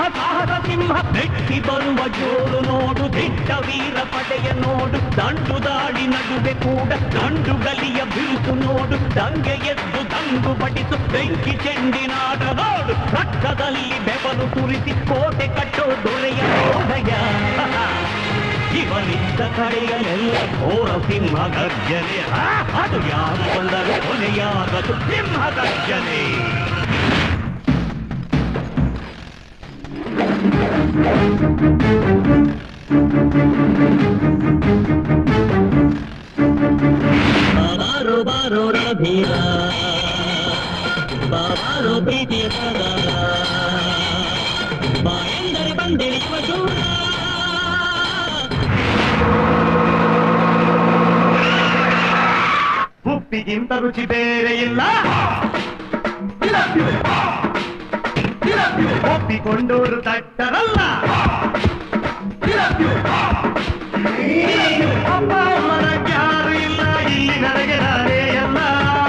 ಸಾಹಸ ಸಿಂಹ ಬೆಟ್ಟಿ ಬರುವ ಜೋರು ನೋಡು ದಿಟ್ಟ ವೀರ ಪಡೆಯ ನೋಡು ದಂಡು ದಾಳಿ ನಡುವೆ ಕೂಡ ದಂಡು ಗಲಿಯ ಬಿರುಸು ನೋಡು ದಂಗೆ ಎದ್ದು ದಂಡು ಬಡಿಸು ಬೆಂಕಿ ಚೆಂಡಿನಾಡ ನೋಡು ರಕ್ತದಲ್ಲಿ ಬೆವರು ಸುರಿಸಿ ಕೋಟೆ ಕಟ್ಟೋ ದೊರೆಯ ಓದಯ ಇವನಿದ್ದ ಕಡೆಯಲ್ಲೆಲ್ಲ ಘೋರ ಸಿಂಹ ಗರ್ಜನೆ ಆ, ಅದು ಯಾರು ಬಂದರೆ ಕೊನೆಯಾಗದು ಸಿಂಹ ಗರ್ಜನೆ ಬಾರೋ ಬಾರೋ ರಧೀರ ಬಾರೋ ಪ್ರೀತಿಯ ಸದಾರ ಬಾಯಂದರೆ ಬಂದಿಳಿಯುವ ದೂರ ಉಪ್ಪಿಗಿಂತ ರುಚಿ ಬೇರೆ ಇಲ್ಲ ಒಪ್ಪಿಕೊಂಡೋರು ತಟ್ಟರಲ್ಲ ಅಪ್ಪ ಅಮ್ಮನ ಯಾರು ಇಲ್ಲ ಇಲ್ಲಿ ನನಗೆ ನಾನೇ ಎಲ್ಲ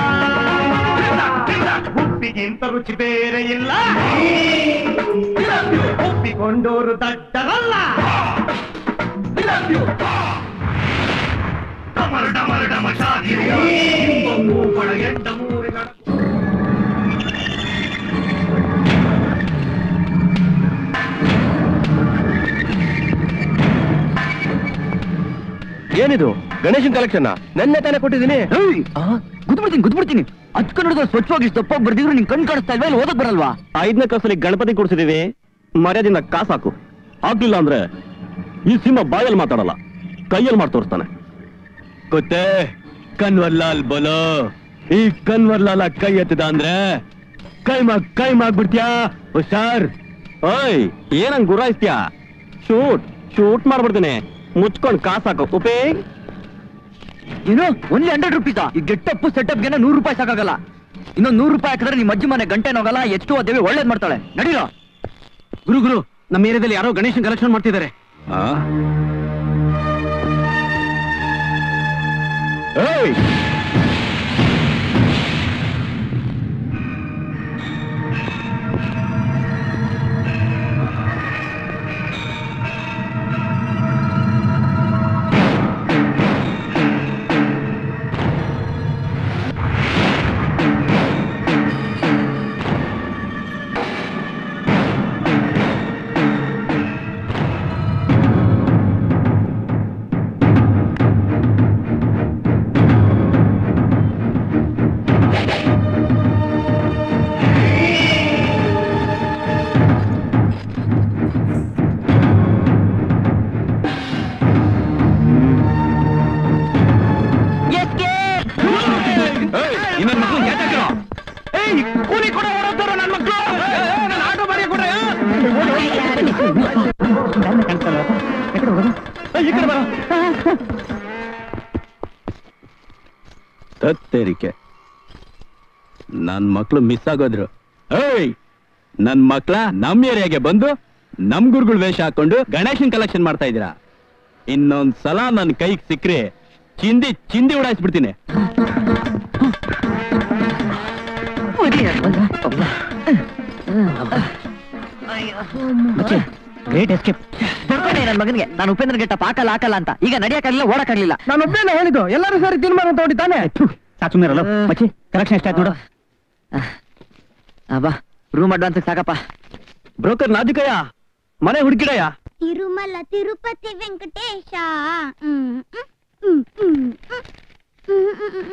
ಉಪ್ಪಿಗಿಂತ ರುಚಿ ಬೇರೆ ಇಲ್ಲ ಒಪ್ಪಿಕೊಂಡೋರು ತಟ್ಟರಲ್ಲ ಡಮರು ಡಮರು ಡಮ ಶಾದಿರಿಯ ಇಂಬೊಂಬು ಪಳಗೆಡ್ಡ ಮೂರಿಗಳ ಏನಿದು ಗಣೇಶನ್ ಕಲೆಕ್ಷನ್ ನೆನ್ನೆ ತಾನೇ ಕೊಟ್ಟಿದ್ದೀನಿ ಗುದ್ಬಿಡ್ತೀನಿ ಗುದ್ಬಿಡ್ತೀನಿ ಅದ್ ಕನ್ನಡದ ಸ್ವಚ್ಛವಾಗಿ ತಪ್ಪ ಬರ್ದಿದ್ರು ನಿಂಗೆ ಕಣ್ ಕಾಣಿಸ್ತಾ ಇಲ್ವಾ ಇಲ್ಲಿ ಓದಕ್ ಬರಲ್ವಾ ಐದನೇ ಕ್ಲಾಸಲ್ಲಿ ಗಣಪತಿ ಕೊಡ್ಸಿದೀವಿ ಮರ್ಯಾದಿಂದ ಕಾಸು ಹಾಕು ಆಗ್ಲಿಲ್ಲ ಅಂದ್ರೆ ಈ ಸಿಂಹ ಬಾಯಲ್ಲಿ ಮಾತಾಡಲ್ಲ ಕೈಯಲ್ಲಿ ಮಾಡಿ ತೋರಿಸ್ತಾನೆ ಗೊತ್ತೇ ಕನ್ವರ್ಲಾಲ್ ಬೋಲೋ ಈ ಕನ್ವರ್ಲಾಲ ಕೈ ಎತ್ತಿದ ಅಂದ್ರೆ ಕೈ ಮಾಗ್ ಕೈ ಮಾಡ್ಬಿಡ್ತೀಯಾ ಹುಷಾರ್ ಓಯ್ ಏನಂಗ್ ಗುರಾಯಿಸ್ತೀಯಾ ಶೂಟ್ ಶೂಟ್ ಮಾಡ್ಬಿಡ್ತೀನಿ ಮುಚ್ಕೊಂಡ್ ಕಾಸು ಹಾಕು ಉಪೇ ಏನು ಓನ್ಲಿ ಹಂಡ್ರೆಡ್ ರುಪೀಸಾ ಈ ಗೆಟಪ್ ಸೆಟಪ್ ಗೆ ನೂರು ರೂಪಾಯಿ ಸಾಕಾಗಲ್ಲ ಇನ್ನೊಂದ್ ನೂರು ರೂಪಾಯಿ ಹಾಕಿದ್ರೆ ನಿಮ್ಮ ಅಜ್ಜಿ ಮನೆ ಗಂಟೆ ಹೋಗಲ್ಲ ಎಷ್ಟು ದೇವಿ ಒಳ್ಳೇದ್ ಮಾಡ್ತಾಳೆ ನಡೀರೋ ಗುರು ಗುರು ನಮ್ಮ ಏರಿಯಾದಲ್ಲಿ ಯಾರೋ ಗಣೇಶನ್ ಕಲೆಕ್ಷನ್ ಮಾಡ್ತಿದ್ದಾರೆ ಏಯ್ ಇನ್ನೊಂದು ಮಕ್ಕಳು ಯಾಕೆ ಏಯ್ ಕೂಲಿ ಕೊಡ ಓಡೋದ್ರು ನನ್ನ ಮಕ್ಕಳು ನನ್ನ ಆಟೋ ಬಾಡಿಗೆ ಕೊಡ್ರೆ ಈ ಕಡೆ ಬರೋ ತತ್ತೇರಿಕೆ ನನ್ ಮಕ್ಳು ಮಿಸ್ ಆಗೋದ್ರು ಏಯ್ ನನ್ ಮಕ್ಳ ನಮ್ ಏರಿಯಾಗೆ ಬಂದು ನಮ್ ಗುರುಗಳು ವೇಷ ಹಾಕೊಂಡು ಗಣೇಶನ್ ಕಲೆಕ್ಷನ್ ಮಾಡ್ತಾ ಇದೀರಾ ಇನ್ನೊಂದ್ ಸಲ ನನ್ ಕೈಗೆ ಸಿಕ್ಕ್ರೆ ಚಿಂದಿ ಚಿಂದಿ ಉಡಾಯಿಸ್ಬಿಡ್ತೀನಿ ಗ್ರೇಟ್ ಎಸ್ಕೇಪ್ ನನ್ ಮಗನಿಗೆ ನಾನು ಉಪೇಂದ್ರ ಗೆಟ್ಟ ಹಾಕಲ್ಲ ಹಾಕಲ್ಲ ಅಂತ ಈಗ ನಡಿಯಕ್ಕಾಗ್ಲಿಲ್ಲ ಓಡಕ್ಕಾಗ್ಲಿಲ್ಲ ನಾನು ಒಬ್ಬನೇ ಹೇಳಿದ್ದು ಎಲ್ಲರೂ ಸರಿ ತೀರ್ಮಾನ ತಗೊಂಡಿದ್ದಾನೆ ಸಾಕುಮೇರಲ್ಲ ಮಚ್ಚಿ ಕಲೆಕ್ಷನ್ ಎಷ್ಟಾಯ್ತು ನೋಡು ಬಾ ರೂಮ್ ಅಡ್ವಾನ್ಸ್ ಸಾಕಪ್ಪ ಬ್ರೋಕರ್ ನಾಜಿಕಯ್ಯ ಮನೆ ಹುಡುಕಿಡಯ್ಯ ತಿರುಮಲ ತಿರುಪತಿ ವೆಂಕಟೇಶ ಹ್ಮ್, ಹ್ಮ್, ಹ್ಮ್, ಹ್ಮ್, ಹ್ಮ್, ಹ್ಮ್, ಹ್ಮ್,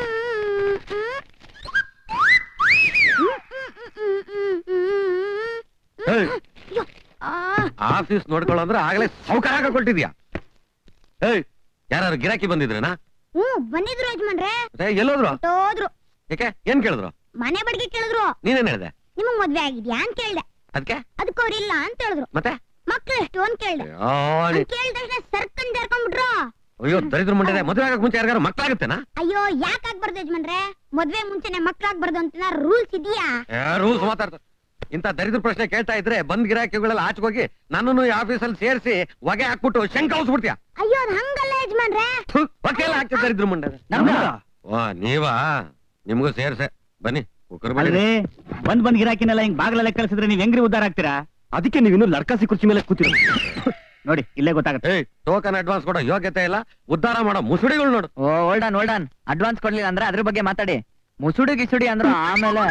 ಏಯ್. ಅಯ್ಯೋ, ಆ, ಆಫೀಸ್ ನೋಡ್ಕೊಳ್ಳೋ ಆಗ್ಲೇ ಸೌಕರ್ಯ ಕೊಟ್ಟಿದ್ಯಾ ಏಯ್ ಯಾರು ಗಿರಾಕಿ ಬಂದಿದ್ರೇನಾ ಹ್ಮ್ ಬಂದಿದ್ರು ಯಜಮಾನ್ರೆ ಮತ್ತೆ ಎಲ್ಲೋದ್ರು ಹೋದ್ರು ಯಾಕೆ ಏನ್ ಕೇಳಿದ್ರು ಮನೆ ಬಡ್ಗೆ ಕೇಳಿದ್ರು ನೀನೇನ್ ಹೇಳ್ದೆ ನಿಮಗ್ ಮದ್ವೆ ಆಗಿದ್ಯಾ ಅಂತ ಕೇಳ್ದೆ ಅದಕ್ಕೆ ಅದಕ್ಕೆ ಅವ್ರಿಲ್ಲ ಅಂತ ಹೇಳಿದ್ರು ಮತ್ತೆ ಮಕ್ಳು ಎಷ್ಟು ಅಂತ ಕೇಳ್ದೆ ಅಯ್ಯೋ, ಅಂತ ನೀ- ಕೇಳಿದ ತಕ್ಷಣ ಸರ್ಕಂಡ್ ಜರ್ಕೊಂಡ್ಬಿಟ್ರು ಅಯ್ಯೋ ದರಿದ್ರ ಮುಂಡೆ ಮದುವೆ ಆಗಕ್ ಮುಂಚೆ ಯಾರಿಗಾರು ಮಕ್ಳಾಗುತ್ತೇನಾ ಅಯ್ಯೋ ಯಾಕೆ ಆಗ್ಬಾರ್ದು ಯಜಮಾನ್ರೆ ಮದ್ವೆ ಮುಂಚೆನೆ ಮಕ್ಳಾಗ್ಬಾರ್ದು ಅಂತ ರೂಲ್ಸ್ ಇದೆಯಾ ರೂಲ್ಸ್ ಮಾತಾಡ್ತಾರೆ ಇಂಥ ದರಿದ್ರ ಪ್ರಶ್ನೆ ಕೇಳ್ತಾ ಇದ್ರೆ ಬಂದ್ ಗಿರಾಕಿಗಳೆಲ್ಲ ಆಚೆಗೋಗಿ ನನ್ನನ್ನು ಈ ಆಫೀಸಲ್ಲಿ ಸೇರಿಸಿ ಹೊಗೆ ಹಾಕ್ಬಿಟ್ಟು ಶಂಕ ಉಸ್ಬಿಡ್ತೀಯ ಅಯ್ಯೋ ಅದ್ ಹಂಗಲ್ಲ ಯಜಮಾನ್ರೆ ಹೊಗೆಲ್ಲ ಹಾಕ್ತಾ ದರಿದ್ರ ಮುಂಡೆ ನಮ್ಗ? ವಾ ನೀವಾ ನಿಮ್ಗೂ ಸೇರ್ಸೆ ಬನ್ನಿ ಕುಕ್ಕರ್ ಬನ್ನಿ ಅಲ್ರಿ ಬಂದ್ ಬಂದ್ ಗಿರಾಕಿನೆಲ್ಲ ಹಿಂಗ್ ಬಾಗ್ಲಲ್ಲೇ ಕಳ್ಸಿದ್ರೆ ನೀವ್ ಹೆಂಗ್ರಿ ಉದ್ದಾರ ಆಗ್ತೀರಾ ಅದಕ್ಕೆ ನೀವಿನ್ನು ಲಡ್ಕಾಸಿ ಕುರ್ಚಿ ಮೇಲೆ ಕೂತಿರೋ ನೋಡಿ ಇಲ್ಲೇ ಗೊತ್ತಾಗುತ್ತೆ ಏಯ್ ಟೋಕನ್ ಅಡ್ವಾನ್ಸ್ ಕೊಡೋ ಯೋಗ್ಯತೆ ಇಲ್ಲ ಉದ್ಧಾರ ಮಾಡೋ ಮುಸುಡಿಗಳು ನೋಡು ಓ ಓಲ್ಡನ್ ಓಲ್ಡನ್ ಅಡ್ವಾನ್ಸ್ ಕೊಡ್ಲಿಲ್ಲ ಅಂದ್ರೆ ಅದ್ರ ಬಗ್ಗೆ ಮಾತಾಡಿ ಮುಸುಡಿ ಗಿಸುಡಿ ಅಂದ್ರು ಆಮೇಲೆ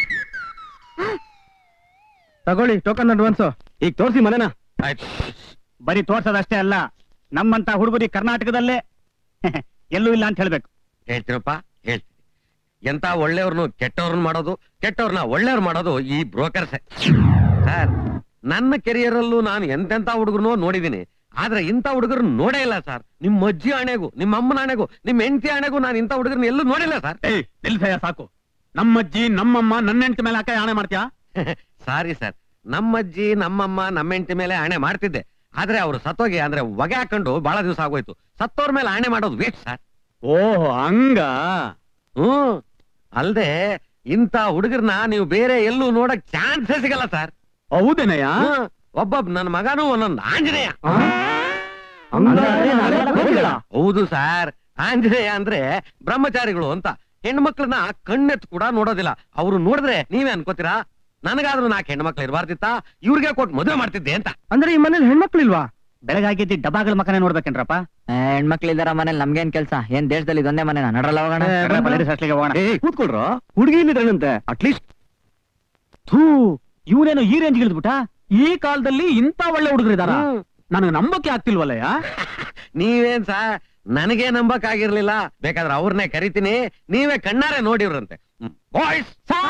ತಗೊಳ್ಳಿ ಟೋಕನ್ ಅಡ್ವಾನ್ಸ್ ಈಗ ತೋರಿಸಿ ಮನೆನ ಆಯ್ತು ಬರೀ ತೋರ್ಸೋದಷ್ಟೇ ಅಲ್ಲ ನಮ್ಮಂತ ಹುಡುಗರಿ ಕರ್ನಾಟಕದಲ್ಲೇ ಎಲ್ಲೂ ಇಲ್ಲ ಅಂತ ಹೇಳ್ಬೇಕು ಹೇಳ್ತೀರಪ್ಪ ಹೇಳ್ತೀನಿ ಎಂತ ಒಳ್ಳೆಯವ್ರನ್ನು ಕೆಟ್ಟವ್ರನ್ನ ಮಾಡೋದು ಕೆಟ್ಟವ್ರನ್ನ ಒಳ್ಳೆಯವ್ರು ಮಾಡೋದು ಈ ಬ್ರೋಕರ್ಸ್ ಸರ್ ನನ್ನ ಕೆರಿಯರ್ ಅಲ್ಲೂ ನಾನು ಎಂತೆಂತ ಹುಡುಗರು ನೋಡಿದೀನಿ ಆದ್ರೆ ಇಂಥ ಹುಡುಗರು ನೋಡೇ ಇಲ್ಲ ಸರ್ ನಿಮ್ಮ ಅಜ್ಜಿ ಆಣೆಗೂ ನಿಮ್ಮ ಅಮ್ಮನ ಆಣೆಗೂ ನಿಮ್ಮ ಹೆಂಡತಿ ಆಣೆಗೂ ನಾನು ಇಂಥ ಹುಡುಗರನ್ನ ಎಲ್ಲೂ ನೋಡಿಲ್ಲ ಸರ್ ಏಯ್ ನಿಲ್ಸಯ್ಯ ಸಾಕು ನಮ್ಮಜ್ಜಿ ನಮ್ಮಮ್ಮ ನನ್ನ ಹೆಂಡತಿ ಮೇಲೆ ಹಾಕಿ ಆಣೆ ಮಾಡ್ತೀಯಾ ಸಾರಿ ಸರ್ ನಮ್ಮಜ್ಜಿ ನಮ್ಮಮ್ಮ ನಮ್ಮ ಹೆಂಡತಿ ಮೇಲೆ ಆಣೆ ಮಾಡ್ತಿದ್ದೆ ಆದ್ರೆ ಅವ್ರು ಸತ್ತೋಗಿ ಅಂದ್ರೆ ಹೊಗೆ ಹಾಕೊಂಡು ಬಹಳ ದಿವಸ ಆಗೋಯ್ತು ಸತ್ತೋರ್ ಮೇಲೆ ಆಣೆ ಮಾಡೋದು ವೇಸ್ಟ್ ಸರ್ ಓಹ್ ಹಂಗ ಹ್ಮ್ ಅಲ್ದೆ ಇಂಥ ಹುಡುಗರ್ನ ನೀವು ಬೇರೆ ಎಲ್ಲೂ ನೋಡಕ್ ಚಾನ್ಸೇ ಸಿಗಲ್ಲ ಸರ್ ಹೌದೇನಯ್ಯ ಹ್ಮ್. ಒಬ್ಬೊಬ್ಬ ನನ್ನ ಮಗನೂ ಒಂದೊಂದು ಆಂಜನೇಯ ಹಂಗಾದ್ರೆ ನಾವೆಲ್ಲ ಹೋಗ್ಲಿಲ್ಲ. ಹೌದು ಸರ್ ಆಂಜನೇಯ ಅಂದ್ರೆ ಬ್ರಹ್ಮಚಾರಿಗಳು ಅಂತ ಹೆಣ್ಮಕ್ಳನ್ನ ಕಣ್ಣೆತ್ ಕೂಡ ನೋಡೋದಿಲ್ಲ ಅವ್ರು ನೋಡಿದ್ರೆ ನೀವೇ ಅನ್ಕೋತೀರಾ ನನಗಾದ್ರೂ ನಾಲ್ಕು ಹೆಣ್ಮಕ್ಳು ಇರಬಾರ್ದಿತ್ತ ಇವ್ರಿಗೆ ಕೊಟ್ಟು ಮದುವೆ ಮಾಡ್ತಿದ್ದೆ ಅಂತ ಅಂದ್ರೆ ಈ ಮನೇಲಿ ಹೆಣ್ಮಕ್ಳಿಲ್ವಾ ಬೆಳಗಾಗಿದ್ದಿ ಡಬ್ಬಾಗಳ ಮಕನೇ ನೋಡ್ಬೇಕೇನ್ರಪ್ಪ ಹೆಣ್ಮಕ್ಳಿದಾರ ಮನೇಲಿ ನಮ್ಗೇನ್ ಕೆಲ್ಸ ಏನ್ ದೇಶದಲ್ಲಿ ಇದೊಂದೇ ಮನೆ ನಡ್ರಲ್ಲ ಹೋಗೋಣ ಏ, ನಡ್ರಪ್ಪ, ಬಂದ್ರೆ? ladies hostel ಗೆ ಹೋಗೋಣ ಏ ಕೂತ್ಕೊಳ್ರ ಹುಡುಗಿ ಇಲ್ಲಿದ್ದಾಳಂತೆ ಅಟ್ಲೀಸ್ಟ್ ಥೂ ಇವನೇನು ಈ ರೇಂಜ್ ಇಳಿದ್ಬಿಟ್ಟ ಈ ಕಾಲದಲ್ಲಿ ಇಂತ ಒಳ್ಳೆ ಹುಡುಗರಿದಾರ ಹ್ಮ್. ನನಗೆ ನಂಬಕ್ಕೆ ಆಗ್ತಿಲ್ವಲ್ಲಯ್ಯ ನೀವೇನ್ ಸಾ ನನಗೆ ನಂಬಕ್ ಆಗಿರ್ಲಿಲ್ಲ ಬೇಕಾದ್ರೆ ಅವ್ರನ್ನೇ ಕರಿತೀನಿ ನೀವೇ ಕಣ್ಣಾರೆ ನೋಡಿವ್ರಂತೆ ಬಾಯ್ಸ್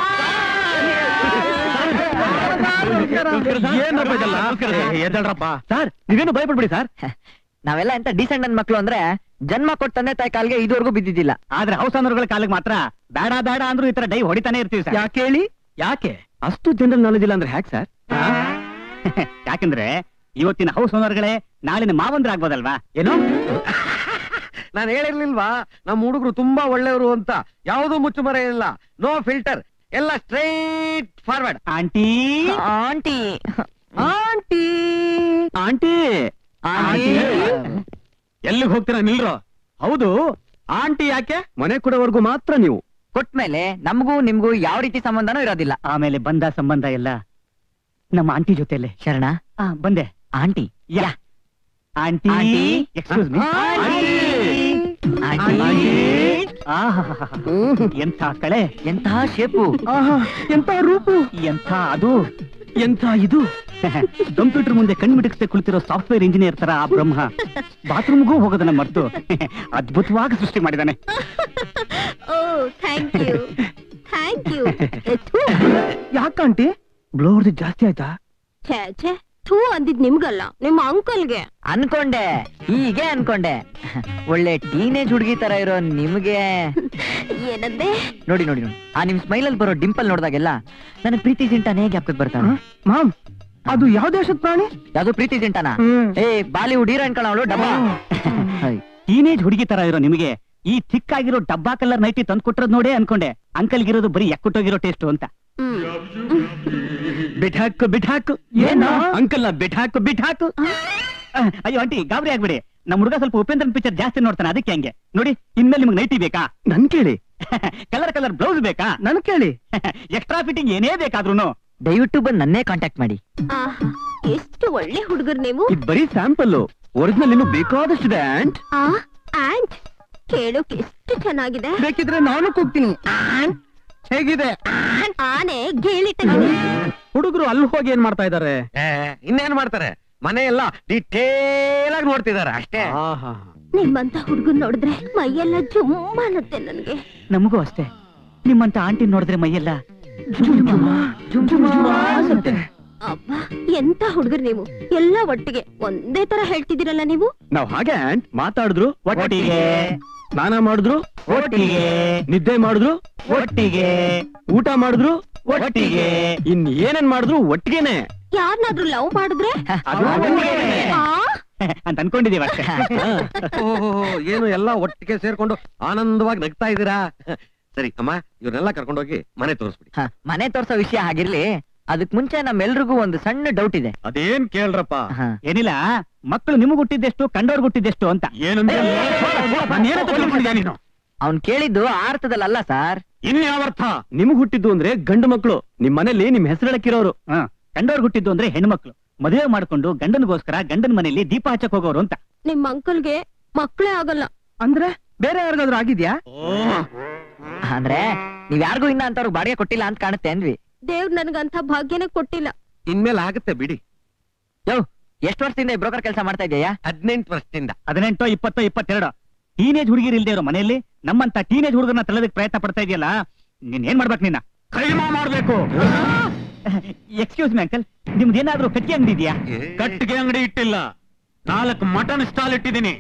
ಏನಪ್ಪ ಇದೆಲ್ಲ ಎದ್ದಳ್ರಪ್ಪ ಸರ್ ನೀವೇನು ಭಯಪಡ್ಬಿಡಿ ಸರ್ ನಾವೆಲ್ಲ ಎಂತ ಡೀಸೆಂಟ್ ನನ್ ಮಕ್ಳು ಅಂದ್ರೆ ಜನ್ಮ ಕೊಟ್ಟ ತಂದೆ ತಾಯಿ ಕಾಲ್ಗೆ ಇದುವರೆಗೂ ಬಿದ್ದಿದ್ದಿಲ್ಲ ಆದ್ರೆ ಹೌಸ್ ಅನ್ನೋರ್ಗಳ ಕಾಲಿಗೆ ಮಾತ್ರ ಬೇಡ ಬೇಡ ಅಂದ್ರೂ ಈ ತರ ಡೈ ಹೊಡಿತಾನೆ ಇರ್ತೀವಿ ಸರ್ ಯಾಕೆ ಹೇಳಿ ಯಾಕೆ ಅಷ್ಟು ಜನರಲ್ ನಾಲೆಜ್ ಇಲ್ಲ ಅಂದ್ರೆ ಹ್ಯಾಕ್ ಸರ್ ಯಾಕಂದ್ರೆ ಇವತ್ತಿನ ಹೌಸ್ ಓನರ್ಗಳೇ ನಾಳಿನ ಮಾವಂದ್ರಾಗ್ಬೋದಲ್ವಾ ಏನೋ ನಾನು ಹೇಳಿರ್ಲಿಲ್ವಾ ನಮ್ಮ ಹುಡುಗರು ತುಂಬಾ ಒಳ್ಳೆಯವರು ಅಂತ ಯಾವ್ದು ಮುಚ್ಚುಮರೆ ಇಲ್ಲ ನೋ ಫಿಲ್ಟರ್ ಎಲ್ಲ straight forward aunty aunty aunty aunty aunty ಎಲ್ಲಿಗೆ ಹೋಗ್ತೀರಾ ನಿಲ್ರೋ ಹೌದು ಆಂಟಿ ಯಾಕೆ ಮನೆ ಕೊಡೋವರೆಗೂ ಮಾತ್ರ ನೀವು ಕೊಟ್ಮೇಲೆ ನಮಗೂ ನಿಮ್ಗೂ ಯಾವ ರೀತಿ ಸಂಬಂಧನೂ ಇರೋದಿಲ್ಲ ಆಮೇಲೆ ಬಂದ ಸಂಬಂಧ ಎಲ್ಲ ನಮ್ಮ ಆಂಟಿ ಜೊತೆಲೆ ಶರಣ ಬಂದೆ ಆಂಟಿ ಯಾ ಆಂಟಿ ಎಕ್ಸ್ಕ್ಯೂಸ್ ಮೀ ಎಂಥ ಕಳೆ ಎಂಥ ಶೇಪು ಎಂಥ ರೂಪು ಎಂಥ ಅದು ಎಂಥ ಇದು ಕಂಪ್ಯೂಟರ್ ಮುಂದೆ ಕಣ್ಮಿಟಕ್ಸೆ ಕುಳಿತಿರೋ ಸಾಫ್ಟ್ವೇರ್ ಇಂಜಿನಿಯರ್ ತರ ಆ ಬ್ರಹ್ಮ ಬಾತ್ರೂಮ್ಗೂ ಹೋಗೋದನ್ನ ಮರ್ತು ಅದ್ಭುತವಾಗಿ ಸೃಷ್ಟಿ ಮಾಡಿದಾನೆ oh thank you thank you ಯಾಕಂಟಿ ಬ್ಲೌಸ್ ಜಾಸ್ತಿ ಆಯ್ತಾ ಛೇ ಛೇ ಥೂ ಅಂದಿದ್ ನಿಮ್ಗಲ್ಲ ನಿಮ್ಮ ಅಂಕಲ್ಗೆ ಅನ್ಕೊಂಡೆ ಹೀಗೆ ಅನ್ಕೊಂಡೆ ಒಳ್ಳೆ ಟೀನೇಜ್ ಹುಡುಗಿ ತರ ಇರೋ ನಿಮ್ಗೆ ಏನಂದೆ ನೋಡಿ ನೋಡಿ ನೋಡಿ ಆ ನಿಮ್ ಸ್ಮೈಲ್ ಅಲ್ಲಿ ಬರೋ ಡಿಂಪಲ್ ನೋಡಿದಾಗೆಲ್ಲ ನನಗೆ ಪ್ರೀತಿ ಜಿಂಟಾನೇ ಜ್ಞಾಪಕಕ್ಕೆ ಬರ್ತಾನೆ ಮಾಮ್ ಅದು ಯಾವ ದೇಶದ ಪ್ರಾಣಿ ಯಾವ್ದು ಪ್ರೀತಿ ಜಿಂಟಾನ ಏ ಬಾಲಿವುಡ್ ಹೀರೋಯಿನ್ ಕಣ ಅವಳು ಡಬ್ಬಾ ಟೀನೇಜ್ ಹುಡುಗಿ ತರ ಇರೋ ನಿಮಗೆ ಈ ಥಿಕ್ಕಾಗಿರೋ ಡಬ್ಬಾ ಕಲರ್ ನೈಟಿ ತಂದು ಕೊಟ್ಟಿರೋದ್ ನೋಡೇ ಅನ್ಕೊಂಡೆ ಅಂಕಲ್ಗಿರೋದು ಬರೀ ಎಕ್ಕುಟ್ಟೋಗಿರೋ ಟೇಸ್ಟ್ ಅಂತ ಹ್ಮ್ ಬಿಠಾಕು ಬಿಠಾಕು ಏನು? ಅಂಕಲ್ ಬಿಠಾಕು ಬಿಠಾಕು ಅಹ್, ಅಯ್ಯೋ ಆಂಟಿ ಗಾಬರಿ ಆಗ್ಬಿಡಿ ನಮ್ಮ ಹುಡುಗ ಸ್ವಲ್ಪ ಉಪೇಂದ್ರನ್ ಪಿಕ್ಚರ್ ಜಾಸ್ತಿ ನೋಡ್ತಾನೆ ಅದಕ್ಕೆ ಹಂಗೆ ನೋಡಿ ಇನ್ಮೇಲೆ ನಿಮ್ಗೆ ನೈಟಿ ಬೇಕಾ ನನ್ ಕೇಳಿ ಕಲರ್ ಕಲರ್ ಬ್ಲೌಸ್ ಬೇಕಾ ನನ್ ಕೇಳಿ ಎಕ್ಸ್ಟ್ರಾ ಫಿಟ್ಟಿಂಗ್ ಏನೇ ಬೇಕಾದ್ರೂ ದಯವಿಟ್ಟು ಬಂದು ನನ್ನೇ ಕಾಂಟ್ಯಾಕ್ಟ್ ಮಾಡಿ ಆಹಾ ಎಷ್ಟು ಒಳ್ಳೆ ಹುಡುಗರು ನೀವು ಇದ್ ಬರೀ ಸ್ಯಾಂಪಲ್ ಒರಿಜಿನಲ್ ಇನ್ನು ಬೇಕಾದಷ್ಟಿದೆ ಆಂಟ್ ಆ ಆಂಟ್ ಕೇಳೋಕ್ ಎಷ್ಟು ಚೆನ್ನಾಗಿದೆ ಬೇಕಿದ್ರೆ ನಾನು ಕೂಗ್ತೀನಿ ಹೇಗಿದೆ ಆನೆ ಗೇಳಿಟ್ಟಂಗಿದೆ ಹುಡುಗರು ಅಲ್ಲಿ ಹೋಗಿ ಏನ್ ಮಾಡ್ತಾ ಇದಾರೆ ಏ, ಇನ್ನೇನ್ ಮಾಡ್ತಾರೆ ಮನೆ ಎಲ್ಲ ಡಿಟೇಲ್ ಆಗಿ ನೋಡ್ತಿದಾರೆ ಅಷ್ಟೇ ನಿಮ್ಮಂತ ಹುಡುಗನ್ ನೋಡಿದ್ರೆ ಮೈಯೆಲ್ಲ ಜುಮ್ ಅನ್ನತ್ತೆ ನನ್ಗೆ ನಮಗೂ ಅಷ್ಟೇ ನಿಮ್ಮಂತ ಆಂಟಿ ನೋಡಿದ್ರೆ ಮೈಯೆಲ್ಲ ಅಬ್ಬಾ ಎಂತ ಹುಡುಗರು ನೀವು ಎಲ್ಲ ಒಟ್ಟಿಗೆ ಒಂದೇ ತರ ಹೇಳ್ತಿದ್ದೀರಲ್ಲ ನೀವು ನಾವ್ ಹಾಗೆ ಆಂಟ್ ಮಾತಾಡಿದ್ರು ಒಟ್ಟಿಗೆ ಸ್ನಾನ ಮಾಡಿದ್ರು ಒಟ್ಟಿಗೆ ನಿದ್ದೆ ಮಾಡಿದ್ರು ಒಟ್ಟಿಗೆ ಊಟ ಮಾಡಿದ್ರು ಒಟ್ಟಿಗೆ ಇನ್ ಏನೇನ್ ಮಾಡಿದ್ರು ಒಟ್ಟಿಗೆನೆ ಯಾರನ್ನಾದ್ರೂ ಲವ್ ಮಾಡಿದ್ರೆ ಅದು ಒಟ್ಟಿಗೆನೆ. ಆ ಅಂತ ಅನ್ಕೊಂಡಿದೀವಿ ಅಷ್ಟೇ ಓಹೋ ಏನು ಎಲ್ಲ ಒಟ್ಟಿಗೆ ಸೇರ್ಕೊಂಡು ಆನಂದವಾಗಿ ನಗ್ತಾ ಇದ್ದೀರಾ ಸರಿ ಅಮ್ಮ ಇವ್ರನ್ನೆಲ್ಲ ಕರ್ಕೊಂಡೋಗಿ ಮನೆ ತೋರಿಸ್ಬಿಡಿ ಹ, ಮನೆ ತೋರ್ಸೋ ವಿಷಯ ಆಗಿರ್ಲಿ ಅದಕ್ ಮುಂಚೆ ನಮ್ಮೆಲ್ರಿಗೂ ಒಂದು ಸಣ್ಣ ಡೌಟ್ ಇದೆ ಅದೇನ್ ಕೇಳ್ರಪ್ಪ ಏನಿಲ್ಲ ಮಕ್ಕಳು ನಿಮಗ್ ಹುಟ್ಟಿದ್ದೆಷ್ಟು ಕಂಡವ್ರಿಗೆ ಹುಟ್ಟಿದ್ದೆಷ್ಟು ಅಂತ ಏನಂದ್ರೆ ನೀನು ಅವ್ನ್ ಕೇಳಿದ್ದು ಆ ಅರ್ಥದಲ್ಲ ಸರ್ ಇನ್ಯಾವರ್ಥ ನಿಮ್ಗ್ ಹುಟ್ಟಿದ್ದು ಅಂದ್ರೆ ಗಂಡು ಮಕ್ಕಳು ನಿಮ್ ಮನೇಲಿ ನಿಮ್ ಹೆಸರಿಡಕ್ಕಿರೋರು ಕಂಡವ್ರು ಹುಟ್ಟಿದ್ದು ಅಂದ್ರೆ ಹೆಣ್ಮಕ್ಳು ಮದುವೆ ಮಾಡ್ಕೊಂಡು ಗಂಡನಿಗೋಸ್ಕರ ಗಂಡನ ಮನೆಯಲ್ಲಿ ದೀಪ ಹಚ್ಚಕ್ ಹೋಗೋರು ಅಂತ ನಿಮ್ ಅಂಕಲ್ಗೆ ಮಕ್ಕಳೇ ಆಗಲ್ಲ ಅಂದ್ರೆ ಬೇರೆ ಯಾರಿಗಾದ್ರೂ ಆಗಿದ್ಯಾ ಅಂದ್ರೆ ನೀವ್ ಯಾರಿಗೂ ಇನ್ನ ಅಂತವ್ರಿಗೆ ಬಾಡಿಗೆ ಕೊಟ್ಟಿಲ್ಲ ಅಂತ ಕಾಣುತ್ತೆ ಅಂದ್ವಿ ದೇವ್ರ್ ನನ್ಗಂತ ಭಾಗ್ಯನೇ ಕೊಟ್ಟಿಲ್ಲ ಇನ್ಮೇಲೆ ಆಗುತ್ತೆ ಬಿಡಿ ಯೋ ಎಷ್ಟ್ ವರ್ಷದಿಂದ ಬ್ರೋಕರ್ ಕೆಲಸ ಮಾಡ್ತಾ ಇದೆಯಾ ಹದಿನೆಂಟು ವರ್ಷದಿಂದ ಹದಿನೆಂಟು ಇಪ್ಪತ್ತು ಇಪ್ಪತ್ತೆರಡು ಟೀನೇಜ್ ಹುಡುಗಿರು ಇಲ್ದೇ ಇರೋ ಮನೆಯಲ್ಲಿ ನಮ್ಮಂತ ಟೀನೇಜ್ ಹುಡುಗರನ್ನ ತಳ್ಳೋದಕ್ಕೆ ಪ್ರಯತ್ನ ಪಡ್ತಾ ಇದೆಯಲ್ಲ ನೀನ್ ಏನ್ ಮಾಡ್ಬೇಕು ನಿನ್ನ ಕೈಮಾ ಮಾಡ್ಬೇಕು ಎಕ್ಸ್ಕ್ಯೂಸ್ ಮಿ ಅಂಕಲ್ ನಿಮ್ದು ಏನಾದ್ರೂ ಕಟ್ಟಿ ಅಂಗಡಿ ಇದೆಯಾ ಕಟ್ಟಿಗೆ ಅಂಗಡಿ ಇಟ್ಟಿಲ್ಲ ನಾಲ್ಕು ಮಟನ್ ಸ್ಟಾಲ್ ಇಟ್ಟಿದ್ದೀನಿ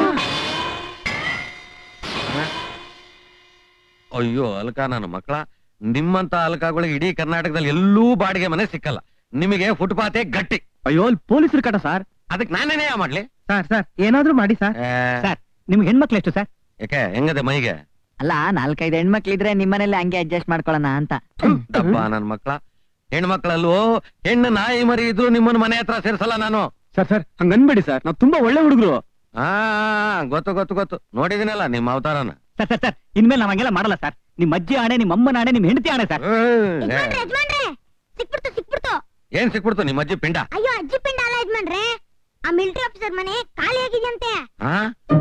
ಅಯ್ಯೋ ಅಲ್ಕ ನನ್ನ ಮಕ್ಕಳ ನಿಮ್ಮಂತ ಅಲ್ಕಾಗಳಿಗೆ ಇಡೀ ಕರ್ನಾಟಕದಲ್ಲಿ ಎಲ್ಲೂ ಬಾಡಿಗೆ ಮನೆ ಸಿಕ್ಕಲ್ಲ ನಿಮಗೆ ಫುಟ್ಪಾತೆ ಗಟ್ಟಿ ಅಯ್ಯೋ ಪೊಲೀಸರು ಕಟ ಸರ್ ಅದಕ್ಕೆ ನಾನೇನೇ ಮಾಡ್ಲಿ ಸರ್ ಸರ್ ಏನಾದ್ರೂ ಮಾಡಿ ಸರ್ ಏ, ಸರ್ ನಿಮ್ಗೆ ಹೆಣ್ಮಕ್ಳು ಎಷ್ಟು ಸರ್ ಯಾಕೆ ಹೆಂಗದೆ ಮೈಗೆ ಅಲ್ಲ ನಾಲ್ಕೈದು ಹೆಣ್ಮಕ್ಳಿದ್ರೆ ನಿಮ್ಮನೇಲಿ ಹಂಗೆ ಅಡ್ಜಸ್ಟ್ ಮಾಡ್ಕೊಳ್ಳೋಣ ಅಂತ ದಪ್ಪ ನನ್ ಮಕ್ಕಳ ಹೆಣ್ಮಕ್ಳಲ್ಲೂ ಹೆಣ್ಣು ನಾಯಿ ಮರಿ ಇದ್ರು ನಿಮ್ಮನ್ನ ಮನೆ ಹತ್ರ ಸೇರ್ಸಲ್ಲ ನಾನು ಸರ್ ಸರ್ ಹಂಗ ಅನ್ಬೇಡಿ ಸರ್ ನಾವು ತುಂಬಾ ಒಳ್ಳೆ ಹುಡುಗರು ಆ ಗೊತ್ತು ಗೊತ್ತು ಗೊತ್ತು ನೋಡಿದಿನಲ್ಲ ನಿಮ್ಮ ಅವತಾರನ ಸರ್ ಸರ್ ಸರ್ ಇನ್ಮೇಲೆ ನಾವ್ ಹಂಗೆಲ್ಲ ಮಾಡಲ್ಲ ಸರ್ ನಿಮ್ ಅಜ್ಜಿ ಆಣೆ ನಿಮ್ಮ ಅಮ್ಮನ ಆಣೆ ನಿಮ್ ಹೆಂಡತಿ ಆಣೆ ಸರ್ ಏ, ಯಜಮಾನ್ರೆ ಯಜಮಾನ್ರೆ ಸಿಕ್ಬಿಡ್ತು ಸಿಕ್ಬಿಡ್ತು ಏನ್ ಸಿಕ್ಬಿಡ್ತು ನಿಮ್ಮ ಅಜ್ಜಿ ಪಿಂಡ ಅಯ್ಯೋ ಅಜ್ಜಿ ಪಿಂಡ ಅಲ್ಲ ಯಜಮಾನ್ರೆ ಆ ಮಿಲಿಟರಿ ಆಫೀಸರ್ ಮನೆ ಖಾಲಿ ಆಗಿದೆಯಂತೆ ಆ?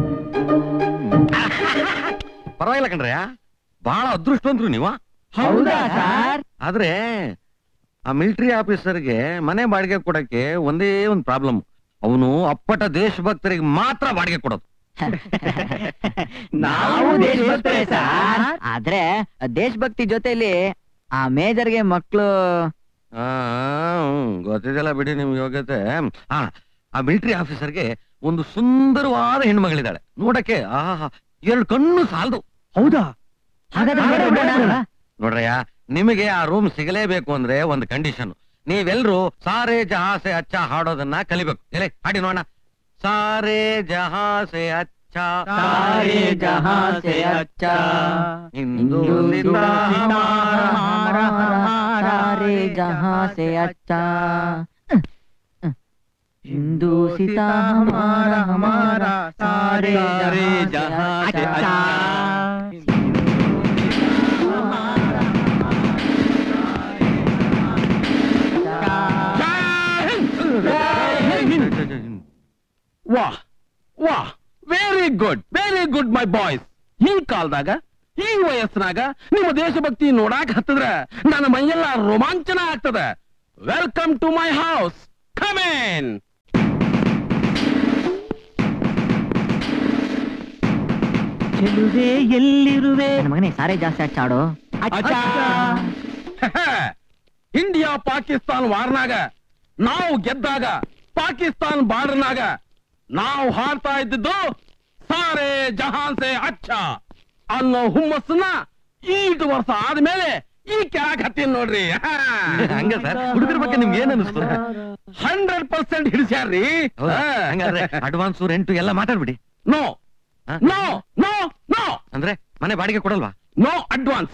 ಪರವಾಗಿಲ್ಲ ಕಣ್ರಯ್ಯ ಬಹಳ ಅದೃಷ್ಟವಂತ್ರು ನೀವ ಹೌದಾ ಸರ್ ಆದ್ರೆ ಆ ಮಿಲಿಟರಿ ಆಫೀಸರ್ಗೆ ಮನೆ ಬಾಡಿಗೆ ಕೊಡಕ್ಕೆ ಒಂದೇ ಒಂದು ಪ್ರಾಬ್ಲಮ್ ಅವನು ಅಪ್ಪಟ ದೇಶಭಕ್ತರಿಗೆ ಮಾತ್ರ ಬಾಡಿಗೆ ಕೊಡೋದು ನಾವು ದೇಶಭಕ್ತರೇ ಸರ್ ಆದ್ರೆ ದೇಶಭಕ್ತಿ ಜೊತೆಲಿ ಆ ಮೇಜರ್ಗೆ ಮಕ್ಳು ಆ, ಹ್ಮ್, ಗೊತ್ತಿದೆಲ್ಲ ಬಿಡಿ ನಿಮ್ ಯೋಗ್ಯತೆ ಆ ಆ ಮಿಲಿಟರಿ ಆಫೀಸರ್ಗೆ ಒಂದು ಸುಂದರವಾದ ಹೆಣ್ಮಗಳಿದ್ದಾಳೆ ನೋಡಕ್ಕೆ ಆಹಾ ಎರಡು ಕಣ್ಣು ಸಾಲದು ಹೌದಾ ಹಾಗಾದ್ರೆ ಬೇಡ ಬಿಡೋಣ. ನೋಡ್ರಯ್ಯ ನಿಮಗೆ ಆ ರೂಮ್ ಸಿಗಲೇಬೇಕು ಅಂದ್ರೆ ಒಂದು ಕಂಡೀಷನ್ ನೀವೆಲ್ರೂ ಸಾರೆ ಜಹಾಸೆ ಅಚ್ಚ ಹಾಡೋದನ್ನ ಕಲಿಬೇಕು ಎಲೆ ಹಾಡಿ ನೋಡೋಣ ಸಾರೆ ಜಹಾಸೆ ಅಚ್ಚ ಸಾರೆ ಜಹಾಂ ಸೆ ಅಚ್ಚಾ ಹಿಂದೂಸ್ತಾನ್ ಹಮಾರಾ. सारे जहां से अच्छा हिंदू सीता हमारा हमारा सारे जहां से अच्छा ವಾಹ್ ವಾಹ್ very good very good my boys ಈ ಕಾಲದಾಗ ಈ ವಯಸ್ಸಿನಾಗ ನಿಮ್ಮ ದೇಶಭಕ್ತಿ ನೋಡಾಕ್ ಹತ್ತದ್ರ ನನ್ನ ಮೈಯೆಲ್ಲ ರೋಮಾಂಚನ ಆಗ್ತದ welcome to my house come on ಚೆಲುವೆ ಎಲ್ಲಿರುವೆ ನನ್ನ ಮಗನೇ ಸಾರೆ ಜಾಸ್ತಿ ಹಚ್ಚಾಡು ಇಂಡಿಯಾ ಪಾಕಿಸ್ತಾನ್ ವಾರ್ನಾಗ ನಾವು ಗೆದ್ದಾಗ ಪಾಕಿಸ್ತಾನ್ ಬಾರ್ಡರ್ನಾಗ ನಾವು ಹಾಡ್ತಾ ಇದ್ದಿದ್ದು ಸಾರೆ ಜಹಾನ್ ಸೆ ಅಚ್ಚ ಅನ್ನೋ ಹುಮ್ಮಸ್ಸನ್ನ ಈಟು ವರ್ಷ ಆದ್ಮೇಲೆ ಈ ಕೆಳಗ್ ಹತ್ತೀನಿ ನೋಡ್ರಿ ಹಂಗ ಸರ್ ಹುಡುಗರ ಬಗ್ಗೆ ನಿಮ್ಗೆ ಏನ್ ಅನಿಸ್ತು ಹಂಡ್ರೆಡ್ ಪರ್ಸೆಂಟ್ ಹಿಡಿಸ್ಯಾರ್ರಿ ಹೌದಾ? ಹಂಗಾದ್ರೆ ಅಡ್ವಾನ್ಸ್ ರೆಂಟು ಎಲ್ಲ ಮಾತಾಡ್ಬಿಡಿ ನೋ ಹಾ? ನೋ ನೋ ನೋ ಅಂದ್ರೆ ಮನೆ ಬಾಡಿಗೆ ಕೊಡಲ್ವಾ ನೋ ಅಡ್ವಾನ್ಸ್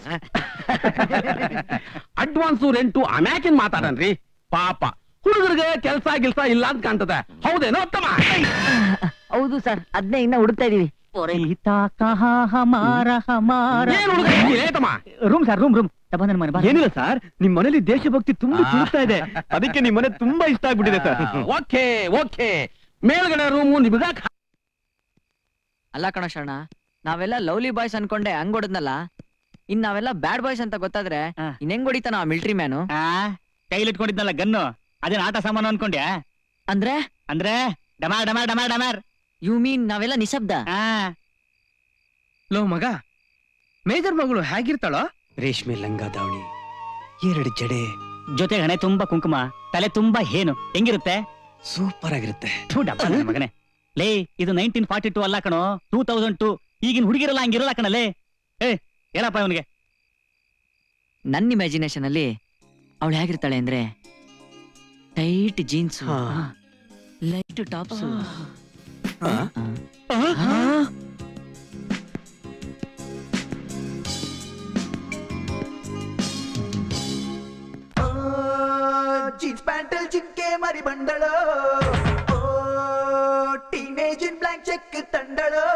ಅಡ್ವಾನ್ಸ್ ರೆಂಟು ಅಮ್ಯಾಕಿನ್ ಮಾತಾಡನ್ರಿ ಪಾಪ ಹುಡುಗರಿಗೆ ಕೆಲ್ಸ ಗಿಲ್ಸ ಇಲ್ಲ ಅಂತ ಕಾಣ್ತದೆ ಹೌದೇನೋ ಉತ್ತಮ ಹೌದು ಸರ್ ಅದನ್ನೇ ಇನ್ನ ಹುಡುಕ್ತಾ ಇದೀವಿ ಸೀತಾ ಕಹಾ ಹಮಾರ ಹಮಾರ ಏನ್ ಹುಡುಗ ಏತಮ್ಮ ರೂಮ್ ಸರ್ ರೂಮ್ ರೂಮ್ ಬಂದ ಮನೆ ಬಾ. ಏನಿಲ್ಲ ಸರ್ ನಿಮ್ ಮನೇಲಿ ದೇಶಭಕ್ತಿ ತುಂಬಾ ತುಳುಕ್ತಾ ಇದೆ ಅದಕ್ಕೆ ನಿಮ್ ಮನೆ ತುಂಬಾ ಇಷ್ಟ ಆಗ್ಬಿಟ್ಟಿದೆ ಸರ್ ಓಕೆ ಓಕೆ ಮೇಲ್ಗಡೆ ರೂಮು ನಿಮ್ಗ ಅಲ್ಲ ಕಣ ಶರಣ ನಾವೆಲ್ಲ ಲವ್ಲಿ ಬಾಯ್ಸ್ ಅನ್ಕೊಂಡೆ ಹಂಗ್ ಹೊಡೆದ್ನಲ್ಲ ಇನ್ ನಾವೆಲ್ಲ ಬ್ಯಾಡ್ ಬಾಯ್ಸ್ ಅಂತ ಗೊತ್ತಾದ್ರೆ ಹಾ. ಇನ್ ಹೆಂಗ್ ಹೊಡಿತಾನ ಆ ಮಿಲ್ಟ್ರಿ ಮ್ಯಾನು ಆ, ಕೈಲಿಟ್ಕೊಂಡಿದ್ನಲ್ಲ ಗನ್ನು ಅದೇನ್ ಆಟ ಸಾಮಾನು ಅನ್ಕೊಂಡ್ಯಾ ಅಂದ್ರೆ ಅಂದ್ರೆ ಡಮಾರ್ ಡಮಾರ್ ಡಮಾರ್ ಡಮಾರ್ ಯು ಮೀನ್ ನಾವೆಲ್ಲ ನಿಶಬ್ದ ಆ ಲೋ ಮಗ ಮೇಜರ್ ಮಗಳು ಹೇಗಿರ್ತಾಳೋ ರೇಷ್ಮೆ ಲಂಗ ದಾವಣಿ ಎರಡು ಜಡೆ ಜೊತೆ ಹಣೆ ತುಂಬಾ ಕುಂಕುಮ ತಲೆ ತುಂಬಾ ಏನು ಹೆಂಗಿರುತ್ತೆ ಸೂಪರ್ ಆಗಿರುತ್ತೆ ಥು, ಡಬ್ಬ ನನ್ ಮಗನೇ ಲೇ ಇದು ನೈನ್ಟೀನ್ ಫಾರ್ಟಿ ಟೂ ಅಲ್ಲ ಕಣೋ ಟೂ ತೌಸಂಡ್ ಟೂ ಈಗಿನ ಹುಡುಗಿರಲ್ಲ ಹಂಗಿರಲ್ಲ ಕಣಲೇ ಏ ಹೇಳಪ್ಪ ಇವನಿಗೆ ನನ್ನ ಇಮ್ಯಾಜಿನೇಷನ್ ಅಲ್ಲಿ ಅವಳು ಹೇಗಿರ್ತಾಳೆ ಅಂದ್ರೆ ಟೈಟ್ ಜೀನ್ಸ್ ಹಾ. ಲೈಟ್ ಟಾಪ್ಸ್ ಜೀನ್ಸ್ ಪ್ಯಾಂಟಲ್ ಜಿಂಕೆ ಮರಿ ಬಂದಳು oh teenage in blank cheque ತಂದಳು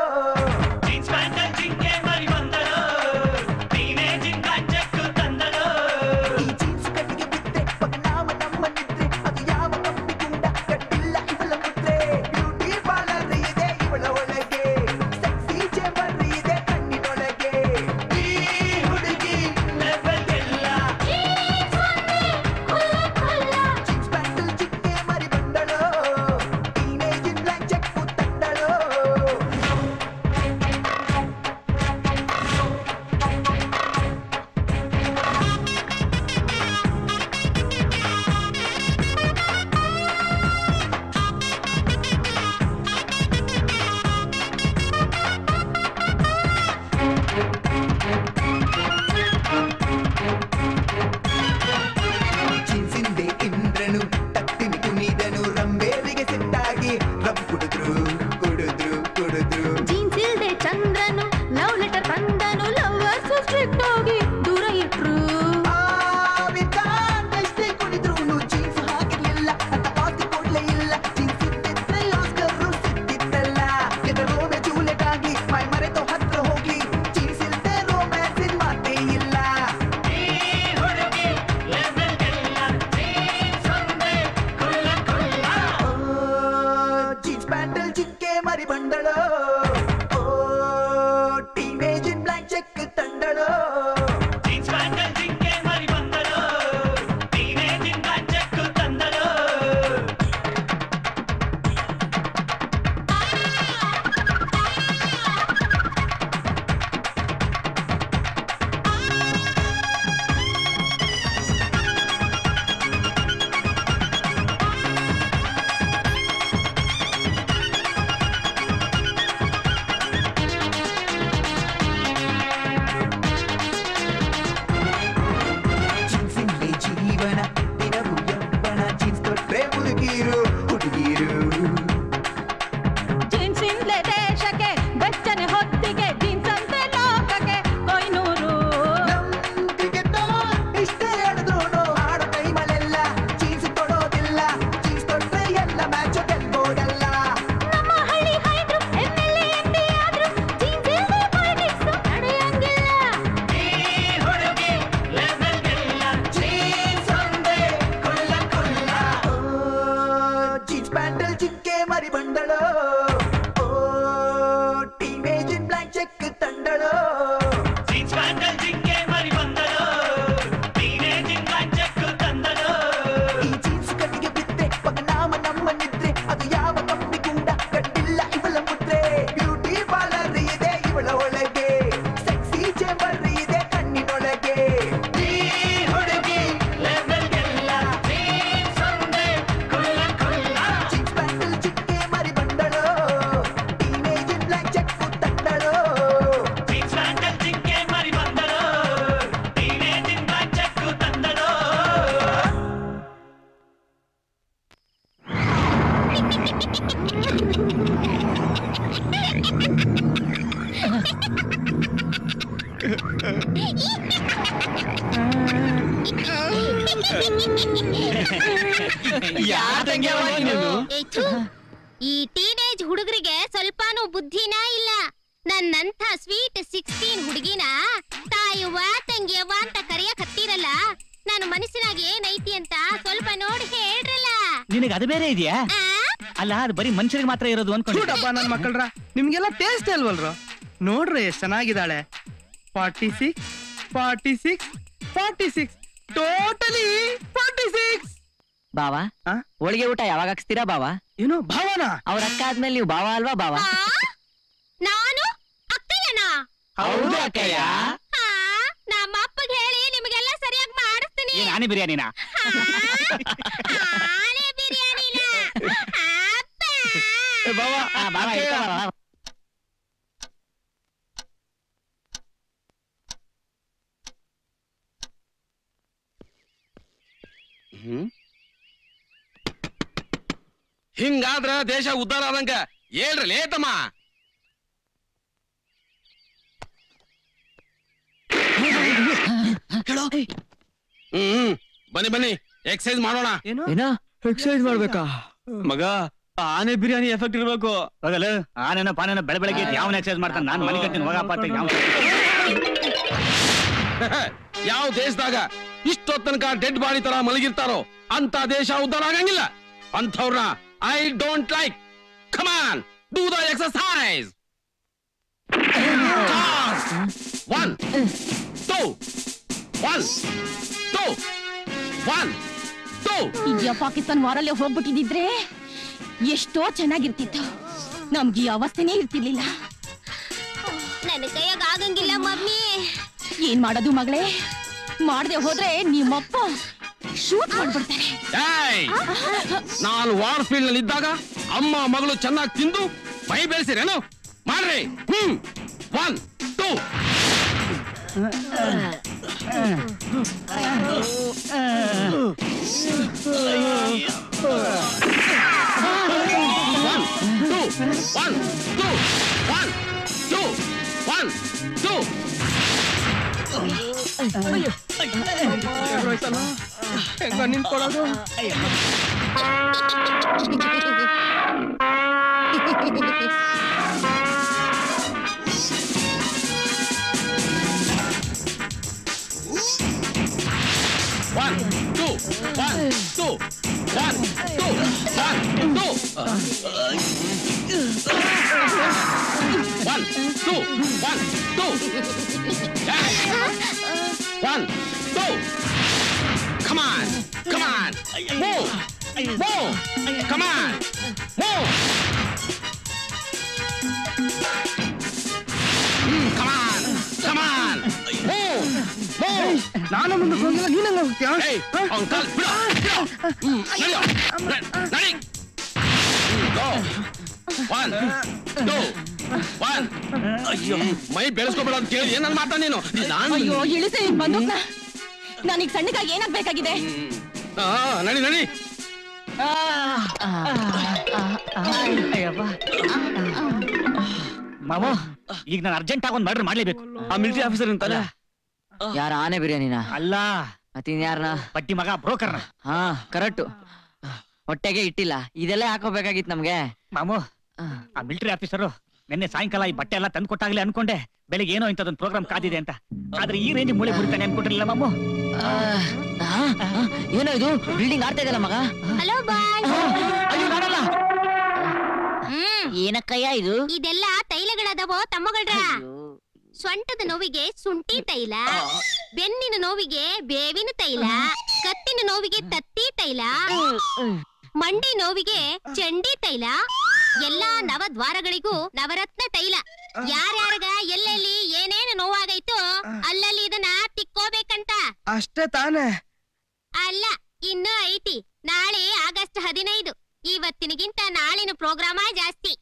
ಈ ಜೀನ್ಸ್ ಕಟ್ಟಿಗೆ ಬಿದ್ದೆ ಪಗನಾಮ ನಮ್ಮ ನಿದ್ರೆ ಏ, ಥು. ಈ ಟೀನೇಜ್ ಹುಡುಗರಿಗೆ ಸ್ವಲ್ಪನೂ ಬುದ್ಧಿನ ಇಲ್ಲ ನನ್ನಂಥ ಸ್ವೀಟ್ ಸಿಕ್ಸ್ಟೀನ್ ಹುಡುಗಿನ ತಾಯವ್ವ ತಂಗಿಯವ್ವ ಅಂತ ಕರೆಯಕ್ ಹತ್ತಿರಲ್ಲ ನಾನು ಮನಸ್ಸಿನಾಗ ಏನೈತಿ ಅಂತ ಸ್ವಲ್ಪ ನೋಡಿ ಹೇಳ್ರಲ್ಲ ನಿನಗೆ ಅದು ಬೇರೆ ಇದೆಯಾ ಆ? ಅಲ್ಲ ಅದು ಬರೀ ಮನುಷ್ಯರಿಗೆ ಮಾತ್ರ ಇರೋದು ಅನ್ಕೊಂಡು ಡಬ್ಬ ನನ್ ಮಕ್ಕಳ್ರ ನಿಮ್ಗೆಲ್ಲ ಟೇಸ್ಟ್ ಅಲ್ವಲ್ರು ನೋಡ್ರಿ ಎಷ್ಟ್ ಚೆನ್ನಾಗಿದ್ದಾಳೆ forty six forty six forty six totally forty six ಬಾವ ಆ? ಹೋಳಿಗೆ ಊಟ ಯಾವಾಗ ಹಾಕ್ಸ್ತೀರಾ ಬಾವ ಏನು ಭಾವನ ಅವ್ರ ಅಕ್ಕ ಆದ್ಮೇಲೆ ನೀವು ಬಾವ ಅಲ್ವಾ ಬಾವ ಆ? ನಾನು ಅಕ್ಕಯ್ಯನಾ ಹೌದು ಅಕ್ಕಯ್ಯ ಆ, ನಮ್ಮ ಅಪ್ಪಗೆ ಹೇಳಿ ನಿಮಗೆಲ್ಲ ಸರಿಯಾಗಿ ಮಾಡಿಸ್ತೀನಿ ಏನ್ ಆನೆ ಬಿರಿಯಾನಿನ ಆನೆ ಬಿರಿಯಾನಿನ ಅಪ್ಪ ಆ, ಬಾವ, ಇಟ್ಕೋ ಬಾವ. ಹಿಂಗಾದ್ರ ದೇಶ ಉದ್ಧಾರ ಆದಂಗ ಹೇಳ್ರಿ ಲೇತಮ್ಮ ಹ್ಮ್ ಬನ್ನಿ ಬನ್ನಿ ಎಕ್ಸರ್ಸೈಸ್ ಮಾಡೋಣ ಏನು ಏನ ಎಕ್ಸರ್ಸೈಸ್ ಮಾಡ್ಬೇಕಾ ಮಗ ಆ ಆನೆ ಬಿರಿಯಾನಿ ಎಫೆಕ್ಟ್ ಇರ್ಬೇಕು ಹೋಗಲ್ಲ ಆನೆನ ಪಾನೆನ ಬೆಳ ಬೆಳಗ್ಗೆ ಯಾವನ ಎಕ್ಸರ್ಸೈಸ್ ಮಾಡ್ತಾನೆ ನಾನು ಮನೆ ಕಟ್ತೀನಿ ಹೋಗಪ್ಪ ಅಂತ ಯಾವ ಯಾವ ದೇಶದಾಗ ಇಷ್ಟೊತ್ ತನಕ ಡೆಡ್ ಬಾಡಿ ತರ ಮಲಗಿರ್ತಾರೋ ಅಂತ ದೇಶ ಉದ್ಧಾರ ಆಗಂಗಿಲ್ಲ ಅಂಥವ್ರನ್ನ I don't like come on do the exercise one two one two one two India Pakistan ವಾರಲ್ಲೇ ಹೋಗ್ಬಿಟ್ಟಿದ್ರೆ ಎಷ್ಟೋ ಚೆನ್ನಾಗಿರ್ತಿತ್ತು ನಮ್ಗೆ ಈ ಅವಸ್ಥೆನೇ ಇರ್ತಿರ್ಲಿಲ್ಲ ನನ್ನ ಕೈಯಾಗ ಆಗಂಗಿಲ್ಲ ಮಮ್ಮಿ ಏನ್ ಮಾಡೋದು ಮಗಳೇ ಮಾಡದೆ ಹೋದ್ರೆ ನಿಮ್ಮಪ್ಪ ಶೂಟ್ ಮಾಡ್ಬಿಡ್ತಾರೆ ಏಯ್! ನಾನು ವಾರ್ ಫೀಲ್ಡ್ ನಲ್ಲಿ ಇದ್ದಾಗ ಅಮ್ಮ ಮಗಳು ಚೆನ್ನಾಗಿ ತಿಂದು ಮೈ ಬೆಳೆಸಿರೇನು ಮಾಡ್ರಿ hmm one two one two one two one two one two ಹೆಂಗ ನಿಂತ್ಕೊಳ್ಳೋದು One, two, one, two, one, two, one, two. One, two, one, two. Yes. One, two. Come on, come on. Move, move. Come on, move. Hmm, come on, come on. Move, move. ನಾನು ಮುಂದಕ್ಕೆ ಹೋಗಿಲ್ಲ ನೀನಂಗ ಹೋಗ್ತೀಯ ಏಯ್, ಅವ್ನ್ ಕಾಲ್ ಬಿಡು, ಬಿಡು. ಹ್ಮ್, ನಡೆಯೋ. ನ- ನಡಿ. ಹ್ಮ್, go. One, two, one. ಅಯ್ಯೋ ಮೈ ಬೆಳೆಸ್ಕೋಬೇಡ ಅಂತ ಕೇಳಿ ಏನನ್ ಮಾತಾ ನೀನು ನಾನು ಅಯ್ಯೋ ಇಳಿಸಿ ಬಂದೂಕ್ನ ನಾನೀಗ ಸಣ್ಣಗಾಗಿ ಏನಾಗ್ಬೇಕಾಗಿದೆ ಆ, ನಡಿ ನಡಿ ಮಾವ ಈಗ ನಾನು ಅರ್ಜೆಂಟ್ ಆಗಿ ಒಂದು ಮರ್ಡರ್ ಮಾಡ್ಲೇಬೇಕು ಆ ಮಿಲಿಟರಿ ಆಫೀಸರ್ ಅಂತಲ್ಲ ಯಾರ ಆನೆ ಬಿರಿಯಾನಿನ ಅಲ್ಲ ಮತ್ತಿನ್ಯಾರನ ಬಡ್ಡಿ ಮಗ ಬ್ರೋಕರ್ನ ಹಾ ಕರೆಕ್ಟು ಹೊಟ್ಟೆಗೆ ಇಟ್ಟಿಲ್ಲ ಇದೆಲ್ಲ ಹಾಕೋಬೇಕಾಗಿತ್ತು ನಮ್ಗೆ ಮಾಮು ಆ ಮಿಲಿಟರಿ ಆಫೀಸರು ನಿನ್ನೆ ಸಾಯಂಕಾಲ ಈ ಬಟ್ಟೆ ಎಲ್ಲ ತಂದು ಕೊಟ್ಟಾಗ್ಲೇ ಅನ್ಕೊಂಡೆ ಬೆಳಿಗ್ಗೆ ಏನೋ ಇಂಥದೊಂದು ಪ್ರೋಗ್ರಾಮ್ ಕಾದಿದೆ ಅಂತ ಆದ್ರೆ ಈ ರೇಂಜ್ ಮೂಳೆ ಮುರಿತಾನೆ ಅನ್ಕೊಂಡಿರಲಿಲ್ಲ ಮಾಮು ಆ, ಆ, ಆ, ಏನೋ ಇದು ಬಿಲ್ಡಿಂಗ್ ಆಡ್ತಾ ಇದೆಯಲ್ಲ ಮಗ ಹಲೋ ಬಾಯ್ ಅಯ್ಯೋ ನಾನಲ್ಲ ಹ್ಮ್ ಏನಕ್ಕಯ್ಯ ಇದು ಇದೆಲ್ಲ ತೈಲಗಳದವೋ ತಮ್ಮಗಳ್ರ ಸೊಂಟದ ನೋವಿಗೆ ಶುಂಠಿ ತೈಲ ಬೆನ್ನಿನ ನೋವಿಗೆ ಬೇವಿನ ತೈಲ ಕತ್ತಿನ ನೋವಿಗೆ ತತ್ತಿ ತೈಲ ಮಂಡಿ ನೋವಿಗೆ ಚಂಡಿ ತೈಲ ಎಲ್ಲಾ ನವದ್ವಾರಗಳಿಗೂ ನವರತ್ನ ತೈಲ ಯಾರ್ಯಾರಗ ಎಲ್ಲೆಲ್ಲಿ ಏನೇನು ನೋವಾಗೈತೋ ಅಲ್ಲಲ್ಲಿ ಇದನ್ನ ತಿಕ್ಕೋಬೇಕಂತ ಅಷ್ಟೇ ತಾನೇ ಅಲ್ಲ ಇನ್ನೂ ಐತಿ ನಾಳೆ ಆಗಸ್ಟ್ ಹದಿನೈದು ಇವತ್ತಿನಗಿಂತ ನಾಳಿನ ಪ್ರೋಗ್ರಾಮ ಜಾಸ್ತಿ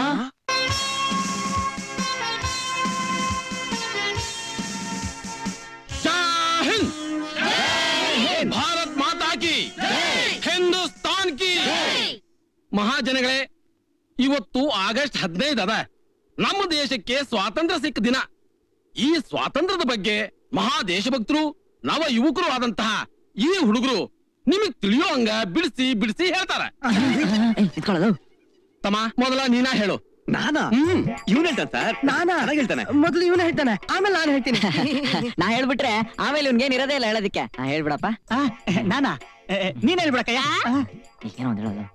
जय हिंद भारत माता की ಹಿಂದೂಸ್ತಾನ್ ಕಿ ಮಹಾಜನಗಳೇ ಇವತ್ತು ಆಗಸ್ಟ್ ಹದಿನೈದು ಅದ ನಮ್ಮ ದೇಶಕ್ಕೆ ಸ್ವಾತಂತ್ರ್ಯ ಸಿಕ್ಕ ದಿನ ಈ ಸ್ವಾತಂತ್ರ್ಯದ ಬಗ್ಗೆ ಮಹಾ ದೇಶಭಕ್ತರು ನವ ಯುವಕರು ಆದಂತಹ ಈ ಹುಡುಗರು ನಿಮಗ್ ತಿಳಿಯೋ ಹಂಗ ಬಿಡಿಸಿ ಬಿಡಿಸಿ ಹೇಳ್ತಾರ ಇಟ್ಕೊಳ್ಳೋದು ತಮ್ಮ ಮೊದಲ ನೀನಾ ಹೇಳು ನಾನಾ ಹ್ಮ್ ಇವ್ನು ಹೇಳ್ತಾನೆ ಸರ್ ನಾನಾ ಚೆನ್ನಾಗಿ ಹೇಳ್ತಾನೆ ಮೊದ್ಲು ಇವನೇ ಹೇಳ್ತಾನೆ ಆಮೇಲೆ ನಾನು ಹೇಳ್ತೀನಿ ನಾ ಹೇಳ್ಬಿಟ್ರೆ ಆಮೇಲೆ ಇವ್ನಿಗೇನ್ ಇರೋದೇ ಇಲ್ಲ ಹೇಳೋದಕ್ಕೆ ನಾ ಹೇಳ್ಬಿಡಪ್ಪ ಆ, ನಾನಾ ಏ, ಏ, ನೀನ್ ಹೇಳ್ಬಿಡಕ್ಕಯ್ಯ ಆ, ಏನೋ ಒಂದ್ ಹೇಳೋದು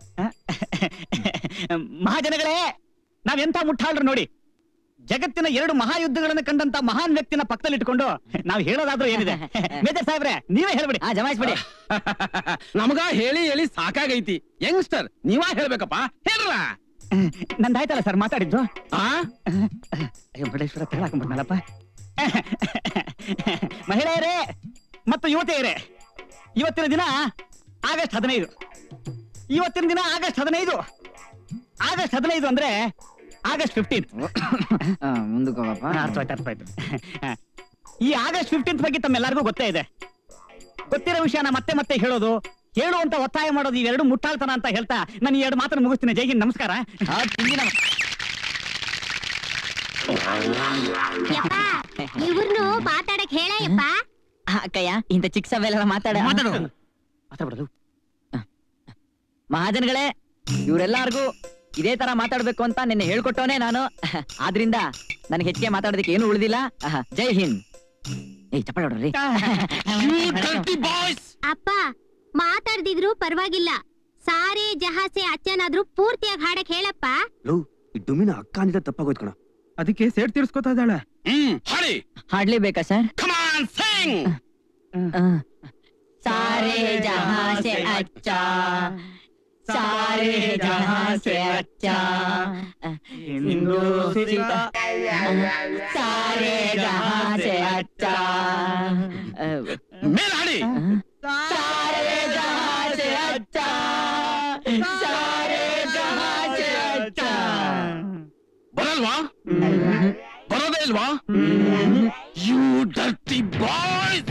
ಮಹಾಜನಗಳೇ ನಾವೆಂತ ಮುಟ್ಟಾಳ್ರು ನೋಡಿ ಜಗತ್ತಿನ ಎರಡು ಮಹಾಯುದ್ಧಗಳನ್ನು ಕಂಡಂತ ಮಹಾನ್ ವ್ಯಕ್ತಿನ ಪಕ್ಕದಲ್ಲಿ ಇಟ್ಕೊಂಡು ನಾವು ಹೇಳೋದಾದ್ರೂ ಏನಿದೆ ಮೇಜರ್ ಸಾಹೇಬ್ರೆ ನೀವೇ ಹೇಳ್ಬಿಡಿ ಹಾ ಜಮಾಯಿಸ್ಬಿಡಿ ನಮಗ ಹೇಳಿ ಹೇಳಿ ಸಾಕಾಗೈತಿ ಯಂಗ್ಸ್ಟರ್ ನೀವಾ ಹೇಳ್ಬೇಕಪ್ಪ ಹೇಳ್ರ ನಂದಾಯ್ತಲ್ಲ ಸರ್ ಮಾತಾಡಿದ್ದು ಆ ಅಯ್ಯೋ ಮುರುಡೇಶ್ವರ ತಗೊಳಕೊಂಡ್ಬಂದಲ್ಲಪ್ಪ ಮಹಿಳೆಯರೇ ಮತ್ತು ಯುವತಿಯರೇ ಇವತ್ತಿನ ದಿನ ಆಗಸ್ಟ್ ಹದಿನೈದು ಇವತ್ತಿನ ದಿನ ಆಗಸ್ಟ್ ಹದಿನೈದು ಆಗಸ್ಟ್ ಹದಿನೈದು ಅಂದ್ರೆ ಆಗಸ್ಟ್ ಫಿಫ್ಟೀನ್ ಮುಂದಕ್ಕೆ ಹೋಗಪ್ಪ ಅರ್ಥವಾಯ್ತು ಅರ್ಥವಾಯ್ತು ಈ ಆಗಸ್ಟ್ ಫಿಫ್ಟೀನ್ತ್ ಬಗ್ಗೆ ತಮ್ಮೆಲ್ಲರಿಗೂ ಗೊತ್ತೇ ಇದೆ ಗೊತ್ತಿರೋ ವಿಷಯನ ಮತ್ತೆ ಮತ್ತೆ ಹೇಳೋದು ಹೇಳು ಅಂತ ಒತ್ತಾಯ ಮಾಡೋದು ಇವೆರಡು ಮುಟ್ಟಾಳ್ತನ ಅಂತ ಹೇಳ್ತಾ ನಾನು ಈ ಎರಡು ಮಾತನ್ನು ಮುಗಿಸ್ತೀನಿ ಜೈ ಹಿಂದ್ ನಮಸ್ಕಾರ ಆ, ತಿಂಡಿ ನಮ್ಮ- ಯಪ್ಪ ಇವ್ರನ್ನು ಮಾತಾಡಕ್ ಹೇಳಯ್ಯಪ್ಪ ಆ, ಅಕ್ಕಯ್ಯ ಇಂಥ ಚಿಕ್ಕ ಸಭೆಲ್ಲ ಮಾತಾಡ ಮಾತಾಡೋದು ಮಹಾಜನಗಳೇ ಇವರೆಲ್ಲರಿಗೂ ಇದೇ ತರ ಮಾತಾಡ್ಬೇಕು ಅಂತ ನಿನ್ನೆ ಹೇಳ್ಕೊಟ್ಟವನೇ ನಾನು ಆದ್ರಿಂದ ನನಗೆ ಹೆಚ್ಚಿಗೆ ಮಾತಾಡೋದಕ್ಕೆ ಏನು ಉಳಿದಿಲ್ಲ ಆಹಾ, ಜೈ ಹಿಂದ್ ಏಯ್ ಚಪ್ಪಾಳೆ ಹೊಡ್ರಿ ಬಾಯ್ಸ್ ಅಪ್ಪ ಮಾತಾಡ್ದಿದ್ರು ಪರವಾಗಿಲ್ಲ ಸಾರೆ ಜಹಾಸೆ ಅಚ್ಚನಾದ್ರೂ ಪೂರ್ತಿಯಾಗಿ ಹಾಡಕ್ ಹೇಳಪ್ಪ ಲೋ ಈ ಡುಮಿನ ಅಕ್ಕ ಅಂದಿದ್ದ ತಪ್ಪಾಗೋಯ್ತು ಕಣ ಅದಕ್ಕೆ ಸೇಡ್ ತೀರ್ಸ್ಕೊತಾ ಇದ್ದಾಳೆ ಹ್ಮ್ ಹಾಡಿ ಹಾಡ್ಲೇಬೇಕಾ ಸರ್ ಕಮಾನ್ ಸಿಂಗ್ ಸಾರೆ ಜಹಾं से अच्छा सारे जहां से अच्छा ಹಿಂದೂ ಸಿರಿತ सारे जहां से अच्छा ಮೇಲ್ ಹಾಡಿ सारे जहां से अच्छा सारे जहां से अच्छा ಬರಲ್ವಾ ಬರೋದೇ ಇಲ್ವಾ you dirty boys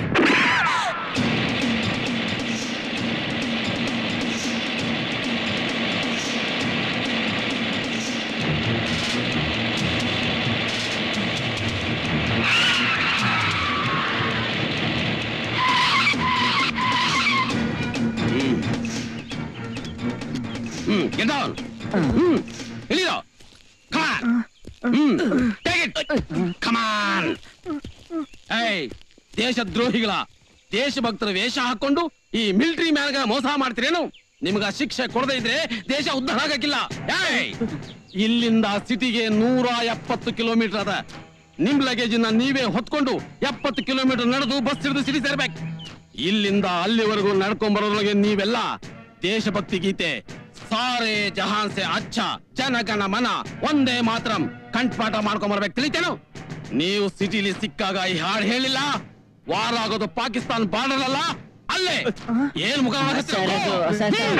hmm get down. Hmm ಇಳಿಯೋ Come on. Hmm Take it. Come on. ಏಯ್ ದೇಶದ್ರೋಹಿಗಳ ದೇಶಭಕ್ತರ ವೇಷ ಹಾಕೊಂಡು ಈ ಮಿಲಿಟರಿ ಮ್ಯಾನ್ಗ ಮೋಸ ಮಾಡ್ತೀರೇನು ನಿಮ್ಗ ಶಿಕ್ಷೆ ಕೊಡದೇ ಇದ್ರೆ ದೇಶ ಉದ್ಧಾರ ಆಗಕ್ಕಿಲ್ಲ ಏಯ್ ಇಲ್ಲಿಂದ ಸಿಟಿಗೆ ನೂರ ಎಪ್ಪತ್ತು ಕಿಲೋಮೀಟರ್ ಅದ ನಿಮ್ ಲಗೇಜ್ ನೀವೇ ಹೊತ್ಕೊಂಡು ಎಪ್ಪತ್ತು ಕಿಲೋಮೀಟರ್ ನಡೆದು ಬಸ್ ಹಿಡಿದು ಸಿಟಿ ಸೇರ್ಬೇಕು ಇಲ್ಲಿಂದ ಅಲ್ಲಿವರೆಗೂ ನಡ್ಕೊಂಡ್ ಬರೋದ್ರೊಳಗೆ ನೀವೆಲ್ಲ ದೇಶಭಕ್ತಿ ಗೀತೆ ಸಾರೆ ಜಹಾನ್ ಸೆ ಅಚ್ಚ ಜನಗಣ ಮನ ಒಂದೇ ಮಾತ್ರಂ ಕಂಠಪಾಠ ಮಾಡ್ಕೊಂಡ್ ಬರ್ಬೇಕು ತಿಳಿತೇನು ನೀವು ಸಿಟಿಲಿ ಸಿಕ್ಕಾಗ ಈ ಹಾಡು ಹೇಳಿಲ್ಲ ವಾರ ಆಗೋದು ಪಾಕಿಸ್ತಾನ್ ಬಾರ್ಡರ್ ಅಲ್ಲ ಅಲ್ಲೇ ಏನ್ ಮುಖ ಸರ್, ಅದು, ಸರ್, ಸರ್.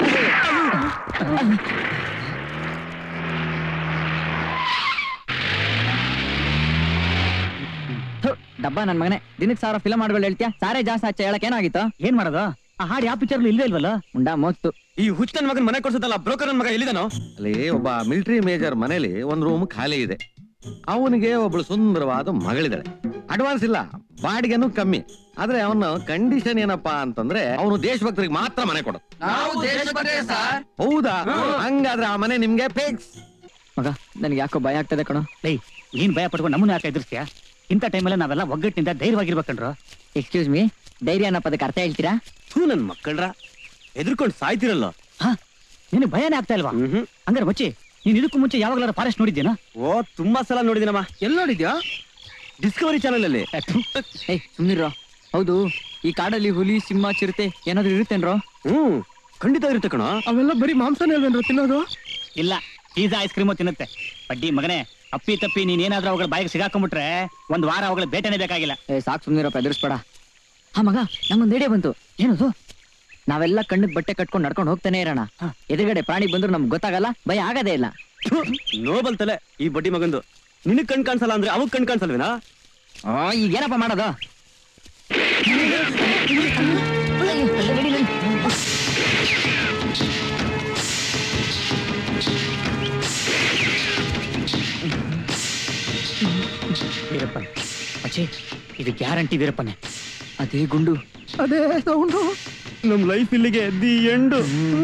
ಥು, ಡಬ್ಬ ನನ್ ಮಗನೇ ದಿನಕ್ಕೆ ಸಾವಿರ ಫಿಲಮ್ ಮಾಡ್ಗಳು ಹೇಳ್ತೀಯ ಸಾರೇ ಜಾಸ್ತಿ ಹಚ್ಚ ಹೇಳಕ್ ಏನಾಗಿತ್ತು ಏನ್ ಮಾಡೋದು ಆ ಹಾಡು ಯಾವ ಪಿಕ್ಚರ್ ಇಲ್ವೇ ಇಲ್ವಲ್ಲ ಉಂಡ ಮೋಸ್ತು ಈ ಹುಚ್ಚನ್ ಮಗನ್ ಮನೆ ಕೊಡ್ಸದಲ್ಲ ಬ್ರೋಕರ್ ನನ್ ಮಗ ಎಲ್ಲಿದಾನೋ ಅಲ್ಲಿ ಒಬ್ಬ ಮಿಲಿಟರಿ ಮೇಜರ್ ಮನೇಲಿ ಒಂದ್ ರೂಮ್ ಖಾಲಿ ಇದೆ ಅವನಿಗೆ ಒಬ್ಳು ಸುಂದರವಾದ ಮಗಳಿದ್ದಾಳೆ ಅಡ್ವಾನ್ಸ್ ಇಲ್ಲ ಬಾಡಿಗೆನೂ ಕಮ್ಮಿ ಆದ್ರೆ ಅವನ ಕಂಡೀಷನ್ ಏನಪ್ಪಾ ಅಂತಂದ್ರೆ ಅವನು ದೇಶಭಕ್ತರಿಗೆ ಮಾತ್ರ ಮನೆ ಕೊಡೋದು ಹೌದಾ ಹಂಗಾದ್ರೆ ಆ ಮನೆ ನಿಮ್ಗೆ ಫಿಕ್ಸ್ ಮಗ ನನಗೆ ಯಾಕೋ ಭಯ ಆಗ್ತದೆ ಕಣೋ ಲೈ ನೀನ್ ಭಯ ಪಡ್ಕೊಂಡು ನಮ್ಮನ್ನ ಯಾಕೆ ಎದುರಿಸ್ತೀಯ ಇಂಥ ಟೈಮಲ್ಲಿ ನಾವೆಲ್ಲ ಒಗ್ಗಟ್ಟಿನಿಂದ ಧೈರ್ಯವಾಗಿರ್ಬೇಕಂಡ್ರು ಎಕ್ಸ್ಕ್ಯೂಸ್ ಮೀ ಧೈರ್ಯ ಅನ್ನೋ ಪದಕ್ಕೆ ಅರ್ಥ ಹೇಳ್ತೀರಾ ಥೂ ನನ್ ಮಕ್ಕಳ್ರ ಎದ್ರುಕೊಂಡ್ ಸಾಯ್ತಿರಲ್ಲ ಹಾ ನಿನಗೆ ಭಯನೇ ಆಗ್ತಾ ಇಲ್ವಾ ಹ್ಮ್ ಹಂಗಾರೆ ಮಚ್ಚಿ ನೀನ್ ಇದಕ್ಕೂ ಮುಂಚೆ ಯಾವಾಗಲಾರ ಫಾರೆಸ್ಟ್ ನೋಡಿದ್ದೀನಾ ಓ ತುಂಬಾ ಸಲ ನೋಡಿದಿನಮ್ಮ ಎಲ್ಲಿ ನೋಡಿದ್ಯಾ ಡಿಸ್ಕವರಿ ಚಾನಲ್ ಅಲ್ಲಿ ಏಯ್ ಸುಮ್ನಿರೋ ಹೌದು ಈ ಕಾಡಲ್ಲಿ ಹುಲಿ ಸಿಂಹ ಚಿರತೆ ಏನಾದ್ರು ಇರುತ್ತೇನ್ರೋ ಹ್ಮ್ ಖಂಡಿತ ಇರುತ್ತೆ ಕಣ ಅವೆಲ್ಲ ಬರೀ ಮಾಂಸನೇ ಅಲ್ವೇನ್ರ ತಿನ್ನೋದು ಇಲ್ಲ ಪಿಜ್ಜಾ ಐಸ್ ಕ್ರೀಮು ತಿನ್ನುತ್ತೆ ಬಡ್ಡಿ ಮಗನೇ ಅಪ್ಪಿ ತಪ್ಪಿ ನೀನ್ ಏನಾದ್ರೂ ಅವುಗಳ ಬಾಯಿಗೆ ಸಿಗಾಕೊಂಡ್ಬಿಟ್ರೆ ಒಂದ್ ವಾರ ಅವುಗಳ ಬೇಟನೆ ಬೇಕಾಗಿಲ್ಲ ಏ ಸಾಕ್ ಸುಮ್ನಿರಪ್ಪ ಎದುರಿಸ್ಬೇಡ ಹಾ ಮಗ ನಂಗೊಂದ್ ಐಡಿಯಾ ಬಂತು ಏನದು ನಾವೆಲ್ಲ ಕಣ್ಣಿಗೆ ಬಟ್ಟೆ ಕಟ್ಕೊಂಡು ನಡ್ಕೊಂಡು ಹೋಗ್ತಾನೆ ಇರೋಣ ಎದುರುಗಡೆ ಪ್ರಾಣಿ ಬಂದ್ರು ನಮ್ಗೆ ಗೊತ್ತಾಗಲ್ಲ ಭಯ ಆಗದೇ ಇಲ್ಲ ನೋಬಲ್ ತಲೆ ಈ ಬಡ್ಡಿ ಮಗಂದು ನಿನಗ್ ಕಣ್ ಕಾಣಿಸಲ್ಲ ಅಂದ್ರೆ ಅವಕ್ ಕಣ್ ಕಾಣಿಸಲ್ವೇನಾ ಆ, ಈಗ ಏನಪ್ಪ ಮಾಡೋದು ವೀರಪ್ಪನ್ ಮಚ್ಚಿ ಇದು ಗ್ಯಾರಂಟಿ ವೀರಪ್ಪನೇ ಅದೇ ಗುಂಡು ಅದೇ ಸೌಂಡು ನಮ್ ಲೈಫ್ ಇಲ್ಲಿಗೆ ದಿ ಎಂಡು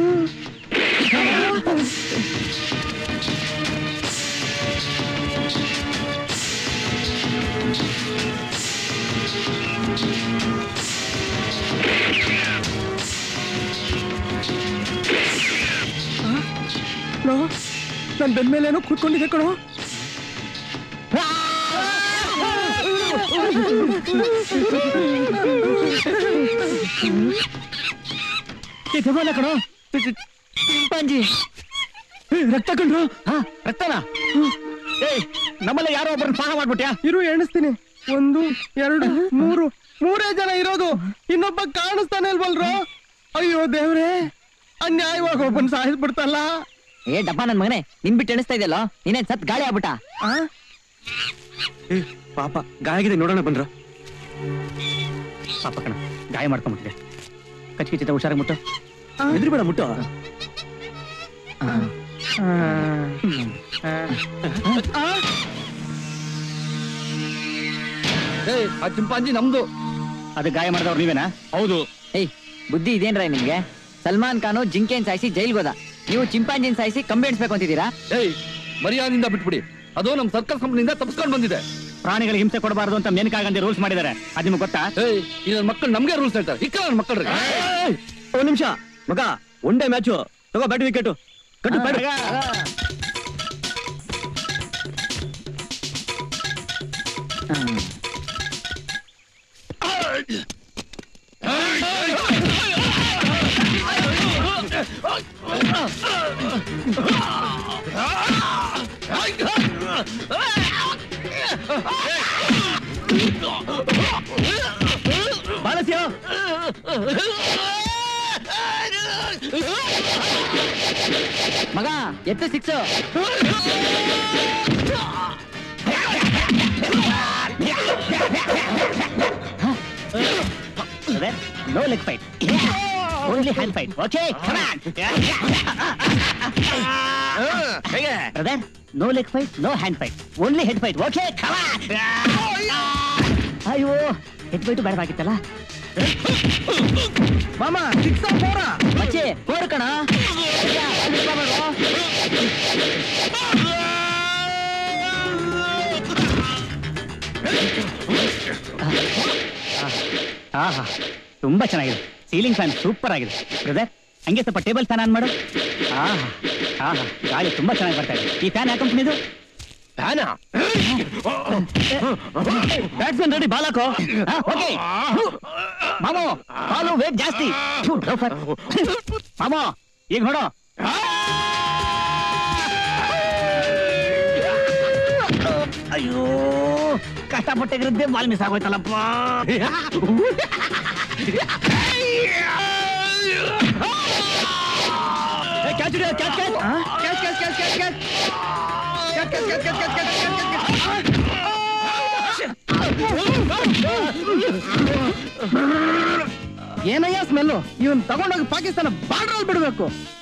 ನನ್ ಬೆನ್ಮೇಲೇನೋ ಕೂತ್ಕೊಂಡಿದೆ ಕಣೋ ತಗೋಲ್ಲ ಕಣೋ ಚಿಂಪಾಂಜಿ ಏ, ರಕ್ತ ಕಂಡ್ರು ಹಾ ರಕ್ತನ ಏಯ್ ನಮ್ಮಲ್ಲಿ ಯಾರೋ ಒಬ್ಬರನ್ನ ಸ್ನಾನ ಮಾಡ್ಬಿಟ್ಯಾ ಇರು ಎಣಿಸ್ತೀನಿ ಒಂದು ಎರಡು ಮೂರು ಮೂರೇ ಜನ ಇರೋದು ಇನ್ನೊಬ್ಬ ಕಾಣಿಸ್ತಾನೆ ಇಲ್ವಲ್ರೋ ಅಯ್ಯೋ ದೇವ್ರೇ ಅನ್ಯಾಯವಾಗಿ ಒಬ್ಬನ್ ಸಾಯಿಸ್ಬಿಡ್ತಲ್ಲ ಏ ಡಬ್ಬ ನನ್ ಮಗನೇ ನಿನ್ ಬಿಟ್ಟು ಎಣಿಸ್ತಾ ಇದೆಯಲ್ಲೋ ನೀನೇನ್ ಸತ್ ಗಾಳಿ ಆಗ್ಬಿಟ್ಟ ಆ? ಏ ಪಾಪ ಗಾಯ ಆಗಿದೆ ನೋಡೋಣ ಬಂದ್ರ ಪಾಪ ಕಣ ಗಾಯ ಮಾಡ್ಕೊಂಡ್ಬಿಟ್ಟಿದೆ ಕಚ್ ಕಿಚ್ಚಿತ ಹುಷಾರಾಗಿ ಮುಟ್ಟು ಎದ್ರಿ ಬೇಡ ಮುಟ್ಟು ಆ ಚಿಂಪಾಂಜಿ ನಮ್ದು ಅದು ಗಾಯ ಮಾಡಿದವ್ರು ನೀವೇನಾ ಹೌದು ಏಯ್ ಬುದ್ಧಿ ಇದೇನ್ರ ನಿಮ್ಗೆ ಸಲ್ಮಾನ್ ಖಾನು ಜಿಂಕೆನ್ ಸಾಯಿಸಿ ಜೈಲ್ಗೆ ಹೋದ ನೀವು ಚಿಂಪಾಂಜಿನ್ ಸಾಯಿಸಿ ಕಂಬಿ ಎಣಿಸ್ಬೇಕು ಅಂತಿದ್ದೀರಾ ಏಯ್ ಮರ್ಯಾದಿಂದ ಬಿಟ್ಬಿಡಿ ಅದು ನಮ್ ಸರ್ಕಲ್ ಕಂಪ್ನಿಯಿಂದ ತಪ್ಸ್ಕೊಂಡ್ ಬಂದಿದೆ ಪ್ರಾಣಿಗಳಿಗೆ ಹಿಂಸೆ ಕೊಡಬಾರ್ದು ಅಂತ ಮೇನಕಾಗಂದೆ ರೂಲ್ಸ್ ಮಾಡಿದ್ದಾರೆ ಅದು ನಿಮ್ಗೆ ಗೊತ್ತಾ ಏಯ್ ಈ ನನ್ ಮಕ್ಕಳು ನಮ್ಗೆ ರೂಲ್ಸ್ ಹೇಳ್ತಾರೆ ಇಕ್ಕ ನನ್ ಮಕ್ಕಳ್ರಿಗೆ ಒಂದ್ ನಿಮಿಷ ಮಗ ಒನ್ ಡೇ ಮ್ಯಾಚು ತಗೋ ಬ್ಯಾಟ್ ವಿಕೆಟ್ ಕಟ್ಟು ಬ್ಯಾಟ್ ಬಾಲಸ್ಯ ಮಗ ಎತ್ತು six no leg fight only hand fight okay brother no leg fight no hand fight only head fight okay ಅಯ್ಯೋ ಹೆಡ್ ಫೈಟ್ ಬೇಡವಾಗಿತ್ತಲ್ಲ ಮಾಮ ಸಿಕ್ಸ ಫೋರ ಮಚ್ಚೆ ಹೋರು ಕಣ ಆಹಾ ತುಂಬಾ ಚೆನ್ನಾಗಿದೆ ಸೀಲಿಂಗ್ ಫ್ಯಾನ್ ಸೂಪರ್ ಆಗಿದೆ ಬ್ರದರ್ ಹಂಗೆ ಸ್ವಲ್ಪ ಟೇಬಲ್ ಫ್ಯಾನ್ ಆನ್ ಮಾಡು ಆಹಾ ಆಹಾ ಗಾಳಿ ತುಂಬಾ ಚೆನ್ನಾಗಿ ಬರ್ತಾ ಇದೆ ಈ ಫ್ಯಾನ್ ಯಾವ ಕಂಪ್ನಿದು ಬ್ಯಾಟ್ಸ್ಮನ್ ರೆಡಿ ಬಾಲ್ ಹಾಕೋ ಓಕೆ ಮಾಮೋ ಬಾಲು ವೇಟ್ ಜಾಸ್ತಿ ಥು, loafer. ಮಾಮೋ ಈಗ ನೋಡೋ ಅಯ್ಯೋ ಕಷ್ಟಪಟ್ಟಿದ್ದೆ ಬಾಲ್ ಮಿಸ್ ಆಗೋಯ್ತಲ್ಲಪ್ಪ catch catch catch catch catch catch catch catch catch catch catch catch catch catch ಏನಯ್ಯ ಸ್ಮೆಲ್ಲು ಇವನ್ ತಗೊಂಡೋಗಿ ಪಾಕಿಸ್ತಾನ ಬಾರ್ಡ್ರಲ್ಲಿ ಬಿಡ್ಬೇಕು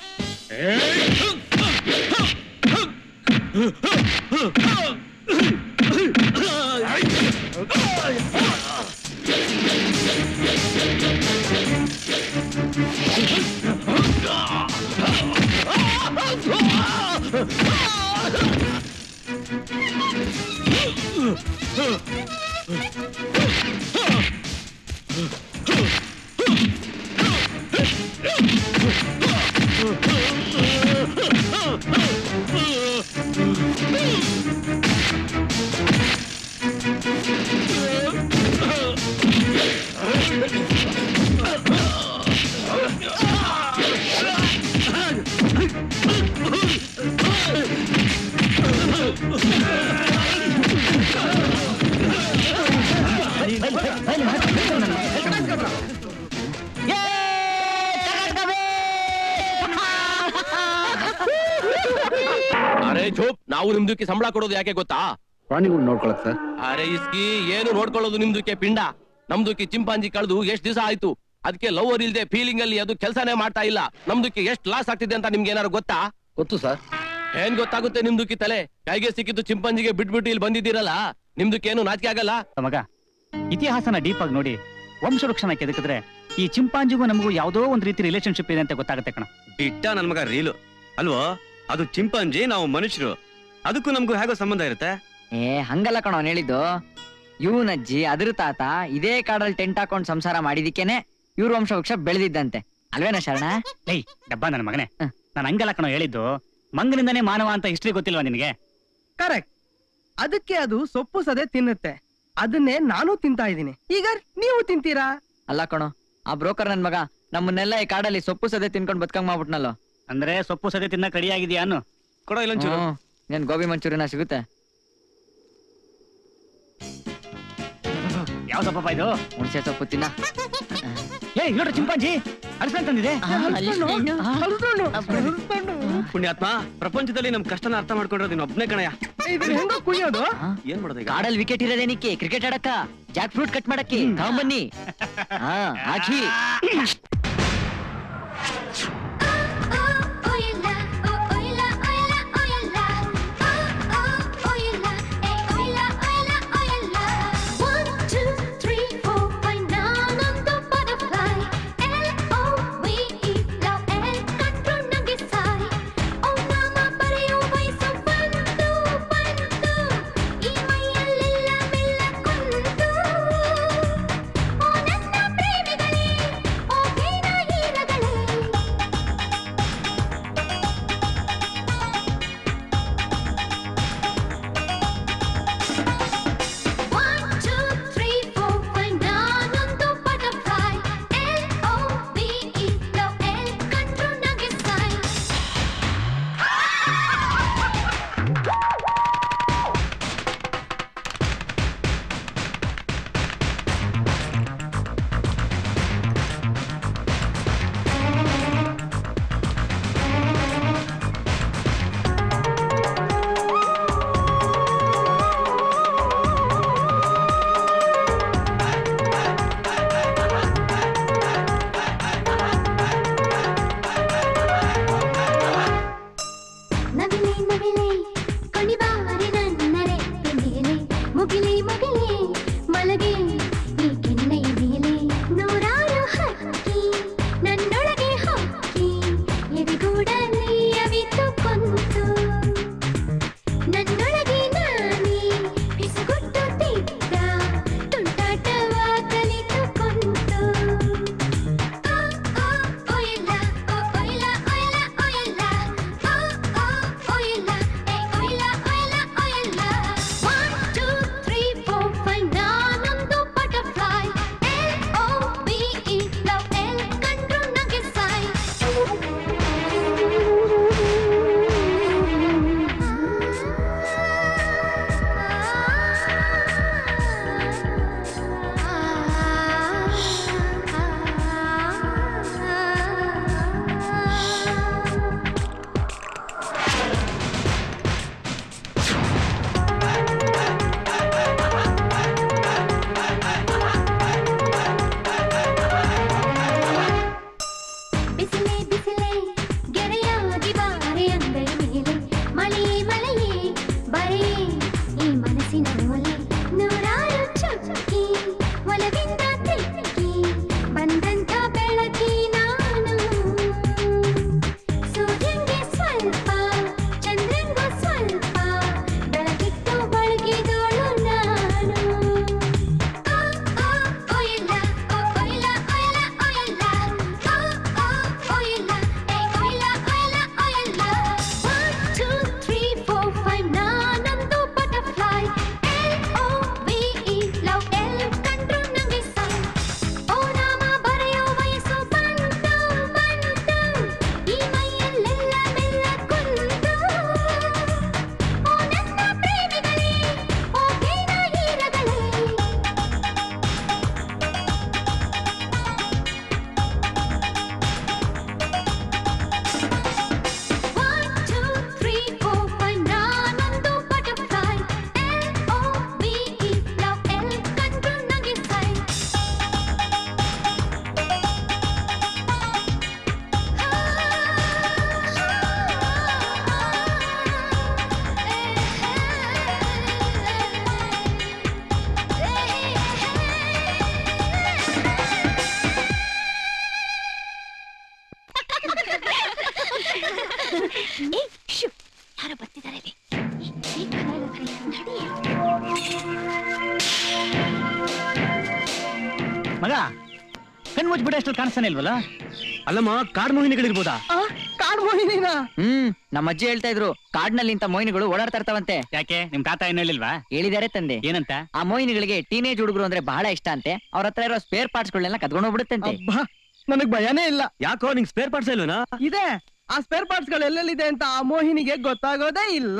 ಅರೆ ಚೋಪ್ ನಾವು ನಿಮ್ದಕ್ಕೆ ಸಂಬಳ ಕೊಡೋದು ಯಾಕೆ ಗೊತ್ತಾ ಪ್ರಾಣಿಗಳು ನೋಡ್ಕೊಳಕ್ ಸರ್ ಅರೆ ಇಸ್ಕಿ ಏನು ನೋಡ್ಕೊಳ್ಳೋದು ನಿಮ್ದಕ್ಕೆ ಪಿಂಡ ನಮ್ದಕ್ಕೆ ಚಿಂಪಾಂಜಿ ಕಳೆದು ಎಷ್ಟ್ ದಿವಸ ಆಯ್ತು ಅದಕ್ಕೆ ಲವರ್ ಇಲ್ದೆ ಫೀಲಿಂಗ್ ಅಲ್ಲಿ ಅದು ಕೆಲಸನೇ ಮಾಡ್ತಾ ಇಲ್ಲ ನಮ್ದಕ್ಕೆ ಎಷ್ಟ್ ಲಾಸ್ ಆಗ್ತಿದೆ ಅಂತ ನಿಮ್ಗೆ ಏನಾರು ಗೊತ್ತಾ ಗೊತ್ತು ಸರ್ ಏನ್ ಗೊತ್ತಾಗುತ್ತೆ ನಿಮ್ದುಕ್ಕಿ ತಲೆ ಕೈಗೆ ಸಿಕ್ಕಿದ್ದು ಚಿಂಪಾಂಜಿಗೆ ಬಿಟ್ಬಿಟ್ಟು ಇಲ್ಲಿ ಬಂದಿದ್ದೀರಲ್ಲ ನಿಮ್ದಕ್ಕೇನು ನಾಚಿಕೆ ಆಗಲ್ಲ ಮಗ ಇತಿಹಾಸನ ಡೀಪ್ ಆಗಿ ನೋಡಿ ವಂಶವೃಕ್ಷನ ಕೆದಕಿದ್ರೆ ಈ ಚಿಂಪಾಂಜಿಗೂ ನಮಗೂ ಯಾವುದೋ ಒಂದು ರೀತಿ ರಿಲೇಶನ್ಶಿಪ್ ಇದೆ ಅಂತ ಗೊತ್ತಾಗುತ್ತೆ ಕಣ ಬಿಟ್ಟ ನನ್ ಮಗ ರೀಲು ಅಲ್ವೋ ಅದು ಚಿಂಪಾಂಜಿ ನಾವು ಮನುಷ್ಯರು ಅದಕ್ಕೂ ನಮಗೂ ಹೇಗೋ ಸಂಬಂಧ ಇರುತ್ತೆ ಏ ಹಂಗಲ್ಲ ಕಣ ಅವ್ನು ಹೇಳಿದ್ದು ಇವನಜ್ಜಿ ಅದ್ರ ತಾತ ಇದೇ ಕಾಡಲ್ಲಿ ಟೆಂಟ್ ಹಾಕೊಂಡ್ ಸಂಸಾರ ಮಾಡಿದಿಕ್ಕೇನೆ ಇವ್ರ ವಂಶವೃಕ್ಷ ಬೆಳೆದಿದ್ದಂತೆ ಅಲ್ವೇನಾ ಶರಣ ಲೈ ಡಬ್ಬ ನನ್ನ ಮಗನೇ ಹ. ನಾನು ಹಂಗಲ್ಲ ಕಣೋ ಹೇಳಿದ್ದು ಮಂಗನಿಂದನೇ ಮಾನವ ಅಂತ ಹಿಸ್ಟ್ರಿ ಗೊತ್ತಿಲ್ವಾ ನಿನಗೆ ಕರೆಕ್ಟ್ ಅದಕ್ಕೆ ಅದು ಸೊಪ್ಪು ಸದೆ ತಿನ್ನುತ್ತೆ ಅದನ್ನೇ ನಾನು ತಿಂತಾ ಇದ್ದೀನಿ ಈಗ ನೀವು ತಿಂತೀರಾ ಅಲ್ಲ ಕಣೋ ಆ ಬ್ರೋಕರ್ ನನ್ ಮಗ ನಮ್ಮನ್ನೆಲ್ಲ ಈ ಕಾಡಲ್ಲಿ ಸೊಪ್ಪು ಸದೆ ತಿನ್ಕೊಂಡ್ ಬದುಕಂಗ್ ಮಾಡ್ಬಿಟ್ನಲ್ಲೋ ಅಂದ್ರೆ ಸೊಪ್ಪು ಸದೆ ತಿನ್ನಕ್ ರೆಡಿ ಆಗಿದ್ಯಾ ಅನ್ನು ಕೊಡೋ ಇಲ್ಲೊಂಚೂರು ಹ್ಮ್. ಏನ್ ಗೋಬಿ ಮಂಚೂರಿನ ಸಿಗುತ್ತೆ ಯಾವ ಸೊಪ್ಪಪ್ಪ ಇದು ಹುಣಸೆ ಸೊಪ್ಪು ತಿನ್ನ ಏ ನೋಡ್ರಿ ಚಿಂಪಾಂಜಿ ಅರ್ಸ್ಕೊಂಡ್ ತಂದಿದೆ ಪುಣ್ಯಾತ್ಮ ಪ್ರಪಂಚದಲ್ಲಿ ನಮ್ ಕಷ್ಟನ ಅರ್ಥ ಮಾಡ್ಕೊಂಡಿರೋದು ನೀನ್ ಒಬ್ನೇ ಕಣಯ್ಯ ಇದನ್ನ ಹೆಂಗ ಕುಯ್ಯೋದು ಏನ್ ಮಾಡೋದು ಈಗ ಕಾಡಲ್ಲಿ ವಿಕೆಟ್ ಇರೋದೇನಿಕ್ಕೆ ಕ್ರಿಕೆಟ್ ಆಡಕ್ಕ ಜಾಕ್ ಫ್ರೂಟ್ ಕಟ್ ಮಾಡಕ್ಕೆ ತಗೊಂಬನ್ನಿ ಹಾ ಹಾಕಿ ನವಿಲೆ ನವಿಲೆ ಕಣಿವಾರಿ ನನ್ನರೆ ಮೇಲೆ ಮುಗಿಲೆ ಮಗಲೇ ಮಲಗೆ ಈ ಕೆನ್ನೆಯ ಮೇಲೆ ನೂರಾರು ಹಕ್ಕಿ ನನ್ನೊಳಗೆ ಹಕ್ಕಿ ಎದೆಗೂಡಲಿ ಅವಿತು ಕೊಂತು ನನ್ನೊಳಗೆ ನಾನೇ ಪಿಸುಗುಟ್ಟುತ್ತಿದ್ದ ತುಂಟಾಟವ ಕಲಿತುಕೊಂತು ಆ ಆ ಓಯಲ್ಲ ಓ ಓಯಲ್ಲ ಓಯಲ್ಲ ಓಯಲ್ಲ ಆ ಆ ಓಯಲ್ಲ ಏ ಓಯಲ್ಲ ಓಯಲ್ಲ ಓಯಲ್ಲ 1 2 3 4 5 ನಾನೊಂದು butterfly L O B E love L ಕಂಡ್ರು ನಂಗೆ ಸಾಯ್ ಬಿಸಿಲೇ ಬಿಸಿಲೇ ಗೆರೆಯಾಗಿ ಬಾರೆ ಅಂಗೈ ಮೇಲೆ ಮಳೆಯೇ ಮಳೆಯೇ ಬರೆಯೇ ಈ ಮನಸ್ಸಿನ ಮೂಲೆ ನೂರಾರು ಚುಕ್ಕಿ ಒಲವಿಂದ ತಿಕ್ಕಿ ಬಂದಂತ ಬೆಳಕಿ ನಾನು ಸೂರ್ಯಂಗೆ ಸ್ವಲ್ಪ ಚಂದ್ರಂಗೂ ಸ್ವಲ್ಪ ಬೆಳಕಿತ್ತು ಬಳಗಿದೋಳು ನಾನು ಆ ಆ ಓಯಲ್ಲ ಓ ಓಯಲ್ಲ ಓಯಲ್ಲ ಓಯಲ್ಲ ಆ ಆ ಓಯಲ್ಲ ಏ, ಶು, ಯಾರೋ ಬರ್ತಿದ್ದಾರೆ ಇಲ್ಲಿ. ಏ, ನಡಿ. ಮಗ ಕಣ್ ಮುಚ್ಬಿಟ್ಟು ಅಷ್ಟು ಕಾಣಿಸ್ತಾನೆ ಇಲ್ವಲ್ಲ ಅಲ್ಲಮ್ಮ ಕಾಡ್ ಮೋಹಿನಿಗಳಿರ್ಬೋದಾ ಕಾಡ್ ಮೋಹಿನಿನಾ ಹ್ಮ್ ನಮ್ಮ ಅಜ್ಜಿ ಹೇಳ್ತಾ ಇದ್ರು ಕಾಡ್ನಲ್ಲಿ ಇಂತ ಮೋಹಿನಿಗಳು ಓಡಾಡ್ತಾ ಇರ್ತಾವಂತೆ ಯಾಕೆ ನಿಮ್ ತಾತ ಏನ್ ಹೇಳಿಲ್ವಾ ಹೇಳಿದಾರೆ ತಂದೆ ಏನಂತ ಆ ಮೋಹಿನಿಗಳಿಗೆ ಟೀನೇಜ್ ಹುಡುಗರು ಅಂದ್ರೆ ಬಹಳ ಇಷ್ಟ ಅಂತೆ ಅವ್ರ ಹತ್ರ ಇರೋ ಸ್ಪೇರ್ ಪಾರ್ಟ್ಸ್ ಗಳನ್ನೆಲ್ಲ ಕದ್ಕೊಂಡು ಹೋಗ್ಬಿಡುತ್ತಂತೆ ಅಬ್ಬಾ ನನಗ್ ಭಯನೇ ಇಲ್ಲ ಯಾಕೋ ನಿಂಗ್ ಸ್ಪೇರ್ ಪಾರ್ಟ್ಸ್ ಇಲ್ವೇನಾ ಇದೆ ಆ ಸ್ಪೇರ್ ಪಾರ್ಟ್ಸ್ ಗಳು ಎಲ್ಲೆಲ್ಲಿದೆ ಅಂತ ಆ ಮೋಹಿನಿಗೆ ಗೊತ್ತಾಗೋದೇ ಇಲ್ಲ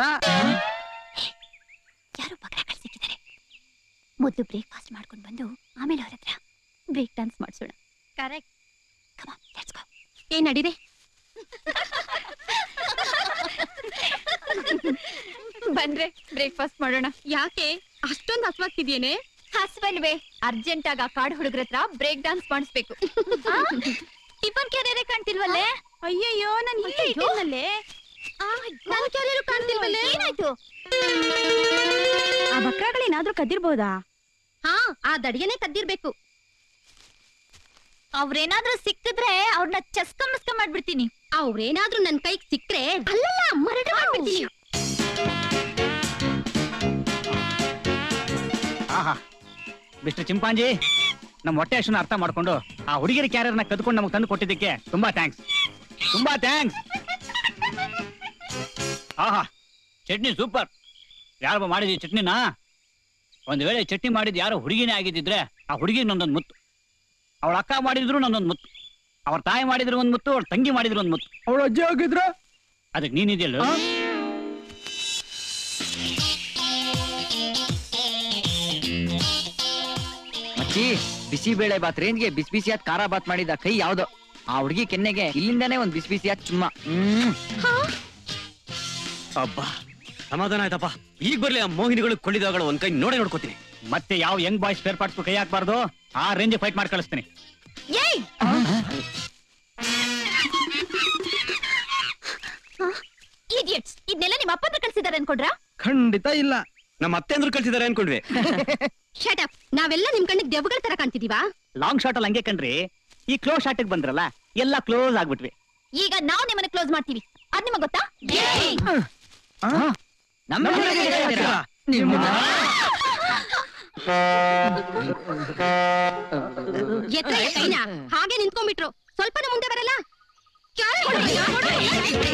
ಯಾರೋ ಬಕ್ರಾಗಳು ಸಿಕ್ಕಿದ್ದಾರೆ ಮೊದಲು ಬ್ರೇಕ್ಫಾಸ್ಟ್ ಮಾಡ್ಕೊಂಡು ಬಂದು ಆಮೇಲೆ ಅವ್ರ ಹತ್ರ ಬ್ರೇಕ್ ಡಾನ್ಸ್ ಮಾಡಿಸೋಣ ಕರೆಕ್ಟ್ ಕಮಾನ್ ಲೆಟ್ಸ್ ಗೋ ಏ ನಡೀರೆ ಬಂದ್ರೆ ಬ್ರೇಕ್ಫಾಸ್ಟ್ ಮಾಡೋಣ ಯಾಕೆ ಅಷ್ಟೊಂದು ಹಸ್ವಾಗ್ತಿದ್ಯೇನೆ ಹಸ್ಬಲ್ವೇ ಅರ್ಜೆಂಟ್ ಆಗ ಕಾಡು ಹುಡುಗರ ಹತ್ರ ಬ್ರೇಕ್ ಡಾನ್ಸ್ ಮಾಡಿಸ್ಬೇಕು ಟಿಫನ್ ಕ್ಯಾರಿಯರೇ ಕಾಣ್ತಿಲ್ವಲ್ಲೇ ಅಯ್ಯಯ್ಯೋ ನನ್ ಇಲ್ಲೇ ಇಟ್ಟಿದ್ನಲ್ಲೇ ನನ್ ಕ್ಯಾರಿಯರು ಕಾಣ್ತಿಲ್ವಲ್ಲೇ ಏನಾಯ್ತು ಆ ಬಕ್ರಾಗಳೇನಾದ್ರೂ ಕದ್ದಿರ್ಬೋದಾ ಹಾ ಆ ದಡಿಗೆನೆ ಕದ್ದಿರ್ಬೇಕು ಅವ್ರೇನಾದ್ರೂ ಸಿಕ್ಕಿದ್ರೆ ಅವ್ರನ್ನ ಚಸ್ಕ ಮಸ್ಕ ಮಾಡ್ಬಿಡ್ತೀನಿ ಅವ್ರೇನಾದ್ರೂ ನನ್ ಕೈಗ್ ಸಿಕ್ಕ್ರೆ ಅಲ್ಲಲ್ಲ ಮರಣ ಮಾಡ್ಬಿಡ್ತೀನಿ ಆಹಾ ಮಿಸ್ಟರ್ ಚಿಂಪಾಂಜಿ ನಮ್ಮ ಹೊಟ್ಟೆ ಅಷ್ಟನ್ನ ಅರ್ಥ ಮಾಡ್ಕೊಂಡು ಆ ಹುಡುಗಿರ ಕ್ಯಾರಿಯರ್ನ ಕದ್ಕೊಂಡು ನಮಗೆ ತಂದು ಕೊಟ್ಟಿದ್ದಕ್ಕೆ ತುಂಬಾ ಥ್ಯಾಂಕ್ಸ್ ತುಂಬಾ ಥ್ಯಾಂಕ್ಸ್ ಆಹಾ ಚಟ್ನಿ ಸೂಪರ್ ಯಾರಪ್ಪ ಮಾಡಿದ್ವಿ ಚಟ್ನಿನ ಒಂದ್ ವೇಳೆ ಚಟ್ನಿ ಮಾಡಿದ್ ಯಾರೋ ಹುಡುಗಿನೇ ಆಗಿದ್ದಿದ್ರೆ ಆ ಹುಡುಗಿ ನಂದೊಂದು ಮುತ್ತು ಅವಳ ಅಕ್ಕ ಮಾಡಿದ್ರು ನಂದೊಂದು ಮುತ್ತು ಅವ್ರ ತಾಯಿ ಮಾಡಿದ್ರು ಒಂದ್ ಮುತ್ತು ಅವ್ರ ತಂಗಿ ಮಾಡಿದ್ರು ಒಂದ್ ಮುತ್ತು ಅವಳ ಅಜ್ಜಿ ಹೋಗಿದ್ರ ಅದಕ್ಕೆ ನೀನಿದೆಯಲ್ಲ ಮಚ್ಚಿ ಬಿಸಿ ಬೇಳೆ ಬಾತ್ ರೇಂಜ್ಗೆ ಬಿಸಿ ಬಿಸಿಯಾದ ಖಾರ ಬಾತ್ ಮಾಡಿದ ಕೈ ಯಾವ್ದೋ ಆ ಹುಡುಗಿ ಕೆನ್ನೆಗೆ ಇಲ್ಲಿಂದಾನೇ ಒಂದ್ ಬಿಸಿ ಬಿಸಿಯಾದ ಚುಮ್ಮ ಹ್ಮ್ ಅಬ್ಬಾ ಸಮಾಧಾನ ಆಯ್ತಪ್ಪ ಈಗ ಬರ್ಲಿ ಆ ಮೋಹಿನಿಗಳು ಕೊಳ್ಳಿದಾಗಳು ಒಂದ್ ಕೈ ನೋಡೇ ನೋಡ್ಕೋತೀನಿ ಮತ್ತೆ ಯಾವ ಯಂಗ್ ಬಾಯ್ಸ್ ಸ್ಪೇರ್ ಪಾರ್ಟ್ಸ್ ಕೈ ಹಾಕ್ಬಾರ್ದು ಆ ರೇಂಜ್ ಫೈಟ್ ಮಾಡಿ ಕಳಿಸ್ತೀನಿ ಏಯ್ ಇಡಿಯಟ್ಸ್ ಇದನ್ನೆಲ್ಲ ನಿಮ್ಮ ಅಪ್ಪನ ಕಳ್ಸಿದಾರೆ ಅನ್ಕೊಂಡ್ರಾ ಖಂಡಿತ ಇಲ್ಲ ನಮ್ಮ ಅತ್ತೆ ಅಂದ್ರು ಕಳ್ಸಿದಾರೆ ಅನ್ಕೊಂಡ್ವಿ ಶಟ್ ಅಪ್ ನಾವೆಲ್ಲ ನಿಮ್ ಕಣ್ಣಿಗೆ ದೆವ್ವಗಳ ತರ ಕಾಣ್ತಿದೀವಾ ಲಾಂಗ್ ಶಾಟ್ ಅಲ್ಲಿ ಹಂಗೆ ಕಣ್ರಿ ಈ ಕ್ಲೋಸ್ ಶಾಟ್ ಬಂದ್ರಲ್ಲ ಎಲ್ಲ ಕ್ಲೋಸ್ ಆಗ್ಬಿಟ್ವಿ ಈಗ ನಾವು ನಿಮ್ಮನ್ನ ಕ್ಲೋಸ್ ಮಾಡ್ತೀವಿ ಅದ್ ನಿಮಗ್ ಗೊತ್ತಾ ನಮ್ಮ ಹುಡುಗಿಗೆ ಹೇಳ್ತೀರಾ? ಎತ್ರ ಕೈನ ಹಾಗೆ ನಿಂತ್ಕೊಂಡ್ಬಿಟ್ರು ಸ್ವಲ್ಪನೇ ಮುಂದೆ ಬರಲ್ಲ ಕ್ಯಾರೆ ಹೊಡ್ದು,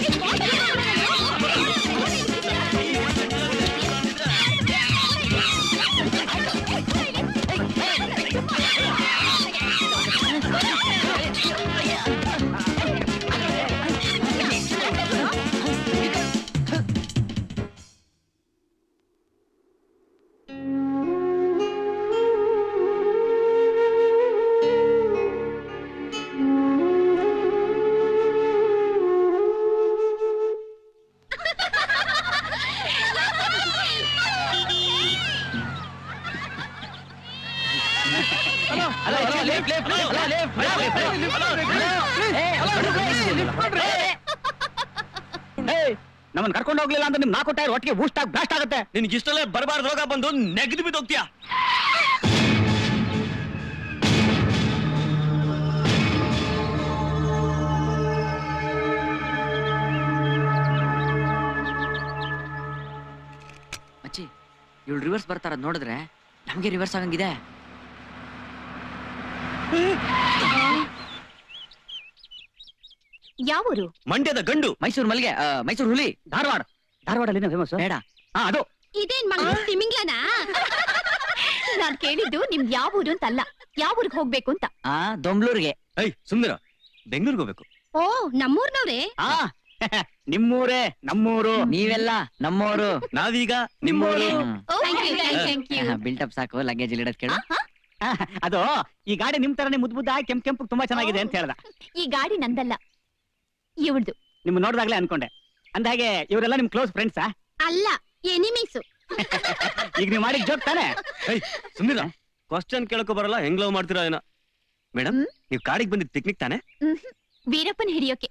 ಅಲ್ಲ, ಅಲ್ಲ, left, left, ಅಲ್ಲ, left, left, ಏಯ್, ನಮ್ಮನ್ನ ಕರ್ಕೊಂಡು ಹೋಗ್ಲಿಲ್ಲ ಅಂತ ನಿಮ್ ನಾಲ್ಕು ಟೈರ್ ಒಟ್ಟಿಗೆ ಬೂಸ್ಟ್ ಆಗಿ ಬ್ಲಾಸ್ಟ್ ಆಗುತ್ತೆ ನಿನ್ಗೆ ಇಷ್ಟಲ್ಲೇ ಬರಬಾರ್ದು ರೋಗ ಬಂದು ನೆಗೆದು ಬಿದ್ದು ಹೋಗ್ತೀಯಾ ಮಚ್ಚಿ ಇವಳು ರಿವರ್ಸ್ ಬರ್ತಾರ ನೋಡಿದ್ರೆ ನಮಗೆ ರಿವರ್ಸ್ ಆಗಂಗಿದೆ ಯಾವೂರು ಮಂಡ್ಯದ ಗಂಡು ಮೈಸೂರು ಮಲ್ಗೆ ಆ, ಮೈಸೂರು ಹುಲಿ ಧಾರವಾಡ ಧಾರವಾಡಲ್ಲಿ ಫೇಮಸ್ ಬೇಡ ಹಾ ಅದು ಇದೇನ್ ಮಗ ತಿಮಿಂಗ್ಲನಾ ನಾನ್ ಕೇಳಿದ್ದು ನಿಮ್ದು ಯಾವ ಊರು ಅಂತ ಅಲ್ಲ ಯಾವ ಊರಿಗೆ ಹೋಗ್ಬೇಕು ಅಂತ ಆ ದೊಂಬ್ಳೂರ್ಗೆ ಐ ಸುಂದರ ಬೆಂಗಳೂರಿಗೆ ಹೋಗ್ಬೇಕು ಓ ನಮ್ಮೂರ್ನವ್ರೆ ಆ ನಿಮ್ಮೂರೇ ನಮ್ಮೂರು ನೀವೆಲ್ಲ ನಮ್ಮೋರು ನಾವೀಗ ನಿಮ್ಮೋರು Thank you, thank you. Build up ಸಾಕು ಲಗೇಜ್ ಇಲ್ಲಿ ಇಡೋದ್ ಕೇಳು ಅದು ಈ ಗಾಡಿ ನಿಮ್ ತರನೇ ಮುದ್ದು ಮುದ್ದ ಕೆಂಪ್ ಕೆಂಪು ತುಂಬಾ ಚೆನ್ನಾಗಿದೆ ಅಂತ ಹೇಳ್ದ ಈ ಗಾಡಿ ನಂದಲ್ಲ ಇವಳ್ದು ನಿಮ್ ನೋಡಿದಾಗ್ಲೇ ಅನ್ಕೊಂಡೆ ಅಂದಾಗೆ ಇವರೆಲ್ಲ ನಿಮ್ ಕ್ಲೋಸ್ ಫ್ರೆಂಡ್ಸಾ ಅಲ್ಲ ಎನಿಮೀಸು ಈಗ ನೀವು ಮಾಡಿದ ಜೋಕ್ ತಾನೆ ಐ ಸುಂದರ ಕ್ವಶನ್ ಕೇಳಕ್ಕೂ ಬರಲ್ಲ ಹೆಂಗ್ ಲವ್ ಮಾಡ್ತೀರಾ ಏನೋ ಮೇಡಮ್ ನೀವು ಕಾಡಿಗೆ ಬಂದಿದ್ ಪಿಕ್ನಿಕ್ ತಾನೆ ವೀರಪ್ಪನ್ ಹಿಡಿಯೋಕೆ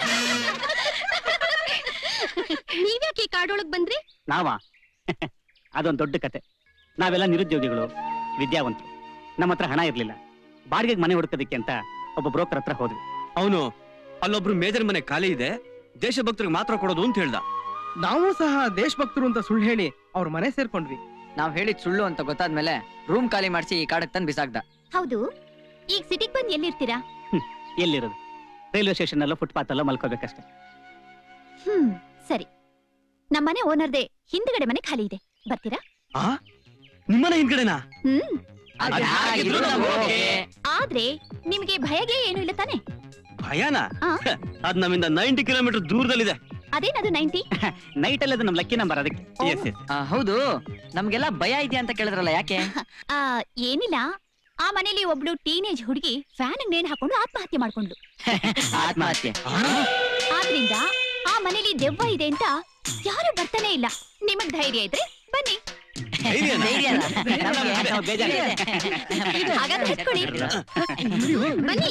ನೀವ್ಯಾಕೆ ಈ ಕಾಡೊಳಗ್ ಬಂದ್ರಿ ನಾವಾ ಅದೊಂದ್ ದೊಡ್ಡ ಕತೆ ನಾವೆಲ್ಲ ನಿರುದ್ಯೋಗಿಗಳು ವಿದ್ಯಾವಂತರು ನಮ್ಮ ಹತ್ರ ಹಣ ಇರ್ಲಿಲ್ಲ ಬಾಡಿಗೆಗೆ ಮನೆ ಹುಡುಕೋದಕ್ಕೆ ಅಂತ ಒಬ್ಬ ಬ್ರೋಕರ್ ಹತ್ರ ಹೋದ್ವಿ ಅವನು ಅಲ್ಲೊಬ್ರು ಮೇಜರ್ ಮನೆ ಖಾಲಿ ಇದೆ ದೇಶಭಕ್ತರಿಗೆ ಮಾತ್ರ ಕೊಡೋದು ಅಂತ ಹೇಳ್ದ ನಾವು ಸಹ ದೇಶಭಕ್ತರು ಅಂತ ಸುಳ್ಳು ಹೇಳಿ ಅವ್ರ ಮನೆ ಸೇರ್ಕೊಂಡ್ವಿ ನಾವ್ ಹೇಳಿದ್ ಸುಳ್ಳು ಅಂತ ಗೊತ್ತಾದ್ಮೇಲೆ ರೂಮ್ ಖಾಲಿ ಮಾಡಿಸಿ ಈ ಕಾಡಕ್ ತಂದ್ ಬಿಸಾಕ್ದ ಹೌದು ಈಗ ಸಿಟಿಗ್ ಬಂದ್ ಎಲ್ಲಿರ್ತೀರಾ ಎಲ್ಲಿರೋದು ರೈಲ್ವೆ ಸ್ಟೇಷನ್ ಅಲ್ಲ ಫುಟ್ಪಾತ್ ಅಲ್ಲ ಮಲ್ಕೋಬೇಕಷ್ಟೇ ಹ್ಮ್ ಸರಿ ನಮ್ಮನೆ ಓನರ್ದೆ ಹಿಂದ್ಗಡೆ ಮನೆ ಖಾಲಿ ಇದೆ ಬರ್ತೀರಾ ನಿಮ್ಮನೆ ಹಿಂದ್ಗಡೆನಾ ಹ್ಮ್ ಅದ್ಯಾಗಿದ್ರು ನಮ್ಗ್ ಓಕೆ. ಆದ್ರೆ ನಿಮ್ಗೆ ಭಯಗೆ ಏನು ಇಲ್ಲ ತಾನೆ ಭಯನಾ ಆ. ಅದ್ ನಮ್ಮಿಂದ ನೈಂಟಿ ಕಿಲೋಮೀಟರ್ ದೂರದಲ್ಲಿದೆ ಅದೇನದು ನೈಂಟಿ ನೈಟ್ ಅಲ್ಲಿ ಅದು ನಮ್ ಲಕ್ಕಿ ನಂಬರ್ ಅದಕ್ಕೆ ಎಸ್ ಎಸ್ ಆ, ಹೌದು ನಮ್ಗೆಲ್ಲ ಭಯ ಇದೆಯಾ ಅಂತ ಕೇಳಿದ್ರಲ್ಲ ಯಾಕೆ ಆ ಏನಿಲ್ಲ ಆ ಮನೇಲಿ ಒಬ್ಳು ಟೀನೇಜ್ ಹುಡುಗಿ ಫ್ಯಾನ್ ನೇಣು ಹಾಕೊಂಡು ಆತ್ಮಹತ್ಯೆ ಮಾಡ್ಕೊಂಡ್ಲು ಆತ್ಮಹತ್ಯೆ ಆದ್ರಿಂದ ಆ ಮನೇಲಿ ದೆವ್ವ ಇದೆ ಅಂತ ಯಾರು ಬರ್ತಾನೆ ಇಲ್ಲ ನಿಮಗ್ ಧೈರ್ಯ ಇದ್ರೆ ಬನ್ನಿ ಧೈರ್ಯನಾ? ಧೈರ್ಯನಾ? ನಾವು ಬೇಜಾರು. ಹಾಗಾದ್ರೆ ಹತ್ಕೊಳ್ಳಿ ಬನ್ನಿ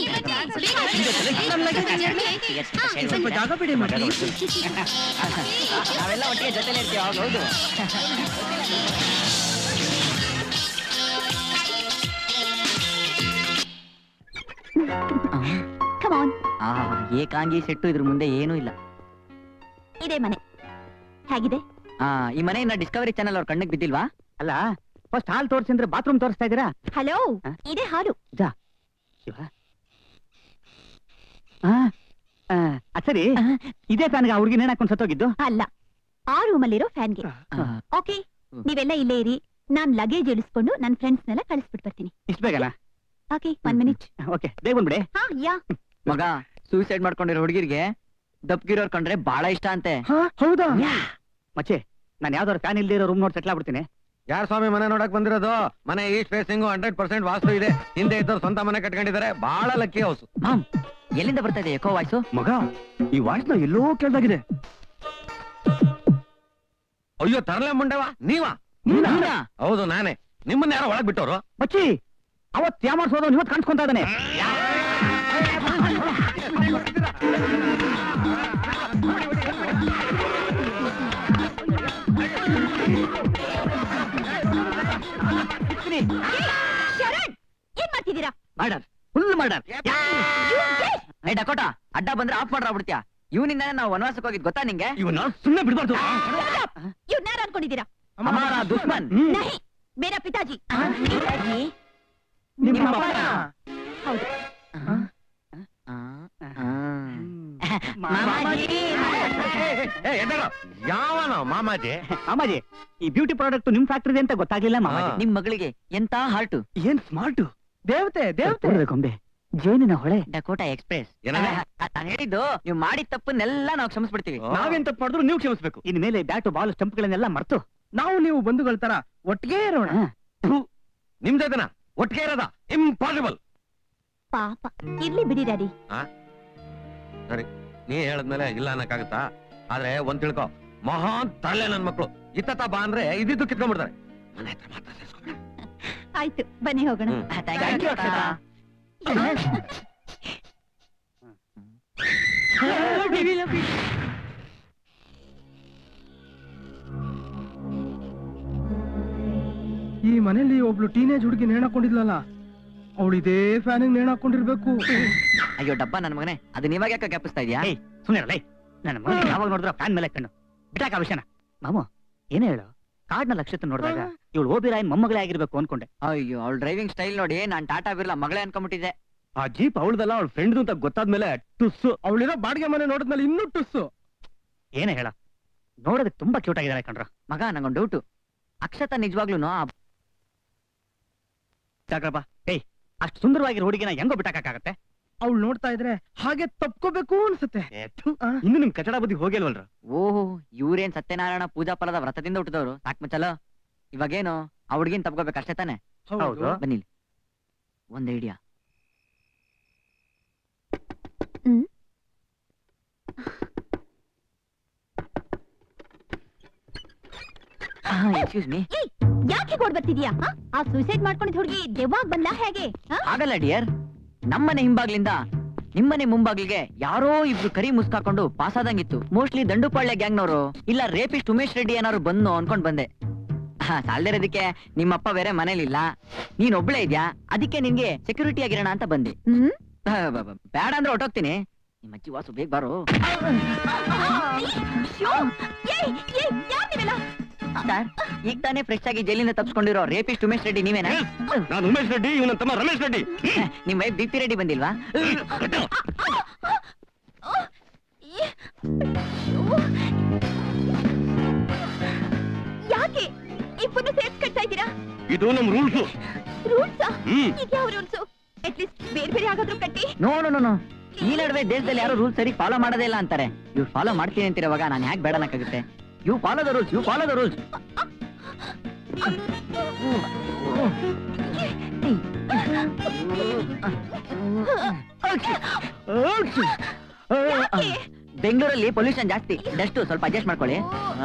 ಸ್ವಲ್ಪ ಜಾಗ ಬಿಡಿ ಮಾಡಿ ನಾವೆಲ್ಲ ಒಟ್ಟಿಗೆ ಜೊತೆಲಿ ಇರ್ತೀವಿ ಹೌದು ಹೌದು ಕಮಾನ್ ಆ ಏಕಾಂಗಿ ಸೆಟ್ಟು ಇದ್ರ ಮುಂದೆ ಏನೂ ಇಲ್ಲ ಇದೇ ಮನೆ ಹೇಗಿದೆ ಆ ಈ ಮನೆ ಇನ್ನ ಡಿಸ್ಕವರಿ ಚಾನಲ್ ಅವ್ರ ಕಣ್ಣಿಗೆ ಬಿದ್ದಿಲ್ವಾ ಅಲ್ಲ ಫಸ್ಟ್ ಹಾಲ್ ತೋರಿಸಿ ಅಂದ್ರೆ ಬಾತ್ರೂಮ್ ತೋರಿಸ್ತಾ ಇದೀರಾ ಹಲೋ ಹ? ಇದೇ ಹಾಲು ಶಿವ ಆ, ಆ, ಅದ್ ಸರಿ ಇದೇ ಫ್ಯಾನ್ಗೆ ಆ ಹುಡುಗಿ ನೇಣ್ ಹಾಕೊಂಡು ಸತ್ತೋಗಿದ್ದು ಅಲ್ಲ ಆ ರೂಮಲ್ಲಿರೋ ಫ್ಯಾನ್ಗೆ ಆ, ಓಕೆ ನೀವೆಲ್ಲ ಇಲ್ಲೇ ಇರಿ ನಾನ್ ಲಗೇಜ್ ಇಳಿಸ್ಕೊಂಡು ನನ್ ಫ್ರೆಂಡ್ಸ್ನೆಲ್ಲ ಕಳಿಸ್ಬಿಟ್ಟು ಬರ್ತೀನಿ ಇಷ್ಟ ಬೇಕಲ್ಲ ಓಕೆ ಒನ್ ಮಿನಿಟ್ ಓಕೆ ಬೇಗ ಬಂದ್ಬಿಡಿ ಹಾ ಯಾ ಮಗ ಸೂಸೈಡ್ ಮಾಡ್ಕೊಂಡಿರೋ ಹುಡುಗಿರ್ಗೆ ದಪ್ಗಿರೋರ್ ಕಂಡ್ರೆ ಬಹಳ ಇಷ್ಟ ಅಂತೆ ಹೌದಾ ಮಚ್ಚೆ ನಾನು ಯಾವ್ದಾದ್ರು ಫ್ಯಾನ್ ಇಲ್ದೇ ಇರೋ ರೂಮ್ ನೋಡಿ ಸೆಟ್ಲ್ ಆಗ್ಬಿಡ್ತೀನಿ ಯಾರ್ ಸ್ವಾಮಿ ಮನೆ ನೋಡಕ್ ಬಂದಿರೋದು ಮನೆ east facing hundred percent vastu ಇದೆ ಹಿಂದೆ ಇದ್ದವ್ರು ಸ್ವಂತ ಮನೆ ಕಟ್ಕೊಂಡಿದ್ದಾರೆ ಬಹಳ ಲಕ್ಕಿ ಹೌಸ್ ಮಾಮ್ ಎಲ್ಲಿಂದ ಬರ್ತಾ ಇದೆ ಎಕೋ ವಾಯ್ಸು ಮಗ ಈ ವಾಯ್ಸ್ ನ ಎಲ್ಲೋ ಕೇಳ್ದಾಗಿದೆ ಅಯ್ಯೋ ತರಲೆ ಮುಂಡೆವಾ ನೀವಾ ಹೌದು ನಾನೇ ನಿಮ್ಮನ್ನ ಯಾರೋ ಒಳಗ್ ಬಿಟ್ಟವ್ರು ಮಚ್ಚಿ ಅವತ್ ಯಾಮಾರ್ ಸೋದ ಇವತ್ತು ಕಾಣಿಸ್ಕೊಂತ ಇದ್ದಾನೆ ಶರಣ್ ಏನ್ ಮಾಡ್ತಿದ್ದೀರಾ ಮಾಡರ್ ಫುಲ್ ಮಾಡರ್ ಏ ಡಕೋಟ ಅಡ್ಡ ಬಂದ್ರೆ ಆಫ್ ಮಾಡ್ರ ಬಿಡ್ತೀಯ ಇವನಿಂದಾನೆ ನಾವು ವನವಾಸಕ್ಕೆ ಹೋಗಿದ್ ಗೊತ್ತಾ ನಿಂಗೆ ಇವನ್ನ ಸುಮ್ಮನೆ ಬಿಡ್ಬಾರ್ದು ಇವ್ರನ್ನ ಯಾರು ಅನ್ಕೊಂಡಿದ್ದೀರಾ ಅಮಾರ ದುಶ್ಮನ್ ನಹಿ ಮೇರಾ ಪಿತಾಜಿ ನಿಮ್ಮ ಅಪ್ಪನ? ಹೌದು ಆ, ಆ. ಮಾಮಾಜಿ. ಏ, ಎದ್ದೇಳು. ಯಾವನೋ ಮಾಮಾಜಿ ಮಾಮಾಜಿ ಈ ಬ್ಯೂಟಿ ಪ್ರಾಡಕ್ಟ್ ನಿಮ್ ಫ್ಯಾಕ್ಟ್ರಿ ಅಂತ ಗೊತ್ತಾಗ್ಲಿಲ್ಲ ಮಾಮಾಜಿ ಹಾ. ನಿಮ್ ಮಗಳಿಗೆ ಎಂತ ಹಾರ್ಟು ಏನ್ ಸ್ಮಾರ್ಟ್ ದೇವತೆ ದೇವತೆ ಗೊಂಬೆ ಜೇನಿನ ಹೊಳೆ ಡಕೋಟಾ ಎಕ್ಸ್ಪ್ರೆಸ್ ಏನಣ್ಣ? ನಾನು ಹೇಳಿದ್ದು ನೀವು ಮಾಡಿದ ತಪ್ಪನ್ನೆಲ್ಲ ನಾವು ಕ್ಷಮಿಸ್ಬಿಡ್ತೀವಿ ಓ. ನಾವೇನ್ ತಪ್ಪು ಮಾಡಿದ್ರು ನೀವು ಕ್ಷಮಿಸ್ಬೇಕು ಇನ್ಮೇಲೆ ಬ್ಯಾಟು ಬಾಲ್ ಸ್ಟಂಪ್ಗಳನ್ನೆಲ್ಲ ಮರ್ತು ನಾವು ನೀವು ಬಂಧುಗಳ ತರ ಒಟ್ಟಿಗೆ ಇರೋಣ ಥು, ನಿಮ್ ಜೊತೆನ ಒಟ್ಟಿಗೆ ಇರೋದ ಇಂಪಾಸಿಬಲ್ ಪಾಪ ಇರ್ಲಿ ಬಿಡಿ ಡ್ಯಾಡಿ ನೀ ಹೇಳದ್ಮೇಲೆ ಇಲ್ಲ ಅನ್ನಕ್ಕಾಗತ್ತಾ ಆದ್ರೆ ಒಂದ್ ತಿಳ್ಕೊ ಮಹಾನ್ ತಲೆ ನನ್ ಮಕ್ಳು ಇತ್ತ ಬಾ ಅಂದ್ರೆ ಇದ್ದಿದ್ದು ಕಿತ್ಕೊಂಡ್ಬಿಡ್ತಾರೆ ಮನೆ ಹತ್ರ ಮಾತ್ರ ಸೇರ್ಸ್ಕೊಬೇಡ. ಆಯ್ತು ಬನ್ನಿ ಹೋಗೋಣ ಹ್ಮ್. Thank you, Akshata. ಈ ಮನೇಲಿ ಒಬ್ಳು ಟೀನೇಜ್ ಹುಡುಗಿ ನೇಣಾಕೊಂಡಿದ್ಲಲ್ಲ ಅವಳು ಇದೇ ಫ್ಯಾನಿಗೆ ನೇಣಾಕೊಂಡಿರ್ಬೇಕು ಅಯ್ಯೋ ಡಬ್ಬ ನನ್ ಮಗನೇ ಅದನ್ನ ಇವಾಗ ಯಾಕೆ ಗ್ಯಾಪಿಸ್ತಾ ಇದೀಯಾ ಏಯ್ ಸುಮ್ಮನೆ ನನ್ನ ಮಗ ಯಾವಾಗ ನೋಡಿದ್ರ ಫ್ಯಾನ್ ಮೇಲೆ ಕಣ್ಣು ಬಿಟ್ಟಾಕ ವಿಷಯನ ಮಾಮು ಏನೇ ಹೇಳು ಕಾಡ್ನ ಲಕ್ಷತ್ರ ನೋಡಿದಾಗ ಇವಳು ಓಬಿರಾಯನ್ ಮೊಮ್ಮಗಳೇ ಆಗಿರ್ಬೇಕು ಅನ್ಕೊಂಡೆ ಅಯ್ಯೋ ಅವಳ ಡ್ರೈವಿಂಗ್ ಸ್ಟೈಲ್ ನೋಡಿ ನಾನ್ ಟಾಟಾ ಬಿರ್ಲಾ ಮಗಳೇ ಅನ್ಕೊಂಡ್ಬಿಟ್ಟಿದ್ದೆ ಆ ಜೀಪ್ ಅವಳದಲ್ಲ ಅವಳ ಫ್ರೆಂಡ್ ಅಂತ ಗೊತ್ತಾದ್ಮೇಲೆ ಟುಸ್ಸು ಅವಳಿರೋ ಬಾಡಿಗೆ ಮನೆ ನೋಡಿದ್ಮೇಲೆ ಇನ್ನೂ ಟುಸ್ಸು ಏನೇ ಹೇಳ ನೋಡೋದಕ್ಕೆ ತುಂಬಾ ಕ್ಯೂಟ್ ಆಗಿದ್ದಾಳೆ ಕಣ್ರ ಮಗ ನಂಗೊಂದು ಡೌಟು ಅಕ್ಷತಾ ನಿಜವಾಗ್ಲೂ ಸಾಕ್ರಪ್ಪ ಏಯ್ ಅಷ್ಟು ಸುಂದರವಾಗಿರೋ ಹುಡುಗಿನ ಹೆಂಗೋ ಬಿಟ್ಟಾಕಕ್ಕಾಗತ್ತೆ ಅವಳು ನೋಡ್ತಾ ಇದ್ರೆ ಹಾಗೆ ತಪ್ಕೋಬೇಕು ಅನ್ಸುತ್ತೆ ಆ? ಇನ್ನು ನಿಮ್ ಕಚಡ ಬುದ್ಧಿ ಹೋಗಿಲ್ವಲ್ರ ಓಹೋ ಇವ್ರೇನ್ ಸತ್ಯನಾರಾಯಣ ಪೂಜಾ ಫಲದ ವ್ರತದಿಂದ ಹುಟ್ಟಿದವರು ಸಾಕ್ ಮುಚ್ಚಲ ಇವಾಗೇನು ಆ ಹುಡ್ಗಿನ್ ತಪ್ಕೋಬೇಕು ಅಷ್ಟೇ ತಾನೆ ಹೌದು. ಬನ್ನಿ ಇಲ್ಲಿ. ಒಂದ್ ಐಡಿಯಾ ಹ್ಮ್. ಎಕ್ಸ್ಕ್ಯೂಸ್ ಮೀ ಏಯ್ ಯಾಕೆ ಓಡ್ ಬರ್ತಿದ್ಯಾ ಹ? ಆ ಸೂಸೈಡ್ ಮಾಡ್ಕೊಂಡಿದ್ ಹುಡುಗಿ ದೆವ್ವಾಗ ಬಂದ್ಲಾ ಹೇಗೆ ಹ? ಆಗಲ್ಲ ಡಿಯರ್ ನಮ್ಮನೆ ಹಿಂಬಾಗ್ಲಿಂದ ನಿಮ್ಮನೆ ಮುಂಬಾಗ್ಲಿಗೆ ಯಾರೋ ಇಬ್ರು ಕರಿ ಮುಸ್ಕಾಕೊಂಡು ಪಾಸ್ ಆದಂಗಿತ್ತು ಮೋಸ್ಟ್ಲಿ ದಂಡುಪಾಳ್ಯ ಗ್ಯಾಂಗ್ನವರು ಇಲ್ಲ ರೇಪಿಸ್ಟ್ ಉಮೇಶ್ ರೆಡ್ಡಿ ಏನಾದ್ರು ಬಂದು ಅನ್ಕೊಂಡ್ ಬಂದೆ ಹಾ ಸಾಲ್ದಿರೋದಕ್ಕೆ ನಿಮ್ಮಪ್ಪ ಬೇರೆ ಮನೇಲಿಲ್ಲ ನೀನ್ ಒಬ್ಳೆ ಇದ್ಯಾ ಅದಕ್ಕೆ ನಿನ್ಗೆ ಸೆಕ್ಯೂರಿಟಿ ಆಗಿರೋಣ ಅಂತ ಬಂದೆ ಹ್ಮ್ ಆ, ಬ- ಬ- ಬೇಡ ಅಂದ್ರೆ ಹೊಟ್ಟೋಗ್ತೀನಿ ನಿಮ್ಮ ಅಜ್ಜಿ ವಾಸು ಬೇಗ ಬಾರೋ ಸರ್ ಈಗ ತಾನೇ ಫ್ರೆಶ್ ಆಗಿ ಜೈಲಿಂದ ತಪ್ಪಿಸ್ಕೊಂಡಿರೋ ರೇಪಿಸ್ಟ್ ಉಮೇಶ್ ರೆಡ್ಡಿ ನೀವೇನಾ ನಾನು ಉಮೇಶ್ ರೆಡ್ಡಿ ಇವನ ತಮ್ಮ ರಮೇಶ್ ರೆಡ್ಡಿ ನಿಮ್ಮ ವೈಫ್ ದೀಪ್ತಿ ರೆಡ್ಡಿ ಬಂದಿಲ್ವಾ ಯಾಕೆ ಇಬ್ಬರು ಸೇರ್ಸ್ ಕಟ್ತಾ ಇದ್ದೀರಾ ಇದು ನಮ್ ರೂಲ್ಸ್ ರೂಲ್ಸಾ ಹ್ಮ್. ಇದ್ಯಾವ ರೂಲ್ಸು ಅಟ್ಲೀಸ್ಟ್ ಬೇರೆ ಬೇರೆ ಯಾಗಾದ್ರೂ ಕಟ್ಟಿ ನೋ ನೋ ನೋ ನೋ ಈ ನಡುವೆ ದೇಶದಲ್ಲಿ ಯಾರು ರೂಲ್ಸ್ ಸರಿ ಫಾಲೋ ಮಾಡೋದೇ ಇಲ್ಲ ಅಂತಾರೆ ಇವ್ರು ಫಾಲೋ ಮಾಡ್ತೀನಿ ಅಂತಿರುವಾಗ ನಾನು ಯಾಕೆ ಬೇಡ ಅನ್ನಕ್ಕಾಗುತ್ತೆ you follow the rules you follow the rules ಬೆಂಗಳೂರಲ್ಲಿ ಪೊಲ್ಯೂಷನ್ ಜಾಸ್ತಿ ಡಸ್ಟ್ ಸ್ವಲ್ಪ ಅಡ್ಜಸ್ಟ್ ಮಾಡ್ಕೊಳ್ಳಿ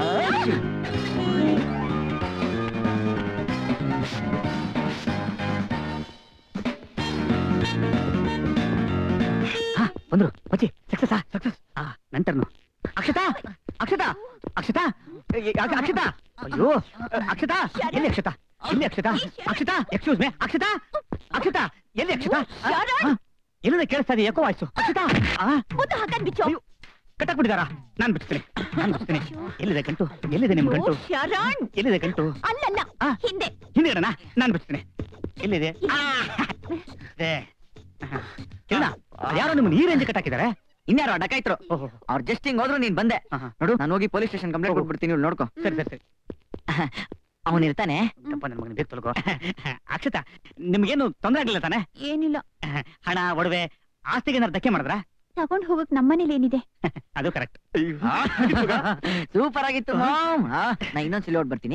ಹಾ, ಬಂದ್ರು ಬಚ್ಚಿ ಸಕ್ಸಸ್ ಸಕ್ಸಸ್ ಆ ನಂಟರ್ನು ಅಕ್ಷತಾ ಅಕ್ಷತಾ ಅಕ್ಷತಾ ಏ, ಏ, ಅಕ್ಷ- ಅಕ್ಷತಾ ಅಯ್ಯೋ ಅಕ್ಷತಾ ಎಲ್ಲಿ ಅಕ್ಷತಾ ಎಲ್ಲಿ ಅಕ್ಷತಾ ಅಕ್ಷತಾ ಎಕ್ಸ್ಕ್ಯೂಸ್ ಮೇ ಅಕ್ಷತಾ ಅಕ್ಷತಾ ಎಲ್ಲಿ ಅಕ್ಷತಾ ಎಲ್ಲ ಕೇಳಿಸ್ತಾ ಇದೆ ಯಾಕೋ ವಾಯ್ಸು ಅಕ್ಷತಾ ಮುದ್ದು ಹಾಕನ್ ಬಿಚ್ಚು ಕಟ್ಟಾಕ್ಬಿಟ್ಟಿದಾರಾ ನಾನ್ ಬಿಡ್ತೀನಿ ನಾನ್ ಬಿಡ್ತೀನಿ ಎಲ್ಲಿದೆ ಗಂಟು ಎಲ್ಲಿದೆ ನಿಮ್ ಗಂಟು ಓ, ಶರಣ್ ಎಲ್ಲಿದೆ ಗಂಟು ಅಲ್ಲಲ್ಲ ಆ. ಹಿಂದೆ ಹಿಂದೆ ಇಡೋಣ ನಾನ್ ಬಿಡ್ತೀನಿ ಎಲ್ಲಿದೆ ಆ, ಇದೆ. ಇಲ್ಲ ಯಾರೋ ನಿಮ್ಮನ್ನ ಈ ರೇಂಜ್ ಕಟ್ಟಾಕಿದ್ದಾರೆ ಇನ್ಯಾರು ಡಕಾಯ್ತರು ಓಹೋ ಅವ್ರು ಜಸ್ಟ್ ಹಿಂಗ್ ಹೋದ್ರು ನೀನ್ ಬಂದೆ ಆಹಾ. ನೋಡು ನಾನು ಹೋಗಿ ಪೊಲೀಸ್ ಸ್ಟೇಷನ್ ಕಂಪ್ಲೇಂಟ್ ಓಹೋ. ಕೊಟ್ಬಿಡ್ತೀನಿ ಇವ್ಳು ನೋಡ್ಕೊ ಸರಿ ಸರಿ ಸರಿ ಅವನ್ ಇರ್ತಾನೆ ತಪ್ಪ ನನ್ನ ಮಗನ ಬೇಗ ತೊಲಗೋ ಅಕ್ಷತಾ ನಿಮ್ಗೇನು ತೊಂದರೆ ಆಗಿಲ್ಲ ತಾನೆ ಏನಿಲ್ಲ ಹಣ ಒಡವೆ ಆಸ್ತಿಗೆ ಏನಾರು ಧಕ್ಕೆ ಮಾಡಿದ್ರ ತಗೊಂಡ್ ಹೋಗಕ್ ನಮ್ಮನೇಲಿ ಏನಿದೆ ಅದು ಕರೆಕ್ಟ್ ಸೂಪರ್ ಆಗಿತ್ತು ಮಾಮ್ ನಾ ಇನ್ನೊಂದ್ಸಲ ಓಡ್ ಬರ್ತೀನಿ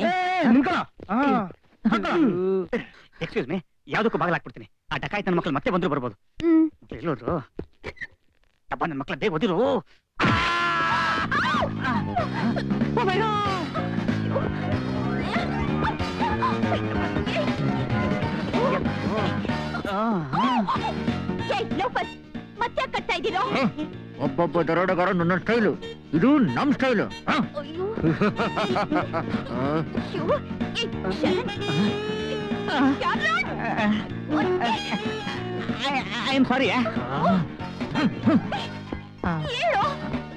ಎಕ್ಸ್ಕ್ಯೂಸ್ ಮೀ ಯಾವ್ದಕ್ಕೂ ಬಾಗಿಲು ಹಾಕ್ಬಿಡ್ತೀನಿ ಆ ಡಕಾಯ್ತ ನನ್ನ ಮಕ್ಳು ಮತ್ತೆ ಬಂದ್ರು ಬರ್ಬೋದು ಹ್ಮ್ ಎಲ್ಲೋದ್ರು ಅಪ್ಪ ನನ್ನ ಮಕ್ಳ ಬೇಗ ಓದಿರು ಏಯ್, ಲೋಫರ್ ಮತ್ತೆ ಯಾಕ್ ಕಟ್ತಾ ಇದ್ದೀರೋ ಒಬ್ಬೊಬ್ಬ ದರೋಡೆಗಾರ ನನ್ನ ಸ್ಟೈಲು ಇದು ನಮ್ ಸ್ಟೈಲು ಅಯ್ಯೋ ಅಯ್ಯೋ. ಏಯ್, Sharan. Sharan. I am sorry ಹೇಳು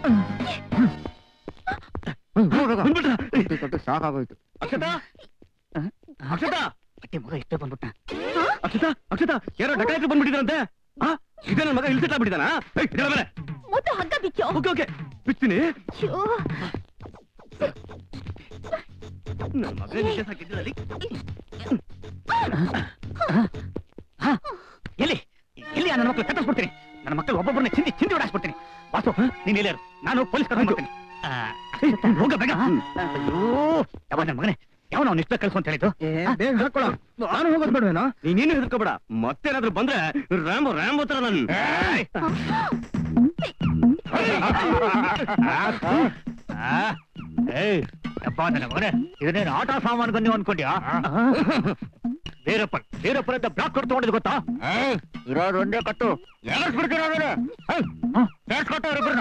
ಸಾಕಾಗೋಯ್ತು ಅಕ್ಷತಾ ಅಕ್ಷತಾ ಅತ್ತೆ ಮಗ ಇಷ್ಟೇ ಬಂದ್ಬಿಟ್ಟ ಅಕ್ಷತಾ ಅಕ್ಷತಾ ಯಾರೋ ಡಕಾಯ್ತು ಬಂದ್ಬಿಟ್ಟಿದ್ರಂತೆ ಆ ಇದೇ ನನ್ನ ಮಗ ಇಲ್ಸಿಟ್ಟ ಬಿಟ್ಟಿದಾನ ಮೇಲೆ ಮುದ್ದು ಹಗ್ಗ ಬಿಚ್ಚು ಓಕೆ ಓಕೆ ಬಿಡ್ತೀನಿ ಅಯ್ಯೋ. ನನ್ನ ಮಗ ನಿಜ ಸಾಕಿದ್ದಲ್ಲಿ ಎಲ್ಲಿ ಎಲ್ಲಿ ನನ್ನ ಮಕ್ಕಳು ಕಟ್ಟಿಸ್ಬಿಡ್ತೀನಿ ನನ್ನ ಮಕ್ಕಳು ಒಬ್ಬೊಬ್ಬರನ್ನ ಚಿಂದಿ ಚಿಂದಿ ಓಡಾಸ್ಬಿಡ್ತೀನಿ ವಾಸು ನೀನ್ ಎಲ್ಲಾರು ನಾನು ಪೊಲೀಸ್ ಕರ್ಕೊಂಡು ಬರ್ತೀನಿ ಆ, ಹೋಗ ಬೇಗ ಅಯ್ಯೋ ಯಾವ ನನ್ನ ಮಗನೇ ಯಾವ ನಾವು ನಿಷ್ಠ ಕಳ್ಸು ಅಂತ ಹೇಳಿದ್ದು ಬೇಗ ಹಾಕೊಳ್ಳ ನಾನು ಹೋಗೋದ್ ಬೇಡವೇನೋ ನೀನೇನು ಹೆದರ್ಕೋಬೇಡ ಮತ್ತೇನಾದ್ರೂ ಬಂದ್ರೆ ರ್ಯಾಂಬೋ ರ್ಯಾಂಬೋ ತರ ನನ್ ಏಯ್ ಅಪ್ಪ ನನ್ನ ಮಗನೇ ಇದನ್ನೇನು ಆಟ ಸಾಮಾನು ನೀವು ಅನ್ಕೊಂಡ್ಯಾ ಬೇರಪ್ಪ ಬೇರಪ್ಪ ಅಂತ ಬ್ಲಾಕ್ ಕೊಟ್ಟು ತಗೊಂಡಿದ್ ಗೊತ್ತಾ ಇರೋದು ಒಂದೇ ಕಟ್ಟು ಬಿಡ್ತೀರ ಕೊಟ್ಟು ಅವ್ರಿಬ್ರನ್ನ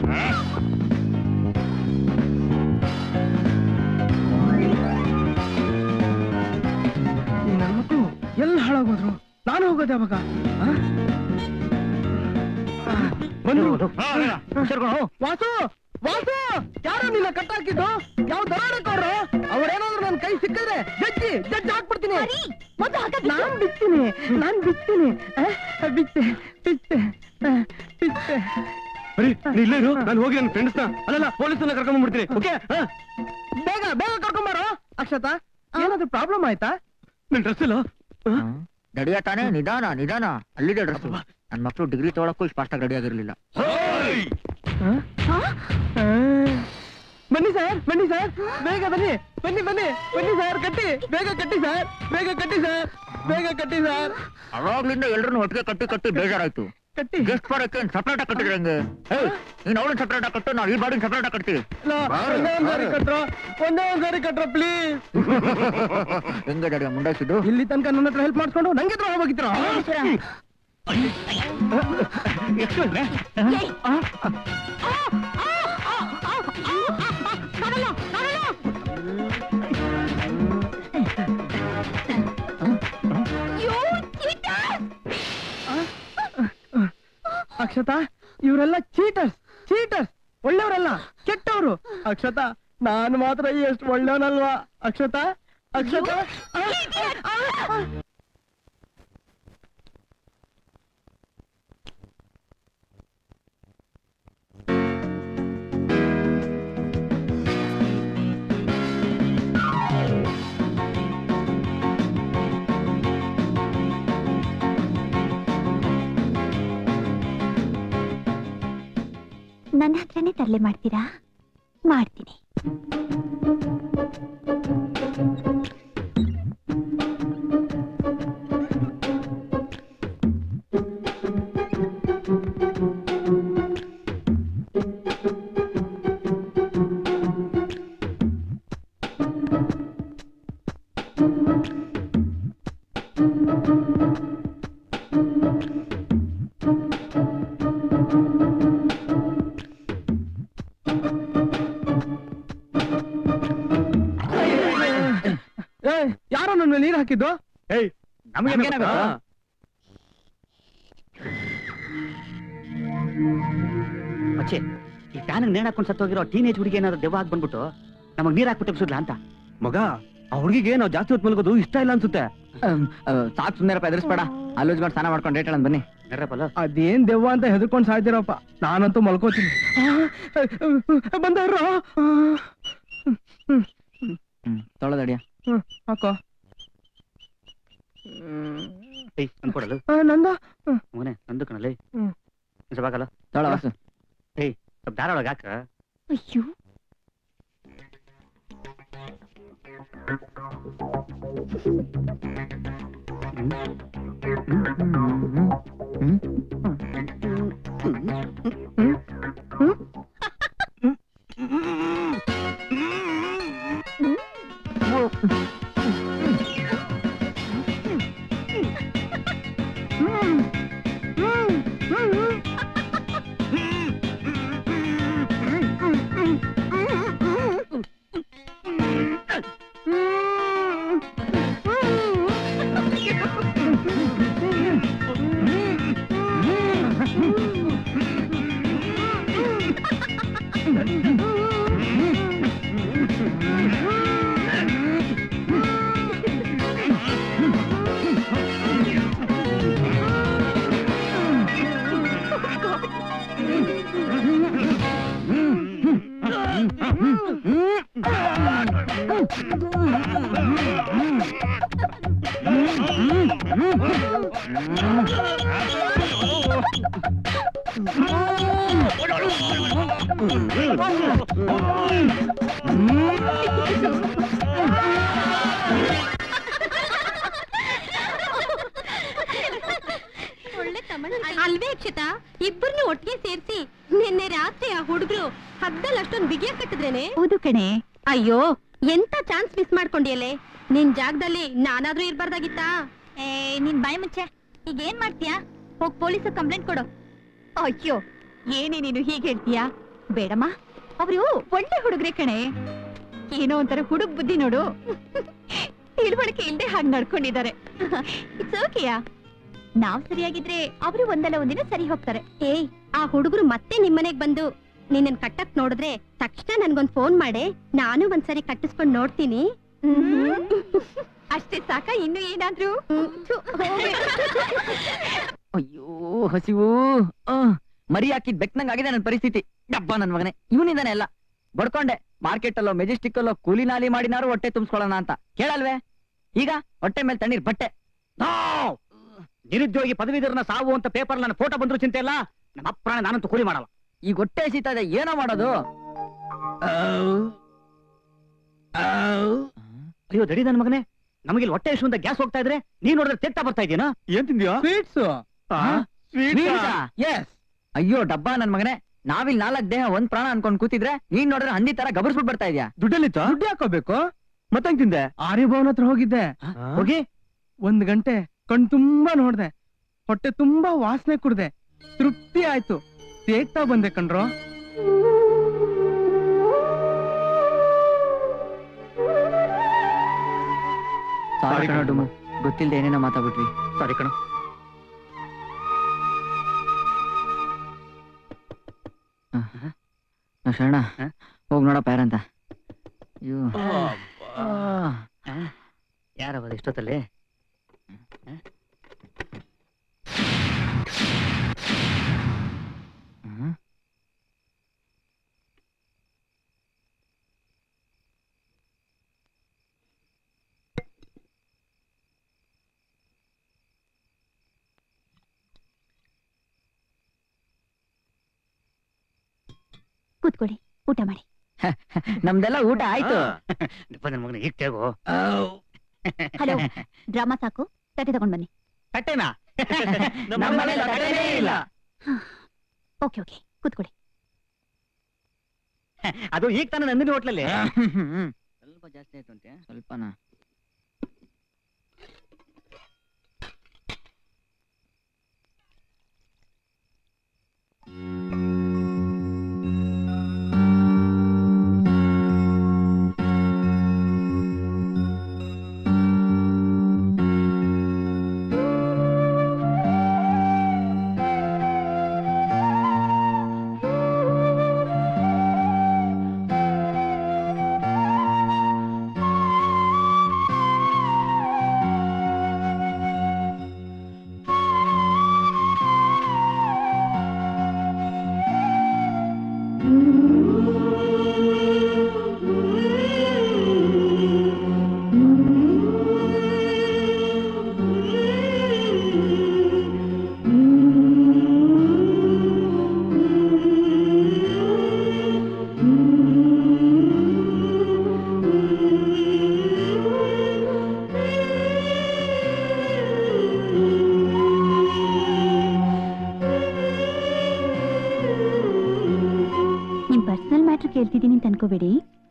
ಈ ನನ್ ಮಕ್ಳು ಎಲ್ಲ ಹಾಳಾಗೋದ್ರು ನಾನು ಹೋಗೋದು ಯಾವಾಗ ಆ? ಬಂದ್ರು ವಾಸು ವಾಸು ಯಾರು ನಿನ್ನ ಕಟ್ಟಾಕಿದ್ದು ಯಾವ ದರೋಡೆಕೋರು ಅವ್ರೇನಾದ್ರು ನನ್ ಕೈ ಸಿಕ್ಕಿದ್ರೆ ಜಜ್ಜಿ ಜಡ್ಜ್ ಹಾಕ್ಬಿಡ್ತೀನಿ ಹರಿ, ಮುದ್ದು ಹಗ್ಗ ಬಿಚ್ಚು ನಾನ್ ಬಿಡ್ತೀನಿ ನಾನ್ ಬಿಡ್ತೀನಿ ಆ, ಬಿಟ್ಟೆ ಬಿಟ್ಟೆ ಆ, ಬಿಟ್ಟೆ ಬರೀ ನೀ ಇಲ್ಲೇ ಇರು ನಾನು ಹೋಗಿ ನನ್ನ ಫ್ರೆಂಡ್ಸ್ ಅಲ್ಲಲ್ಲ ಪೊಲೀಸನ್ನ ಕರ್ಕೊಂಡ್ ಬಂದ್ಬಿಡ್ತೀನಿ ಓಕೆ ಬೇಗ ಬೇಗ ಕರ್ಕೊಂಬಾರೋ ಅಕ್ಷತಾ ಏನಾದ್ರು ಪ್ರಾಬ್ಲಮ್ ಆಯ್ತಾ ನನ್ ಡ್ರೆಸ್ ಇಲ್ಲ ನಡಿಯ ತಾನೇ ನಿಧಾನ ನಿಧಾನ ಅಲ್ಲಿದೆ ಡ್ರೆಸ್ ನನ್ ಮಕ್ಳು ಡಿಗ್ರಿ ತಗೊಳಕ್ಕೂ ಇಷ್ಟು ಫಾಸ್ಟ್ ರೆಡಿ ಆಗಿರ್ಲಿಲ್ಲ ಬನ್ನಿ ಸರ್ ಬನ್ನಿ ಸರ್ ಬೇಗ ಬನ್ನಿ ಬನ್ನಿ ಬನ್ನಿ ಬನ್ನಿ ಸರ್ ಕಟ್ಟಿ ಬೇಗ ಕಟ್ಟಿ ಸರ್ ಬೇಗ ಕಟ್ಟಿ ಸರ್ ಬೇಗ ಕಟ್ಟಿ ಸರ್ ಅವಾಗ್ಲಿಂದ ಎಲ್ರನ್ನೂ ಒಟ್ಟಿಗೆ ಕಟ್ಟಿ ಕಟ್ಟಿ ಬೇಜಾರಾಯ್ತು ಕಟ್ಟಿ ಗೆಸ್ಟ್ ಬರಕ್ಕೆ ಸಪ್ರೇಟ್ ಆಗಿ ಕಟ್ಟಿದ್ರೆ ಹೆಂಗೆ ಏಯ್, ನೀನ್ ಅವಳನ್ನ ಸಪ್ರೇಟ್ ಆಗಿ ಕಟ್ಟು ನಾವು ಈ ಬಾಡಿನ ಸಪ್ರೇಟ್ ಆಗಿ ಕಟ್ತೀವಿ ಇಲ್ಲ, ಒಂದೇ ಒಂದ್ ಸಾರಿ ಕಟ್ರೋ ಒಂದೇ ಒಂದ್ ಸಾರಿ ಕಟ್ರೋ ಪ್ಲೀಸ್ ಹೆಂಗೆ ಡಾಡಿ ಮುಂಡಾಯಿಸಿದ್ದು ಇಲ್ಲಿ ತನಕ ನನ್ನ ಹತ್ರ ಹೆಲ್ಪ್ ಮಾಡ್ಕೊಂಡು ನಂಗೆ ಹತ್ರ ಹೋಗಿದ್ರು ಏಯ್. ಆ, ಆ, ಆ, ಆ, ಆ, ಆ, ಬರಲ್ಲ, ಬರಲ್ಲ. You cheater! ಅಕ್ಷತಾ ಇವರೆಲ್ಲ ಚೀಟರ್ಸ್ ಚೀಟರ್ಸ್ ಒಳ್ಳೆಯವರಲ್ಲ ಕೆಟ್ಟವರು ಅಕ್ಷತಾ ನಾನು ಮಾತ್ರ ಎಷ್ಟು ಒಳ್ಳೆಯವನಲ್ವಾ ಅಕ್ಷತಾ ಅಕ್ಷತಾ ಆ, ಆ, ಆ, ಆ. ನನ್ನ ಹತ್ರನೇ ತರಲೆ ಮಾಡ್ತೀರಾ ಮಾಡ್ತೀನಿ ಏಯ್ ಯಾರೋ ನನ್ನ ಮೇಲೆ ನೀರು ಹಾಕಿದ್ದು ಏಯ್ ನಮ್ಗೇನಾಗುತ್ತೆ? ಮಚ್ಚೆ ಈ ಫ್ಯಾನ್ ನೇಣ್ ಹಾಕೊಂಡು ಸತ್ತೋಗಿರೋ ಟೀನೇಜ್ ಹುಡುಗಿ ಏನಾದ್ರು ದೆವ್ವ ಹಾಕಿ ಬಂದ್ಬಿಟ್ಟು ನಮಗ್ ನೀರ್ ಹಾಕ್ಬಿಟ್ಟು ಎಬ್ಸುದ್ಲಾ ಅಂತ ಮಗ ಆ ಹುಡುಗಿಗೆ ನಾವು ಜಾಸ್ತಿ ಹೊತ್ತು ಮಲಗೋದು ಇಷ್ಟ ಇಲ್ಲ ಅನ್ಸುತ್ತೆ ಸಾಕು ಸುಮ್ಮನೆ ಎದುರಿಸ್ಬೇಡ ಅಲ್ಲೋಜ್ ಮಾಡಿ ಸ್ನಾನ ಮಾಡ್ಕೊಂಡು ರೇಟ್ ಬಂದಿ ನಡ್ರಪ್ಪಲ್ಲ ಅದೇನ್ ದೆವ್ವ ಅಂತ ಹೆದರ್ಕೊಂಡು ಸಾಯ್ತಿರಪ್ಪ ನಾನಂತೂ ಮಲ್ಕೋತೀನಿ ಬಂದವ್ರು ಹ್ಮ್ ತೊಳೆದಡಿಯ ಹಾಕೋ ಏಯ್ ಅನ್ಕೊಡಲು ಆ, ನಂದ ಮಗನೆ ನಂದು ಕಣಲ್ಲಿ ಹ್ಮ್. ಸ್ವಲ್ಪ ಹಾಕಲ್ಲ ತೊಳ ವಾಸು ಏಯ್ ಸ್ವಲ್ಪ ದಾರ ಒಳಗೆ ಹಾಕ ಅಯ್ಯೋ ಒಳ್ಳೆ ತಮಿಳ್ ಅಲ್ವೇ ಅಕ್ಷತಾ ಇಬ್ಬರನ್ನು ಒಟ್ಟಿಗೆ ಸೇರಿಸಿ ನಿನ್ನೆ ರಾತ್ರಿ ಆ ಹುಡುಗರು ಹದ್ದಲ್ ಅಷ್ಟೊಂದು ಬಿಗಿಯ ಕಟ್ಟಿದ್ರೇನೆ ಹೌದು ಕಣೆ ಅಯ್ಯೋ ಎಂತ ಚಾನ್ಸ್ ಮಿಸ್ ಮಾಡ್ಕೊಂಡಿಯಲೆ ನಿನ್ ಜಾಗದಲ್ಲಿ ನಾನಾದ್ರೂ ಇರ್ಬಾರ್ದಾಗಿತ್ತಾ ಏ ನಿನ್ ಬಾಯಿ ಮುಚ್ಚೆ ಈಗ ಏನ್ ಮಾಡ್ತೀಯಾ ಹೋಗ್ ಪೊಲೀಸ್ ಕಂಪ್ಲೇಂಟ್ ಕೊಡು ಅಯ್ಯೋ ಏನೇ ನೀನು ಹೀಗೆ ಹೇಳ್ತೀಯಾ ಬೇಡಮ್ಮ ಅವ್ರು ಒಳ್ಳೆ ಹುಡುಗ್ರೆ ಕಣೆ ಏನೋ ಒಂಥರ ಹುಡುಗ್ ಬುದ್ಧಿ ನೋಡು ತಿಳುವಳಿಕೆ ಇಲ್ದೆ ಹಾಗೆ ನಡ್ಕೊಂಡಿದ್ದಾರೆ ಇಟ್ಸ್ ಓಕೆಯಾ ನಾವ್ ಸರಿಯಾಗಿದ್ರೆ ಅವರು ಒಂದಲ್ಲ ಒಂದಿನ ಸರಿ ಹೋಗ್ತಾರೆ ಏಯ್ ಆ ಹುಡುಗರು ಮತ್ತೆ ನಿಮ್ಮನೆಗ್ ಬಂದು ನಿನ್ನನ್ ಕಟ್ಟಕ್ ನೋಡಿದ್ರೆ ತಕ್ಷಣ ನನ್ಗೊಂದ್ ಫೋನ್ ಮಾಡೆ ನಾನು ಒಂದ್ಸರಿ ಕಟ್ಟಿಸ್ಕೊಂಡ್ ನೋಡ್ತೀನಿ ಅಷ್ಟೇ ಸಾಕ ಇನ್ನು ಏನಾದ್ರು ಅಯ್ಯೋ ಹಸಿವು ಆ, ಮರಿ ಹಾಕಿದ್ ಬೆಕ್ನಂಗ್ ಆಗಿದೆ ನನ್ನ ಪರಿಸ್ಥಿತಿ ಡಬ್ಬ ನನ್ ಮಗನೇ ಇವನಿಂದಾನೆ ಎಲ್ಲ ಬಡ್ಕೊಂಡೆ ಮಾರ್ಕೆಟ್ ಅಲ್ಲೋ ಮೆಜೆಸ್ಟಿಕ್ ಅಲ್ಲೋ ಕೂಲಿ ನಾಲಿ ಮಾಡಿನಾರು ಹೊಟ್ಟೆ ತುಂಬಿಸ್ಕೊಳ್ಳೋಣ ಅಂತ ಕೇಳಲ್ವೇ ಈಗ ಹೊಟ್ಟೆ ಮೇಲೆ ತಣ್ಣೀರ್ ಬಟ್ಟೆ ನೋ! ನಿರುದ್ಯೋಗಿ ಪದವೀಧರನ ಸಾವು ಅಂತ ಪೇಪರ್ ನನ್ನ ಫೋಟೋ ಬಂದ್ರು ಚಿಂತೆ ಇಲ್ಲ ನಮ್ಮ ಅಪ್ರಾಣ ನಾನಂತೂ ಕೂಲಿ ಮಾಡಲ್ಲ ಈಗ ಹೊಟ್ಟೆ ಹಸಿತಾ ಇದೆ ಏನೋ ಮಾಡೋದು ಅಯ್ಯೋ ದಡಿ ನನ್ನ ಮಗನೇ ನಮಗೆ ಇಲ್ಲಿ ಹೊಟ್ಟೆ ಇಷ್ಟು ಅಂತ ಗ್ಯಾಸ್ ಹೋಗ್ತಾ ಇದ್ರೆ ನೀನ್ ನೋಡಿದ್ರೆ ತೆಗ್ತಾ ಬರ್ತಾ ಇದೀನಾ ಏನ್ ತಿಂದ್ಯಾ ಸ್ವೀಟ್ಸ್ Sweets ಆ? ಎಸ್ ಅಯ್ಯೋ ಡಬ್ಬ ನನ್ ಮಗನೇ ನಾವಿಲ್ ನಾಲ್ಕ್ ದೇಹ ಒಂದ್ ಪ್ರಾಣ ಅನ್ಕೊಂಡ್ ಕೂತಿದ್ರೆ ನೀನ್ ನೋಡಿದ್ರೆ ಹಂದಿ ತರ ಗಬರ್ಸ್ಬಿಟ್ ಬರ್ತಾ ಇದ್ಯಾ ದುಡ್ಡಲ್ಲಿತ್ತ ದುಡ್ಡು ಹಾಕೋಬೇಕು ಮತ್ತೆ ಹೆಂಗ್ ತಿಂದೆ ಆರ್ಯಭವನ್ ಹತ್ರ ಹೋಗಿದ್ದೆ ಹೋಗಿ ಒಂದ್ ಗಂಟೆ ಕಣ್ ತುಂಬಾ ನೋಡ್ದೆ ಹೊಟ್ಟೆ ತುಂಬಾ ವಾಸನೆ ಕುಡ್ದೆ ತೃಪ್ತಿ ಆಯ್ತು ತೇಗ್ತಾ ಬಂದೆ ಕಣ್ರೋ ಸಾರಿ ಕಣ ಡುಮು ಗೊತ್ತಿಲ್ದೆ ಏನೇನೋ ಮಾತಾಡ್ಬಿಟ್ವಿ ಸಾರಿ ಕಣ ಶರಣ ಹೋಗ್ ನೋಡಪ್ಪ ಯಾರಂತ ಅಯ್ಯೋ ಯಾರವ ಇಷ್ಟೊತ್ತಲ್ಲಿ ಹ್ಮ್? ಕೂತ್ಕೊಳ್ಳಿ ಊಟ ಮಾಡಿ ನಮ್ದೆಲ್ಲ ಊಟ ಆಯ್ತು ನನ್ನ ಮಗನ ಈಗ ತೇಗೋ ಹಲೋ ಡ್ರಾಮಾ ಸಾಕು ತಟ್ಟೆ ತಗೊಂಡ್ ಬನ್ನಿ ತಟ್ಟೆನಾ ನಮ್ಮನೇಲಿ ತಟ್ಟೆನೇ ಇಲ್ಲ. ಓಕೆ ಓಕೆ ಕೂತ್ಕೊಳ್ಳಿ ಅದು ಈಗ ತಾನೇ ನಂದಿನಿ ಹೋಟ್ಲಲ್ಲಿ ಸ್ವಲ್ಪ ಜಾಸ್ತಿ ಆಯ್ತು ಅಂತೆ ಸ್ವಲ್ಪನಾ ನಿಮ್ ಪರ್ಸನಲ್ ಮ್ಯಾಟ್ರ್ ಕೇಳ್ತಿದ್ದೀನಿ ಅಂತ ಅನ್ಕೋಬೇಡಿ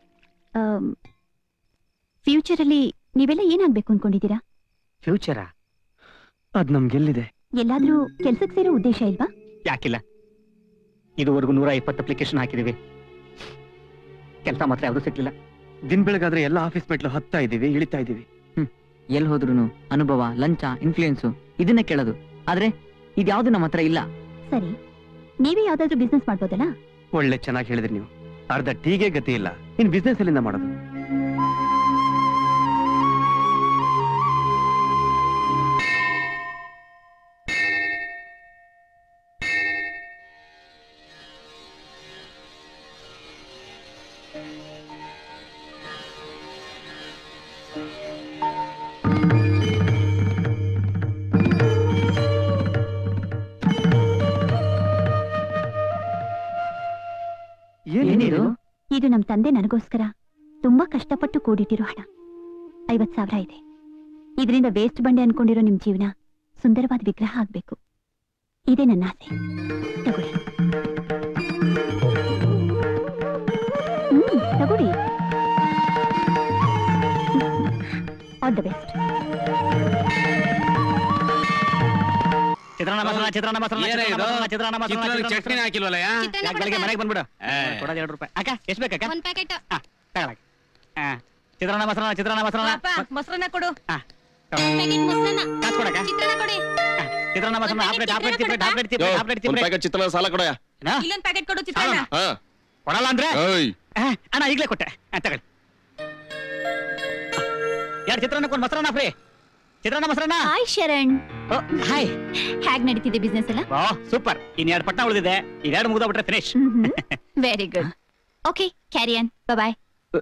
ಫ್ಯೂಚರ್ ಅಲ್ಲಿ ನೀವೆಲ್ಲ ಏನಾಗ್ಬೇಕು ಅನ್ಕೊಂಡಿದ್ದೀರಾ ಫ್ಯೂಚರಾ ಅದ್ ನಮ್ಗೆಲ್ಲಿದೆ ಎಲ್ಲಾದ್ರೂ ಕೆಲ್ಸಕ್ಕೆ ಸೇರೋ ಉದ್ದೇಶ ಇಲ್ವಾ ಯಾಕಿಲ್ಲ ಇದುವರೆಗೂ ನೂರ ಇಪ್ಪತ್ತು ಅಪ್ಲಿಕೇಶನ್ ಹಾಕಿದೀವಿ ಕೆಲಸ ಮಾತ್ರ ಯಾವ್ದು ಸಿಕ್ಲಿಲ್ಲ ದಿನ ಬೆಳಗಾದ್ರೆ ಎಲ್ಲ ಆಫೀಸ್ ಮೆಟ್ಲು ಹತ್ತಾ ಇದೀವಿ ಇಳಿತಾ ಇದೀವಿ ಎಲ್ ಹೋದ್ರು ಅನುಭವ ಲಂಚ ಇನ್ಫ್ಲೂಯೆನ್ಸು ಇದನ್ನ ಕೇಳೋದು ಆದ್ರೆ ಇದ್ಯಾವ್ದು ನಮ್ಮ ಹತ್ರ ಇಲ್ಲ ಸರಿ ನೀವೇ ಯಾವ್ದಾದ್ರು ಬಿಸ್ನೆಸ್ ಮಾಡ್ಬೋದಲ್ಲ ಒಳ್ಳೆ ಚೆನ್ನಾಗಿ ಹೇಳಿದ್ರಿ ನೀವು ಅರ್ಧ ಟೀಗೆ ಗತಿ ಇಲ್ಲ ಇನ್ ಬಿಸ್ನೆಸ್ ಎಲ್ಲಿಂದ ಮಾಡೋದು ಏನಿದು ಇದು ನಮ್ ತಂದೆ ನನಗೋಸ್ಕರ ತುಂಬಾ ಕಷ್ಟಪಟ್ಟು ಕೂಡಿಟ್ಟಿರೋ ಹಣ ಐವತ್ ಸಾವಿರ ಇದೆ ಇದರಿಂದ ವೇಸ್ಟ್ ಬಂಡೆ ಅನ್ಕೊಂಡಿರೋ ನಿಮ್ ಜೀವನ ಸುಂದರವಾದ ವಿಗ್ರಹ ಆಗ್ಬೇಕು ಇದೇ ನನ್ನ ಆಸೆ ತಗೊಳ್ಳಿ ಹ್ಮ್ ತಗೊಳ್ಳಿ ಆಲ್ ದ ಬೆಸ್ಟ್ ಚಿತ್ರಾನ್ನ ಮಸಾಲ ಚಿತ್ರಾನ್ನ ಮಸಾಲ ಏನೇ ಇದು? ಚಿತ್ರಾನ್ನ ಮಸಾಲ ಚಿತ್ರಾನ್ನಕ್ಕೆ ಚಟ್ನಿನೇ ಹಾಕಿಲ್ವಲ್ಲಯ್ಯ? ಯಾಕೆ ಬೆಳಗ್ಗೆ ಮನೆಗೆ ಬಂದ್ಬಿಡು ಏ. ಕೊಡೋದು ಎರಡು ರೂಪಾಯಿ ಅಕ್ಕ ಎಷ್ಟು ಬೇಕಕ್ಕ ಒಂದ್ ಪ್ಯಾಕೆಟ್ ತಗೊಳಕ್ ಚಿತ್ರಾನ್ನ ಮಸಾಲ ಚಿತ್ರಾನ್ನ ಮಸಾಲ ಮೊಸರನ್ನ ಕೊಡು ಪ್ಯಾಕೆಟ್ ಮೊಸರನ್ನ ಕಾಸು ಕೊಡಕ್ಕ ಚಿತ್ರಾನ್ನ ಕೊಡಿ ಚಿತ್ರಾನ್ನ ಮಸಾಲ ಒಂದ್ half plate half packet plate ಚಿಪ್ರೆ ಹಾಫ್ ಪ್ಲೇಟ್ ಚಿಪ್ರೆ ಯೋ, ಹಾಫ್ ಪ್ಲೇಟ್ ಒಂದ್ ಚಿಪ್ರೆ ಪ್ಯಾಕೆಟ್ ಚಿತ್ರಾನ್ನ ಸಾಲ ಕೊಡಯ್ಯ ಇಲ್ಲೊಂದ್ ಪ್ಯಾಕೆಟ್ ಕೊಡು ಚಿತ್ರಾನ್ನ ಹಾ ಕೊಡಲ್ಲ ಅಂದ್ರೆ ಏಯ್ ಆ, ಅಣ್ಣ ಈಗಲೇ ಕೊಟ್ಟೆ ಆ, ತಗೊಳ್ಳಿ ಎರಡು ಚಿತ್ರಾನ್ನಕ್ಕೊಂದು ಮೊಸರನ್ನ ಫ್ರೀ ಚಿತ್ರಾನ್ನ ಮೊಸರನ್ನ ಹಾಯ್ ಶರಣ್ ಓ, ಹಾಯ್ ಹೇಗ್ ನಡೀತಿದೆ ಬಿಸ್ನೆಸ್ ಎಲ್ಲ ಓ ಸೂಪರ್ ಇನ್ ಎರಡು ಪಟ್ಟ ಉಳಿದಿದೆ ಇದೆರಡು ಮುಗ್ದೋಗ್ಬಿಟ್ರೆ finish very good okay carry on boy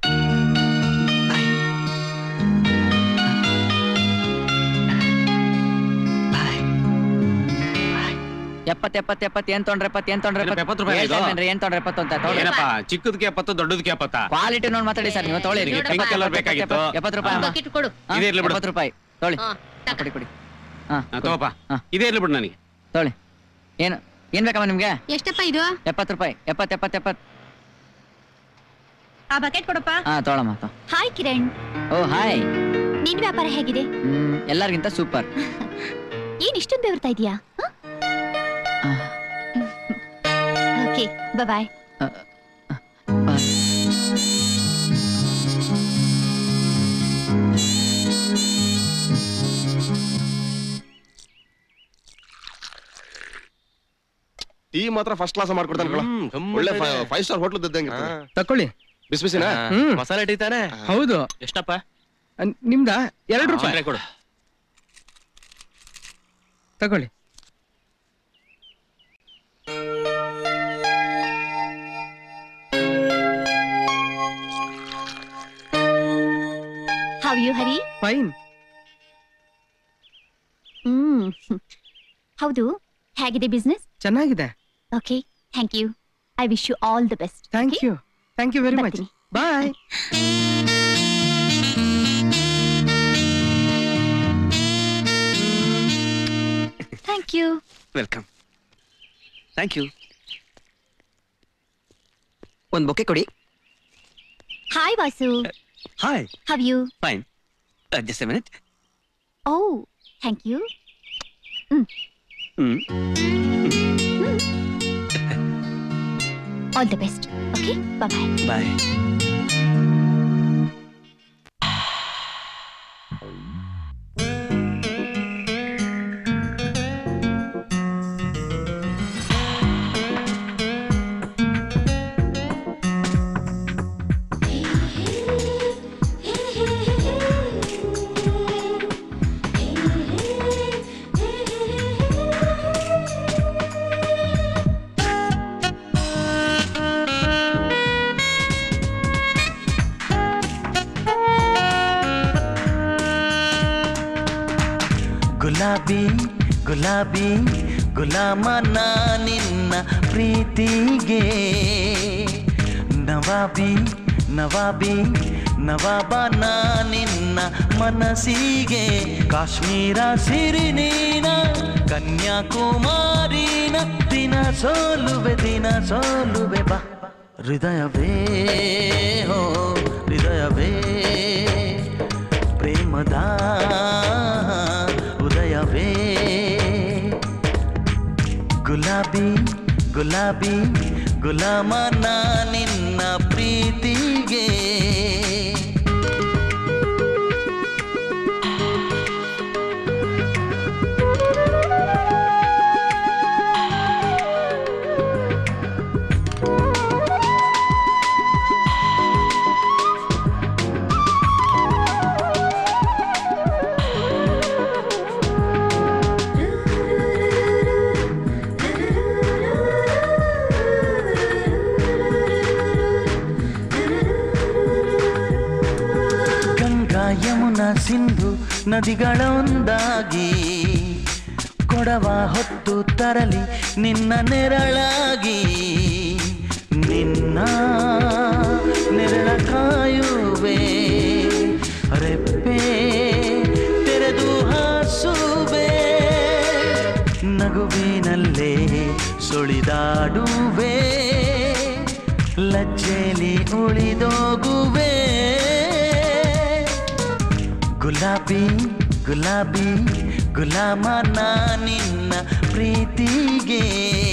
ಎಪ್ಪತ್ ಎಪ್ಪತ್ ಎಪ್ಪತ್ ಏನ್ ತೊಂಡ್ರೆ ಎಪ್ಪತ್ ಏನ್ ತೊಂಡ್ರೆ ಇದು ಎಪ್ಪತ್ತು ರೂಪಾಯಿ ಇದು? ಏನ್ ತೊಂಡ್ರೆ ಎಪ್ಪತ್ತು ಅಂತ ತೊಗೊಳ್ಳಿ. ಏನಪ್ಪ ಚಿಕ್ಕದಕ್ಕೆ ಎಪ್ಪತ್ತು ದೊಡ್ಡದಕ್ಕೆ ಎಪ್ಪತ್ತ ಕ್ವಾಲಿಟಿ ನೋಡ್ ಮಾತಾಡಿ ಸರ್ ನೀವು ತೊಗೊಳ್ಳಿ ನನಗೆ pink colour ಬೇಕಾಗಿತ್ತು. ಎಪ್ಪತ್ತು ರೂಪಾಯಿ ಅಮ್ಮ. ಬಕೆಟ್ ಕೊಡು ಹಾ, ಇದೇ ಇರ್ಲಿ ಬಿಡು. ಎಪ್ಪತ್ತು ರೂಪಾಯಿ ತೊಗೊಳ್ಳಿ ಹಾ, ತಕ. ಕೊಡಿ ಕೊಡಿ ಹಾ ಹಾ, ತಗೋಪ್ಪ ಹಾ. ಇದೇ ಇರ್ಲಿ ಬಿಡು ನನಗೆ ತೊಗೊಳ್ಳಿ ಏನು ಏನ್ ಬೇಕಮ್ಮ ನಿಮ್ಗೆ ಎಷ್ಟಪ್ಪ ಇದು ಎಪ್ಪತ್ತು ರೂಪಾಯಿ ಎಪ್ಪತ್ ಎಪ್ಪತ್ ಎಪ್ಪತ್ ಆ ಬಕೆಟ್ ಕೊಡಪ್ಪ ಹಾ ತೊಗೊಳಮ್ಮ ತೊ. ಹಾಯ್ ಕಿರಣ್ ಓ ಹಾಯ್ ನಿನ್ ವ್ಯಾಪಾರ ಹೇಗಿದೆ ಹ್ಮ್ ಎಲ್ಲರಿಗಿಂತ ಸೂಪರ್ ಏನ್ ಇಷ್ಟೊಂದು ಬೆವರ್ತಾ ಇದೀಯಾ ಓಕೆ ಬಾಯ್ ಟೀ ಟೀ ಮಾತ್ರ ಫಸ್ಟ್ ಕ್ಲಾಸ್ ಮಾಡ್ಕೊಡ್ತಾನೆ ಕಣ ಹ್ಮ್, ಗಮ್ಮತ್ ಒಳ್ಳೆ ಇದೆ. ಫೈವ್ ಸ್ಟಾರ್ ಹೋಟ್ಲ್ ಇದ್ದಂಗೆ ತಕೊಳ್ಳಿ ಬಿಸಿ ಬಿಸಿನಾ ಹ್ಮ್ ಮಸಾಲೆ ಟೀ ತಾನೆ ಹೌದು ಎಷ್ಟಪ್ಪ ಅನ್- ನಿಮ್ದ ಎರಡು ರೂಪಾಯಿ ಆದ್ರೆ ಕೊಡು ತಗೊಳ್ಳಿ how you Hari fine hmm ಹೌದು ಹೇಗಿದೆ ಬಿಸ್ನೆಸ್ ಚೆನ್ನಾಗಿದೆ okay thank you I wish you all the best thank you thank you very much ಬರ್ತೀನಿ. Bye thank you welcome thank you ಒಂದು ಬೊಕ್ಕೆ ಕೊಡಿ hi Vasu hi how you fine just a minute oh thank you hmm all the best okay bye bye ಗುಲಾಬಿ ಗುಲಾಬಿ ಗುಲಾಮ ನಾ ನಿನ್ನ ಪ್ರೀತಿಗೆ ನವಾಬಿ ನವಾಬಿ ನವಾಬ ನಾ ನಿನ್ನ ಮನಸ್ಸಿಗೆ ಕಾಶ್ಮೀರ ಸಿರಿ ನೀನ ಕನ್ಯಾಕುಮಾರಿನ ದಿನ ಸೋಲುವೆ ದಿನ ಸೋಲುವೆ ಬಾ ಹೃದಯವೇ ಹೋ ಹೃದಯವೇ ಪ್ರೇಮದ ಉದಯವೇ ಗುಲಾಬಿ ಗುಲಾಬಿ ಗುಲಾಮ ನಾ ನಿನ್ನ ಪ್ರೀತಿಗೆ ಗಂಗಾ ಯಮುನಾ ಸಿಂಧು ನದಿಗಳೊಂದಾಗಿ ಕೊಡವ ಹೊತ್ತು ತರಲಿ ನಿನ್ನ ನೆರಳಾಗಿ ನಿನ್ನ ನೆರಳ ಕಾಯುವೆ ರೆಪ್ಪೆ ತೆರೆದು ಹಾಸುವೆ ನಗುವಿನಲ್ಲೇ ಸುಳಿದಾಡುವೆ ಲಜ್ಜೆಲಿ ಉಳಿದೋಗುವೆ ಗುಲಾಬಿ ಗುಲಾಬಿ ಗುಲಾಮ ನಾ ನಿನ್ನ ಪ್ರೀತಿಗೆ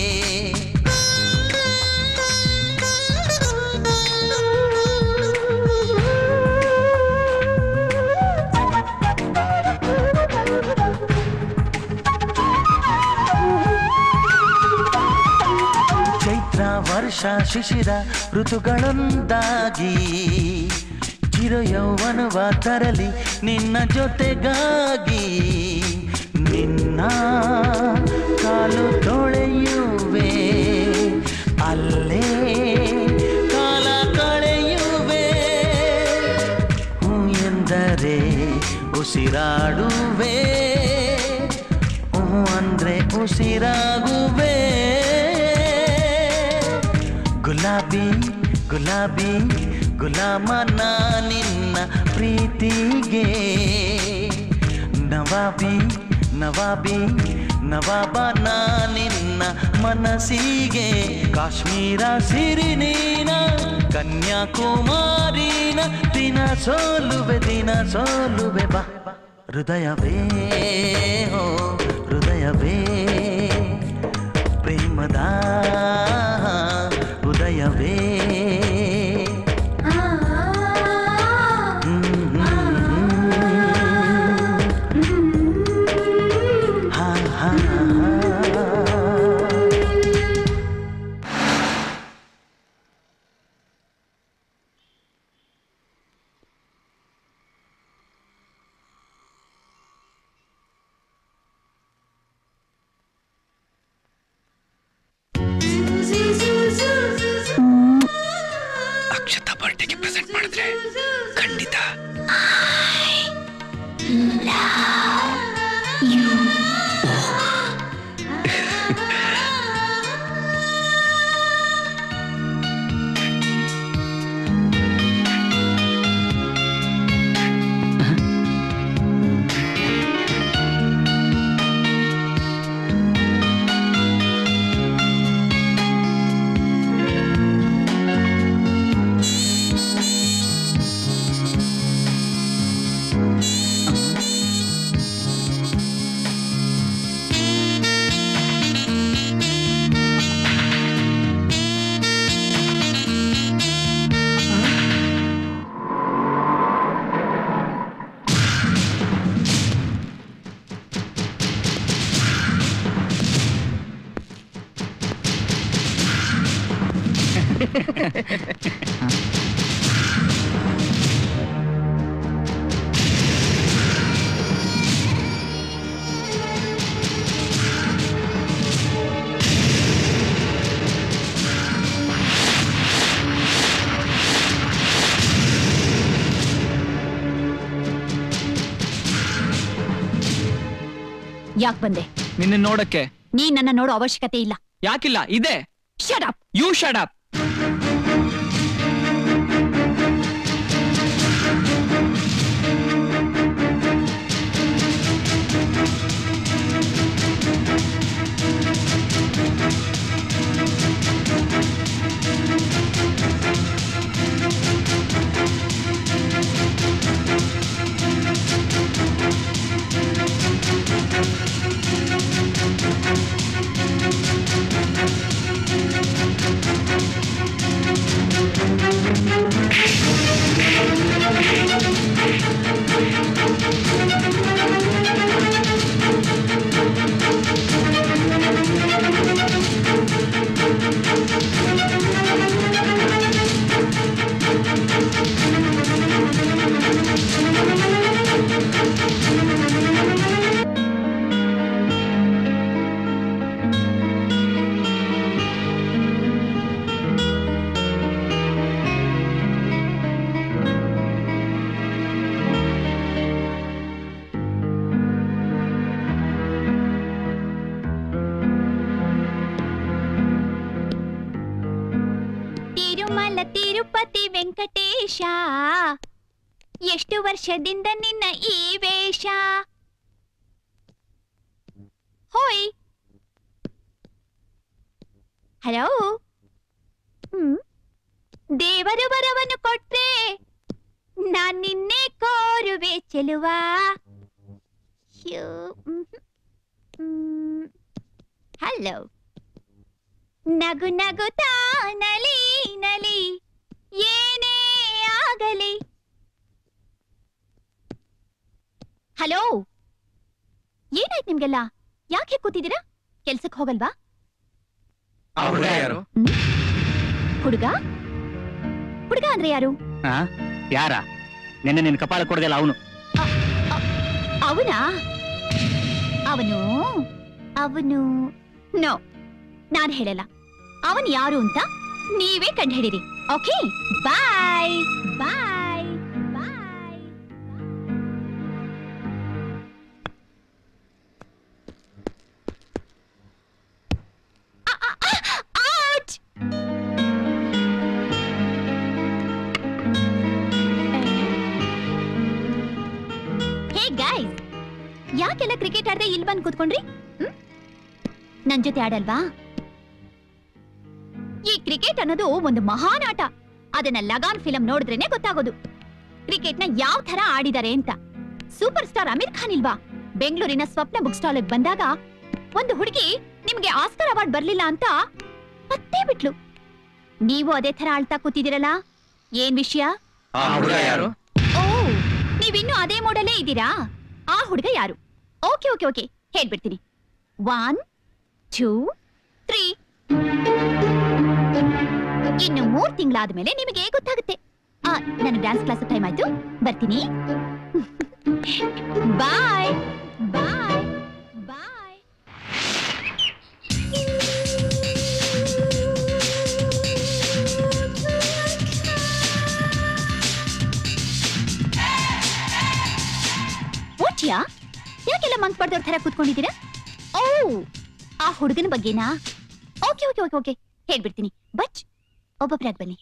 ಚೈತ್ರ ವರ್ಷ ಶಿಶಿರ ಋತುಗಳೊಂದಾಗಿ ಚಿರು ಯೌವನವ ತರಲಿ ನಿನ್ನ ಜೊತೆಗಾಗಿ ನಿನ್ನ ಕಾಲು ತೊಳೆಯುವೆ ಅಲ್ಲೇ ಕಾಲ ಕಳೆಯುವೆ ಹೂ ಎಂದರೆ ಉಸಿರಾಡುವೆ ಹೂ ಅಂದ್ರೆ ಉಸಿರಾಗುವೆ ಗುಲಾಬಿ ಗುಲಾಬಿ ಗುಲಾಮ ನಾ ನಿನ್ನ ಪ್ರೀತಿಗೆ ನವಾಬಿ ನವಾಬಿ ನವಾಬ ನಾ ನಿನ್ನ ಮನಸ್ಸಿಗೆ ಕಾಶ್ಮೀರ ಸಿರಿ ನೀನ ಕನ್ಯಾಕುಮಾರಿನ ದಿನ ಸೋಲುವೆ ದಿನ ಸೋಲುವೆ ಬಾ ಹೃದಯವೇ ಹೋ ಹೃದಯವೇ ಪ್ರೇಮದ ಉದಯವೇ ಹಾ ಹಾ ಹಾ ಸಿಕ್ಕಿದ್ರೆ ಖಂಡಿತ ಯಾಕ್ ಬಂದೆ ನಿನ್ನ ನೋಡಕ್ಕೆ ನೀ ನನ್ನ ನೋಡೋ ಅವಶ್ಯಕತೆ ಇಲ್ಲ ಯಾಕಿಲ್ಲ ಇದೆ shut up you shut up Tirumala Tirupati Venkatesha ಎಷ್ಟು ವರ್ಷದಿಂದ ನಿನ್ನ ಈ ವೇಷ ಹೋಯ್ ಹಲೋ ಹ್ಮ್ ದೇವರು ಬರವನ್ನು ಕೊಟ್ರೆ ನಾನ್ ನಿನ್ನೆ ಕೋರುವೆ ಚೆಲುವಾ ಶ್ಯೋ, ಮ್ಹ್ಮ್. ಹ್ಮ್. ಹಲೋ ನಗು ನಗುತ್ತಾ ನಲಿ ನಲಿ ಏನೇ ಆಗಲಿ ಹಲೋ ಏನಾಯ್ತು ನಿಮ್ಗೆಲ್ಲ ಯಾಕೆ ಕೂತಿದ್ದೀರಾ ಕೆಲ್ಸಕ್ಕೆ ಹೋಗಲ್ವಾ ಯಾರು ಹುಡುಗ ಹುಡುಗ ಅಂದ್ರೆ ಯಾರು ಆ? ಯಾರ ನಿನ್ನೆ ನಿನ್ ಕಪಾಳ ಕೊಡದಿಲ್ಲ ಅವನು ಅವನಾ ಅವನು ಅವನು ನೋ ನಾನ್ ಹೇಳಲ್ಲ ಅವನ್ ಯಾರು ಅಂತ ನೀವೇ ಕಂಡುಹಿಡಿರಿ okay bye bye bye out hey guys ಯಾಕೆಲ್ಲ ಕ್ರಿಕೆಟ್ ಆಡದೆ ಇಲ್ಲಿ ಬಂದು ಕೂತ್ಕೊಂಡ್ರಿ ಹ್ಮ್? ನನ್ ಜೊತೆ ಆಡಲ್ವಾ ಈ ಕ್ರಿಕೆಟ್ ಅನ್ನೋದು ಒಂದು ಮಹಾನ್ ಆಟ ಅದನ್ನ ಲಗಾನ್ ಫಿಲಂ ನೋಡಿದ್ರೇನೆ ಗೊತ್ತಾಗೋದು ಕ್ರಿಕೆಟ್ ನ ಯಾವ ತರ ಆಡಿದಾರೆ ಅಂತ ಸೂಪರ್ ಸ್ಟಾರ್ ಅಮೀರ್ ಖಾನ್ ಇಲ್ವಾ ಬೆಂಗಳೂರಿನ ಸ್ವಪ್ನ ಬುಕ್ ಸ್ಟಾಲ್ ಬಂದಾಗ ಒಂದು ಹುಡುಗಿ ನಿಮ್ಗೆ ಆಸ್ಕರ್ ಅವಾರ್ಡ್ ಬರ್ಲಿಲ್ಲ ಅಂತ ಮತ್ತೆ ಬಿಟ್ಲು ನೀವು ಅದೇ ತರ ಆಳ್ತಾ ಕೂತಿದ್ದೀರಲ್ಲ ಏನ್ ವಿಷಯ ಆ ಹುಡುಗ ಯಾರು ಓ ನೀವಿನ್ನೂ ಅದೇ ಮೋಡಲ್ಲೇ ಇದ್ದೀರಾ ಆ ಹುಡುಗ ಯಾರು ಓಕೆ ಓಕೆ ಓಕೆ ಹೇಳ್ಬಿಡ್ತೀನಿ ಒನ್ ಟೂ ತ್ರೀ ಇನ್ನು ಮೂರ್ ತಿಂಗಳಾದ್ಮೇಲೆ ನಿಮಗೆ ಗೊತ್ತಾಗುತ್ತೆ ಆ ನನಗೆ ಡ್ಯಾನ್ಸ್ ಕ್ಲಾಸ್ ಟೈಮ್ ಆಯ್ತು ಬರ್ತೀನಿ ಬಾಯ್ ಬಾಯ್ ಬಾಯ್ ವಿಷಯ ಯಾಕೆಲ್ಲ ಮಂಕ್ ಪಡ್ದವ್ರ ತರ ಕೂತ್ಕೊಂಡಿದ್ದೀರಾ ಓ ಆ ಹುಡುಗನ ಬಗ್ಗೆನಾ ಓಕೆ ಓಕೆ ಓಕೆ ಓಕೆ ಹೇಳ್ಬಿಡ್ತೀನಿ ಬಟ್ ಒಬ್ಬೊಬ್ರಾಗ್ ಬನ್ನಿ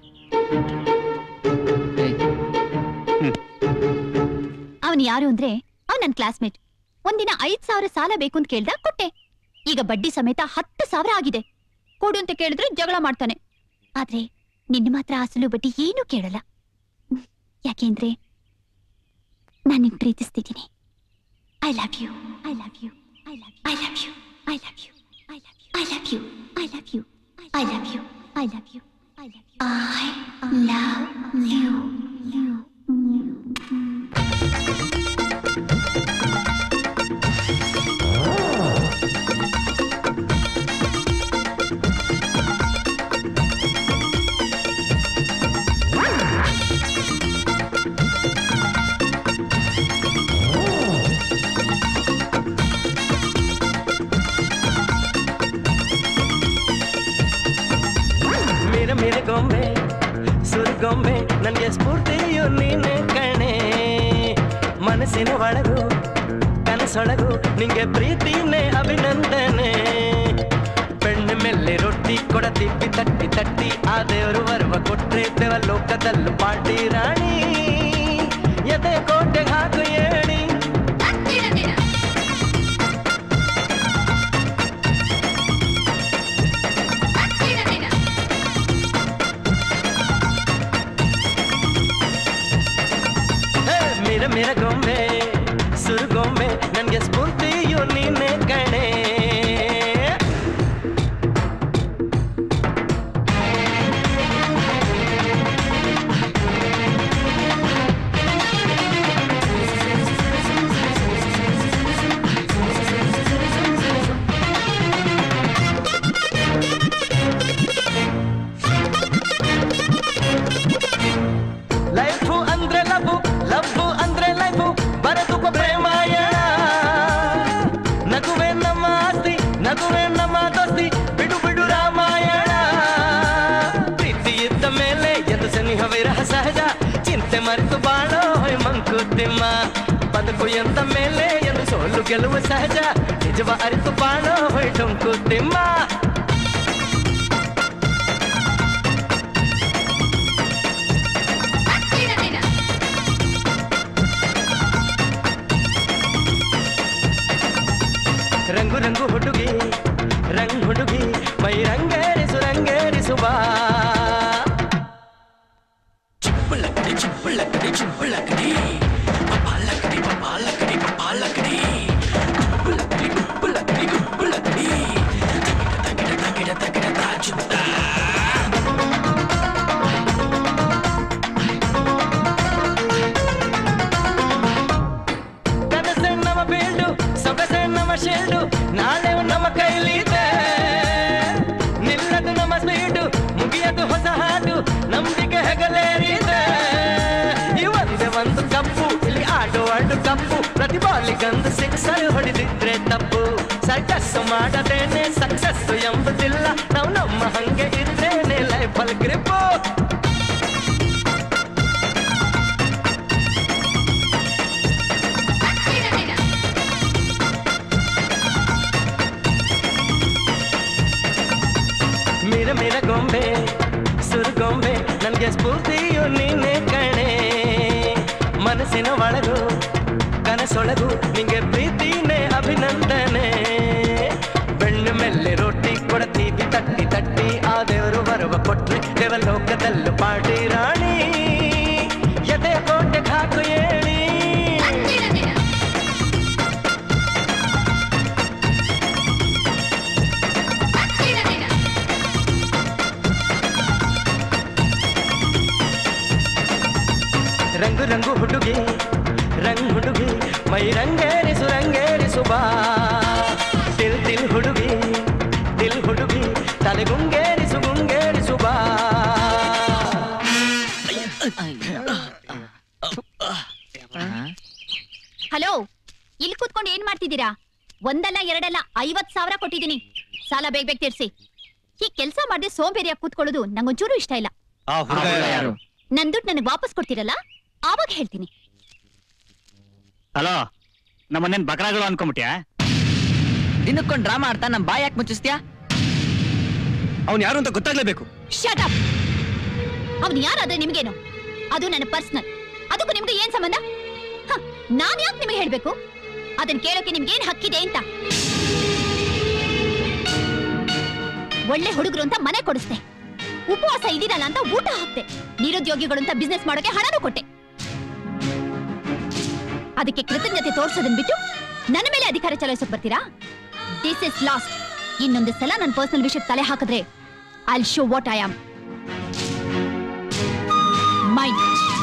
ಅವನ್ ಯಾರು ಅಂದ್ರೆ ಅವ್ನ್ ನನ್ ಕ್ಲಾಸ್ಮೇಟ್ ಒಂದಿನ ಐದ್ ಸಾವಿರ ಸಾಲ ಬೇಕು ಅಂತ ಕೇಳ್ದ ಕೊಟ್ಟೆ ಈಗ ಬಡ್ಡಿ ಸಮೇತ ಹತ್ತು ಸಾವಿರ ಆಗಿದೆ ಕೊಡು ಅಂತ ಕೇಳಿದ್ರೆ ಜಗಳ ಮಾಡ್ತಾನೆ ಆದ್ರೆ ನಿನ್ನ ಮಾತ್ರ ಅಸಲು ಬಡ್ಡಿ ಏನೂ ಕೇಳಲ್ಲ ಹ್ಮ್. ಯಾಕೆಂದ್ರೆ ನಾನು ನಿನ್ ಪ್ರೀತಿಸ್ತಿದ್ದೀನಿ I love you I love you I love I love you I love you I love you I love you I love you I love you I love you I love you you ಮೇರೆ ಮೇರೆ ಗೊಂಬೆ ಸುರುಗೊಂಬೆ ನನಗೆ ಸ್ಫೂರ್ತಿಯು ನೀನೆ ಕಣೆ ಮನಸ್ಸಿನ ಒಳಗು ಕನಸೊಳಗು ನಿಂಗೆ ಪ್ರೀತಿನೇ ಅಭಿನಂದನೆ ಬೆಣ್ಣೆ ಮೇಲೆ ರೊಟ್ಟಿ ಕೊಡ ತಿಪ್ಪಿ ತಟ್ಟಿ ತಟ್ಟಿ ಆ ದೇವರು ಬರುವ ಕೊಟ್ರೆ ದೇವ ಲೋಕದಲ್ಲೂ ಪಾಟಿ ರಾಣಿ ಎದೆ ಕೋಟೆ ಹಾಕು ಹೇಳಿ ಹೇ, ಮಿರ ಮಿರ ಗೊಂಬೆ ಸುರುಗೊಂಬೆ ನನ್ಗೆ ಸ್ಫೂರ್ತಿಯು ನೀನೆ ಕಣೆ ಲೈಫು ಅಂದ್ರೆ ಲವ್ ಲವ್ ಅಂದ್ರೆ ಲೈಫು ಬರೆದು ಪ್ರೇಮಾಯಣ ನಗುವೆ ನಮ್ಮ ಆಸ್ತಿ ನಗುವೆ ನಮ್ಮ ದೋಸ್ತಿ ಬಿಡು ಬಿಡು ರಾಮಾಯಣ ಪ್ರೀತಿ ಇದ್ದ ಮೇಲೆ ಎಂದು ಸನಿಹ ವಿರಹ ಸಹಜ ಚಿಂತೆ ಮರೆತು ಬಾಳೋ ಹೊಯ್ ಮಂಕುತಿಮ್ಮ ಬದುಕು ಎಂದ ಮೇಲೆ ಎಂದು ಸೋಲು ಗೆಲುವು ಸಹಜ ನಿಜವ ಅರಿತು ಬಾಳೋ ಹೊಯ್ ಟೊಂಕುತಿಮ್ಮ ರಂಗು ರಂಗು ಹುಡುಗಿ ರಂಗ್ ಹುಡುಗಿ ಮೈ ರಂಗೇರಿಸು ರಂಗೇರಿಸು ಬಾ ಚಿಪ್ಪಳಕಡಿ ಚಿಪ್ಪಳಕಡಿ ಚಿಪ್ಪಳಕಡಿ ಪಪಾಲಕಡಿ ಪಪಾಲಕಡಿ ಪಪಾಲಕಡಿ ಗುಪ್ಪುಲಕಡಿ ಗುಪ್ಪುಲಕಡಿ ಗುಪ್ಪುಲಕಡಿ ತಗಿಡ ತಗಿಡ ತಗಿಡ ತಗಿಡ ತಾಚುತ್ತ ಕನಸೆ ನಮ್ಮ ಬೀಡು ಸೊಗಸೆ ನಮ್ಮ ಶೇಡು ನಾಳೆ ನಮ್ಮ ಕೈಲಿದೆ ನಿಲ್ಲದು ನಮ್ಮ ಸ್ಪೀಡು ಮುಗಿಯದು ಹೊಸ ಹಾಡು ನಂಬಿಕೆ ಹೆಗಲೇರಿದೆ ಇವೊಂದೇ ಒಂದು ಕಪ್ಪು ಇಲ್ಲಿ ಆಡೋ ಆಡು ಕಪ್ಪು ಪ್ರತಿ ಬಾಲಿಗಂದು ಸಿಕ್ಸರ್ ಹೊಡೆದಿದ್ರೆ ತಪ್ಪು ಸರ್ಕಸ್ ಮಾಡದೇನೆ ಸಕ್ಸಸ್ ಎಂಬುದಿಲ್ಲ ನಾವು ನಮ್ಮ ಹಂಗೆ ಇದ್ರೇನೆ ಲೈಫಲ್ ಗ್ರಿಪ್ಪು ಮಿರ ಮಿರ ಗೊಂಬೆ ಸುರುಗೊಂಬೆ ನನ್ಗೆ ಸ್ಫೂರ್ತಿಯು ನೀನೆ ಕಣೆ ಮನಸ್ಸಿನ ಒಳಗು ಕನಸೊಳಗು ನಿಂಗೆ ಪ್ರೀತಿನೇ ಅಭಿನಂದನೆ ಬೆಣ್ಣು ಮೆಲ್ಲೆ ರೊಟ್ಟಿ ಕೊಡತೀವಿ ತಟ್ಟಿ ತಟ್ಟಿ ಆ ದೇವರು ಬರುವ ಕೊಟ್ರೆ ದೇವಲೋಕದಲ್ಲೂ ಪಾಟಿ ರಾಣಿ ಎದೆ ಕೋಟೆ ಹಾಕು ಹೇಳಿ ರಂಗು ರಂಗು ಹುಡುಗಿ ರಂಗ್ ಹುಡುಗಿ ಮೈ ರಂಗೇರಿಸು ರಂಗೇರಿಸು ಬಾ ತಿಲ್ ತಿಲ್ ಹುಡುಗಿ ತಿಲ್ ಹುಡುಗಿ ತಲೆ ಗುಂಗೇರಿಸು ಗುಂಗೇರಿಸು ಬಾ ಹಲೋ ಇಲ್ಲಿ ಕೂತ್ಕೊಂಡು ಏನ್ ಮಾಡ್ತಿದ್ದೀರಾ ಒಂದಲ್ಲ ಎರಡಲ್ಲ ಐವತ್ ಸಾವಿರ ಕೊಟ್ಟಿದ್ದೀನಿ ಸಾಲ ಬೇಗ ಬೇಗ ತೀರ್ಸಿ ಈ ಕೆಲ್ಸ ಮಾಡದೆ ಸೋಂಬೇರಿಯಾಗಿ ಕೂತ್ಕೊಳ್ಳೋದು ನಂಗೊಂಚೂರು ಇಷ್ಟ ಇಲ್ಲ ಆ ಹುಡುಗ ಯಾರು ನನ್ ದುಡ್ಡು ನನಗೆ ವಾಪಸ್ ಕೊಡ್ತೀರಲ್ಲ ಆವಾಗ ಹೇಳ್ತೀನಿ ಹಲೋ ನಮ್ಮನ್ನೇನ್ ಬಕರಾಗಳು ಅನ್ಕೊಂಬಿಟ್ಯಾ ದಿನಕ್ಕೊಂದ್ ಡ್ರಾಮಾ ಆಡ್ತಾ ನಮ್ ಬಾಯ್ ಯಾಕೆ ಮುಚ್ಚಿಸ್ತ್ಯಾ ಅವ್ನು ಯಾರು ಅಂತ ಗೊತ್ತಾಗ್ಲೇಬೇಕು ಶಟ್ ಅಪ್ ಅವ್ನು ಯಾರಾದ್ರೆ ನಿಮ್ಗೇನು ಅದು ನನ್ನ ಪರ್ಸನಲ್ ಅದಕ್ಕೂ ನಿಮ್ಗೆ ಏನ್ ಸಂಬಂಧ ಹ, ನಾನ್ ಯಾಕೆ ನಿಮಗೆ ಹೇಳ್ಬೇಕು ಅದನ್ನ ಕೇಳೋಕೆ ನಿಮ್ಗೆ ಏನ್ ಹಕ್ಕಿದೆ ಅಂತ ಒಳ್ಳೆ ಹುಡುಗರು ಅಂತ ಮನೆ ಕೊಡಿಸ್ದೆ ಉಪವಾಸ ಇದೀನಲ್ಲ ಅಂತ ಊಟ ಹಾಕ್ತೆ ನಿರುದ್ಯೋಗಿಗಳು ಅಂತ ಬಿಸ್ನೆಸ್ ಮಾಡೋಕೆ ಹಣನೂ ಕೊಟ್ಟೆ ಅದಕ್ಕೆ ಕೃತಜ್ಞತೆ ತೋರ್ಸೋದನ್ ಬಿಟ್ಟು ನನ್ನ ಮೇಲೆ ಅಧಿಕಾರ ಚಲಾಯಿಸೋಕ್ ಬರ್ತೀರಾ ದಿಸ್ ಇಸ್ ಲಾಸ್ಟ್ ಇನ್ನೊಂದು ಸಲ ನನ್ನ ಪರ್ಸನಲ್ ವಿಷಯಕ್ಕೆ ತಲೆ ಹಾಕಿದ್ರೆ I show what I am mind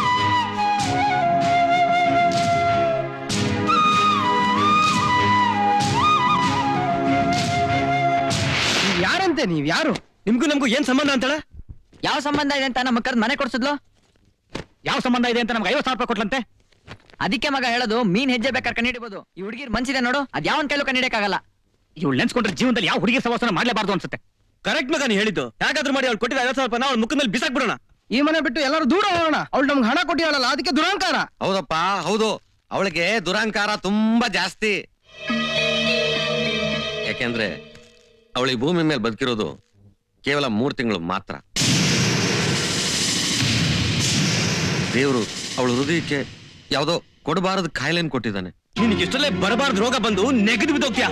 ನೀವ್ ಯಾರಂತೆ ನೀವ್ ಯಾರು ನಿಮ್ಗೂ ನಮ್ಗೂ ಏನ್ ಸಂಬಂಧ ಅಂತಾಳೆ ಯಾವ ಸಂಬಂಧ ಇದೆ ಅಂತ ನಮ್ಮ ಕರ್ದ್ ಮನೆ ಕೊಡ್ಸಿದ್ಲು ಯಾವ ಸಂಬಂಧ ಇದೆ ಅಂತ ನಮ್ಗೆ ಐವತ್ತು ಸಾವಿರ ರೂಪಾಯಿ ಕೊಟ್ಲಂತೆ ಅದಕ್ಕೆ ಮಗ ಹೇಳೋದು ಮೀನ್ ಹೆಜ್ಜೆ ಬೇಕಾದ್ರೆ ಕಂಡಿಡಿಬೋದು ಈ ಹುಡುಗಿರ್ ಮನ್ಸಿದೆ ನೋಡು ಅದ್ ಯಾವನ್ ಕೈಲೂ ಕಂಡಿಡಿಯಕ್ಕಾಗಲ್ಲ ಇವಳು ನೆನ್ಸ್ಕೊಂಡ್ರೆ ಜೀವನದಲ್ಲಿ ಯಾವ ಹುಡುಗಿ ಸವಾಸನ ಮಾಡ್ಲೇಬಾರ್ದು ಅನ್ಸುತ್ತೆ ಕರೆಕ್ಟ್ ಮಗ ನೀ ಹೇಳಿದ್ದು ಯಾಕಾದ್ರೂ ಮಾಡಿ ಅವ್ಳು ಕೊಟ್ಟಿದ್ದ ಐವತ್ತು ಸಾವಿರ ರೂಪಾಯಿ ಅವ್ಳ ಮುಖದ ಮೇಲೆ ಬಿಸಾಕ್ ಬಿಡೋಣ ಈ ಮನೆ ಬಿಟ್ಟು ಎಲ್ಲರೂ ದೂರ ಹೋಗೋಣ ಅವ್ಳು ನಮ್ಗೆ ಹಣ ಕೊಟ್ಟಿಯಾಳಲ್ಲ ಅದಕ್ಕೆ ದುರಹಂಕಾರ ಹೌದಪ್ಪ ಹೌದು ಅವಳಿಗೆ ದುರಹಂಕಾರ ತುಂಬಾ ಜಾಸ್ತಿ ಯಾಕೆಂದ್ರೆ ಅವಳು ಈ ಭೂಮಿ ಮೇಲೆ ಬದುಕಿರೋದು ಕೇವಲ ಮೂರ್ ತಿಂಗಳು ಮಾತ್ರ ದೇವರು ಅವಳ ಹೃದಯಕ್ಕೆ ಯಾವುದೋ ಕೊಡಬಾರದ ಕಾಯಿಲೆನ್ ಕೊಟ್ಟಿದ್ದಾನೆ ನಿನಗೆ ಇಷ್ಟಲ್ಲೇ ಬರಬಾರ್ದು ರೋಗ ಬಂದು ನೆಗೆದು ಬಿದ್ದೋಗ್ತೀಯಾ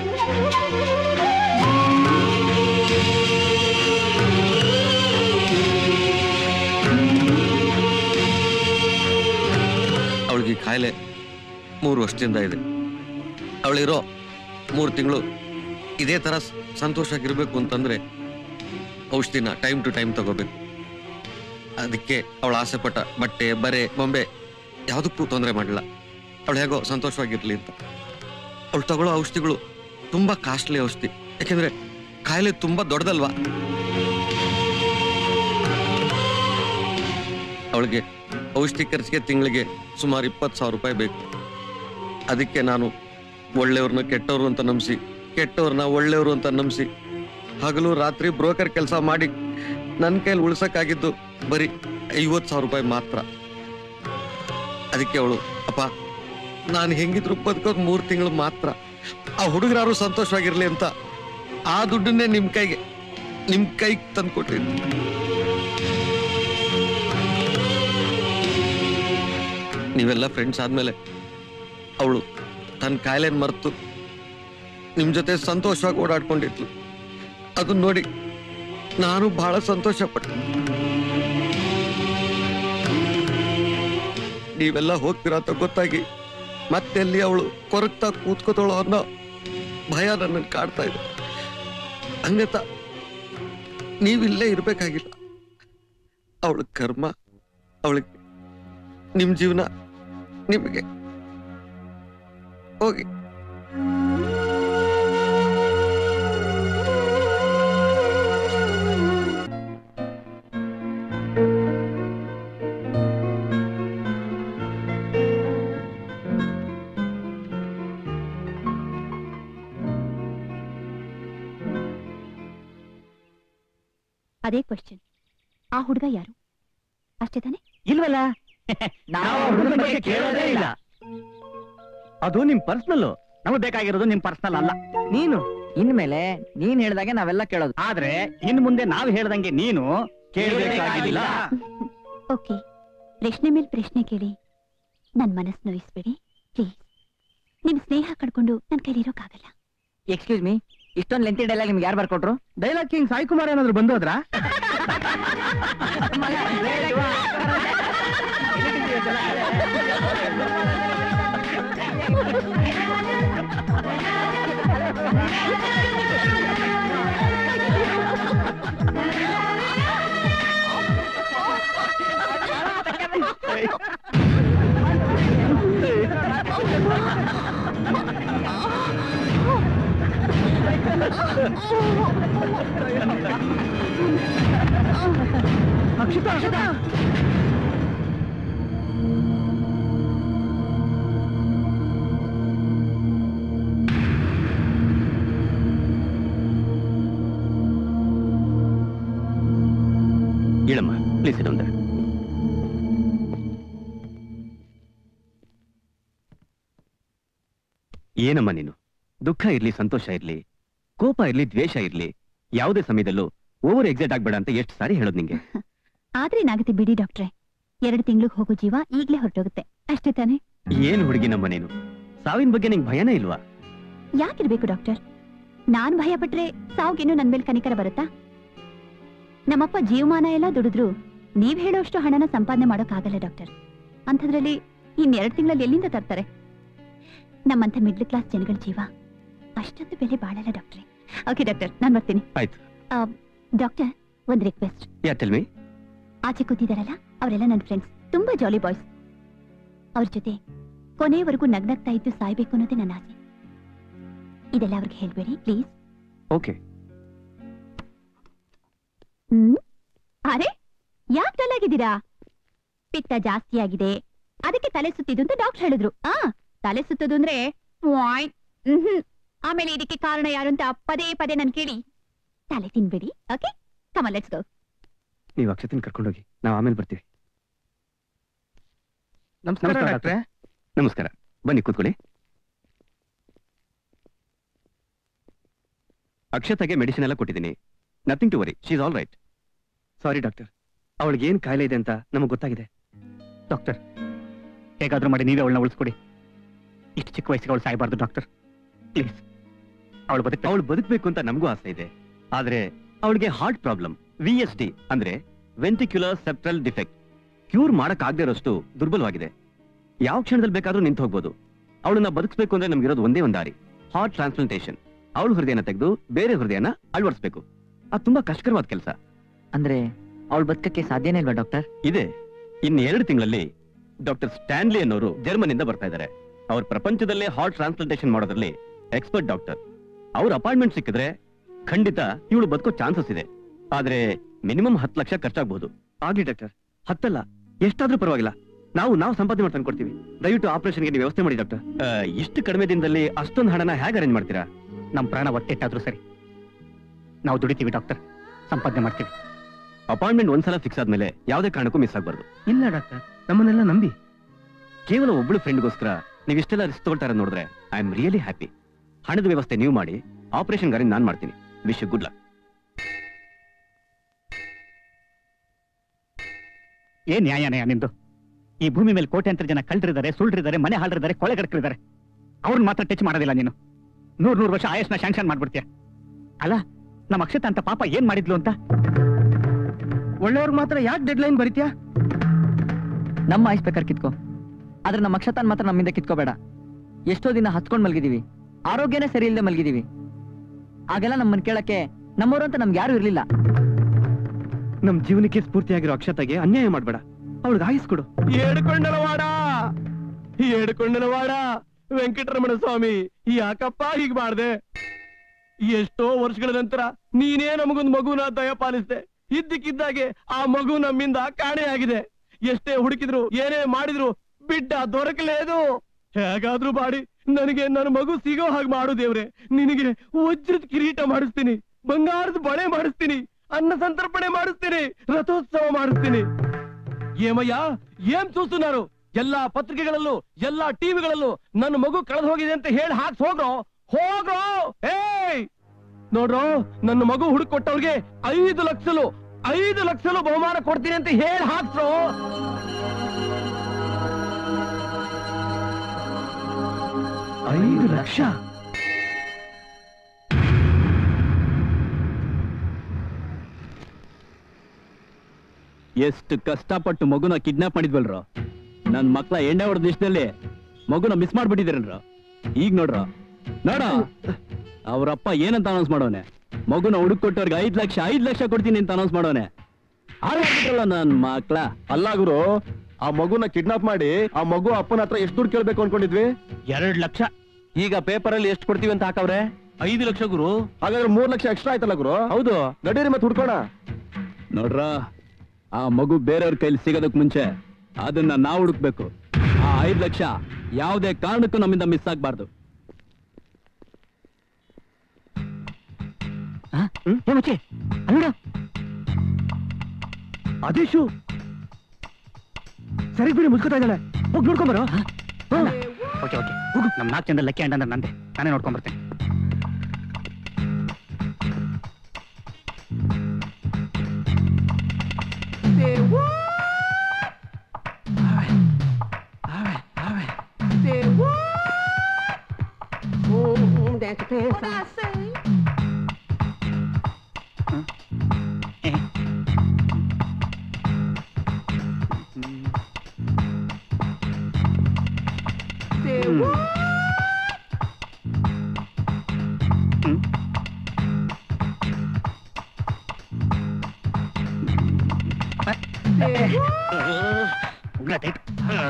ಅವಳಿಗೆ ಈ ಕಾಯಿಲೆ ಮೂರು ವರ್ಷದಿಂದ ಇದೆ ಅವಳಿರೋ ಮೂರು ತಿಂಗಳು ಇದೇ ತರ ಸ- ಸಂತೋಷವಾಗಿರ್ಬೇಕು ಅಂತಂದ್ರೆ ಔಷಧಿನ ಟೈಮ್ ಟು ಟೈಮ್ ತಗೋಬೇಕು ಅದಕ್ಕೆ ಅವಳ ಆಸೆ ಪಟ್ಟ ಬಟ್ಟೆ ಬರೆ ಬೊಂಬೆ ಯಾವುದಕ್ಕೂ ತೊಂದರೆ ಮಾಡಿಲ್ಲ ಅವಳು ಹೇಗೋ ಸಂತೋಷವಾಗಿರ್ಲಿ ಅಂತ ಅವಳು ತಗೊಳ್ಳೋ ಔಷಧಿಗಳು ತುಂಬಾ ಕಾಸ್ಟ್ಲಿ ಔಷಧಿ ಯಾಕೆಂದ್ರೆ ಕಾಯಿಲೆ ತುಂಬಾ ದೊಡ್ಡದಲ್ವಾ ಅವಳಿಗೆ ಔಷಧಿ ಖರ್ಚಿಗೆ ತಿಂಗಳಿಗೆ ಸುಮಾರು ಇಪ್ಪತ್ತು ಸಾವಿರ ರೂಪಾಯಿ ಬೇಕು ಅದಕ್ಕೆ ನಾನು ಒಳ್ಳೆಯವ್ರನ್ನ ಕೆಟ್ಟವ್ರು ಅಂತ ನಂಬಿಸಿ ಕೆಟ್ಟವ್ರನ್ನ ಒಳ್ಳೆಯವರು ಅಂತ ನಂಬಿಸಿ ಹಗಲು ರಾತ್ರಿ ಬ್ರೋಕರ್ ಕೆಲಸ ಮಾಡಿ ನನ್ನ ಕೈಲಿ ಉಳ್ಸಕ್ಕಾಗಿದ್ದು ಬರೀ ಐವತ್ತು ಸಾವಿರ ರೂಪಾಯಿ ಮಾತ್ರ ಅದಕ್ಕೆ ಅವಳು ಅಪ್ಪ ನಾನು ಹೆಂಗಿದ್ರು ಬದುಕೋದು ಮೂರು ತಿಂಗಳು ಮಾತ್ರ ಆ ಹುಡುಗರಾರು ಸಂತೋಷವಾಗಿರ್ಲಿ ಅಂತ ಆ ದುಡ್ಡನ್ನೇ ನಿಮ್ ಕೈಗೆ ನಿಮ್ ಕೈಗೆ ತಂದ್ಕೊಟ್ಟಿದ್ದು ನೀವೆಲ್ಲ ಫ್ರೆಂಡ್ಸ್ ಆದ್ಮೇಲೆ ಅವಳು ತನ್ನ ಕಾಯಿಲೆನ್ ಮರೆತು ನಿಮ್ ಜೊತೆ ಸಂತೋಷವಾಗಿ ಓಡಾಡ್ಕೊಂಡಿದ್ಲು ಅದನ್ನ ನೋಡಿ ನಾನು ಬಹಳ ಸಂತೋಷ ಪಟ್ಟೆ ನೀವೆಲ್ಲ ಹೋಗ್ತೀರಾ ಅಂತ ಗೊತ್ತಾಗಿ ಮತ್ತೆಲ್ಲಿ ಅವಳು ಕೊರಗ್ತಾ ಕೂತ್ಕೋತಾಳೋ ಅನ್ನೋ ಭಯ ನನ್ನನ್ನು ಕಾಡ್ತಾ ಇದೆ ಹಂಗತ ನೀವಿಲ್ಲೇ ಇರ್ಬೇಕಾಗಿಲ್ಲ ಅವಳ ಕರ್ಮ ಅವಳಿಗೆ ನಿಮ್ ಜೀವನ ನಿಮಗೆ ಹೋಗಿ ಅದೇ ಕ್ವಶನ್ ಆ ಹುಡುಗ ಯಾರು ಅಷ್ಟೇ ತಾನೆ ಇಲ್ವಲ್ಲ ನಾವು ಹುಡುಗನ ಬಗ್ಗೆ ಕೇಳೋದೇ ಇಲ್ಲ ಅದು ನಿಮ್ ಪರ್ಸನಲ್ ನಮಗೆ ಬೇಕಾಗಿರೋದು ನಿಮ್ ಪರ್ಸನಲ್ ಅಲ್ಲ ನೀನು ಇನ್ಮೇಲೆ ನೀನ್ ಹೇಳ್ದಾಗೆ ನಾವೆಲ್ಲ ಕೇಳೋದು ಆದ್ರೆ ಇನ್ ಮುಂದೆ ನಾವ್ ಹೇಳ್ದಂಗೆ ನೀನು ಕೇಳಬೇಕಾಗಿಲ್ಲ ಓಕೆ ಪ್ರಶ್ನೆ ಮೇಲೆ ಪ್ರಶ್ನೆ ಕೇಳಿ ನನ್ ಮನಸ್ಸು ನೋಯಿಸ್ಬೇಡಿ ಪ್ಲೀಸ್ ನಿಮ್ ಸ್ನೇಹ ಕಡ್ಕೊಂಡು ನನ್ ಕೈಲಿರೋಕ್ಕಾಗಲ್ಲ ಎಕ್ಸ್ಕ್ಯೂಸ್ ಮೀ ಇಷ್ಟೊಂದು ಲೆಂತಿ ಡೈಲಾಗ್ ನಿಮ್ಗೆ ಯಾರು ಬರ್ಕೊಟ್ರು ಡೈಲಾಗ್ ಕಿಂಗ್ ಸಾಯಿ ಕುಮಾರ್ ಏನಾದ್ರು ಬಂದೋದ್ರಾ ಅಕ್ಷಿತಾ ಅಕ್ಷಿತಾ ಹೇಳಮ್ಮ ಪ್ಲೀಸ್ ಇನ್ನೊಂದು ಏನಮ್ಮ ನೀನು ದುಃಖ ಇರ್ಲಿ ಸಂತೋಷ ಇರ್ಲಿ ಕೋಪ ಇರ್ಲಿ ದ್ವೇಷ ಇರ್ಲಿ ಯಾವುದೇ ಸಮಯದಲ್ಲೂ ಓವರ್ ಎಕ್ಸೈಟ್ ಆಗ್ಬೇಡ ಅಂತ ಎಷ್ಟು ಸಾರಿ ಹೇಳೋದು ನಿಂಗೆ ಆದ್ರೆ ಏನಾಗುತ್ತೆ ಬಿಡಿ ಡಾಕ್ಟ್ರೆ ಎರಡು ತಿಂಗ್ಳಿಗೆ ಹೋಗೋ ಜೀವ ಈಗ್ಲೇ ಹೊರಟೋಗುತ್ತೆ ಅಷ್ಟೇ ತಾನೇ ಏನ್ ಹುಡುಗಿನಮ್ಮ ನೀನು ಸಾವಿನ ಬಗ್ಗೆ ನಿಂಗೆ ಭಯನೇ ಇಲ್ವಾ ಯಾಕಿರ್ಬೇಕು ಡಾಕ್ಟರ್ ನಾನ್ ಭಯ ಪಟ್ರೆ ಸಾವ್ಗೇನು ನನ್ ಮೇಲೆ ಕನಿಕರ ಬರುತ್ತಾ ನಮ್ಮಪ್ಪ ಜೀವಮಾನ ಎಲ್ಲ ದುಡಿದ್ರು ನೀವ್ ಹೇಳೋಷ್ಟು ಹಣನ ಸಂಪಾದನೆ ಮಾಡೋಕ್ಕಾಗಲ್ಲ ಡಾಕ್ಟರ್ ಅಂಥದ್ರಲ್ಲಿ ಇನ್ನೆರಡು ತಿಂಗಳಲ್ಲಿ ಎಲ್ಲಿಂದ ತರ್ತಾರೆ ನಮ್ಮಂಥ ಮಿಡ್ಲ್ ಕ್ಲಾಸ್ ಜನಗಳ ಜೀವ ಅಷ್ಟೊಂದು ಬೆಲೆ ಬಾಳಲ್ಲ ಡಾಕ್ಟ್ರೆ ಓಕೆ ಡಾಕ್ಟರ್ ನಾನ್ ಬರ್ತೀನಿ ಆಯ್ತು ಆ, ಡಾಕ್ಟರ್ ಒಂದ್ ರಿಕ್ವೆಸ್ಟ್ ಯಾ ಟೆಲ್ ಮೀ ಆಚೆ ಕೂತಿದಾರಲ್ಲ ಅವರೆಲ್ಲ ನನ್ನ ಫ್ರೆಂಡ್ಸ್ ತುಂಬಾ ಜಾಲಿ ಬಾಯ್ಸ್ ಅವ್ರ ಜೊತೆ ಕೊನೆಯವರೆಗೂ ನಗ್ನಗ್ತಾ ಇದ್ದು ಸಾಯ್ಬೇಕು ಅನ್ನೋದೇ ನನ್ನ ಆಸೆ ಇದೆಲ್ಲ ಅವ್ರಿಗೆ ಹೇಳ್ಬೇಡಿ ಪ್ಲೀಸ್ ಓಕೆ ಹ್ಮ್ ಅರೆ ಯಾಕೆ ಡಲ್ ಆಗಿದ್ದೀರಾ ಪಿತ್ತ ಜಾಸ್ತಿ ಆಗಿದೆ ಅದಕ್ಕೆ ತಲೆ ಸುತ್ತಿದ್ದು ಅಂತ ಡಾಕ್ಟರ್ ಹೇಳಿದ್ರು ಆ ತಲೆ ಸುತ್ತದು ಅಂದ್ರೆ ವಾಯ್. ಮ್ಹ್ಮ್. ಆಮೇಲೆ ಇದಕ್ಕೆ ಕಾರಣ ಯಾರು ಅಂತ ಪದೇ ಪದೇ ನನ್ ಕೇಳಿ ತಲೆ ತಿನ್ಬೇಡಿ ಓಕೆ ಕಮ ಲೆಟ್ಸ್ ಗೋ ನೀವು ಅಕ್ಷತಿನ ಕರ್ಕೊಂಡೋಗಿ ನಾವು ಆಮೇಲೆ ಬರ್ತೀವಿ ನಮಸ್ಕಾರ ನಮಸ್ಕಾರ, ಡಾಕ್ಟ್ರೆ ನಮಸ್ಕಾರ ಬನ್ನಿ ಕೂತ್ಕೊಳ್ಳಿ ಅಕ್ಷತಾಗೆ ಮೆಡಿಸಿನ್ ಎಲ್ಲ ಕೊಟ್ಟಿದ್ದೀನಿ nothing to worry she's all right sorry doctor ಅವಳಿಗೆ ಏನ್ ಕಾಯಿಲೆ ಇದೆ ಅಂತ ನಮಗೆ ಗೊತ್ತಾಗಿದೆ ಡಾಕ್ಟರ್ ಹೇಗಾದ್ರೂ ಮಾಡಿ ನೀವೇ ಅವಳನ್ನ ಉಳಿಸ್ಕೊಡಿ ಇಷ್ಟು ಚಿಕ್ಕ ವಯಸ್ಸಿಗೆ ಅವಳು ಸಾಯಬಾರ್ದು ಡಾಕ್ಟರ್ ಪ್ಲೀಸ್ ಅವಳು ಬದುಕ ಅವಳು ಬದುಕಬೇಕು ಅಂತ ನಮಗೂ ಆಸೆ ಇದೆ ಆದ್ರೆ ಅವಳಿಗೆ heart problem V S D ಅಂದ್ರೆ ವೆಂಟಿಕ್ಯುಲರ್ ಸೆಪ್ಟ್ರಲ್ ಡಿಫೆಕ್ಟ್ ಕ್ಯೂರ್ ಮಾಡಕ್ ಆಗದೆ ಇರೋಷ್ಟು ದುರ್ಬಲವಾಗಿದೆ ಯಾವ ಕ್ಷಣದಲ್ಲಿ ಬೇಕಾದ್ರೂ ನಿಂತು ಹೋಗ್ಬೋದು ಅವಳನ್ನ ಬದುಕಿಸ್ಬೇಕು ಅಂದ್ರೆ ನಮ್ಗಿರೋದು ಒಂದೇ ಒಂದು ದಾರಿ ಹಾರ್ಟ್ ಟ್ರಾನ್ಸ್ಪ್ಲಾಂಟೇಶನ್ ಅವಳ ಹೃದಯನ ತೆಗೆದು ಬೇರೆ ಹೃದಯನ ಅಳವಡಿಸ್ಬೇಕು ಅದು ತುಂಬಾ ಕಷ್ಟಕರವಾದ ಕೆಲಸ ಅಂದ್ರೆ ಅವಳು ಬದುಕಕ್ಕೆ ಸಾಧ್ಯನೇ ಇಲ್ವಾ ಡಾಕ್ಟರ್ ಇದೆ ಇನ್ ಎರಡು ತಿಂಗಳಲ್ಲಿ ಡಾಕ್ಟರ್ ಸ್ಟ್ಯಾನ್ಲಿ ಅನ್ನೋರು ಜರ್ಮನಿಂದ ಬರ್ತಾ ಇದ್ದಾರೆ ಅವ್ರ ಪ್ರಪಂಚದಲ್ಲೇ ಹಾರ್ಟ್ ಟ್ರಾನ್ಸ್ಪ್ಲಾಂಟೇಶನ್ ಮಾಡೋದ್ರಲ್ಲಿ ಎಕ್ಸ್ಪರ್ಟ್ ಡಾಕ್ಟರ್ ಅವ್ರ ಅಪಾಯಿಂಟ್ಮೆಂಟ್ ಸಿಕ್ಕಿದ್ರೆ ಖಂಡಿತ ಇವಳು ಬದುಕೋ ಚಾನ್ಸಸ್ ಇದೆ ಆದ್ರೆ ಮಿನಿಮಮ್ ಹತ್ತು ಲಕ್ಷ ಖರ್ಚಾಗಬಹುದು ಆಗ್ಲಿ ಡಾಕ್ಟರ್ ಹತ್ತಲ್ಲ ಎಷ್ಟಾದ್ರೂ ಪರವಾಗಿಲ್ಲ ನಾವು ನಾವು ಸಂಪಾದನೆ ಮಾಡ್ತಾ ಕೊಡ್ತೀವಿ ದಯವಿಟ್ಟು ಆಪರೇಷನ್ಗೆ ನೀವು ವ್ಯವಸ್ಥೆ ಮಾಡಿ ಡಾಕ್ಟರ್ ಇಷ್ಟು ಕಡಿಮೆ ದಿನದಲ್ಲಿ ಅಷ್ಟೊಂದು ಹಣನ ಹೇಗೆ ಅರೇಂಜ್ ಮಾಡ್ತೀರಾ ನಮ್ಮ ಪ್ರಾಣ ಒತ್ತೆಟ್ಟಾದ್ರೂ ಸರಿ ನಾವು ದುಡಿತೀವಿ ಡಾಕ್ಟರ್ ಸಂಪಾದನೆ ಮಾಡ್ತೀವಿ ಅಪಾಯಿಂಟ್ಮೆಂಟ್ ಒಂದ್ಸಲ ಫಿಕ್ಸ್ ಆದ್ಮೇಲೆ ಯಾವುದೇ ಕಾರಣಕ್ಕೂ ಮಿಸ್ ಆಗಬಾರ್ದು ಇಲ್ಲ ಡಾಕ್ಟರ್ ನಮ್ಮನ್ನೆಲ್ಲ ನಂಬಿ ಕೇವಲ ಒಬ್ಳು ಫ್ರೆಂಡ್ಗೋಸ್ಕರ ನೀವು ಇಷ್ಟೆಲ್ಲ ರಿಸ್ಕ್ ತಗೊಳ್ತಾರೆ ನೋಡಿದ್ರೆ ಐ ಆಮ್ ರಿಯಲಿ ಹ್ಯಾಪಿ ಹಣದ ವ್ಯವಸ್ಥೆ ನೀವು ಮಾಡಿ ಆಪರೇಷನ್ ಗಾರಿ ನಾನು ಮಾಡ್ತೀನಿ ವಿಶ್ ಗುಡ್ ಲಕ್ ಏನ್ ನ್ಯಾಯನಯ ನಿಂದು ಈ ಭೂಮಿ ಮೇಲೆ ಕೋಟ್ಯಾಂತರ ಜನ ಕಳ್ರಿದ್ದಾರೆ ಸುಳ್ಳಿದ್ದಾರೆ ಮನೆ ಹಾಳ್ರಿದ್ದಾರೆ ಕೊಲೆಗಡಕ್ರಿದ್ದಾರೆ ಅವ್ರನ್ನ ಮಾತ್ರ ಟಚ್ ಮಾಡೋದಿಲ್ಲ ನೀನು ನೂರ್ ನೂರು ವರ್ಷ ಆಯಸ್ನ ಶಾಂಕ್ಷನ್ ಮಾಡ್ಬಿಡ್ತೀಯ ಅಲ್ಲ ನಮ್ಮ ಅಕ್ಷತ ಅಂತ ಪಾಪ ಏನ್ ಮಾಡಿದ್ಲು ಅಂತ ಒಳ್ಳೆಯವ್ರಿಗೆ ಮಾತ್ರ ಯಾಕೆ ಡೆಡ್ ಲೈನ್ ಬರಿತ್ಯಾ ನಮ್ಮ ಆಯ್ಸ್ ಬೇಕಾದ್ರೆ ಕಿತ್ಕೋ ಆದ್ರೆ ನಮ್ಮ ಅಕ್ಷತಾನ್ ಮಾತ್ರ ನಮ್ಮಿಂದ ಕಿತ್ಕೋಬೇಡ ಎಷ್ಟೋ ದಿನ ಹತ್ಕೊಂಡ್ ಮಲ್ಗಿದೀವಿ ಆರೋಗ್ಯನೇ ಸರಿ ಇಲ್ಲದೆ ಮಲ್ಗಿದೀವಿ ಆಗೆಲ್ಲ ನಮ್ಮನ್ ಕೇಳಕ್ಕೆ ನಮ್ಮವ್ರು ಅಂತ ನಮ್ಗೆ ಯಾರು ಇರ್ಲಿಲ್ಲ ನಮ್ ಜೀವನಕ್ಕೆ ಸ್ಫೂರ್ತಿಯಾಗಿರೋ ಅಕ್ಷತೆಗೆ ಅನ್ಯಾಯ ಮಾಡ್ಬೇಡ ಅವಳಿಗೆ ಆಯಿಸ್ಕೊಡು ಏಡ್ಕೊಂಡಲವಾಡ ಏಡ್ಕೊಂಡಲವಾಡ ವೆಂಕಟರಮಣ ಸ್ವಾಮಿ ಯಾಕಪ್ಪ ಹೀಗ್ ಮಾಡ್ದೆ ಎಷ್ಟೋ ವರ್ಷಗಳ ನಂತರ ನೀನೇ ನಮಗೊಂದು ಮಗುನ ದಯ ಪಾಲಿಸ್ದೆ ಇದ್ದಕ್ಕಿದ್ದಾಗೆ ಆ ಮಗು ನಮ್ಮಿಂದ ಕಾಣೆಯಾಗಿದೆ ಎಷ್ಟೇ ಹುಡುಕಿದ್ರು ಏನೇ ಮಾಡಿದ್ರು ಬಿಡ್ಡ ದೊರಕಲೇದು ಹೇಗಾದ್ರೂ ಮಾಡಿ ನನಗೆ ನನ್ನ ಮಗು ಸಿಗೋ ಹಾಗೆ ಮಾಡು ದೇವ್ರೆ ನಿನಗೆ ವಜ್ರದ ಕಿರೀಟ ಮಾಡಿಸ್ತೀನಿ ಬಂಗಾರದ ಬಳೆ ಮಾಡಿಸ್ತೀನಿ ಅನ್ನ ಸಂತರ್ಪಣೆ ಮಾಡಿಸ್ತೀನಿ ರಥೋತ್ಸವ ಮಾಡಿಸ್ತೀನಿ ಏಮಯ್ಯ ಏನ್ చూస్తున్నారు ಎಲ್ಲಾ ಪತ್ರಿಕೆಗಳಲ್ಲೂ ಎಲ್ಲಾ ಟಿವಿಗಳಲ್ಲೂ ನನ್ನ ಮಗು ಕಳೆದು ಹೋಗಿದೆ ಅಂತ ಹೇಳಿ ಹಾಕ್ಸ್ ಹೋಗ್ರೋ ಹೋಗ್ರೋ ಏಯ್ ನೋಡ್ರೋ ನನ್ನ ಮಗು ಹುಡುಕ್ ಕೊಟ್ಟವ್ರಿಗೆ ಐದು ಲಕ್ಷಲು ಐದು ಲಕ್ಷಲು ಬಹುಮಾನ ಕೊಡ್ತೀನಿ ಅಂತ ಹೇಳಿ ಹಾಕ್ಸ್ರೋ ಐದು ಲಕ್ಷ ಎಷ್ಟು ಕಷ್ಟಪಟ್ಟು ಮಗುನ ಕಿಡ್ನಾಪ್ ಮಾಡಿದ್ವಲ್ರ ನನ್ ಮಕ್ಳ ಎಣ್ಣೆ ಹೊಡೆದ ದಿಶದಲ್ಲಿ ಮಗುನ ಮಿಸ್ ಮಾಡ್ಬಿಟ್ಟಿದ್ದೀರನ್ರ ಈಗ ನೋಡ್ರ ನೋಡ ಅವ್ರಪ್ಪ ಏನಂತ ಅನೌನ್ಸ್ ಮಾಡೋನೆ ಮಗುನ ಹುಡುಕ್ ಕೊಟ್ಟವ್ರಿಗೆ ಐದ್ ಲಕ್ಷ ಐದ್ ಲಕ್ಷ ಕೊಡ್ತೀನಿ ಅಂತ ಅನೌನ್ಸ್ ಮಾಡೋನೆ ಹಾಳಾಗ್ಬಿಟ್ರಲ್ಲ ನನ್ ಮಕ್ಳ ಅಲ್ಲ ಗುರು ಆ ಮಗುನ ಕಿಡ್ನಾಪ್ ಮಾಡಿ ಆ ಮಗು ಅಪ್ಪನ ಹತ್ರ ಎಷ್ಟು ದುಡ್ಡು ಕೇಳ್ಬೇಕು ಅನ್ಕೊಂಡಿದ್ವಿ ಎರಡ್ ಲಕ್ಷ ಈಗ ಪೇಪರ್ ಅಲ್ಲಿ ಎಷ್ಟು ಕೊಡ್ತೀವಿ ಅಂತ ಹಾಕವ್ರೆ ಐದು ಲಕ್ಷ ಗುರು ಹಾಗಾದ್ರೆ ಮೂರ್ ಲಕ್ಷ ಎಕ್ಸ್ಟ್ರಾ ಆಯ್ತಲ್ಲ ಗುರು ಹೌದು ನಡೀರಿ ಮತ್ತೆ ಹುಡ್ಕೋಣ ನೋಡ್ರ ಆ ಮಗು ಬೇರೆಯವ್ರ ಕೈಲಿ ಸಿಗೋದಕ್ ಮುಂಚೆ ಅದನ್ನ ನಾವು ಹುಡುಕ್ಬೇಕು ಆ ಐದ್ ಲಕ್ಷ ಯಾವುದೇ ಕಾರಣಕ್ಕೂ ನಮ್ಮಿಂದ ಮಿಸ್ ಆಗ್ಬಾರ್ದು ಆದೇಶು ಸರಿ ಬಿಡಿ ಮುಚ್ಕೋತಾ ಇದ್ದಾಳೆ ಹೋಗಿ ನೋಡ್ಕೊಂಬರೋ ಓಕೆ ಓಕೆ ಹೋಗು ನಮ್ ನಾಲ್ಕು ಜನದ ಲಕ್ಕಿ ಅಂಡ್ ಅಂದ್ರೆ ನಂದೆ ನಾನೇ ನೋಡ್ಕೊಂಡ್ ಬರ್ತೇನೆ ಉಗ್ರ ಟೈಟ್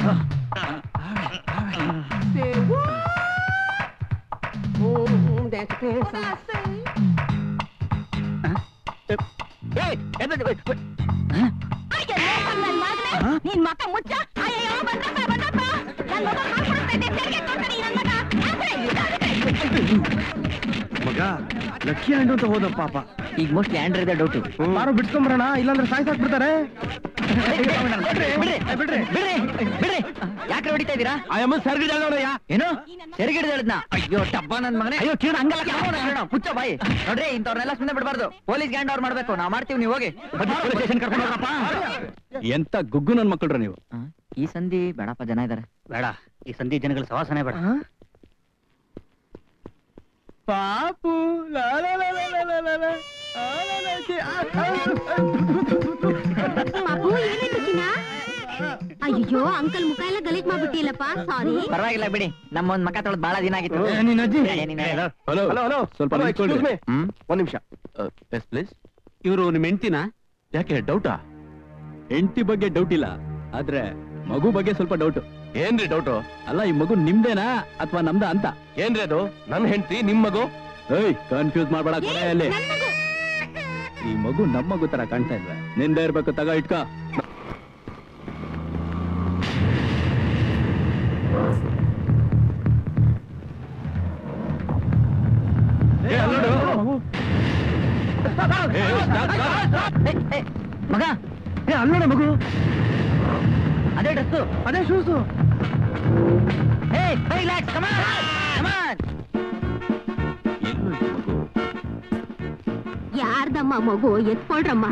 ನಿನ್ ಮಕ ಮುಚ್ಚ ಅಯ್ಯಯ್ಯೋ ಬಂದಪ್ಪ ಬಂದಪ್ಪ ನನ್ ಮಗ ಹಾಕ್ಬಿಡ್ತೈತೆ ತೆರಿಗೆ ಕೊಡ್ತಾನೆ ನನ್ ಮಗ ಮಗ ಲಕ್ಕಿ ಹಣ್ಣು ಅಂತ ಹೋದ ಪಾಪ ಈಗ ಮೋಸ್ಟ್ಲಿ ಆಂಡ್ರ ಇದೆ ಡೌಟು ಬಾರೋ ಬಿಡ್ಸ್ಕೊಂಬರೋಣ ಇಲ್ಲಾಂದ್ರೆ ಸಾಯ್ಸಾಕ್ ಬಿಡ್ತಾರೆ ಬಿಡ್ರಿ ಬಿಡ್ರಿ ಬಿಡ್ರಿ ಯಾಕೆ ಹೊಡಿತಾ ಇದೀರಾ ಆಯಮ್ಮ ಸರ್ಗಿಡ ನೋಡಯ್ಯ ಏನು ಸೆರಗಿಡ್ದು ಹೇಳಿದ್ನ ಅಯ್ಯೋ ಟಬ್ಬ ನನ್ ಮಗನೇ ಅಯ್ಯೋ ಕಿರಣ ಹಂಗಲ್ಲ ಕಾಮೋಣ ಕಿರಣ ಪುಚ್ಚ ಬಾಯಿ ನೋಡ್ರಿ ಇಂಥವ್ರನ್ನೆಲ್ಲ ಸುಮ್ಮನೆ ಬಿಡಬಾರ್ದು ಪೊಲೀಸ್ ಗ್ಯಾಂಡ್ ಅವ್ರು ಮಾಡ್ಬೇಕು ನಾವ್ ಮಾಡ್ತೀವಿ ನೀವು ಹೋಗಿ ಸ್ಟೇಷನ್ ಕರ್ಕೊಂಡು ಹೋಗ್ರಪ್ಪ ಎಂತ ಗುಗ್ಗು ನನ್ ಮಕ್ಕಳ್ರ ನೀವು ಈ ಸಂಧಿ ಬೇಡಪ್ಪ ಜನ ಇದಾರೆ ಬೇಡ ಈ ಸಂಧಿ ಜನಗಳ ಸವಾಸನೆ ಬೇಡ ಪಾಪು ಲಾ ಲಾ ಲಾ ಲಾ ಲಾ ಲಾ ಲಾ ಲಾ. ಆ ಲಾ ಲಾ ಛೆ, ಆ, ಆ, ಮಗು ಏನಾಯ್ತು ಚಿನ್ನ ಅಯ್ಯೋ ಅಂಕಲ್ ಮುಖ ಎಲ್ಲ ಗಲೀಜ್ ಮಾಡ್ಬಿಟ್ಟಿಲ್ಲಪ್ಪ ಸಾರಿ ಪರವಾಗಿಲ್ಲ ಬಿಡಿ ನಮ್ಮ ಒಂದ್ ಮಕ ತೊಳೆದ್ ಬಹಳ ದಿನ ಆಗಿತ್ತು ಏ, ನಿನ್ ಅಜ್ಜಿ? ಏ, ನೀನ್ ಹೇಳು. ಹಲೋ ಹಲೋ ಹಲೋ ಸ್ವಲ್ಪ ಹಲೋ, ನಿಂತ್ಕೊಳ್ರಿ. excuse me. ಹ್ಮ್ ಒಂದ್ ನಿಮಿಷ ಎಸ್ ಪ್ಲೀಸ್ ಇವರು ನಿಮ್ಮ ಹೆಂಡ್ತಿನ ಯಾಕೆ ಡೌಟಾ ಹೆಂಡತಿ ಬಗ್ಗೆ ಡೌಟ್ ಇಲ್ಲ ಆದ್ರೆ ಮಗು ಬಗ್ಗೆ ಸ್ವಲ್ಪ ಡೌಟ್ ಏನ್ರಿ ಡೌಟು ಅಲ್ಲ ಈ ಮಗು ನಿಮ್ದೇನಾ ಅಥವಾ ನಮ್ದ ಅಂತ ಏನ್ರಿ ಅದು ನನ್ನ ಹೆಂಡ್ತಿ ನಿಮ್ ಮಗು ಏಯ್ ಕನ್ಫ್ಯೂಸ್ ಮಾಡ್ಬೇಡ ಕೊನೆಯಲ್ಲಿ ಈ ಮಗು ನಮ್ಮ ಮಗು ತರ ಕಾಣ್ತಾ ಇಲ್ವೇ ನಿಂದ ಇರ್ಬೇಕು ತಗ ಇಟ್ಕ ಏ, ಅಲ್ ನೋಡು. ಏ, stop, stop. ಏ, ಏ, ಮಗ ಏ ಅಲ್ಲೋಡ ಮಗು ಅದೇ ಡ್ರೆಸ್ಸು ಅದೇ ಶೂಸು ಏ ರಿಲ್ಯಾಕ್ಸ್ ಕಮಾನ್ ಕಮಾನ್ ಎಲ್ಲೋಯ್ತು ಮಗು ಯಾರ್ದಮ್ಮ ಮಗು ಎತ್ಕೊಳ್ರಮ್ಮ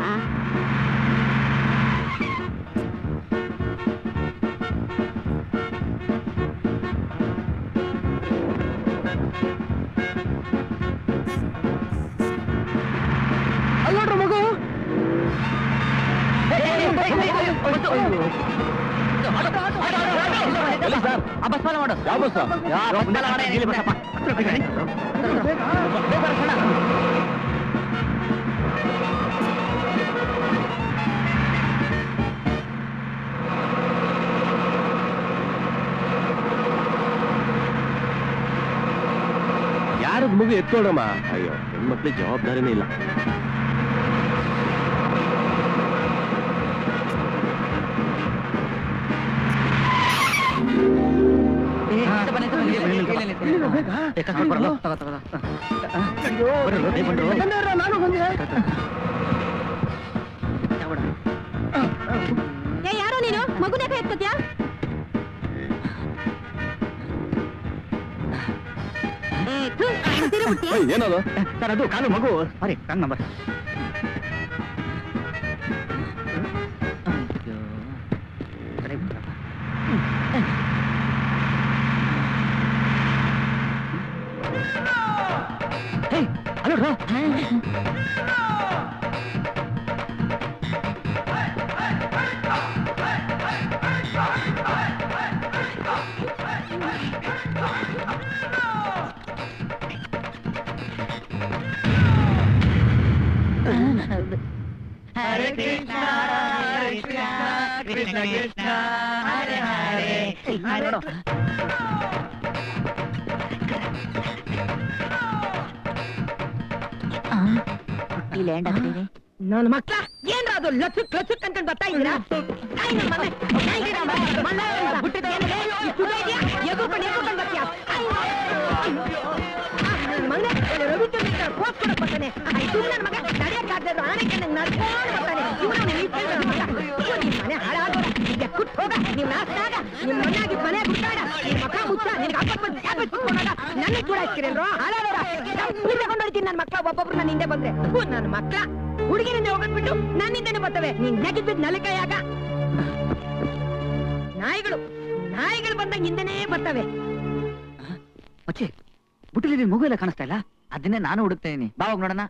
ಅಲ್ಲೋಡ್ರ ಮಗು ಆ ಬಸ್ ಫಾಲೋ ಮಾಡು ಯಾವ ಬಸ್ಸು? ಯಾ, ಬಸ್ ಫಾಲೋ ಮಾಡು, ಏನಿಲ್ಲ ಬಸ್ಸಪ್ಪ. ಯಾರದ್ ಮಗು ಎತ್ಕೊಳಮ್ಮ ಅಯ್ಯೋ ಹೆಣ್ಮಕ್ಳಿಗೆ ಜವಾಬ್ದಾರಿನೇ ಇಲ್ಲ ಏ, ನಿಂತು ಬಾ, ನಿಂತು ಬಾ, ಇಲ್ಲಿ, ಇಲ್ಲಿ, ಇಲ್ಲಿ, ಇಲ್ಲಿ, ಇಲ್ಲಿ. ಏ, ಕರ್ಕೊಂಡ್ ಬರಲ್ಲ? ತಗೋ, ತಗೋ, ತಗೋ. ಬರ್ರಿ, ಬರ್ರಿ, ಬಂದ್ರು. ನಾನು ಬಂದೆ ತಗೊಡು. ಏ ಯಾರೋ ನೀನು ಮಗುನ ಎತ್ಕೋತ್ಯಾ ಏ ಥು, ತಿರುಗ್ಬಿಟ್ಯಾ? ಏಯ್, ಏನದು ಸರ್ ಅದು ಕಾಲು ಮಗು ಸಾರಿ ಕಾಲ್ ನಂಬರ್ ಅಯ್ಯೋ. ಸರಿ ಬಿಡ್ರಪ್ಪ. ಏಯ್, ಅಲ್ಲೋ ರೋ. ಹರೇ ಕೃಷ್ಣ ಹರೇ ಕೃಷ್ಣ ಕೃಷ್ಣ ಕೃಷ್ಣ ಹರೇ ಹರೇ ನೋಡು ಈ ಲ್ಯಾಂಡ್ ಆಗ್ತಿದೆ ನನ್ನ ಮಕ್ಳ ಏನ್ರ ಅದು ಲಚುಕ್ ಲಚುಕ್ ಅಂತ ಬರ್ತಾ ಇದ್ದೀರಾ ತಾಯಿ ನನ್ ಮನೆ, ತಾಯಿ ಗಿಡ ಮನೆ, ಮನೆ ಅಂತ. ಏನಿದೆ? ಇಷ್ಟು ಉದ್ದ ಇದ್ಯಾ? ಎಗುರ್ಕೊಂಡು ಎಗುರ್ಕೊಂಡು ಬರ್ತೀಯಾ? ಅಯ್ಯೋ. ಆ, ನನ್ ಮಗನೇ, ಅವ್ನು ರವಿಚಂದ್ರನ್ ಪೋಸ್ ಕೊಡಕ್ ಬರ್ತಾನೆ. ಆ, ಇದು ನನ್ ಮಗ ನಡೆಯಕ್ಕಾಗ್ದೇ ಇರೋ ಆನೆ ಕಣ್ಣಂಗ್ ನಡ್ಕೊಂಡು ಬರ್ತಾನೆ. ಇವ್ನು ಅವ್ನು ಈ ಕೈಲಿ ನನ್ ಮಗ. ಅಯ್ಯೋ, ನಿನ್ ಮನೆ ಹಾಳಾಗೋದ. ಈಗ ಕುಟ್ ಹೋಗ, ನೀವ್ ನಾಶ ಆಗ, ನಿಮ್ ಮಣ್ಣಾಗಿ ಮನೆ ಗುಡ್ಡಾಡ, ನಿನ್ ಮಕ ಮುಚ್ಚ, ನಿನಗೆ ಹಾಕ್ಬೇಕು ಬಂದು ಯಾಕೆ ಕುತ್ಕೊಂಡಾಗ ನನ್ನ ಕೂಡ ಹಾಕ್ತಿರಲ್ರೋ ಹಾಳಾಡೋರ ತಗೊಂಡು ಹೋಗ್ತೀನಿ ನನ್ನ ಮಕ್ಕಳ ಒಬ್ಬೊಬ್ರು ನನ್ನ ಹಿಂದೆ ಬಂದ್ರೆ ಹ್ಞೂ ನನ್ನ ಮಕ್ಕಳ ಹುಡುಗಿನಿಂದ ಹೋಗದ್ಬಿಟ್ಟು ನನ್ನ ಹಿಂದೆನೆ ಬರ್ತವೆ ನೀನ್ ನೆಗೆದ್ ಬಿದ್ದು ನಲಕಾಯಾಗ ನಾಯಿಗಳು ನಾಯಿಗಳು ಬಂದಂಗ ಹಿಂದೆನೇ ಬರ್ತವೆ ಮಚ್ಚಿ ಬುಟ್ಟಿಲಿ ಮಗು ಎಲ್ಲ ಕಾಣಿಸ್ತಾ ಇಲ್ಲ ಅದನ್ನೇ ನಾನು ಹುಡುಕ್ತಾ ಇದೀನಿ ಬಾ ಹೋಗ್ ನೋಡೋಣ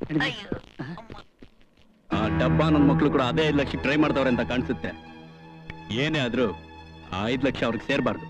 ಆ ಡಬ್ಬ ನನ್ನ ಮಕ್ಳು ಕೂಡ ಅದೇ ಐದು ಲಕ್ಷ ಟ್ರೈ ಮಾಡ್ತಾವ್ರೆ ಅಂತ ಕಾಣಿಸುತ್ತೆ ಏನೇ ಆದ್ರೂ ಆ ಐದು ಲಕ್ಷ ಅವ್ರಿಗೆ ಸೇರ್ಬಾರ್ದು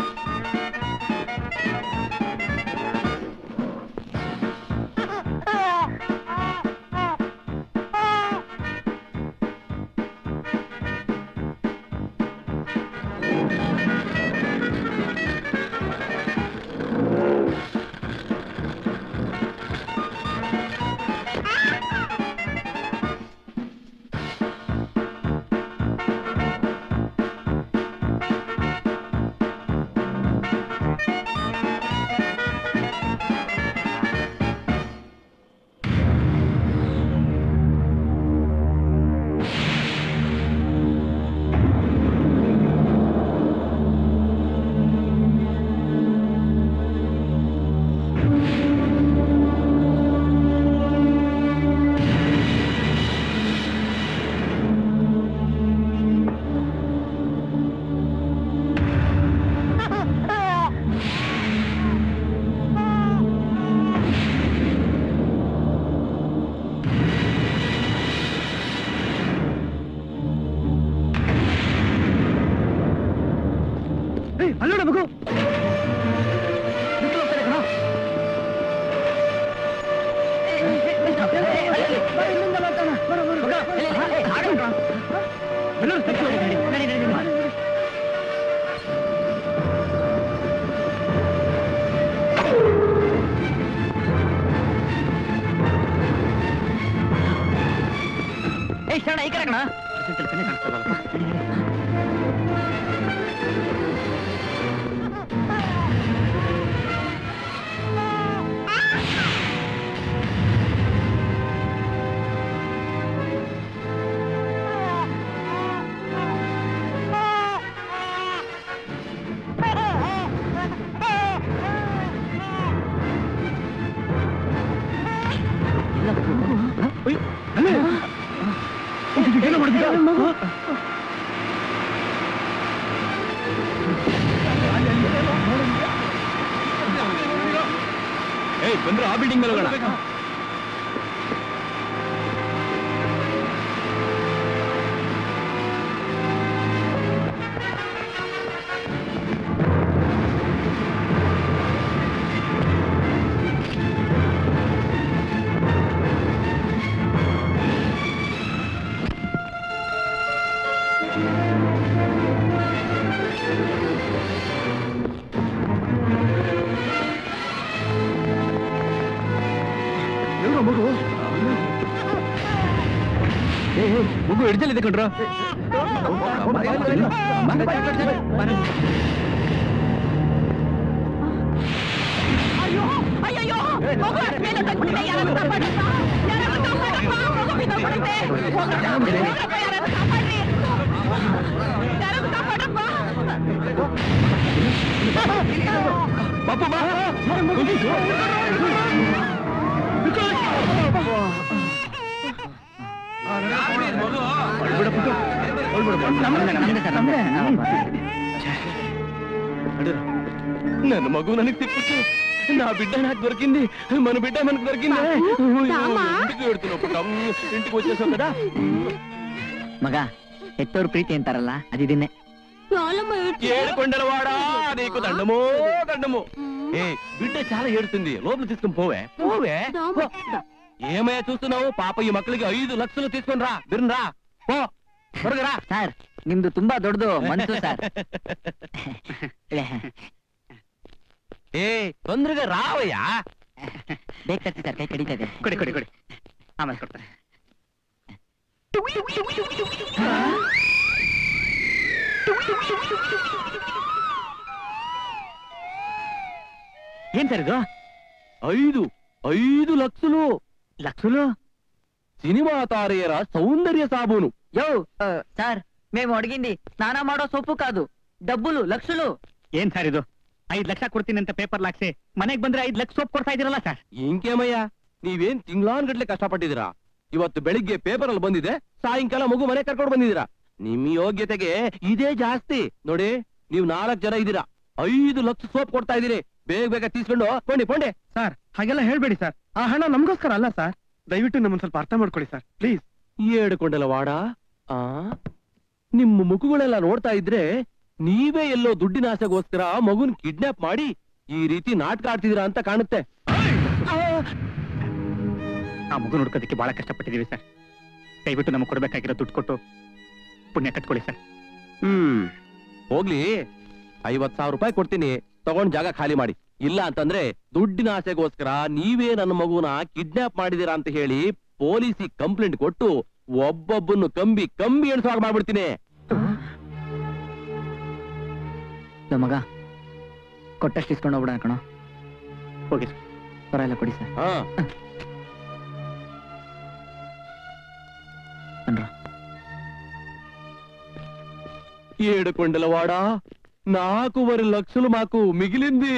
ಅಲ್ಲೋಡ ಮಗು ಏಯ್ ಶರಣ ಈ ಕಡೆ ಕಣ ಏಯ್ ಬಂದ್ರೆ ಆ ಬಿಲ್ಡಿಂಗ್ ಮೇಲೆ ಹೋಗೋಣ ಮಗು ಏ ಏ, ಮಗು ಹಿಡ್ದಲ್ಲಿದೆ ಕಣ್ರ ಅಯ್ಯೋ ಅಯ್ಯಯ್ಯೋ ಮಗು ಮೇಲೆ ತಗ್ಬಿಟ್ಟಿದೆ ಯಾರಾದ್ರೂ ಕಾಪಾಡಪ್ಪ ಯಾರಾದ್ರೂ ಕಾಪಾಡಪ್ಪ ಮಗು ಬಿದ್ದೋಗ್ಬಿಡುತ್ತೆ ಹೋಗ್ರಪ್ಪ, ಹೋಗ್ರಪ್ಪ, ಯಾರಾದ್ರೂ ಕಾಪಾಡ್ರಿ ಯಾರಾದ್ರೂ ಕಾಪಾಡಪ್ಪ ಪಾಪ ಬಾ ನನ್ನ మగు ನನಗೆ తిప్పించు నా బిడ్డ నాకు దొరికింది మన బిడ్డ మనకు దొరికింది ఇంటికి పెడుతున్నావు పుట్టం. ఇంటికి వచ్చేసావు కదా ಮಗ ಹೆತ್ತೋರ್ ಪ್ರೀತಿ ಅಂತಾರಲ್ಲ ಅದಿದನ್ನೇ ఏడుకొండలవాడా నీకు దండమో దండము ఏ బిడ్డ చాలా ఏడుతుంది లోపల తీసుకుని పోవే పోవే పో. ఏమయ్యా చూస్తున్నావు పాప ఈ మక్కಳಿಗೆ ఐదు లక్షలు తీసుకొని రా బిర్రా పో త్వరగా రా ಸರ್ ನಿಮ್ದು ತುಂಬಾ ದೊಡ್ಡದು ಮನ್ಸು ಸರ್ ఏ తొందరగా రావయ్యా ಬೇಗ ತರ್ತಿ ಸರ್ ಕೈ ಕಡಿತಾ ಇದೆ ಕೊಡಿ ಕೊಡಿ ಕೊಡಿ ಆಮೇಲೆ ಕೊಡ್ತಾರೆ ಏನ್ ಸರ್ ಇದು ఐదు ఐదు లక్షలు ಲಕ್ಷಲು సినిమా తారయ్యర సౌందర్య సాబూను ಯೋ ಸರ್ మేము అడిగింది స్నానం ಮಾಡೋ సొప్పు కాదు డబ్బులు లక్షలు ಏನ್ ಸರ್ ಇದು ಐದ್ ಲಕ್ಷ ಕೊಡ್ತೀನಿ ಅಂತ ಪೇಪರ್ ಹಾಕ್ಸಿ ಮನೆಗ್ ಬಂದ್ರೆ ಐದ್ ಲಕ್ಷ ಸೋಪ್ ಕೊಡ್ತಾ ಇದೀರಲ್ಲ ಸರ್ ಇಂಕೇಮಯ್ಯ ನೀವೇನ್ ತಿಂಗ್ಳಾನ್ಗಟ್ಲೆ ಕಷ್ಟಪಟ್ಟಿದ್ದೀರಾ ಇವತ್ತು ಬೆಳಿಗ್ಗೆ ಪೇಪರ್ ಅಲ್ಲಿ ಬಂದಿದೆ ಸಾಯಂಕಾಲ ಮಗು ಮನೆ ಕರ್ಕೊಂಡು ಬಂದಿದ್ದೀರಾ ನಿಮ್ ಯೋಗ್ಯತೆಗೆ ಇದೇ ಜಾಸ್ತಿ ನೋಡಿ ನೀವ್ ನಾಲ್ಕ್ ಜನ ಇದ್ದೀರಾ ಐದು ಲಕ್ಷ ಸೋಪ್ ಕೊಡ್ತಾ ಇದೀರಿ ಬೇಗ ಬೇಗ ತೀಸ್ಕೊಂಡು ಪೊಂಡಿ ಪೊಂಡಿ ಸರ್ ಹಾಗೆಲ್ಲ ಹೇಳ್ಬೇಡಿ ಸರ್ ಆ ಹಣ ನಮಗೋಸ್ಕರ ಅಲ್ಲ ಸರ್ ದಯವಿಟ್ಟು ನಮ್ಮನ್ನ ಸ್ವಲ್ಪ ಅರ್ಥ ಮಾಡ್ಕೊಳ್ಳಿ ಸರ್ ಪ್ಲೀಸ್ ಏಡ್ಕೊಂಡಲ್ಲ ವಾಡ ಆ ನಿಮ್ಮ ಮುಖಗಳೆಲ್ಲ ನೋಡ್ತಾ ಇದ್ರೆ ನೀವೇ ಎಲ್ಲೋ ದುಡ್ಡಿನ ಆಸೆಗೋಸ್ಕರ ಮಗುನ್ ಕಿಡ್ನಾಪ್ ಮಾಡಿ ಈ ರೀತಿ ನಾಟಕ ಆಡ್ತಿದ್ದೀರಾ ಅಂತ ಕಾಣುತ್ತೆ ಆ ಮಗು ನೋಡ್ಕೋದಕ್ಕೆ ಬಹಳ ಕಷ್ಟಪಟ್ಟಿದೀವಿ ಸರ್ ದಯವಿಟ್ಟು ನಮಗೆ ಕೊಡ್ಬೇಕಾಗಿರೋ ದುಡ್ಡು ಕೊಟ್ಟು ಪುಣ್ಯ ಕಟ್ಕೊಳ್ಳಿ ಸರ್ ಹ್ಮ್ ಹೋಗ್ಲಿ ಐವತ್ ಸಾವಿರ ರೂಪಾಯಿ ಕೊಡ್ತೀನಿ ತಗೊಂಡ್ ಜಾಗ ಖಾಲಿ ಮಾಡಿ ಇಲ್ಲ ಅಂತಂದ್ರೆ ದುಡ್ಡಿನ ಆಸೆಗೋಸ್ಕರ ನೀವೇ ನನ್ನ ಮಗುನ ಕಿಡ್ನಾಪ್ ಮಾಡಿದೀರಾ ಅಂತ ಹೇಳಿ ಪೊಲೀಸಿಗೆ ಕಂಪ್ಲೇಂಟ್ ಕೊಟ್ಟು ಒಬ್ಬೊಬ್ಬನ್ನು ಕಂಬಿ ಕಂಬಿ ಎಣಿಸುವಾಗ ಮಾಡ್ಬಿಡ್ತೀನಿ ಲೋ ಮಗ ಕೊಟ್ಟಷ್ಟು ಇಸ್ಕೊಂಡು ಹೋಗ್ಬಿಡೋಣ ಕಣೋ ಹೋಗಿ ಸರ್ ಪರವಾಗಿಲ್ಲ ಕೊಡಿ ಸರ್ ಹಾ ಅನ್ರ ఏడుకొండలవాడా నాకువరి లక్షలు మాకు మిగిలింది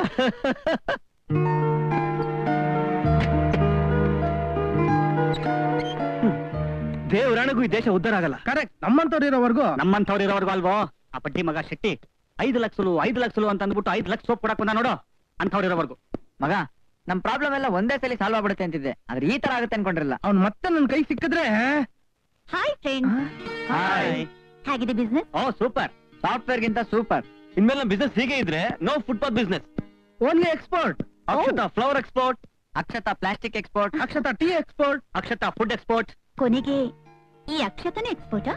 ದೇವರಾಣಗೂ ಈ ದೇಶ ಉದ್ಧಾರ ಆಗಲ್ಲ ಕರೆಕ್ಟ್ ನಮ್ಮಂತವ್ರು ಇರೋವರೆಗೂ ನಮ್ಮಂಥವ್ರು ಇರೋವರೆಗೂ ಅಲ್ವೋ ಆ ಬಡ್ಡಿ ಮಗ ಶೆಟ್ಟಿ ಐದು ಲಕ್ಷಲು ಐದು ಲಕ್ಷಲು ಅಂತ ಅಂದ್ಬಿಟ್ಟು ಐದು ಲಕ್ಷ ಸೋಪ್ ಕೊಡಕ್ ಬಂದ ನೋಡು ಅಂಥವ್ರು ಇರೋವರೆಗೂ ಮಗ ನಮ್ ಪ್ರಾಬ್ಲಮ್ ಎಲ್ಲ ಒಂದೇ ಸಲ ಸಾಲ್ವ್ ಆಗ್ಬಿಡುತ್ತೆ ಅಂತಿದ್ದೆ ಆದ್ರೆ ಈ ತರ ಆಗುತ್ತೆ ಅನ್ಕೊಂಡಿರಲ್ಲ ಅವ್ನ್ ಮತ್ತೆ ನನ್ ಕೈ ಸಿಕ್ಕಿದ್ರೆ ಹಾಯ್ ಫ್ರೆಂಡ್ಸ್ ಹಾಯ್ ಹೇಗಿದೆ ಬಿಸ್ನೆಸ್ ಓ ಸೂಪರ್ ಸಾಫ್ಟ್ವೇರ್ ಗಿಂತ ಸೂಪರ್ ಇನ್ಮೇಲೆ ನಮ್ಮ ಬಿಸ್ನೆಸ್ ಹೀಗೆ ಇದ್ರೆ no footpath business only export Akshata flower export Akshata plastic export Akshata tea export Akshata food export ಕೊನೆಗೆ ಈ ಅಕ್ಷತನೇ ಎಕ್ಸ್ಪೋರ್ಟಾ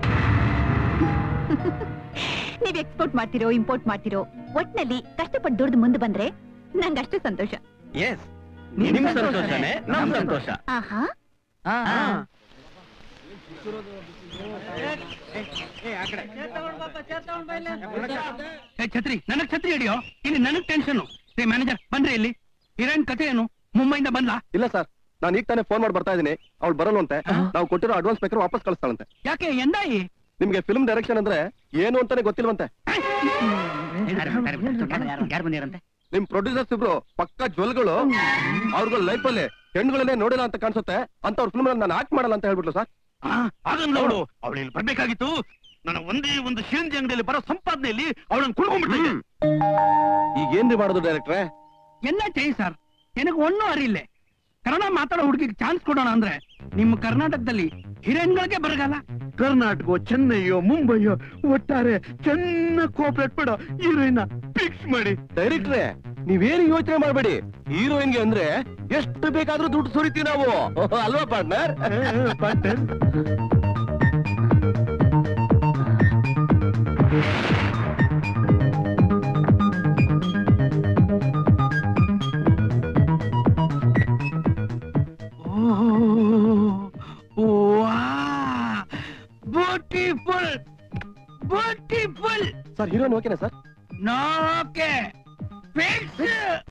ನೀವ್ ಎಕ್ಸ್ಪೋರ್ಟ್ ಮಾಡ್ತಿರೋ ಇಂಪೋರ್ಟ್ ಮಾಡ್ತಿರೋ ಒಟ್ನಲ್ಲಿ ಕಷ್ಟಪಟ್ಟು ದುಡ್ದು ಮುಂದೆ ಬಂದ್ರೆ ನಂಗಷ್ಟು ಸಂತೋಷ ಎಸ್ ನಿಮ್ ಸಂತೋಷನೇ ನಮ್ ಸಂತೋಷ ಆಹಾ ಏ ಛತ್ರಿ ನನಗ್ ಛತ್ರಿ ಹಿಡಿಯೋ ಇಲ್ಲಿ ನನಗ್ ಟೆನ್ಷನ್ ಏ ಮ್ಯಾನೇಜರ್ ಬನ್ರಿ ಇಲ್ಲಿ ಹೀರೋಯಿನ್ ಕತೆ ಏನು ಮುಂಬೈಯಿಂದ ಬಂದ್ಲಾ ಇಲ್ಲ ಸರ್ ನಾನು ಈಗ ತಾನೇ ಫೋನ್ ಮಾಡಿ ಬರ್ತಾ ಇದೀನಿ ಅವ್ಳು ಬರಲ್ವಂತೆ ನಾವು ಕೊಟ್ಟಿರೋ ಅಡ್ವಾನ್ಸ್ ಬೇಕಾದ್ರೆ ವಾಪಸ್ ಕಳಿಸ್ತಾಳಂತೆ ಯಾಕೆ ಎಂದಾಯಿ ನಿಮ್ಗೆ ಫಿಲ್ಮ್ ಡೈರೆಕ್ಷನ್ ಅಂದ್ರೆ ಏನು ಅಂತಾನೆ ಗೊತ್ತಿಲ್ವಂತೆ ಯಾರು ಬಂದಿರಂತೆ ನಿಮ್ ಪ್ರೊಡ್ಯೂಸರ್ಸ್ ಇಬ್ರು ಪಕ್ಕ ಜ್ವಲ್ಗಳು ಅವ್ರಗಳ ಲೈಫ್ ಅಲ್ಲಿ ಹೆಣ್ಗಳನ್ನೇ ನೋಡಿಲ್ಲ ಅಂತ ಕಾಣಿಸುತ್ತೆ ಅಂತ ಅವ್ರ ಫಿಲ್ಮ್ ನಾನು ಆಕ್ಟ್ ಮಾಡಲ್ಲ ಅಂತ ಹೇಳ್ಬಿಟ್ಲು ಸರ್ ಅದನ್ನ ಅವಳು ಅವಳು ಇಲ್ಲಿ ಬರ್ಬೇಕಾಗಿತ್ತು ನನ್ನ ಒಂದೇ ಒಂದು ಶಿರಂಜಿ ಅಂಗಡಿಯಲ್ಲಿ ಬರೋ ಸಂಪಾದನೆಯಲ್ಲಿ ಅವಳನ್ನು ಕುಳ್ಕೊಂಡ್ಬಿಟ್ಟಿದ್ದೆ ಈಗ ಏನ್ರಿ ಮಾಡೋದು ಡೈರೆಕ್ಟ್ರೆ ಎಲ್ಲ ಚೈ ಸರ್ ನನಗೆ ಒಣ್ಣು ಅರಿಲ್ಲೆ ಕನ್ನಡ ಮಾತಾಡೋ ಹುಡುಗಿಗೆ ಚಾನ್ಸ್ ಕೊಡೋಣ ಅಂದ್ರೆ ನಿಮ್ಮ ಕರ್ನಾಟಕದಲ್ಲಿ ಹೀರೋಯಿನ್ಗಳಿಗೆ ಬರಗಲ್ಲ ಕರ್ನಾಟಕ ಚೆನ್ನೈಯೋ ಮುಂಬೈಯೋ ಒಟ್ಟಾರೆ ಚೆನ್ನಾಗಿ ಕೋಪರೇಟ್ ಮಾಡೋ ಹೀರೋಯಿನ್ ಫಿಕ್ಸ್ ಮಾಡಿ ಡೈರೆಕ್ಟ್ರೆ ನೀವೇನು ಯೋಚನೆ ಮಾಡಬೇಡಿ ಹೀರೋಯಿನ್ಗೆ ಅಂದ್ರೆ ಎಷ್ಟು ಬೇಕಾದ್ರೂ ದುಡ್ಡು ಸುರಿತೀವಿ ನಾವು ಅಲ್ವಾ partner beautiful beautiful sir heroine ಓಕೆನಾ ಸರ್ ನೋಕೆ ಫಿಕ್ಸ್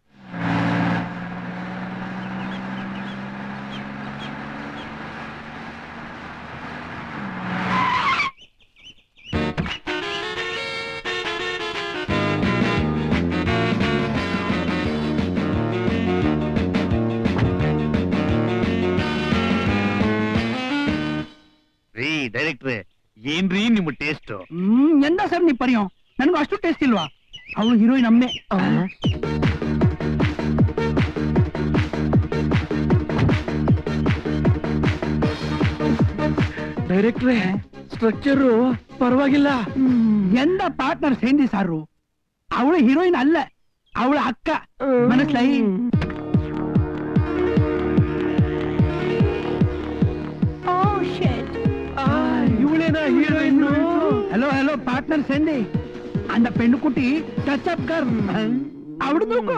ರೀ ಡೈರೆಕ್ಟ್ರೆ ಏನ್ರಿ ನಿಮ್ಮ ಟೇಸ್ಟ್ ಹ್ಮ್ ಎಂದ ಸರ್ ನೀ ಪರಿಯೋ ನನ್ಗೂ ಅಷ್ಟು ಟೇಸ್ಟ್ ಇಲ್ವಾ ಅವಳು ಹೀರೋಯಿನ್ ಅಮ್ಮೆ ಡೈರೆಕ್ಟ್ರೆ ಸ್ಟ್ರಕ್ಚರ್ ಪರವಾಗಿಲ್ಲ ಎಂದ ಪಾರ್ಟ್ನರ್ ಸೇಂದಿ ಸಾರು ಅವಳು ಹೀರೋಯಿನ್ ಅಲ್ಲ ಅವಳ ಅಕ್ಕ ಮನಸ್ಲೈ ಇವಳೇನಾ ಹೀರೋಯಿನ್ ഹലോ ഹലോ പാർട്ട്ണർ സെന്റി അന്ത പെണ്ണുകുട്ടി ടച്ച് അപ്പ് കർ അവിടെ നോക്കൂ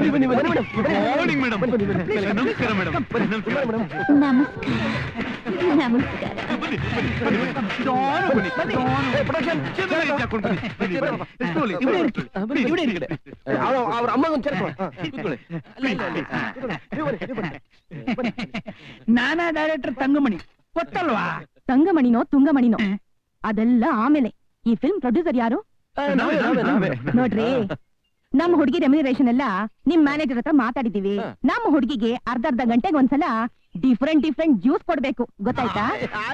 ಮಾರ್ನಿಂಗ್ ಮೇಡಮ್ ನಮಸ್ಕಾರ ಮೇಡಮ್ ನಮಸ್ಕಾರ ನಮಸ್ಕಾರ ಅವ್ರ ಅಮ್ಮಗೊಂದು ನಾನಾ ಡೈರೆಕ್ಟರ್ ತಂಗಮಣಿ ಗೊತ್ತಲ್ವಾ ತಂಗಮಣಿನೋ ತುಂಗಮಣಿನೋ ಅದೆಲ್ಲ ಆಮೇಲೆ ಈ ಫಿಲ್ಮ್ ಪ್ರೊಡ್ಯೂಸರ್ ಯಾರು ನಾವೇ, ನಾವೇ, ನಾವೇ. ನೋಡ್ರಿ ನಮ್ಮ ಹುಡುಗಿ ರೆಮ್ಯುನರೇಷನ್ ಎಲ್ಲ ನಿಮ್ ಮ್ಯಾನೇಜರ್ ಹತ್ರ ಮಾತಾಡಿದೀವಿ ನಮ್ಮ ಹುಡುಗಿಗೆ ಅರ್ಧ ಅರ್ಧ ಗಂಟೆಗೆ ಒಂದ್ಸಲ ಡಿಫ್ರೆಂಟ್ ಡಿಫ್ರೆಂಟ್ ಜ್ಯೂಸ್ ಕೊಡ್ಬೇಕು ಗೊತ್ತಾಯ್ತಾ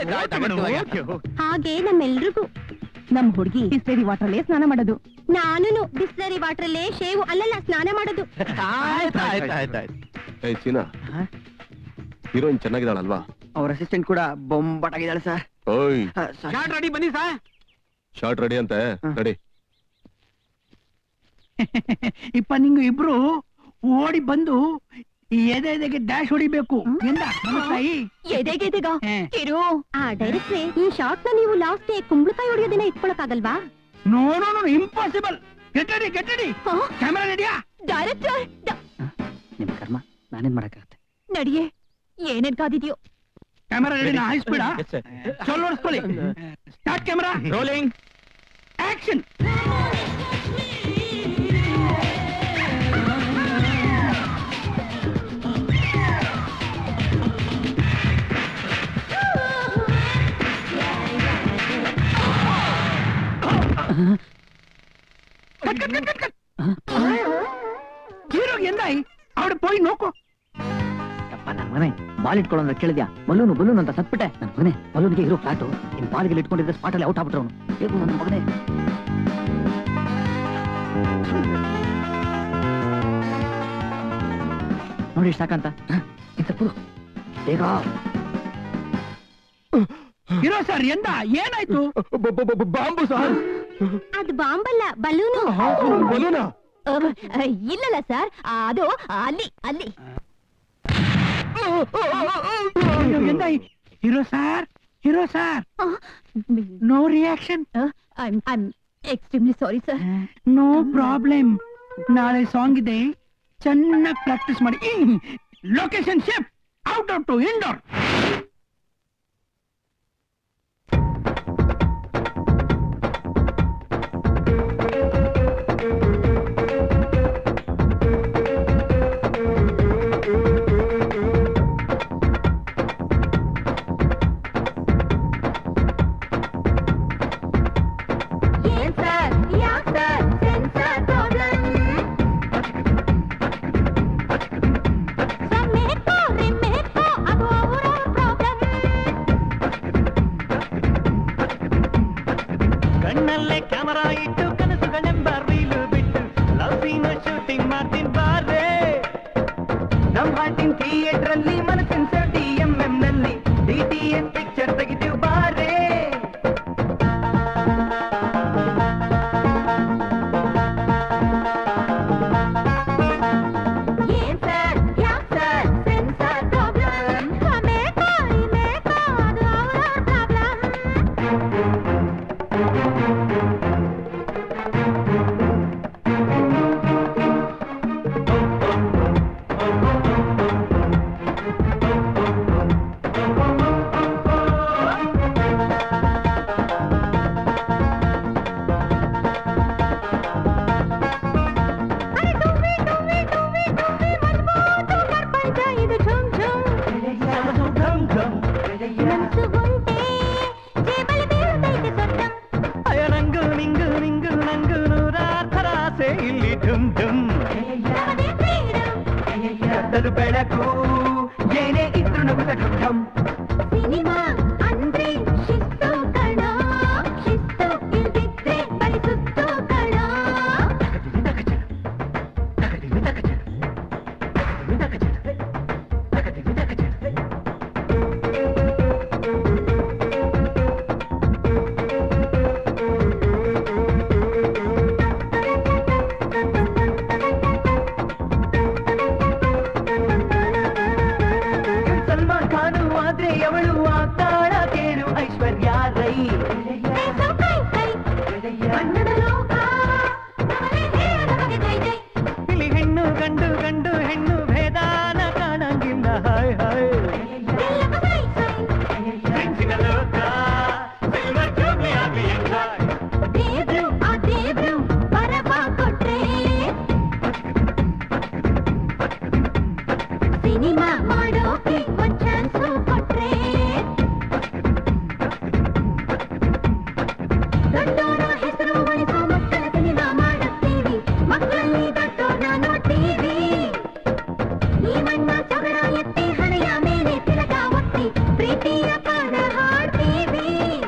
ಹಾಗೆ ನಮ್ಮೆಲ್ರಿಗೂ ನಮ್ ಹುಡುಗಿ ಬಿಸ್ಲರಿ ವಾಟರ್ ಅಲ್ಲೇ ಸ್ನಾನ ಮಾಡೋದು ನಾನು ಬಿಸ್ಲರಿ ವಾಟರ್ ಅಲ್ಲೇ ಶೇವು ಅಲ್ಲಲ್ಲ ಸ್ನಾನ ಮಾಡೋದು ಏಯ್ ಸೀನಾ ಹೀರೋಯಿನ್ ಚೆನ್ನಾಗಿದ್ದಾಳಲ್ವಾ ಅವ್ರ ಅಸಿಸ್ಟೆಂಟ್ ಕೂಡ ಬೊಂಬಾಟಾಗಿದ್ದಾಳೆ ಸರ್ ಓಯ್ ಶಾರ್ಟ್ ರೆಡಿ ಬನ್ನಿ ಸರ್ ಶಾರ್ಟ್ ರೆಡಿ ಅಂತೆ ರೆಡಿ ಇಪ್ಪ ನಿಂಗು ಇಬ್ರು ಓಡಿ ಬಂದು ಎದೆ ಎದೆಗೆ ಡ್ಯಾಶ್ ಹೊಡಿಬೇಕು ಎಂದ ನಮ್ಮ ತಾಯಿ ಎದೆಗೆದೆಗ ಹೇ. ಕಿರು ಆ ಡೈರೆಕ್ಟ್ರೆ ಈ ಶಾರ್ಟ್ ನ ನೀವು ಲಾಸ್ಟ್ ಕುಂಬಳಕಾಯಿ ಹೊಡೆಯೋದಿನ ಇಟ್ಕೊಳಕ್ಕಾಗಲ್ವಾ no no no impossible get ready get ready camera ರೆಡಿಯಾ ಡೈರೆಕ್ಟರ್ ನಿಮ್ ಕರ್ಮ ನಾನೇನ್ ಮಾಡಕ್ಕಾಗತ್ತೆ ನಡಿಯೇ ಏನೇನ್ ಕಾದಿದ್ಯೋ ಕ್ಯಾಮೆರಾ ರೆಡಿ ಹೈ ಸ್ಪೀಡ್ ಚಲೋ ನೋಡಿಸ್ಕೊಳ್ಳಿ ಸ್ಟಾರ್ಟ್ ಕ್ಯಾಮೆರಾ ರೋಲಿಂಗ್ ಆಕ್ಷನ್ ಹೀರೋಗೆ ಎಂದಾಯಿ ಅವಳು ಪೋಯಿ ನೋಕೋ ಯಪ್ಪ ನನ್ ಮನೆ ಬಾಲ್ ಇಟ್ಕೊಳ್ಳೋ ಅಂದ್ರೆ ಕೇಳಿದ್ಯಾ ಬಲೂನು ಬಲೂನ್ ಅಂತ ಸತ್ಬಿಟ್ಟೆ ನನ್ ಮಗನೇ ಬಲೂನ್ಗೆ ಇರೋ ಫ್ಲಾಟು ಇನ್ ಬಾಲ್ಗೆ ಇಟ್ಕೊಂಡಿದ್ರೆ ಸ್ಪಾಟ್ ಅಲ್ಲಿ ಔಟ್ ಆಗ್ಬಿಟ್ರು ಅವನು ನನ್ನ ಮಗನೇ ನೋಡಿ ಇಷ್ಟ್ ಸಾಕಂತ ಹ? ಇದ್ ಸ್ವಲ್ಪ ಬಿಡು. ಬೇಗ ಹೀರೋ ಸರ್ ಎಂದ ಏನಾಯ್ತು ಬಾಂಬು ಸರ್ ಅದು ಬಾಂಬಲ್ಲ ಬಲೂನು ಬಲೂನಾ ಇಲ್ಲಲ್ಲ ಸರ್ ಅದು ಅಲ್ಲಿ ಅಲ್ಲಿ ಎಂದಾಯಿ hero sir hero sir no reaction extremely sorry sir no problem ನಾಳೆ ಸಾಂಗ್ ಇದೆ ಚೆನ್ನಾಗಿ ಪ್ರಾಕ್ಟೀಸ್ ಮಾಡಿ location shift out out to indoor ಏನ್ ಸರ್ ಯಾಕ್ ಸರ್ ಸೆನ್ಸರ್ ಪ್ರಾಬ್ಲಮ್ ಸಮ್ಮೇಕೋ ರಿಮ್ಮೇಕೋ ಅದು ಅವರ ಪ್ರಾಬ್ಲಮ್ ಕಣ್ಣಲ್ಲೇ ಕ್ಯಾಮರಾ ಇಟ್ಟು ಕನಸುಗಳೆಂಬ ರೀಲು ಬಿಟ್ಟು ಲವ್ ಸೀನ ಶೂಟಿಂಗ್ ಮಾಡ್ತೀನಿ ಬಾರೆ ನಮ್ ಹಾಟಿನ್ ಥಿಯೇಟರ್ ಅಲ್ಲಿ ಮನಸ್ಸಿನ ಡಿ ಎಂ ಎಂ ನಲ್ಲಿ ಡಿ ಟಿ ಎಸ್ ಪಿಕ್ಚರ್ ತೆಗಿತೀವಿ ಬಾರೆ ಏನ್ ಸರ್ ಯಾಕ್ ಸರ್ ಸೆನ್ಸರ್ ಪ್ರಾಬ್ಲಮ್ ಸಮ್ಮೇಕೋ ರಿಮ್ಮೇಕೋ ಅದು ಅವರ ಪ್ರಾಬ್ಲಮ್ ಅರೆ ಡುಮ್ಮಿ ಡುಮ್ಮಿ ಡುಮ್ಮಿ ಡುಮ್ಮಿ ಮಜಬೂತು ನರ್ಪಂಚ ಇದು ಝುಮ್ ಝುಮ್ ಮನಸ್ಸು ಗುಂಟೆ ಜೇಬಲ್ಲಿ ಬೀಳ್ತೈತೆ ಸೊಟ್ಟಂ ಅಯ್ಯ ನಂಗು ನಿಂಗು ನಿಂಗು ನಂಗು ನೂರಾರ್ ಥರ ಆಸೆ ಇಲ್ಲಿ ಢುಮ್ ಢುಮ್ ನಮ್ಮದೇ ಫ್ರೀಡಮ್ ಕತ್ತಲು ಬೆಳಕು ಏನೇ ಇದ್ರು ನಗುತ್ತ ಢುಮ್ ಢುಮ್ ಸಿನಿಮಾ ಅಂದ್ರೆ ಶಿಸ್ತು ಕಣ ಶಿಸ್ತು ಇಲ್ದಿದ್ರೆ ಬರೀ ಸುತ್ತು ಕಣ ಸಲ್ಮಾನ್ ಖಾನು ಆದ್ರೆ ಅವಳು ಆಗ್ತಾಳ ಕೇಳು ಐಶ್ವರ್ಯ ರೈ ದೇಶ ಕೈ ಕೈ ಬಣ್ಣದ ಲೋಕ ನಮ್ಮದೇ ದೇಹದ ಬಗೆ ಕೈ ಕೈ ಇಲ್ಲಿ ಹೆಣ್ಣು ಗಂಡು ಗಂಡು ಹೆಣ್ಣು ಭೇದಾನ ಕಾಣಂಗಿಲ್ಲ ಹಾಯ್ ಹಾಯ್ ಎಲ್ಲವ ಕೈ ಕೈ ಸಿನಿಮಾ ಮಾಡೋಕೆ ಒಂದ್ ಚಾನ್ಸ್ ಕೊಟ್ರೆ ದೊಡ್ಡೋರ ಹೆಸರು ಉಳಿಸೋ ಮಕ್ಕಳ ಸಿನಿಮಾ ಮಾಡುತ್ತೀವಿ ಮಕ್ಕಳಲ್ಲಿ ದೊಡ್ಡೋರ್ನ ನೋಡ್ತೀವಿ ಈ ಮಣ್ಣ ಸಗಡ ಎತ್ತಿ ಹಣೆಯ ಮೇಲೆ ತಿಲಕ ಒತ್ತಿ ಪ್ರೀತಿಯ ಪಾದ ಹಾಡ್ತೀವಿ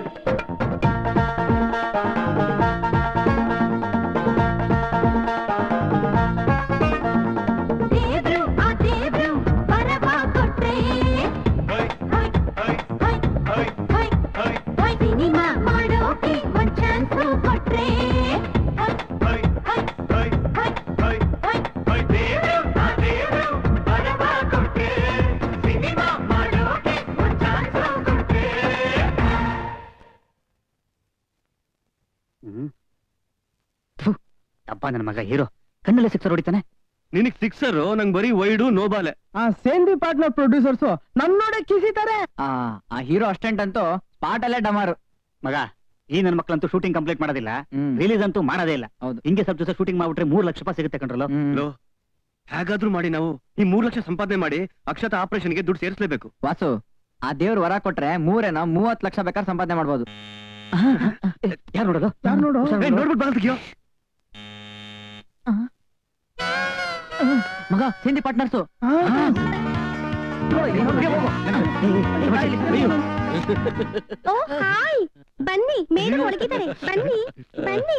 ದೇವ್ರು ಆ ದೇವ್ರು ವರವ ಕೊಟ್ರೆ ಹೊಯ್, ಹೊಯ್, ಹೊಯ್, ಹೊಯ್, ಸಿನಿಮಾ ಮಾಡೋಕೆ ಒಂದ್ ಚಾನ್ಸ್ ಕೊಟ್ರೆ ಹೊಯ್, ಹೊಯ್, ಹೊಯ್, ಹೊಯ್, ಹೊಯ್, ಹೊಯ್, ದೇವ್ರು ಆ ದೇವ್ರು ವರವ ಕೊಟ್ರೆ ಸಿನಿಮಾ ಮಾಡೋಕೆ ಒಂದ್ ಚಾನ್ಸ್ ಕೊಟ್ರೆ ಅಪ್ಪ ನನ್ನ ಮಗ ಹೀರೋ ಕಣ್ಣಲ್ಲೇ ಸಿಕ್ಸರ್ ಹೊಡಿತಾನೆ ನಿನಗ್ ಸಿಕ್ಸರ್ ನಂಗ್ ಬರೀ ವೈಡು ನೋಬಾಲೆ ಆ ಸೇಂದಿ ಪಾರ್ಟ್ನರ್ ಪ್ರೊಡ್ಯೂಸರ್ಸ್ ನನ್ನೋಡೆ ಕಿಸಿತಾರೆ ಆ ಆ ಹೀರೋ ಅಸ್ಟೆಂಟ್ ಅಂತೂ ಸ್ಪಾಟ್ ಅಲ್ಲೇ ಡಮಾರು ಮಗ ಈ ನನ್ನ ಮಕ್ಕಳಂತೂ ಶೂಟಿಂಗ್ ಕಂಪ್ಲೀಟ್ ಮಾಡೋದಿಲ್ಲ ಹ್ಮ್. ರಿಲೀಸ್ ಅಂತೂ ಮಾಡೋದೇ ಇಲ್ಲ ಹೌದು. ಹಿಂಗೆ ಸ್ವಲ್ಪ ದಿವಸ ಶೂಟಿಂಗ್ ಮಾಡ್ಬಿಟ್ರೆ ಮೂರ್ ಲಕ್ಷ ರೂಪಾಯಿ ಸಿಗುತ್ತೆ ಕಣ್ರಲ್ಲ ಹ್ಮ್. ಲೋ ಹೇಗಾದ್ರೂ ಮಾಡಿ ನಾವು ಈ ಮೂರ್ ಲಕ್ಷ ಸಂಪಾದನೆ ಮಾಡಿ ಅಕ್ಷತ ಆಪರೇಷನ್ಗೆ ದುಡ್ಡು ಸೇರಿಸಲೇಬೇಕು ವಾಸು ಆ ದೇವ್ರು ವರ ಕೊಟ್ರೆ ಮೂರೇನೋ ಮೂವತ್ ಲಕ್ಷ ಬೇಕಾದ್ರೆ ಸಂಪಾದನೆ ಮಾಡ್ಬೋದು ಯಾರು ನೋಡೋದು ಯಾರ್ ನೋಡು? ಏ, ನೋಡ್ಬಿಟ್ಟು ಬಾಗಿಲು ಮಗ ಸಿಂಧಿ ಪಾರ್ಟ್ನರ್ಸು ಓ ಹಾಯ್ ಬನ್ನಿ ಮೇಡಮ್ ಒಳಗಿದ್ದಾರೆ ಬನ್ನಿ ಬನ್ನಿ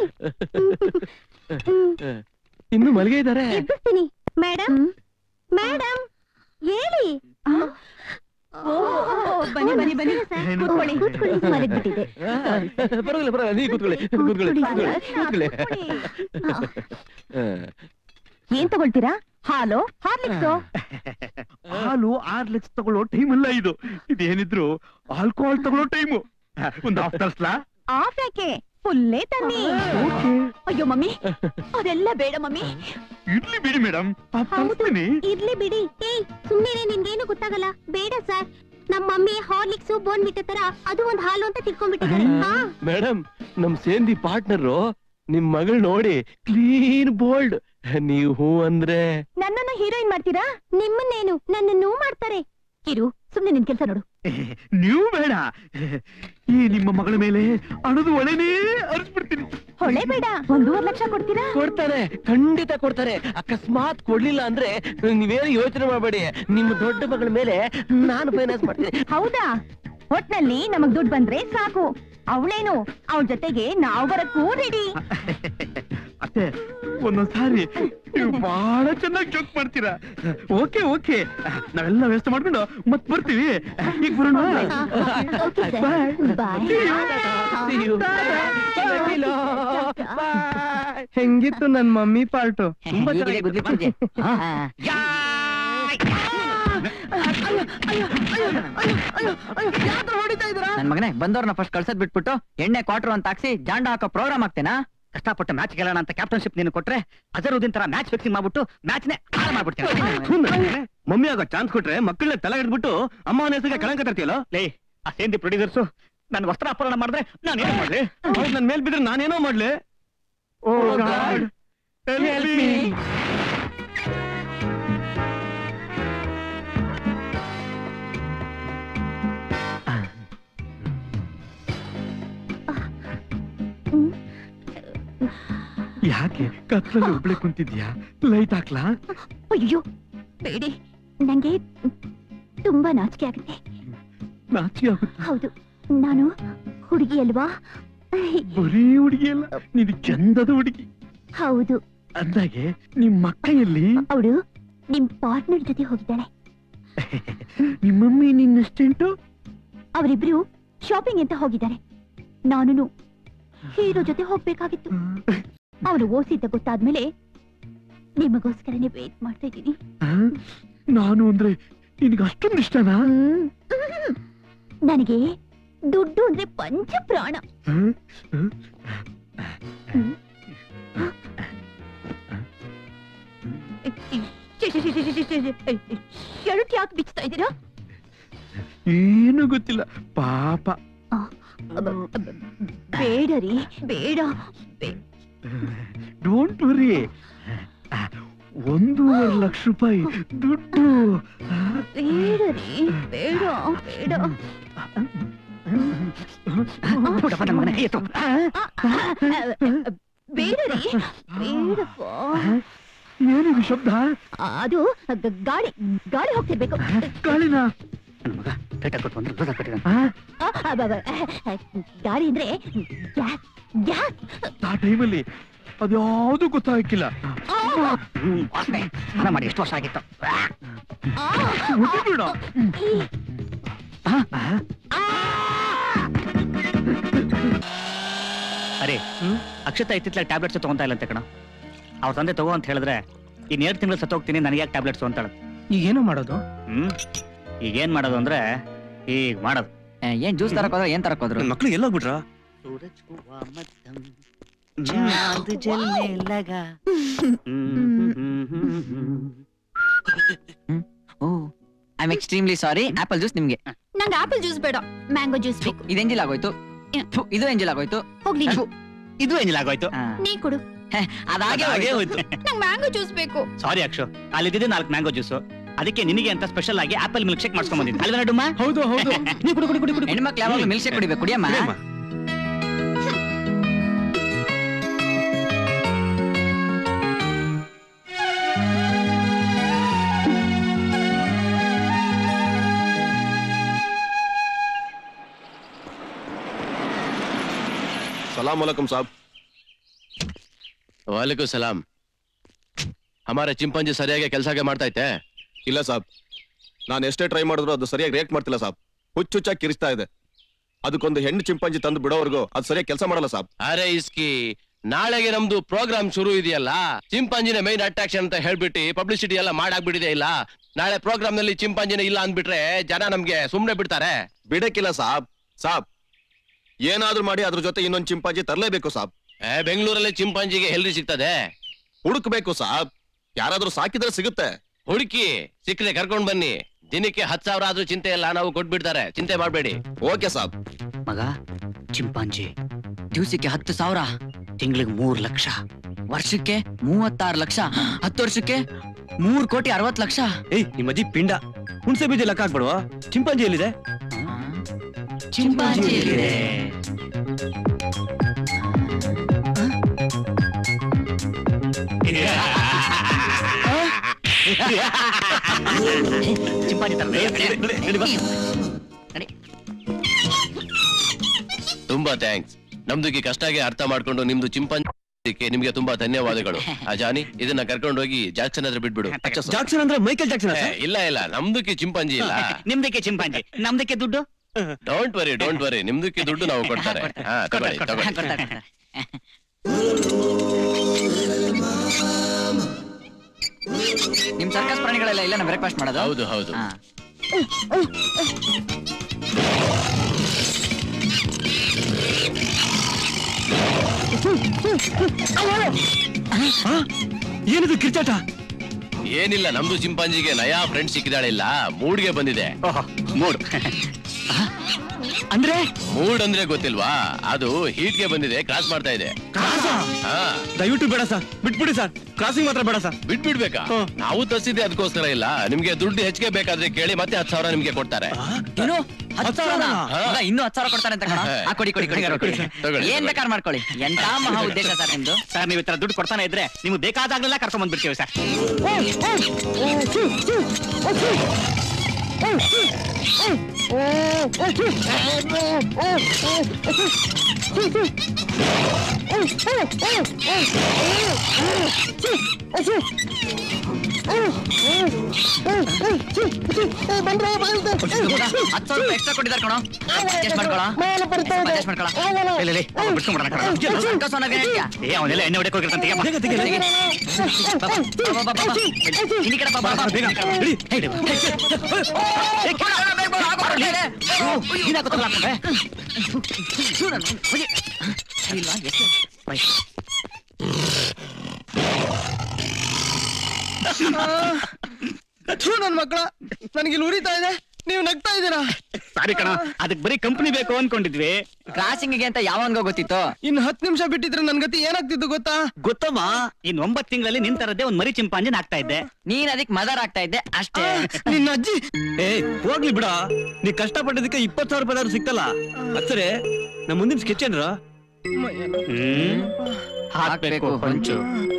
ಇನ್ನು ಮಲಗೆ ಇದ್ದಾರೆ ಎಬ್ಬಿಸ್ತೀನಿ ಮೇಡಮ್ ಮೇಡಮ್ ಹೇಳಿ ಓ ಬನ್ನಿ ಬನ್ನಿ ಬನ್ನಿ ಕೂತ್ಕೊಳ್ಳಿ ಕೂತ್ಕೊಳ್ಳಿ ಮಲಗ್ಬಿಟ್ಟಿದೆ ಪರವಾಗಿಲ್ಲ ಪರವಾಗಿಲ್ಲ ನೀ ಕೂತ್ಕೊಳ್ಳಿ ಕೂತ್ಕೊಳ್ಳಿ ಕೂತ್ಕೊಳ್ಳಿ ಕೂತ್ಕೊಳ್ಳಿ ಏನ್ ತಗೊಳ್ತೀರಾ ಹಾಲು ಹಾರ್ಲಿಕ್ಸು ಹಾಲು ಆರ್ ಲಕ್ಷ ತಗೊಳ್ಳೋ ಟೈಮ್ ಅಲ್ಲ ಇದು ಇದೇನಿದ್ರು ಆಲ್ಕೋಹಾಲ್ ತಗೊಳ್ಳೋ ಟೈಮು ಒಂದು ಹಾಫ್ ತರ್ಸ್ಲಾ ಆಫ್ ಯಾಕೆ ಫುಲ್ಲೇ ತನ್ನಿ ಅಯ್ಯೋ ಮಮ್ಮಿ ಅದೆಲ್ಲ ಬೇಡ ಮಮ್ಮಿ ಇರ್ಲಿ ಬಿಡಿ ಮೇಡಮ್ ತರ್ಸ್ತೀನಿ ಇರ್ಲಿ ಬಿಡಿ ಏಯ್ ಸುಮ್ಮನೆ ನಿನ್ಗೇನು ಗೊತ್ತಾಗಲ್ಲ ಬೇಡ ಸರ್ ನಮ್ಮ ಮಮ್ಮಿ ಹಾರ್ಲಿಕ್ಸ್ ಬೋನ್ ಮಿಟ್ಟ ತರ ಅದು ಒಂದ್ ಹಾಲು ಅಂತ ತಿಳ್ಕೊಂಡ್ಬಿಟ್ಟಿದ್ದಾರೆ ಹಾ ಮೇಡಮ್ ನಮ್ ಸೇಂದಿ ಪಾರ್ಟ್ನರ್ ನಿಮ್ ಮಗಳ್ ನೋಡಿ ಕ್ಲೀನ್ ಬೋಲ್ಡ್ ನೀವು ಹೂ ಅಂದ್ರೆ ನನ್ನನ್ನ ಹೀರೋಯಿನ್ ಮಾಡ್ತೀರಾ ನಿಮ್ಮನ್ನೇನು ನನ್ನನ್ನು ಮಾಡ್ತಾರೆ ಕಿರು ಸುಮ್ನೆ ನಿನ್ ಕೆಲ್ಸ ನೋಡು ನೀವು ಬೇಡ ಈ ನಿಮ್ಮ ಮಗಳ ಮೇಲೆ ಹಣದ ಒಳೆನೇ ಅರಿಸ್ಬಿಡ್ತೀನಿ ಹೊಳೆ ಬೇಡ ಒಂದೂವರೆ ಲಕ್ಷ ಕೊಡ್ತೀರಾ ಕೊಡ್ತಾರೆ ಖಂಡಿತ ಕೊಡ್ತಾರೆ ಅಕಸ್ಮಾತ್ ಕೊಡ್ಲಿಲ್ಲ ಅಂದ್ರೆ ನೀವೇನು ಯೋಚನೆ ಮಾಡಬೇಡಿ ನಿಮ್ಮ ದೊಡ್ಡ ಮಗಳ ಮೇಲೆ ನಾನು ಫೈನಾನ್ಸ್ ಮಾಡ್ತೀನಿ ಹೌದಾ ಒಟ್ನಲ್ಲಿ ನಮಗ್ ದುಡ್ಡು ಬಂದ್ರೆ ಸಾಕು ಅವಳೇನು ಅವಳ ಜೊತೆಗೆ ನಾವ್ ಬರಕ್ಕೂ ರೆಡಿ ಅತ್ತೆ ಒಂದೊಂದ್ಸಾರಿ ನೀವು ಬಹಳ ಚೆನ್ನಾಗಿ ಜೋಕ್ ಮಾಡ್ತೀರಾ ಓಕೆ ಓಕೆ ನಾವೆಲ್ಲ ವ್ಯವಸ್ಥೆ ಮಾಡ್ಕೊಂಡು ಮತ್ ಬರ್ತೀವಿ ಈಗ ಬರೋಣ ಓಕೆ ಸರ್ ಬಾಯ್ ಹೆಂಗಿತ್ತು ನನ್ ಮಮ್ಮಿ ಪಾರ್ಟು ಹೀಗಿದೆ ಗುದ್ಲಿ ಪೂಜೆ ನನ್ ಮಗನೇ ಬಂದವ್ರನ್ನ ಫಸ್ಟ್ ಕಳ್ಸದ್ ಬಿಟ್ಬಿಟ್ಟು ಎಣ್ಣೆ ಕ್ವಾರ್ಟರ್ ಅಂತ ಹಾಕ್ಸಿ ಜಾಂಡ ಹಾಕೋ ಪ್ರೋಗ್ರಾಮ್ ಆಗ್ತೇನಾ ಕಷ್ಟಪಟ್ಟು ಮ್ಯಾಚ್ ಗೆಲ್ಲೋಣ ಅಂತ ಕ್ಯಾಪ್ಟನ್ಶಿಪ್ ನೀನು ಕೊಟ್ರೆ ಅಜರುದ್ದೀನ್ ತರ ಮ್ಯಾಚ್ ಫಿಕ್ಸಿಂಗ್ ಮಾಡ್ಬಿಟ್ಟು ಮ್ಯಾಚ್ನೇ ಹಾಳು ಮಾಡ್ಬಿಡ್ತೀನಿ ಮಮ್ಮಿ ಆಗ ಚಾನ್ಸ್ ಕೊಟ್ರೆ ಮಕ್ಕಳನ್ನ ತಲೆ ಹಿಡ್ಬಿಟ್ಟು ಅಮ್ಮನ ಹೆಸರಿಗೆ ಕಳಂಕ ತರ್ತೀಯಲ್ಲ ಲೇ ಆ ಸೇಂದಿ ಪ್ರೊಡ್ಯೂಸರ್ಸು ನನ್ನ ವಸ್ತ್ರ ಅಪಹರಣ ಮಾಡಿದ್ರೆ ನಾನು ಏನು ಮಾಡ್ಲಿ ಅವ್ರು ನನ್ ಮೇಲ್ ಬಿದ್ರೆ ನಾನೇನೋ ಮಾಡ್ಲಿ ಓ ಗಾಡ್ ಹೆಲ್ಪ್ ಮೀ ಯಾಕೆ ಕತ್ಲಲ್ಲಿ ಒಬ್ಳೆ ಕುಂತಿದ್ಯಾ ಲೈಟ್ ಹಾಕ್ಲಾ ಅಯ್ಯೋ ಬೇಡಿ ನಂಗೆ ತುಂಬಾ ನಾಚಿಕೆ ಆಗುತ್ತೆ ನಾಚಿಕೆ ಆಗುತ್ತೆ ಹೌದು ನಾನು ಹುಡುಗಿ ಅಲ್ವಾ ಬರೀ ಹುಡುಗಿ ಅಲ್ಲ ನೀನು ಚಂದದ ಹುಡುಗಿ ಹೌದು ಅಂದಾಗೆ ನಿಮ್ ಮಕ್ಕ ಎಲ್ಲಿ ಅವಳು ನಿಮ್ ಪಾರ್ಟ್ನರ್ ಜೊತೆ ಹೋಗಿದ್ದಾಳೆ ನಿಮ್ಮಮ್ಮಿ ನಿನ್ನ ಅಸ್ಟೆಂಟು ಅವರಿಬ್ರು ಶಾಪಿಂಗ್ ಅಂತ ಹೋಗಿದ್ದಾರೆ ನಾನು ಹೀರೋ ಜೊತೆ ಹೋಗ್ಬೇಕಾಗಿತ್ತು ಅವನು ಓಸಿದ್ದ ಗೊತ್ತಾದ್ಮೇಲೆ ನಿಮಗೋಸ್ಕರನೇ ವೇಟ್ ಮಾಡ್ತಾ ಇದ್ದೀನಿ ನಾನು ಅಂದ್ರೆ ನಿನಗೆ ಅಷ್ಟೊಂದು ಇಷ್ಟನಾ ಹ್ಮ್. ನನಗೆ ದುಡ್ಡು ಅಂದ್ರೆ ಪಂಚ ಪ್ರಾಣ ಹ್ಮ್? ಹ್ಮ್? ಶರ್ಟ್ ಯಾಕೆ ಬಿಚ್ತಾ ಇದ್ದೀರಾ ಏನೂ ಗೊತ್ತಿಲ್ಲ ಪಾಪ ಬೇಡ ರೀ ಬೇಡ ಬೇ- ಡೋಂಟ್ ವರಿ ಒಂದೂವರೆ ಲಕ್ಷ ರೂಪಾಯಿ ದುಡ್ಡು ಬೇಡ ರೀ ಬೇಡ ಬೇಡ ಬಿಡಪ್ಪ ನನ್ನ ಮಗನೇ ಎತ್ತು. ಬೇಡ ರೀ ಬೇಡಪ್ಪ ಏನಿದು ಶಬ್ದ ಅದು ಗ- ಗಾಳಿ ಗಾಳಿ ಹೋಗ್ತಿರ್ಬೇಕು ಗಾಳಿನ ನನ್ನ ಮಗ ಪೇಟ ಕೊಟ್ಟು ಬಂದ್ರೆ ದೂರ ಕಟ್ಟಿದ ಆ, ಆ, ಬ- ಬ- ಗಾಳಿ ಅಂದ್ರೆ ಗ್ಯಾಸ್ ಗ್ಯಾಸ್ ಆ ಟೈಮಲ್ಲಿ ಅದ್ಯಾವುದು ಗೊತ್ತಾಗಿಲ್ಲ ಹ್ಮ್, ವಾಸನೆ ಸ್ನಾನ ಮಾಡಿ ಎಷ್ಟು ವರ್ಷ ಆಗಿತ್ತು ಬಿಡ ಅರೆ ಅಕ್ಷತಾ ಇತ್ತಿತ್ತಲ ಟ್ಯಾಬ್ಲೆಟ್ಸ್ ತಗೊಂತಾ ಇಲ್ಲ ಅಂತ ಕಣ ಅವ್ರ ತಂದೆ ತಗೋ ಅಂತ ಹೇಳಿದ್ರೆ ಇನ್ ಎರಡು ತಿಂಗಳು ಸತ್ತೋಗ್ತೀನಿ ನನಗೆ ಯಾಕೆ ಟ್ಯಾಬ್ಲೆಟ್ಸ್ ಅಂತಾಳೆ ಈಗೇನು ಮಾಡೋದು ಹ್ಮ್ ಈಗ ಏನ್ ಮಾಡೋದು ಅಂದ್ರೆ ಈಗ ಮಾಡೋದು ಏ, ಏನ್ ಜ್ಯೂಸ್ ತರಕ್ ಹೋದ್ರ ಏನ್ ತರಕ್ ಹೋದ್ರು ಮಕ್ಳು ಎಲ್ಲೋಗ್ಬಿಟ್ರ oh I am extremely sorry apple juice ನಿಮ್ಗೆ ನಂಗೆ ಆಪಲ್ ಜ್ಯೂಸ್ ಬೇಡ ಮ್ಯಾಂಗೋ ಜ್ಯೂಸ್ ಬೇಕು ಇದು ಎಂಜಿಲ್ ಆಗೋಯ್ತು ಥು, ಇದು ಎಂಜಿಲ್ ಆಗೋಯ್ತು ಹೋಗ್ಲಿ ನೀವು. ಇದು ಏನಿಲ್ಲ ಆಗೋಯ್ತು ಆ, ನೀ ಕೊಡು ಅದಾಗೆ ಹಾಗೆ ಹೋಯ್ತು ಹೋಯ್ತು ನಂಗೆ ಮ್ಯಾಂಗೋ ಜ್ಯೂಸ್ ಬೇಕು ಸಾರಿ ಅಕ್ಷು ಅಲ್ಲಿದ್ದಿದೆ ನಾಲ್ಕು ಮ್ಯಾಂಗೋ ಜ್ಯೂಸ್ ಅದಕ್ಕೆ ನಿನಗೆ ಅಂತ ಸ್ಪೆಷಲ್ ಆಗಿ ಆಪಲ್ ಮಿಲ್ಕ್ ಶೇಕ್ ಮಾಡ್ಸ್ಕೊಂಡ್ ಬಂದಿದ್ದೆ ಅಲ್ವಾ ಡುಮ್ಮ ಹೌದು ಹೌದು ನೀ ಕುಡಿ ಕುಡಿ ಕುಡಿ ಕುಡಿ ಹೆಣ್ಮಕ್ಳು ಯಾವಾಗ್ಲೂ ಮಿಲ್ಕ್ ಶೇಕ್ ಕುಡಿಬೇಕು ಕುಡಿಯಮ್ಮ ಸಲಾಂ ವಾಲೇಕುಂ ಸಾಬ್ ವಾಲೇಕುಂ ಸಲಾಂ ಹಮಾರೆ ಚಿಂಪಾಂಜಿ ಸರಿಯಾಗಿ ಕೆಲಸಕ್ಕೆ ಮಾಡ್ತಾ ಐತೆ ಇಲ್ಲ ಸಾಬ್ ನಾನು ಎಷ್ಟೇ ಟ್ರೈ ಮಾಡಿದ್ರು ಅದು ಸರಿಯಾಗಿ ರಿಯಾಕ್ಟ್ ಮಾಡ್ತಿಲ್ಲ ಸಾಬ್ ಹುಚ್ಚುಚ್ಚಾಗಿ ಕಿರಿಸ್ತಾ ಇದೆ ಅದಕ್ಕೊಂದು ಹೆಣ್ಣು ಚಿಂಪಾಂಜಿ ತಂದು ಬಿಡೋವರೆಗೂ ಅದು ಸರಿಯಾಗಿ ಕೆಲಸ ಮಾಡಲ್ಲ ಸಾಬ್ ಅರೆ ಇಸ್ಕಿ ನಾಳೆಗೆ ನಮ್ದು ಪ್ರೋಗ್ರಾಮ್ ಶುರು ಇದೆಯಲ್ಲ ಚಿಂಪಾಂಜಿನ ಮೈನ್ ಅಟ್ರಾಕ್ಷನ್ ಅಂತ ಹೇಳ್ಬಿಟ್ಟು ಪಬ್ಲಿಸಿಟಿ ಎಲ್ಲ ಮಾಡಾಕ್ಬಿಟ್ಟಿದೆ ಇಲ್ಲ ನಾಳೆ ಪ್ರೋಗ್ರಾಮ್ ನಲ್ಲಿ ಚಿಂಪಾಂಜಿನ ಇಲ್ಲ ಅಂದ್ಬಿಟ್ರೆ ಜನ ನಮ್ಗೆ ಸುಮ್ನೆ ಬಿಡ್ತಾರೆ ಬಿಡಕ್ಕಿಲ್ಲ ಸಾಬ್ ಸಾಬ್ ಏನಾದ್ರೂ ಮಾಡಿ ಅದ್ರ ಜೊತೆ ಇನ್ನೊಂದು ಚಿಂಪಾಂಜಿ ತರಲೇಬೇಕು ಸಾಬ್ ಏ, ಬೆಂಗಳೂರಲ್ಲಿ ಚಿಂಪಾಂಜಿಗೆ ಹೆಲ್ರಿ ಸಿಗ್ತದೆ ಹುಡುಕ್ಬೇಕು ಸಾಬ್ ಯಾರಾದ್ರೂ ಸಾಕಿದ್ರೆ ಸಿಗುತ್ತೆ ಹುಡುಕಿ ಸಿಕ್ಕರೆ ಕರ್ಕೊಂಡ್ ಬನ್ನಿ ದಿನಕ್ಕೆ ಹತ್ ಸಾವಿರ ಆದ್ರೂ ಚಿಂತೆ ಇಲ್ಲ ನಾವು ಕೊಟ್ಬಿಡ್ತಾರೆ ಚಿಂತೆ ಮಾಡ್ಬೇಡಿ ಓಕೆ ಸಾಬ್ ಮಗ ಚಿಂಪಾಂಜಿ ದಿವ್ಸಕ್ಕೆ ಹತ್ತು ಸಾವಿರ ತಿಂಗಳಿಗೆ ಮೂರ್ ಲಕ್ಷ ವರ್ಷಕ್ಕೆ ಮೂವತ್ತಾರು ಲಕ್ಷ ಹತ್ತು ವರ್ಷಕ್ಕೆ ಮೂರ್ ಕೋಟಿ ಅರವತ್ ಲಕ್ಷ ಏಯ್ ನಿಮ್ಮ ಅಜ್ಜಿ ಪಿಂಡ ಹುಣಸೆ ಬೀಜ ಲೆಕ್ಕ ಹಾಕ್ಬಿಡುವ ಚಿಂಪಾಂಜಿ ಎಲ್ಲಿದೆ ಚಿಂಪಾಂಜಿ ಎಲ್ಲಿದೆ? ಚಿಂಪಾಂಜಿ ತರ ತುಂಬಾ ಥ್ಯಾಂಕ್ಸ್ ನಮ್ದುಗೆ ಕಷ್ಟಾಗೆ ಅರ್ಥ ಮಾಡ್ಕೊಂಡು ನಿಮ್ದು ಚಿಂಪಾಂಜಿಗೆ ನಿಮ್ಗೆ ತುಂಬಾ ಧನ್ಯವಾದಗಳು ಆ ಜಾನಿ ಇದನ್ನ ಕರ್ಕೊಂಡು ಹೋಗಿ ಜಾಕ್ಸನ್ ಹತ್ರ ಬಿಟ್ಬಿಡು ಜಾಕ್ಸನ್ ಅಂದ್ರೆ ಮೈಕಲ್ ಜಾಕ್ಸನ್ ಏ, ಇಲ್ಲ ಇಲ್ಲ ನಮ್ದಕ್ಕೆ ಚಿಂಪಾಂಜಿ ಇಲ್ಲ ನಿಮ್ದಕ್ಕೆ ಚಿಂಪಾಂಜಿ ನಮ್ದಕ್ಕೆ ದುಡ್ಡು ಡೋಂಟ್ ವರಿ ಡೋಂಟ್ ವರಿ ನಿಮ್ದಕ್ಕೆ ದುಡ್ಡು ನಾವು ಕೊಡ್ತಾರೆ ಹಾ ತಗೊಳ್ಳಿ ತಗೊಳ್ಳಿ ಕೊಡ್ತಾರೆ, ಕೊಡ್ತಾರೆ. ನಿಮ್ ಸರ್ಕಸ್ ಪ್ರಾಣಿಗಳೆಲ್ಲ ಇಲ್ಲ ಬ್ರೇಕ್ಫಾಸ್ಟ್ ಮಾಡೋದು ಹೌದು ಹೌದು ಹಾ. ಏನಿದು ಕಿರ್ಚಾಟ ಏನಿಲ್ಲ ನಮ್ದು ಚಿಂಪಾಂಜಿಗೆ ನಯಾ ಫ್ರೆಂಡ್ ಸಿಕ್ಕಿದಾಳೆ ಇಲ್ಲ ಮೂಡ್ಗೆ ಬಂದಿದೆ ಓಹೋ ಮೂಡು ಅಂದ್ರೆ ಮೂಡ್ ಅಂದ್ರೆ ಗೊತ್ತಿಲ್ವಾ ಅದು ಹೀಟ್ಗೆ ಬಂದಿದೆ ಕ್ರಾಸ್ ಮಾಡ್ತಾ ಇದೆ ಹಾ ದಯವಿಟ್ಟು ಬೇಡ ಸರ್ ಬಿಟ್ಬಿಡಿ ಸರ್ ಕ್ರಾಸಿಂಗ್ ಮಾತ್ರ ಬೇಡ ಸರ್ ಬಿಟ್ಬಿಡ್ಬೇಕಾ ನಾವು ತರ್ಸಿದ್ದೆ ಅದಕ್ಕೋಸ್ಕರ ಇಲ್ಲ ನಿಮ್ಗೆ ದುಡ್ಡು ಹೆಚ್ಚಿಗೆ ಬೇಕಾದ್ರೆ ಕೇಳಿ ಮತ್ತೆ ಹತ್ತು ಸಾವಿರ ನಿಮ್ಗೆ ಕೊಡ್ತಾರೆ ಏನು ಹತ್ತು ಸಾವಿರನಾ? ಹಾ. ಮಗ, ಇನ್ನೂ ಹತ್ತು ಸಾವಿರ ಕೊಡ್ತಾರೆ ಅಂತ ಕಣ ಆ, ಕೊಡಿ ಕೊಡಿ ಕೊಡಿ ಕೊಡಿ ತಗೊಳ್ಳಿ, ಏನ್ ಬೇಕಾದ್ರೆ ಮಾಡ್ಕೊಳ್ಳಿ ಎಂತ ಮಹಾ ಉದ್ದೇಶ ಸರ್ ನಿಮ್ದು ಸರ್ ನೀವು ಈ ತರ ದುಡ್ಡು ಕೊಡ್ತಾನೆ ಇದ್ರೆ ನಿಮ್ಗೆ ಬೇಕಾದಾಗ್ಲೆಲ್ಲ ಕರ್ಕೊಂಡ್ ಬಂದ್ಬಿಡ್ತೀವಿ ಸರ್ ಹತ್ತು ಸಾವಿರ ರೂಪಾಯಿ ಎಕ್ಸ್ಟ್ರಾ ಕೊಟ್ಟಿದ್ದಾರೆ ಕಣೋ ಅಡ್ಜಸ್ಟ್ ಮಾಡ್ಕೊಳ ಅಡ್ಜಸ್ಟ್ ಮಾಡ್ಕೊಳ ಇಲ್ಲ, ಇಲ್ಲ, ಇಲ್ಲ, ಬಿಡ್ಸ್ಕೊಂಡ್ಬಿಡೋಣ ಕಣ. ಸರ್ಕಸ್ ಅನ್ನೋಕೆ ಹೇಳ್ತೀಯಾ? ಏ ಅವನೆಲ್ಲ ಎಣ್ಣೆ ಹೊಡೆಕ್ ಹೋಗಿರ್ತಾನೆ ತೆಗೆ ಬಾ. ತೆಗಿ. ಬಾ, ಬಾ, ಬಾ, ಬಾ, ಬಾ. ಇಲ್ಲಿ ಕಡೆ ಬಾ, ಬಾ, ಬಾ. ಬೇಗ, ಹಿಡಿ. ಹೇ, ಹಿಡಿ. ಏ, ಕಿರಣ, ಬೇಗ ಬಾ, ಹಾಕು, ಹಾಕು, ಇದೆ. ನೀನ್ ಯಾಕೋ ತಗೊಳಕ್ಕೆ? ಶೂ ನಾನು, ಹೋಗಿ. ಸರಿ ಇಲ್ವಾ? ಎಷ್ಟು? ಬೈ. ಥು, ನನ್ ಮಕ್ಕಳ ನನಗೆ ಇಲ್ಲಿ ಉರಿತಾ ಇದೆ ನೀವು ನಗ್ತಾ ಇದ್ದೀರಾ ಸಾರಿ ಕಣ ಅದಕ್ಕೆ ಬರೀ ಕಂಪನಿ ಬೇಕು ಅನ್ಕೊಂಡಿದ್ವಿ ಕ್ರಾಸಿಂಗ್ ಅಂತ ಯಾವನ್ಗೋ ಗೊತ್ತಿತ್ತು ಇನ್ ಹತ್ತು ನಿಮಿಷ ಬಿಟ್ಟಿದ್ರೆ ನನ್ ಗತಿ ಏನಾಗ್ತಿತ್ತು ಗೊತ್ತಾ ಗೊತ್ತಮ್ಮ ಇನ್ ಒಂಬತ್ ತಿಂಗಳಲ್ಲಿ ನಿನ್ ತರದೇ ಒಂದ್ ಮರಿ ಚಿಂಪಾಂಜಿನ ಆಗ್ತಾ ಇದ್ದೆ ನೀನ್ ಅದಕ್ ಮದರ್ ಆಗ್ತಾ ಇದ್ದೆ ಅಷ್ಟೇ ನಿನ್ನ ಅಜ್ಜಿ ಏ ಹೋಗ್ಲಿ ಬಿಡ ನೀ ಕಷ್ಟಪಟ್ಟಿದ್ದಕ್ಕೆ ಇಪ್ಪತ್ ಸಾವಿರ ರೂಪಾಯಿ ಆದ್ರೂ ಸಿಕ್ತಲ್ಲ ಅಚ್ಚರೆ ನಮ್ಮ ಮುಂದಿನ ಸ್ಕೆಚ್ ಏನ್ರ ಹ್ಮ್ ಹಾಕ್ಬೇಕು ಹೊಂಚು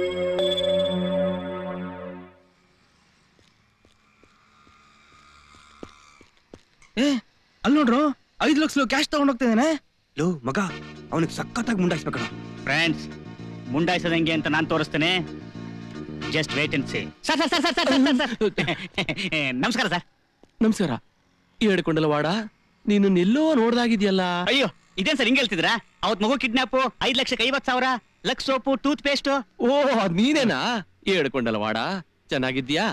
ಏ ಅಲ್ಲಿ ನೋಡ್ರು ಐದ್ ಲಕ್ಷ ಕ್ಯಾಶ್ ತಗೊಂಡ್ ಹೋಗ್ತಿದ್ದಾನೆ ಲೋ ಮಗ ಅವನಿಗೆ ಸಖತ್ತಾಗಿ ಮುಂಡಾಯಿಸ್ಬೇಕಣ ಫ್ರೆಂಡ್ಸ್ ಮುಂಡಾಯಿಸೋದ್ ಹೆಂಗೆ ಅಂತ ನಾನ್ ತೋರಿಸ್ತೇನೆ just wait and see sir sir sir sir sir sir ನಮಸ್ಕಾರ ಸರ್ ನಮಸ್ಕಾರ ಹೇಳ್ಕೊಂಡಲ್ಲ ವಾಡ ನೀನು ಎಲ್ಲೋ ನೋಡ್ದಾಗಿದ್ಯಲ್ಲ ಅಯ್ಯೋ ಇದೇನ್ ಸರ್ ಹಿಂಗ್ ಹೇಳ್ತಿದ್ರಾ ಅವತ್ ಮಗು ಕಿಡ್ನಾಪು ಐದ್ ಲಕ್ಷಕ್ಕೆ ಐವತ್ ಸಾವಿರ ಲಕ್ಷ ಸೋಪು ಟೂತ್ ಪೇಸ್ಟ್ ಓ ಅದ್ ನೀನೇನಾ ಹೇಳ್ಕೊಂಡಲ್ಲ ವಾಡ ಚೆನ್ನಾಗಿದ್ಯಾ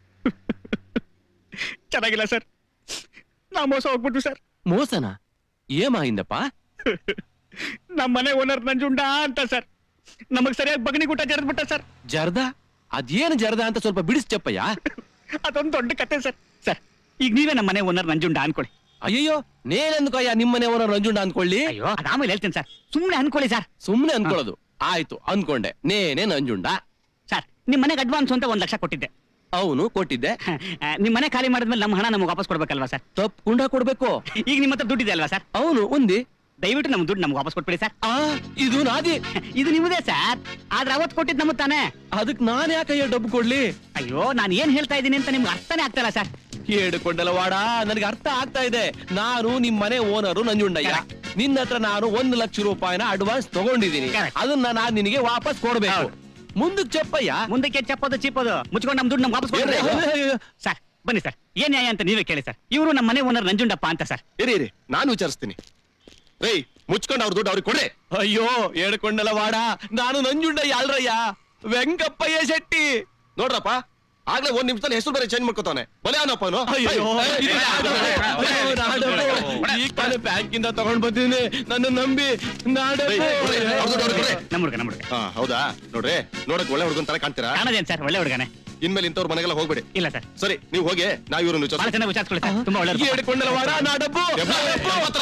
ಚೆನ್ನಾಗಿಲ್ಲ ಸರ್ ನಾ ಮೋಸ ಹೋಗ್ಬಿಟ್ವಿ ಸರ್ ಮೋಸನ ಏಮಾಯಿಂದಪ್ಪ ನಮ್ಮ ಮನೆ ಓನರ್ ನಂಜುಂಡ ಅಂತ ಸರ್ ನಮಗ್ ಸರಿಯಾಗಿ ಬಗನಿ ಊಟ ಜರದ್ಬಿಟ್ಟ ಸರ್ ಜರ್ದ ಅದೇನು ಜರ್ದ ಅಂತ ಸ್ವಲ್ಪ ಬಿಡಿಸ್ ಚಪ್ಪಯ್ಯ ಅದೊಂದು ದೊಡ್ಡ ಕತೆ ಸರ್ ಸರ್ ಈಗ ನೀವೇ ನಮ್ಮ ಮನೆ ಓನರ್ ನಂಜುಂಡ ಅನ್ಕೊಳ್ಳಿ ಅಯ್ಯಯ್ಯೋ ನೇನಂದ್ಕೊಯ್ಯ ನಿಮ್ಮನೆ ಅವರ ರಂಜುಂಡ ಅನ್ಕೊಳ್ಳಿ ಅಯ್ಯೋ ಅದ್ ಆಮೇಲೆ ಹೇಳ್ತೀನಿ ಸರ್ ಸುಮ್ನೆ ಅನ್ಕೊಳ್ಳಿ ಸರ್ ಸುಮ್ನೆ ಅನ್ಕೊಳ್ಳೋದು ಆಯ್ತು ಅನ್ಕೊಂಡೆ ನೇನೇ ನಂಜುಂಡ ಸರ್ ನಿಮ್ ಮನೆಗೆ ಅಡ್ವಾನ್ಸ್ ಅಂತ ಒಂದ್ ಲಕ್ಷ ಕೊಟ್ಟಿದ್ದೆ ಅವನು ಕೊಟ್ಟಿದ್ದೆ ಆ, ನಿಮ್ ಮನೆ ಖಾಲಿ ಮಾಡಿದ್ಮೇಲೆ ನಮ್ಮ ಹಣ ನಮಗೆ ವಾಪಸ್ ಕೊಡ್ಬೇಕಲ್ವಾ ಸರ್ ತಪ್ಪು ಕುಂಡ ಕೊಡ್ಬೇಕು ಈಗ ನಿಮ್ಮ ಹತ್ರ ದುಡ್ಡಿದೆ ಅಲ್ವಾ ಸರ್ ಅವನು ಒಂದಿ ದಯವಿಟ್ಟು ನಮ್ ದುಡ್ಡು ನಮ್ಗೆ ವಾಪಸ್ ಕೊಟ್ಬಿಡಿ ಸರ್ ಆ ಇದು ನಾದಿ ಇದು ನಿಮ್ಮದೇ ಸರ್ ಆದ್ರೆ ಅವತ್ತು ಕೊಟ್ಟಿದ್ದು ನಮ್ಮ ತಾನೇ ಅದಕ್ ನಾನ್ ಯಾಕಯ್ಯ ಡಬ್ಬು ಕೊಡ್ಲಿ ಅಯ್ಯೋ ನಾನು ಏನ್ ಹೇಳ್ತಾ ಇದ್ದೀನಿ ಅಂತ ನಿಮ್ಗೆ ಅರ್ಥನೇ ಆಗ್ತಾಯಿಲ್ಲ ಸರ್ ಹೇಳ್ಕೊಂಡಲ್ಲ ವಾಡ ನನಗೆ ಅರ್ಥ ಆಗ್ತಾ ಇದೆ ನಾನು ನಿಮ್ ಮನೆ ಓನರು ನಂಜುಂಡಯ್ಯ ನಿನ್ನ ಹತ್ರ ನಾನು ಒಂದು ಲಕ್ಷ ರೂಪಾಯಿನ ಅಡ್ವಾನ್ಸ್ ತಗೊಂಡಿದ್ದೀನಿ Correct. ಅದನ್ನ ನಾನ್ ನಿನಗೆ ವಾಪಸ್ ಕೊಡ್ಬೇಕು ಹೌದು. ಮುಂದಕ್ಕೆ ಚಪ್ಪಯ್ಯ ಮುಂದಕ್ಕೆ ಚಪ್ಪೋದು ಚಿಪ್ಪೋದು ಮುಚ್ಕೊಂಡು ನಮ್ ದುಡ್ಡು ನಮ್ಗೆ ವಾಪಸ್ ಕೊಡ್ರಿ ಏನ್ರಿ? ಸರ್ ಬನ್ನಿ ಸರ್ ಏನ್ ನ್ಯಾಯ ಅಂತ ನೀವೇ ಕೇಳಿ ಸರ್ ಇವರು ನಮ್ಮ ಮನೆ ಓನರ್ ನಂಜುಂಡಪ್ಪ ಅಂತ ಸರ್ ಇರಿ ಇರಿ ನಾನು ವಿಚಾರಿಸ್ತೀನಿ ಏಯ್ ಮುಚ್ಕೊಂಡು ಅವ್ರ ದುಡ್ಡು ಅವ್ರಿಗೆ ಕೊಡ್ರಿ ಅಯ್ಯೋ ಹೇಳ್ಕೊಂಡಲ್ಲ ವಾಡ ನಾನು ನಂಜುಂಡಯ್ಯ ಅಲ್ರಯ್ಯ ವೆಂಕಪ್ಪಯ್ಯ ಶೆಟ್ಟಿ ನೋಡ್ರಪ್ಪ ಆಗ್ಲೇ ಒಂದ್ ನಿಮಿಷದಲ್ಲಿ ಹೆಸರು ಬೇರೆ ಚೇಂಜ್ ಮಾಡ್ಕೋತಾನೆ ಬಲೆ ಅವನಪ್ಪ ಅವನು ಅಯ್ಯೋ ಇದು ನಾಡಬ್ಬು. ಅಯ್ಯೋ, ನಾಡಬ್ಬು. ಈಗ ತಾನೇ ಬ್ಯಾಂಕಿಂದ ತಗೊಂಡ್ ಬಂದಿದ್ದೀನಿ ನನ್ನ ನಂಬಿ ನಾಡಬ್ಬು. ಏಯ್, ಕೊಡ್ರಿ, ಅವ್ರ್ ದುಡ್ಡು ಅವ್ರಿಗೆ ಕೊಡ್ರಿ. ನಮ್ಮ ಹುಡುಗ ನಮ್ಮ ಹುಡುಗ ಹಾ ಹೌದಾ ನೋಡ್ರಿ ನೋಡಕ್ ಒಳ್ಳೆ ಹುಡುಗನ್ ತರ ಕಾಣ್ತೀರಾ ಕಾಣದೇನ್ ಸರ್ ಒಳ್ಳೆ ಹುಡುಗನೇ ಇನ್ಮೇಲೆ ಇಂಥವ್ರ ಮನೆಗೆಲ್ಲ ಹೋಗ್ಬೇಡಿ ಇಲ್ಲ ಸರ್ ಸರಿ ನೀವು ಹೋಗಿ ನಾವ್ ಇವ್ರನ್ನ ಬಹಳ ವಿಚಾರಿಸ್ತೀವಿ. ಚೆನ್ನಾಗಿ ವಿಚಾರಿಸ್ಕೊಳ್ಳಿ ಸರ್ ತುಂಬಾ ಒಳ್ಳೆ ಹೇಳ್ಕೊಂಡಲ್ಲ ವಾಡ ನಾಡಬ್ಬು ಎಬ್ಬ, ಎಬ್ಬ, ಮಾತ್ರ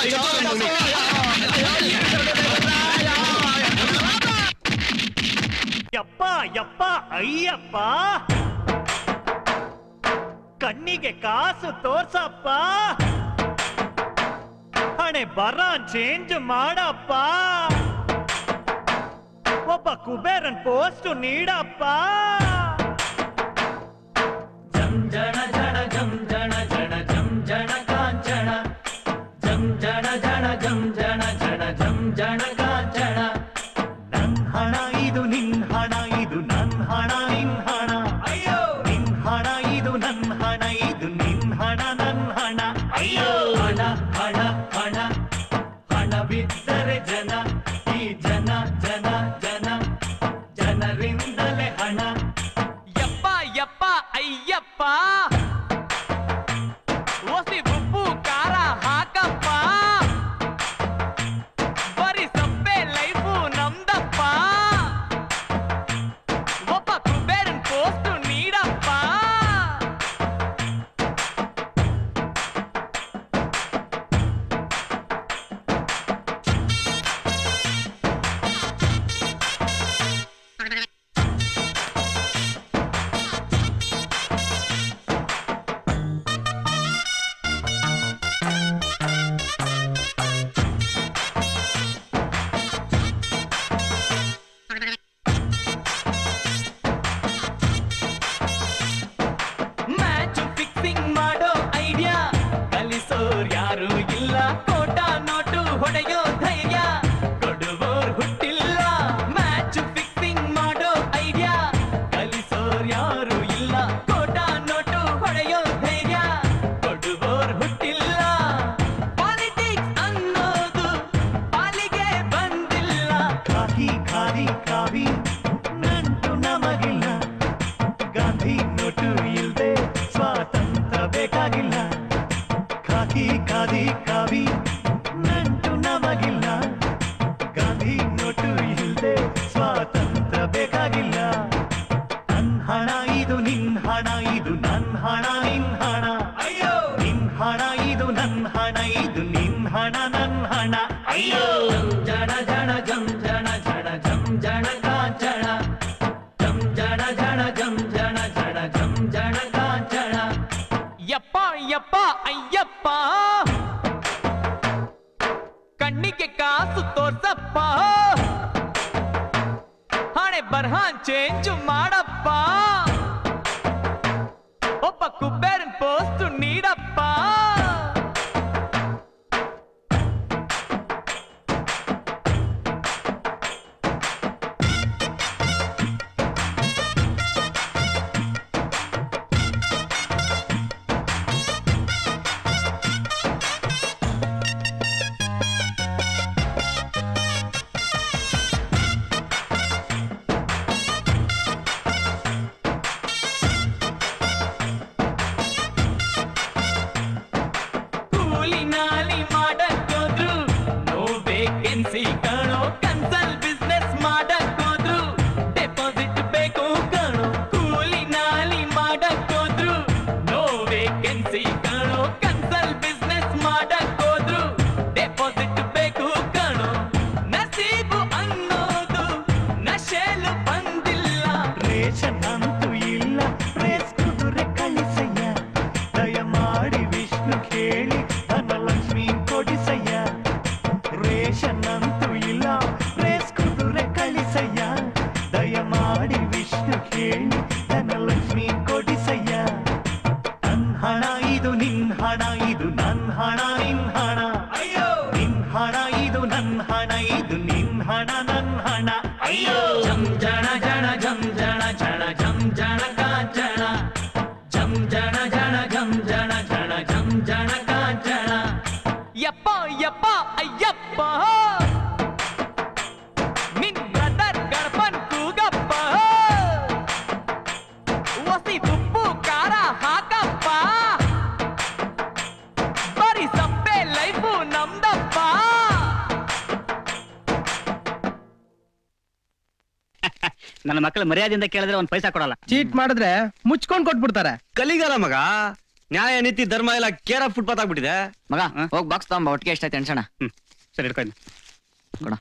ಯಪ್ಪ ಯಪ್ಪ ಅಯ್ಯಪ್ಪ ಕಣ್ಣಿಗೆ ಕಾಸು ತೋರ್ಸಪ್ಪ ಹಣೆ ಬರ ಚೇಂಜ್ ಮಾಡಪ್ಪ ಒಬ್ಬ ಕುಬೇರನ್ ಪೋಸ್ಟ್ ನೀಡಪ್ಪ ಜಂ ಜಣ ಜಣ ಜಂ ಜಣ ಜಣ ಜಂ ಜಣ ಕಾಂಚಣ ಜಂ ಜಣ ಜಣ ಜಂ ಜಣ ಜಣ ಜಂ ಜಣ ಕಾಂಚಣ ನನ್ ಹಣ ಇದು ನಿನ್ ಹಣ ಇದು ನನ್ ಹಣ ನಿನ್ ಹಣ ಅಯ್ಯೋ ನಿನ್ ಹಣ ಇದು ನನ್ ಹಣ ಇದು ನಿನ್ ಹಣ ನನ್ ಹಣ ಅಯ್ಯೋ ಹಣ ಹಣ ಹಣ ಹಣವಿದ್ದರೆ ಜನ ಈ ಜನ ಜನ ಜನ ಜನರಿಂದಲೇ ಹಣ ಯಪ್ಪ ಯಪ್ಪ ಅಯ್ಯಪ್ಪ ಯಪ್ಪ ಯಪ್ಪ ಅಯ್ಯಪ್ಪ ಕಣ್ಣಿಗೆ ಕಾಸು ತೋರ್ಸಪ್ಪ ಹಣೆ ಬರಹ ಚೇಂಜ್ ಮಾಡಪ್ಪ ಒಬ್ಬ ಕುಬೇರನ್ ಪೋಸ್ಟ್ ನೀಡಪ್ಪ ಕೂಲಿ ನಾಲಿ ಮಾಡಕ್ಕೋದ್ರು ನೋ ವೇಕೆನ್ಸಿ ಕಣೋ ಕನ್ಸಲ್ ಬಿಸ್ನೆಸ್ ಮಾಡಕ್ಕೋದ್ರು ಡೆಪಾಸಿಟ್ ಬೇಕು ಕಣೋ ಕೂಲಿ ನಾಲಿ ಮಾಡಕ್ಕೋದ್ರು ನೋ ವೇಕೆನ್ಸಿ ಕಣೋ ಕನ್ಸಲ್ ಬಿಸ್ನೆಸ್ ಮಾಡಕ್ಕೋದ್ರು ಡೆಪಾಸಿಟ್ ಬೇಕು ಕಣೋ ನಸೀಬು ಅನ್ನೋದು ನಶೆಲು ಬಂದಿಲ್ಲ ರೇಷನ್ ಅಂತೂ ಇಲ್ಲ ರೇಸ್ ಕುದುರೆ ಕಳಿಸಯ್ಯ ದಯಮಾಡಿ ವಿಷ್ಣು ಕೇಳಿ ಧನಲಕ್ಷ್ಮಿ ಕೊಡಿಸಯ್ಯ ರೇಷನ್ ಅಂತೂ ಇಲ್ಲ ರೇಸ್ ಕುದುರೆ ಕಳಿಸಯ್ಯ ದಯಮಾಡಿ ವಿಷ್ಣು ಕೇಳಿ ಧನಲಕ್ಷ್ಮಿ ಕೊಡಿಸಯ್ಯ ನನ್ ಹಣ ಇದು ನಿನ್ ಹಣ ಇದು ನನ್ ಹಣ ನಿನ್ ಹಣ ಅಯ್ಯೋ ನಿನ್ ಹಣ ಇದು ನನ್ ಹಣ ಇದು ನಿನ್ ಹಣ ನನ್ ಹಣ ಅಯ್ಯೋ ಜಂ ಜಣ ಜಣ ಜಂ ಜಣ ಜಣ ಜಂ ಜಣ ಕಾಂಚಣ ಜಂ ಜಣ ಜಣ ಜಂ ಜಣ ಜಣ ಜಂ ಜಣ ಕಾಂಚಣ ಯಪ್ಪ ಯಪ್ಪ ಅಯ್ಯಪ್ಪ ನಿನ್ ಬ್ರದರ್ ಗಣಪನ್ ಕೂಗಪ್ಪ ಒಸಿ ಉಪ್ಪು ಖಾರ ಹಾಕಪ್ಪ ಬರೀ ಸಪ್ಪೆ ಲೈಫು ನಮ್ದಪ್ಪ ನನ್ನ ಮಕ್ಕಳು ಮರ್ಯಾದೆಯಿಂದ ಕೇಳಿದ್ರೆ ಒಂದ್ ಪೈಸಾ ಕೊಡಲ್ಲ ಚೀಟ್ ಮಾಡಿದ್ರೆ ಮುಚ್ಕೊಂಡ್ ಕೊಟ್ಬಿಡ್ತಾರೆ ಕಲಿಗಾಲ ಮಗ ನ್ಯಾಯ ನೀತಿ ಧರ್ಮ ಎಲ್ಲ ಕೇರ ಫುಟ್ಪಾತ್ ಆಗ್ಬಿಟ್ಟಿದೆ ಮಗ ಹೋಗ್ ಬಾಕ್ಸ್ ತಗೊಂಬ ಒಟ್ಟಿಗೆ ಎಷ್ಟೈತೆ ಅನ್ಸೋಣ ಸರಿ ಇಟ್ಕೊಂಡು ಕೊಡ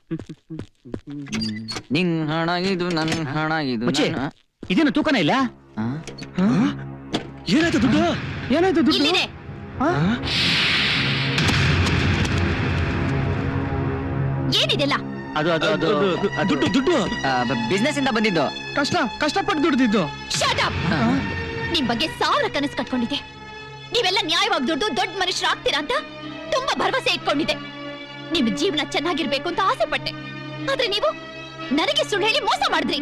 ನಿನ್ ಹಣ ಇದು ನನ್ ಹಣ ಇದು ಮುಚ್ಚಿ. ನನ್ನ- ಇದೇನು ತೂಕನೇ ಇಲ್ಲ ಆ? ಏನಾಯ್ತು ದುಡ್ಡು ಏನಾಯ್ತು ದುಡ್ಡು ಇಲ್ಲಿದೆ ಏನಿದೆಲ್ಲ ಅದು ಅದು ಅದು ದುಡ್ಡು ದುಡ್ಡು ಬಿಸ್ನೆಸ್ ಇಂದ ಬಂದಿದ್ದು ಕಷ್ಟ ಕಷ್ಟಪಟ್ಟು ದುಡ್ದಿದ್ದು ಶಟ್ ಅಪ್ ನಿಮ್ ಬಗ್ಗೆ ಸಾವಿರ ಕನಸು ಕಟ್ಕೊಂಡಿದ್ದೆ ನೀವೆಲ್ಲ ನ್ಯಾಯವಾಗಿ ದುಡ್ಡು ದೊಡ್ಡ ಮನುಷ್ಯರಾಗ್ತೀರಾ ಅಂತ ತುಂಬಾ ಭರವಸೆ ಇಟ್ಕೊಂಡಿದ್ದೆ ನಿಮ್ ಜೀವನ ಚೆನ್ನಾಗಿರ್ಬೇಕು ಅಂತ ಆಸೆ ಪಟ್ಟೆ ಆದ್ರೆ ನೀವು ನನಗೆ ಸುಳ್ಳು ಹೇಳಿ ಮೋಸ ಮಾಡಿದ್ರಿ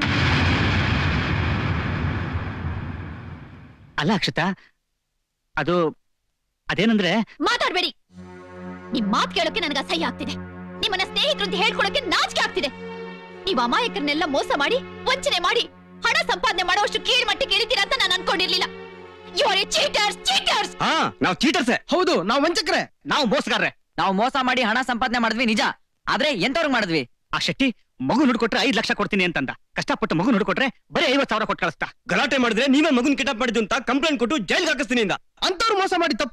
ಅಲ್ಲ ಅಕ್ಷತಾ ಅದು ಅದೇನಂದ್ರೆ ಮಾತಾಡ್ಬೇಡಿ ನಿಮ್ ಮಾತ್ ಕೇಳೋಕೆ ನನಗೆ ಅಸಹ್ಯ ಆಗ್ತಿದೆ ನಿಮ್ಮನ್ನ ಸ್ನೇಹಿತರು ಅಂತ ಹೇಳ್ಕೊಳಕ್ಕೆ ನಾಚಿಕೆ ಆಗ್ತಿದೆ ನೀವು ಅಮಾಯಕರನ್ನೆಲ್ಲ ಮೋಸ ಮಾಡಿ ವಂಚನೆ ಮಾಡಿ ಹಣ ಸಂಪಾದನೆ ಮಾಡುವಷ್ಟು ಕೀಳ್ ಮಟ್ಟಿಗೆ ಇಳಿತೀರಾ ಅಂತ ನಾನು ಅನ್ಕೊಂಡಿರ್ಲಿಲ್ಲ you are a cheaters cheaters ಹಾ ನಾವ್ ಚೀಟರ್ಸೆ ಹೌದು ನಾವು ವಂಚಕ್ರೆ ನಾವು ಮೋಸಗಾರ್ರೆ ನಾವು ಮೋಸ ಮಾಡಿ ಹಣ ಸಂಪಾದನೆ ಮಾಡಿದ್ವಿ ನಿಜ ಆದ್ರೆ ಎಂತವ್ರಿಗೆ ಮಾಡಿದ್ವಿ ಆ ಶೆಟ್ಟಿ ಮಗು ಹುಡ್ಕೊಟ್ರೆ ಐದ್ ಲಕ್ಷ ಕೊಡ್ತೀನಿ ಅಂತಂದ ಕಷ್ಟಪಟ್ಟು ಮಗು ಹುಡ್ಕೊಟ್ರೆ ಬರೀ ಐವತ್ ಸಾವಿರ ಕೊಟ್ಟು ಕಳಿಸ್ತಾ ಗಲಾಟೆ ಮಾಡಿದ್ರೆ ನೀವೇ ಮಗುನ್ ಕಿಟಾಪ್ ಮಾಡಿದ್ದು ಅಂತ ಕಂಪ್ಲೇಂಟ್ ಕೊಟ್ಟು ಜೈಲ್ಗೆ ಹಾಕಿಸ್ತೀನಿ ಇಂದ ಅಂತವ್ರು ಮೋಸ ಮಾಡಿ ತಪ್ಪ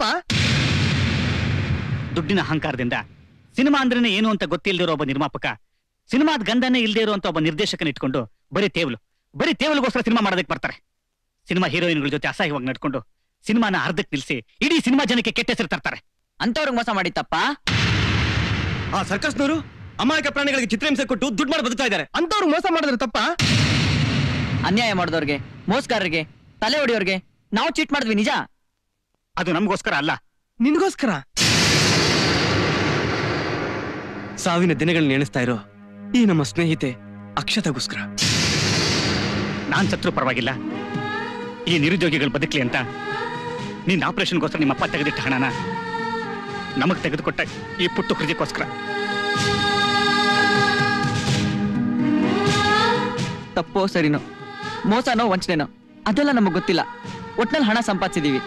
ದುಡ್ಡಿನ ಅಹಂಕಾರದಿಂದ ಸಿನಿಮಾ ಅಂದ್ರೇನೆ ಏನು ಅಂತ ಗೊತ್ತಿಲ್ದಿರೋ ಒಬ್ಬ ನಿರ್ಮಾಪಕ ಸಿನಿಮಾದ ಗಂಧನೇ ಇಲ್ದೇ ಇರುವಂತ ಒಬ್ಬ ನಿರ್ದೇಶಕನ ಇಟ್ಕೊಂಡು ಬರೀ ತೇವಲು ಬರೀ ತೇವಲಿಗೋಸ್ಕರ ಸಿನಿಮಾ ಮಾಡೋದಕ್ಕೆ ಬರ್ತಾರೆ ಸಿನಿಮಾ ಹೀರೋಯಿನ್ಗಳ ಜೊತೆ ಅಸಹ್ಯವಾಗಿ ನಡ್ಕೊಂಡು ಸಿನಿಮಾನ ಅರ್ಧಕ್ಕೆ ನಿಲ್ಸಿ ಇಡೀ ಸಿನಿಮಾ ಜನಕ್ಕೆ ಕೆಟ್ಟ ಹೆಸರು ತರ್ತಾರೆ ಅಂತವ್ರಿಗೆ ಮೋಸ ಮಾಡಿ ತಪ್ಪ ಆ ಸರ್ಕಸ್ನವರು ಅಮಾಯಕ ಪ್ರಾಣಿಗಳಿಗೆ ಚಿತ್ರಹಿಂಸೆ ಕೊಟ್ಟು ದುಡ್ಡು ಮಾಡಿ ಬದುಕ್ತಾ ಇದ್ದಾರೆ ಅಂತವ್ರು ಮೋಸ ಮಾಡಿದ್ರೆ ತಪ್ಪ ಅನ್ಯಾಯ ಮಾಡಿದವ್ರಿಗೆ ಮೋಸಗಾರರಿಗೆ ತಲೆ ಹೊಡಿಯೋರ್ಗೆ ನಾವು ಚೀಟ್ ಮಾಡಿದ್ವಿ ನಿಜ ಅದು ನಮಗೋಸ್ಕರ ಅಲ್ಲ ನಿನ್ಗೋಸ್ಕರ ಸಾವಿನ ದಿನಗಳನ್ನ ಎಣಿಸ್ತಾ ಇರೋ ಈ ನಮ್ಮ ಸ್ನೇಹಿತೆ ಅಕ್ಷತಗೋಸ್ಕರ ನಾನ್ ಸತ್ರು ಪರವಾಗಿಲ್ಲ ಈ ನಿರುದ್ಯೋಗಿಗಳು ಬದುಕ್ಲಿ ಅಂತ ನಿನ್ನ ಆಪರೇಷನ್ಗೋಸ್ಕರ ನಿಮ್ಮಪ್ಪ ತೆಗೆದಿಟ್ಟ ಹಣನ ನಮಗ್ ತೆಗೆದುಕೊಟ್ಟ ಈ ಪುಟ್ಟು ಹೃದಯಕ್ಕೋಸ್ಕರ ತಪ್ಪೋ ಸರಿನೋ ಮೋಸನೋ ವಂಚನೆನೋ ಅದೆಲ್ಲ ನಮಗ್ ಗೊತ್ತಿಲ್ಲ ಒಟ್ನಲ್ಲಿ ಹಣ ಸಂಪಾದಿಸಿದೀವಿ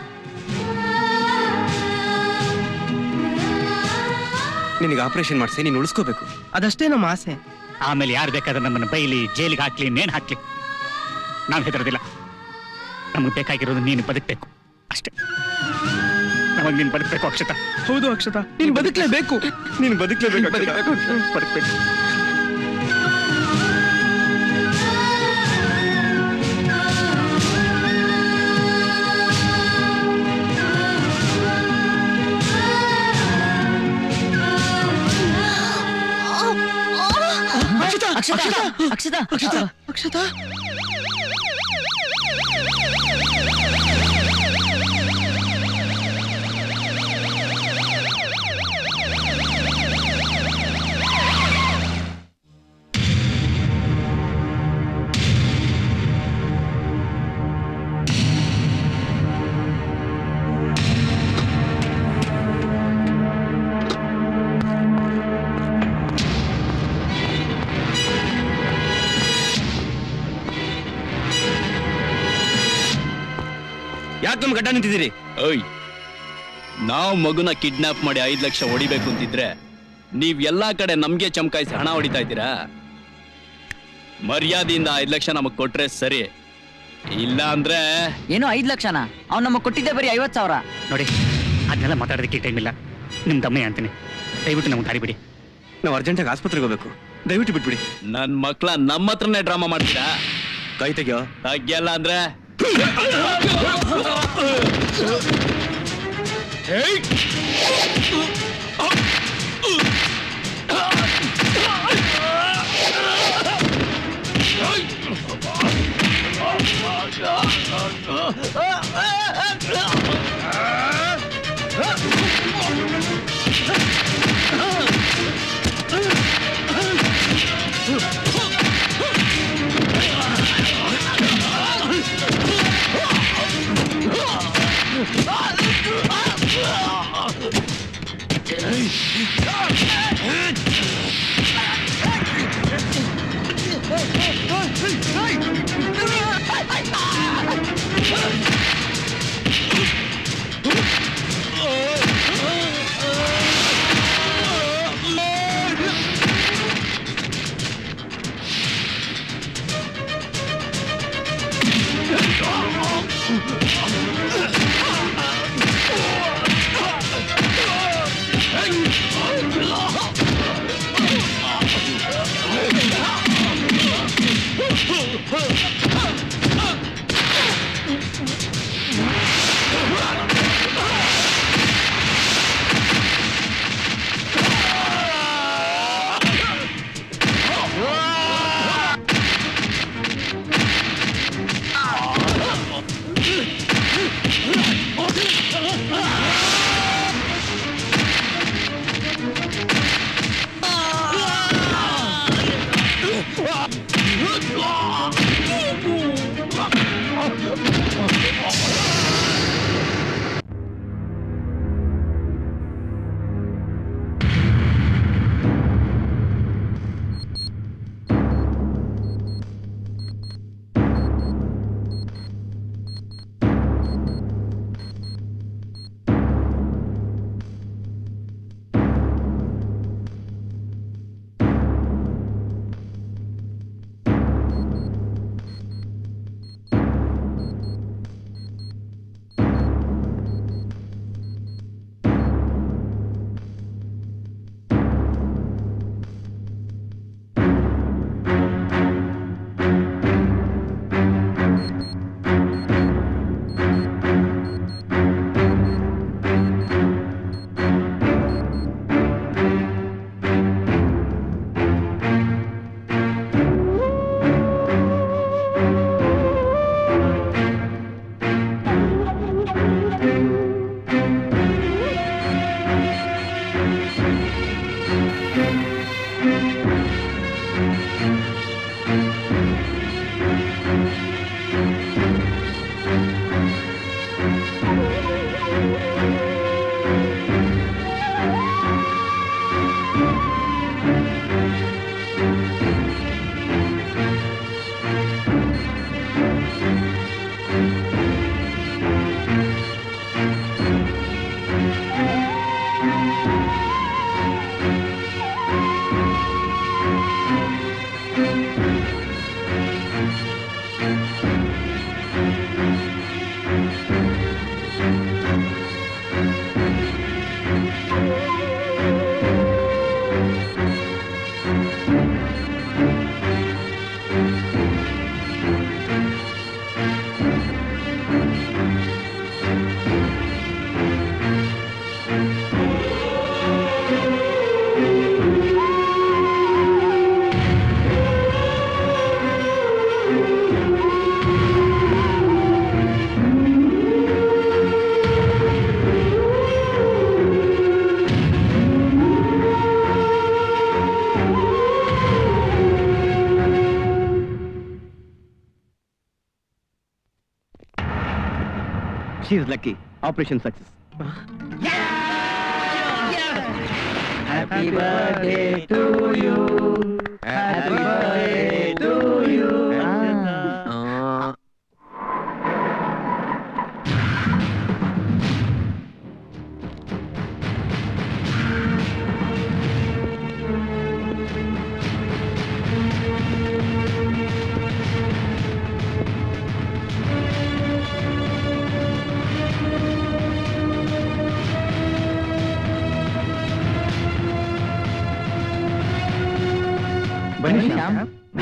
ನಿನಗೆ ಆಪರೇಷನ್ ಮಾಡಿಸಿ ನೀನು ಉಳಿಸ್ಕೋಬೇಕು ಅದಷ್ಟೇ ನಮ್ಮ ಆಸೆ ಆಮೇಲೆ ಯಾರು ಬೇಕಾದ್ರೆ ನಮ್ಮನ್ನ ಬೈಲಿ ಜೈಲಿಗೆ ಹಾಕ್ಲಿ ನೇಣು ಹಾಕ್ಲಿ ನಾವು ಹೆದರೋದಿಲ್ಲ ನಮಗೆ ಬೇಕಾಗಿರೋದು ನೀನು ಬದುಕಬೇಕು ಅಷ್ಟೇ ನಮಗ್ ನೀನು ಬದುಕಬೇಕು ಅಕ್ಷತ ಹೌದು ಅಕ್ಷತಾ ನೀನ್ ಬದುಕ್ಲೇಬೇಕು ನೀನು ಬದುಕಲೇಬೇಕು ಬದುಕಬೇಕು ಅಕ್ಷತಾ ಅಕ್ಷತಾ ಅಕ್ಷತಾ ಅಕ್ಷತಾ ಯಾಕೆ ನಮ್ ಗಡ್ಡ ನಿಂತಿದ್ದೀರಿ ಓಯ್ ನಾವು ಮಗುನ ಕಿಡ್ನಾಪ್ ಮಾಡಿ ಐದ್ ಲಕ್ಷ ಹೊಡಿಬೇಕು ಅಂತಿದ್ರೆ ನೀವ್ ಎಲ್ಲಾ ಕಡೆ ನಮ್ಗೆ ಚಮಕಾಯಿಸಿ ಹಣ ಹೊಡಿತಾ ಇದ್ದೀರಾ ಮರ್ಯಾದೆಯಿಂದ ಐದ್ ಲಕ್ಷ ನಮಗ್ ಕೊಟ್ರೆ ಸರಿ ಇಲ್ಲ ಅಂದ್ರೆ ಏನು ಐದ್ ಲಕ್ಷನಾ ಅವ್ನು ನಮಗ್ ಕೊಟ್ಟಿದ್ದೆ ಬರೀ ಐವತ್ ಸಾವಿರ ನೋಡಿ ಅದನ್ನೆಲ್ಲ ಮಾತಾಡೋದಕ್ಕೆ ಟೈಮ್ ಇಲ್ಲ ನಿಮ್ ತಮ್ಮಯ್ಯ ಅಂತೀನಿ ದಯವಿಟ್ಟು ನಮ್ಗೆ ದಾರಿ ಬಿಡಿ ನಾವು ಅರ್ಜೆಂಟಾಗಿ ಆಸ್ಪತ್ರೆಗೆ ಹೋಗ್ಬೇಕು ದಯವಿಟ್ಟು ಬಿಟ್ಬಿಡಿ ನನ್ ಮಕ್ಳ ನಮ್ಮ ಹತ್ರನೇ ಡ್ರಾಮಾ ಮಾಡ್ತೀರಾ ಕೈ ತೆಗಿಯೋ ತೆಗಿಯಲ್ಲ ಅಂದ್ರೆ she is lucky operation success happy birthday to you happy birthday to you ಬನ್ನಿ ಶ್ಯಾಮ್.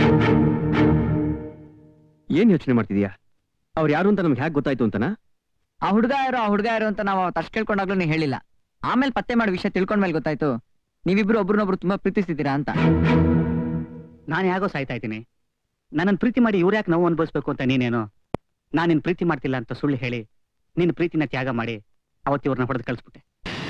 ಏನ್ ಯೋಚನೆ ಮಾಡ್ತಿದ್ಯಾ ಅವ್ರು ಯಾರು ಅಂತ ನಮ್ಗೆ ಹ್ಯಾಕ್ ಗೊತ್ತಾಯ್ತು ಅಂತನಾ ಆ ಹುಡುಗ ಯಾರು ಆ ಹುಡುಗ ಯಾರು ಅಂತ ನಾವು ತರ್ಸ್ ಕೇಳ್ಕೊಂಡಾಗ್ಲೂ ನೀ ಹೇಳಿಲ್ಲ ಆಮೇಲೆ ಪತ್ತೆ ಮಾಡಿ ವಿಷಯ ತಿಳ್ಕೊಂಡ್ಮೇಲೆ ಗೊತ್ತಾಯ್ತು ನೀವಿಬ್ರು ಒಬ್ರನ್ನೊಬ್ರು ತುಂಬಾ ಪ್ರೀತಿಸ್ತಿದ್ದೀರಾ ಅಂತ ನಾನು ಯಾಗೋ ಸಾಯ್ತಾ ಇದ್ದೀನಿ ನನ್ನನ್ನು ಪ್ರೀತಿ ಮಾಡಿ ಇವ್ರು ಯಾಕೆ ನೋವು ಅನುಭವಿಸ್ಬೇಕು ಅಂತ ನೀನೇನು ನಾನು ನಿನ್ನ ಪ್ರೀತಿ ಮಾಡ್ತಿಲ್ಲ ಅಂತ ಸುಳ್ಳು ಹೇಳಿ ನಿನ್ನ ಪ್ರೀತಿನ ತ್ಯಾಗ ಮಾಡಿ ಅವತ್ತಿವ್ರನ್ನ ಹೊಡೆದು ಕಳಿಸ್ಬಿಟ್ಟೆ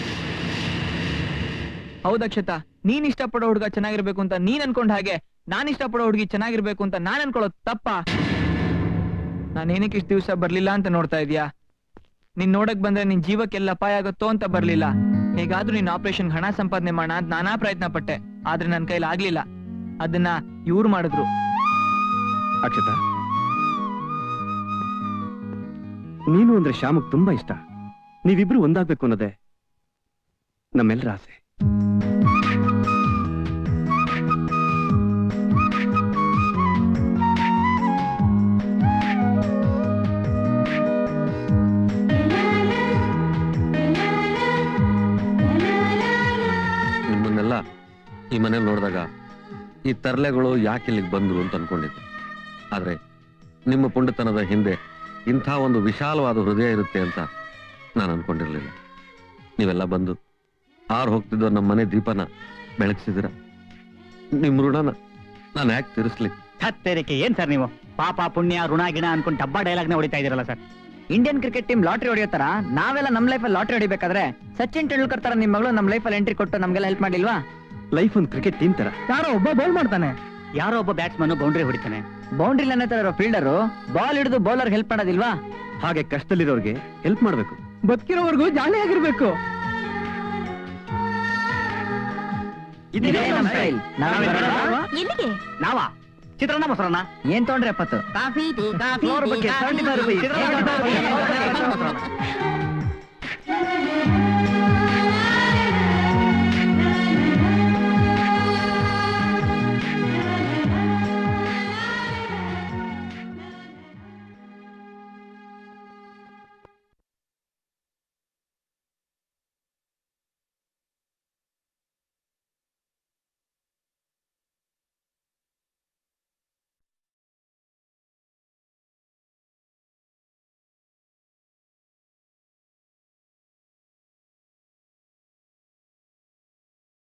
ಹೌದಕ್ಷತಾ ನೀನ್ ಇಷ್ಟಪಡೋ ಹುಡುಗ ಚೆನ್ನಾಗಿರ್ಬೇಕು ಅಂತ ನೀನ್ ಅನ್ಕೊಂಡ್ ಹಾಗೆ ನಾನ್ ಇಷ್ಟಪಡೋ ಹುಡುಗಿ ಚೆನ್ನಾಗಿರ್ಬೇಕು ಅಂತ ನಾನ್ ಅನ್ಕೊಳ್ಳೋದು ತಪ್ಪಾ ನಾನ್ ಏನಕ್ಕೆ ಇಷ್ಟ ದಿವಸ ಬರ್ಲಿಲ್ಲ ಅಂತ ನೋಡ್ತಾ ಇದೀಯಾ ನೀನ್ ನೋಡಕ್ ಬಂದ್ರೆ ನಿನ್ ಜೀವಕ್ಕೆಲ್ಲ ಅಪಾಯ ಆಗುತ್ತೋ ಅಂತ ಬರ್ಲಿಲ್ಲ ಹೇಗಾದ್ರೂ ನೀನ್ ಆಪರೇಷನ್ ಹಣ ಸಂಪಾದನೆ ಮಾಡೋಣ ಅಂತ ನಾನಾ ಪ್ರಯತ್ನ ಪಟ್ಟೆ ಆದ್ರೆ ನನ್ ಕೈಲಿ ಆಗ್ಲಿಲ್ಲ ಅದನ್ನ ಇವ್ರು ಮಾಡಿದ್ರು ಅಕ್ಷತಾ ನೀನು ಅಂದ್ರೆ ಶ್ಯಾಮಕ್ ತುಂಬಾ ಇಷ್ಟ ನೀವಿಬ್ರು ಒಂದಾಗ್ಬೇಕು ಅನ್ನೋದೇ ನಮ್ಮೆಲ್ಲರ ಆಸೆ ನಿಮ್ಮನ್ನೆಲ್ಲ ಈ ಮನೇಲಿ ನೋಡಿದಾಗ ಈ ತರ್ಲೆಗಳು ಯಾಕೆ ಇಲ್ಲಿಗೆ ಬಂದ್ರು ಅಂತ ಅನ್ಕೊಂಡಿದ್ದೆ ಆದ್ರೆ ನಿಮ್ಮ ಪುಂಡತನದ ಹಿಂದೆ ಇಂಥ ಒಂದು ವಿಶಾಲವಾದ ಹೃದಯ ಇರುತ್ತೆ ಅಂತ ನಾನು ಅನ್ಕೊಂಡಿರ್ಲಿಲ್ಲ ನೀವೆಲ್ಲ ಬಂದು ಹಾರು ಹೋಗ್ತಿದ್ದೋ ನಮ್ಮ ಮನೆ ದೀಪನ ಬೆಳಗ್ಸಿದಿರ ನಿಮ್ ಋಣನ ನಾನು ಯಾಕೆ ತೀರಿಸ್ಲಿ ಹತ್ತೇರಿಕೆ ಏನ್ ಸರ್ ನೀವು ಪಾಪ ಪುಣ್ಯ ಋಣ ಗಿಣ ಅನ್ಕೊಂಡು ಡಬ್ಬಾ ಡೈಲಾಗ್ನೇ ಹೊಡಿತಾ ಇದೀರಲ್ಲ sir Indian cricket team lottery ಹೊಡೆಯೋ ತರ ನಾವೆಲ್ಲ ನಮ್ ಲೈಫಲ್ಲಿ ಲಾಟ್ರಿ ಹೊಡಿಬೇಕಾದ್ರೆ ಸಚಿನ್ ತೆಂಡೂಲ್ಕರ್ ತರ ನಿಮ್ ಮಗಳು ನಮ್ ಲೈಫಲ್ಲಿ ಎಂಟ್ರಿ ಕೊಟ್ಟು ನಮ್ಗೆಲ್ಲ ಹೆಲ್ಪ್ ಮಾಡಿಲ್ವಾ ಲೈಫ್ ಒಂದು ಕ್ರಿಕೆಟ್ ಟೀಮ್ ತರ ಯಾರೋ ಒಬ್ಬ ಬೌಲ್ ಮಾಡ್ತಾನೆ ಯಾರೋ ಒಬ್ಬ ಬ್ಯಾಟ್ಸ್ಮನ್ ಬೌಂಡ್ರಿ ಹೊಡಿತಾನೆ ಬೌಂಡ್ರಿ ಲೈನ್ ಹತ್ರ ಇರೋ ಫೀಲ್ಡರು ಬಾಲ್ ಹಿಡಿದು ಬೌಲರ್ ಹೆಲ್ಪ್ ಮಾಡೋದಿಲ್ವಾ ಹಾಗೆ ಕಷ್ಟದಲ್ಲಿರೋರ್ಗೆ ಹೆಲ್ಪ್ ಮಾಡ್ಬೇಕು ಬದುಕಿರೋವರೆಗೂ ಜಾಲಿ ಆಗಿರ್ಬೇಕು ಇದೇ ನಮ್ ಸ್ಟೈಲ್ ಎಲ್ಲಿಗೆ ನಾವಾ ಚಿತ್ರಾನ್ನ ಮೊಸರನ್ನ ಏನ್ ತೊಗೊಂಡ್ರೆ ಎಪ್ಪತ್ತು ಕಾಫಿ ಟೀ ಕಾಫಿ ನೂರು ರೂಪಾಯಿ, ಟೀ, ಕಾಫಿ, 75 ರೂಪಾಯಿ. ಚಿತ್ರಾನ್ನ ಮೊಸರನ್ನ.